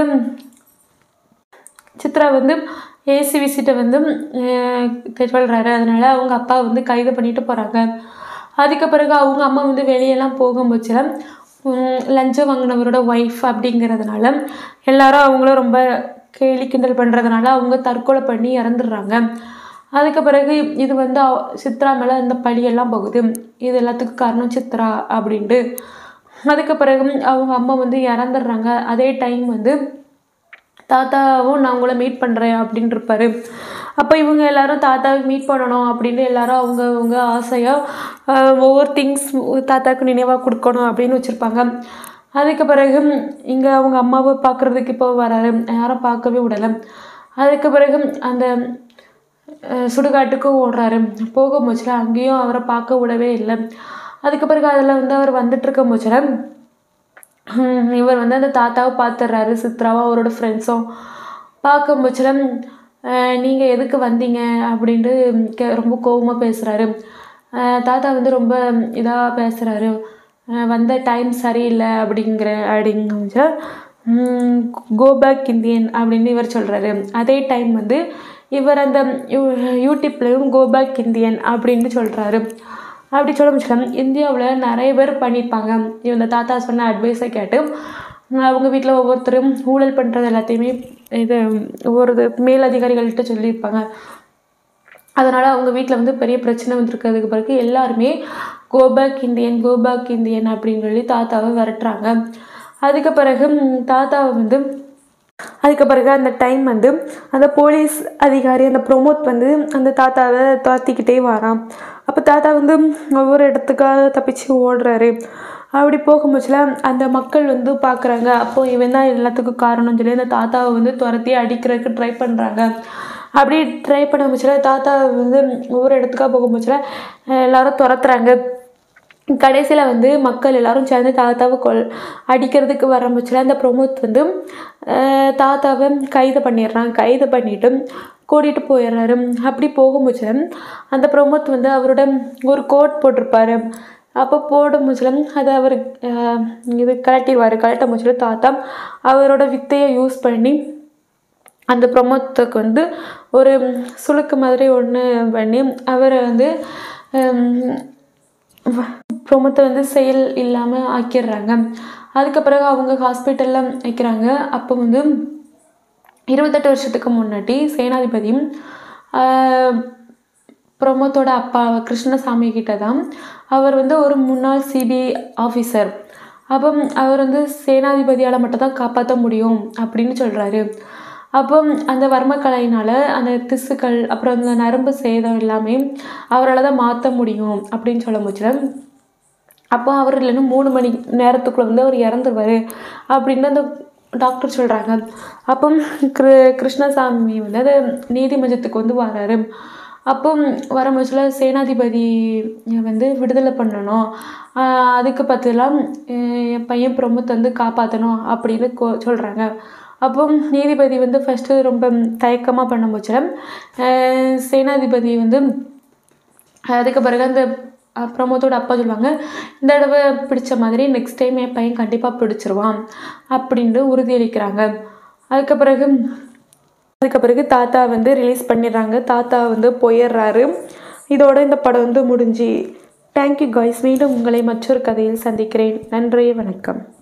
சித்ரா வந்து ஏசிவிசிட்ட வந்து அஹ், சொல்றாரு அதனால அவங்க அப்பா வந்து கைது பண்ணிட்டு போகிறாங்க அதுக்கு பிறகு அவங்க அம்மா வந்து வெளியெல்லாம் போகும்போது லஞ்சம் வாங்கினவரோட ஒய்ஃப் அப்படிங்கிறதுனால எல்லாரும் அவங்கள ரொம்ப கேலி கிண்டல் பண்ணுறதுனால அவங்க தற்கொலை பண்ணி இறந்துடுறாங்க அதுக்கு பிறகு இது வந்து அவ- சித்ரா மேலே இந்த பழியெல்லாம் போகுது இது எல்லாத்துக்கும் காரணம் சித்ரா அப்படின்ட்டு அதுக்கு பிறகு அவங்க அம்மா வந்து இறந்துடுறாங்க அதே டைம் வந்து தாத்தாவும் நான் உங்களை மீட் பண்ணுறேன் அப்படின்னு இருப்பாரு அப்போ இவங்க எல்லாரும் தாத்தாவை மீட் பண்ணணும் அப்படின்னு எல்லாரும் அவங்க அவங்க ஆசையாக ஒவ்வொரு திங்ஸ் தாத்தாவுக்கு நினைவாக கொடுக்கணும் அப்படின்னு வச்சுருப்பாங்க அதுக்கு பிறகு இங்கே அவங்க அம்மாவை பார்க்குறதுக்கு இப்போ வராரு யாரும் பார்க்கவே விடலை அதுக்கு பிறகு அந்த அஹ், சுடுகாட்டுக்கும் ஓடுறாரு போக போச்சுல அங்கேயும் அவரை பார்க்க விடவே இல்லை அதுக்கு பிறகு அதில் வந்து அவர் வந்துட்டு இருக்க போச்சுல ஹம், இவர் வந்து அந்த தாத்தாவை பார்த்துடுறாரு சித்ராவும் அவரோட ஃப்ரெண்ட்ஸும் பார்க்கும் பட்சத்தில் நீங்கள் எதுக்கு வந்தீங்க அப்படின்ட்டு கே ரொம்ப கோவமாக பேசுகிறாரு தாத்தா வந்து ரொம்ப இதாக பேசுகிறாரு வந்த டைம் சரியில்லை அப்படிங்கிற அப்படிங்க கோ பேக் இந்தியன் அப்படின்னு இவர் சொல்கிறாரு அதே டைம் வந்து இவர் அந்த யூ- யூடியூப்லேயும் கோ பேக் இந்தியன் அப்படின்னு சொல்கிறாரு அப்படி சொல்ல முடியல இந்தியாவில் நிறைய பேர் பண்ணியிருப்பாங்க இந்த தாத்தா சொன்ன அட்வைஸை கேட்டு அவங்க வீட்டில் ஒவ்வொருத்தரும் ஊழல் பண்ணுறது எல்லாத்தையுமே இது ஒரு மேலதிகாரிகள்கிட்ட சொல்லியிருப்பாங்க அதனால் அவங்க வீட்டில் வந்து பெரிய பிரச்சனை வந்திருக்கிறதுக்கு பிறகு எல்லாருமே கோபேக் இந்தியன் கோபேக் இந்தியன் அப்படின்னு சொல்லி தாத்தாவை விரட்டுறாங்க அதுக்கு பிறகு ம், தாத்தாவை வந்து அதுக்கு பிறகு அந்த டைம் வந்து அந்த போலீஸ் அதிகாரி அந்த ப்ரொமோட் வந்து அந்த தாத்தாவை துரத்திக்கிட்டே வரான் அப்போ தாத்தா வந்து ஒவ்வொரு இடத்துக்காக தப்பிச்சு ஓடுறாரு அப்படி போகும்போதுல அந்த மக்கள் வந்து பார்க்குறாங்க அப்போ இவன் தான் எல்லாத்துக்கும் காரணம்னு சொல்லி அந்த தாத்தாவை வந்து துரத்தி அடிக்கிறதுக்கு ட்ரை பண்ணுறாங்க அப்படி ட்ரை பண்ண முச்சுல தாத்தா வந்து ஒவ்வொரு இடத்துக்காக போகும்போதுல எல்லாரும் துரத்துறாங்க கடைசியில் வந்து மக்கள் எல்லாரும் சேர்ந்து தாத்தாவை கொல் அடிக்கிறதுக்கு வரம்புச்சுல அந்த ப்ரொமோத் வந்து அஹ், தாத்தாவை கைது பண்ணிடுறான் கைது பண்ணிட்டு கூட்டிகிட்டு போயிடுறாரு அப்படி போகும்போது அந்த ப்ரொமோத் வந்து அவரோட ஒரு கோட் போட்டிருப்பாரு அப்போ போடும் முச்சிலம் அதை அவர் அஹ், இது கலட்டிடுவார் கலட்ட முச்சில தாத்தா அவரோட வித்தையை யூஸ் பண்ணி அந்த ப்ரொமோத்துக்கு வந்து ஒரு சுளுக்கு மாதிரி ஒன்று பண்ணி அவரை வந்து ப்ரொமோத்தை வந்து செயல் இல்லாமல் ஆக்கிடுறாங்க அதுக்கு பிறகு அவங்க ஹாஸ்பிட்டலில் வைக்கிறாங்க அப்போ வந்து இருபத்தெட்டு வருஷத்துக்கு முன்னாடி சேனாதிபதியும் ஆஹ், பிரமோத்தோட அப்பா கிருஷ்ணசாமி கிட்ட தான் அவர் வந்து ஒரு முன்னாள் சிபிஐ ஆஃபீஸர் அப்போ அவர் வந்து சேனாதிபதியால் மட்டும் தான் காப்பாற்ற முடியும் அப்படின்னு சொல்கிறாரு அப்போ அந்த வர்மக்கலையினால் அந்த திசுக்கள் அப்புறம் அந்த நரம்பு சேதம் எல்லாமே அவரால் தான் மாற்ற முடியும் அப்படின்னு சொல்ல முடியல அப்போ அவர் இல்லைன்னா மூணு மணி நேரத்துக்குள்ளே வந்து அவர் இறந்துருவார் அப்படின்னு அந்த டாக்டர் சொல்கிறாங்க அப்போ கிரு கிருஷ்ணசாமி வந்து அது நீதிமன்றத்துக்கு வந்து வராரு அப்போ வரும்போதுல சேனாதிபதி வந்து விடுதலை பண்ணணும் ஆஹ் அதுக்கு பதிலாக என் பையன் பிரமுத் வந்து காப்பாற்றணும் அப்படின்னு கோ சொல்கிறாங்க அப்போ நீதிபதி வந்து ஃபஸ்ட்டு ரொம்ப தயக்கமாக பண்ணும்போது சேனாதிபதி வந்து அதுக்கு பிறகு அந்த அஹ், பிரமோத்தோட அப்பா சொல்லுவாங்க இந்த தடவை பிடிச்ச மாதிரி நெக்ஸ்ட் டைம் என் பையன் கண்டிப்பாக பிடிச்சிருவான் அப்படின்ட்டு உறுதியளிக்கிறாங்க அதுக்கு பிறகு அதுக்கு பிறகு தாத்தா வந்து ரிலீஸ் பண்ணிடுறாங்க தாத்தா வந்து போயிடுறாரு இதோட இந்த படம் வந்து முடிஞ்சு தேங்க்யூ காய்ஸ் மீண்டும் உங்களை மற்றொரு கதையில் சந்திக்கிறேன் நன்றி வணக்கம்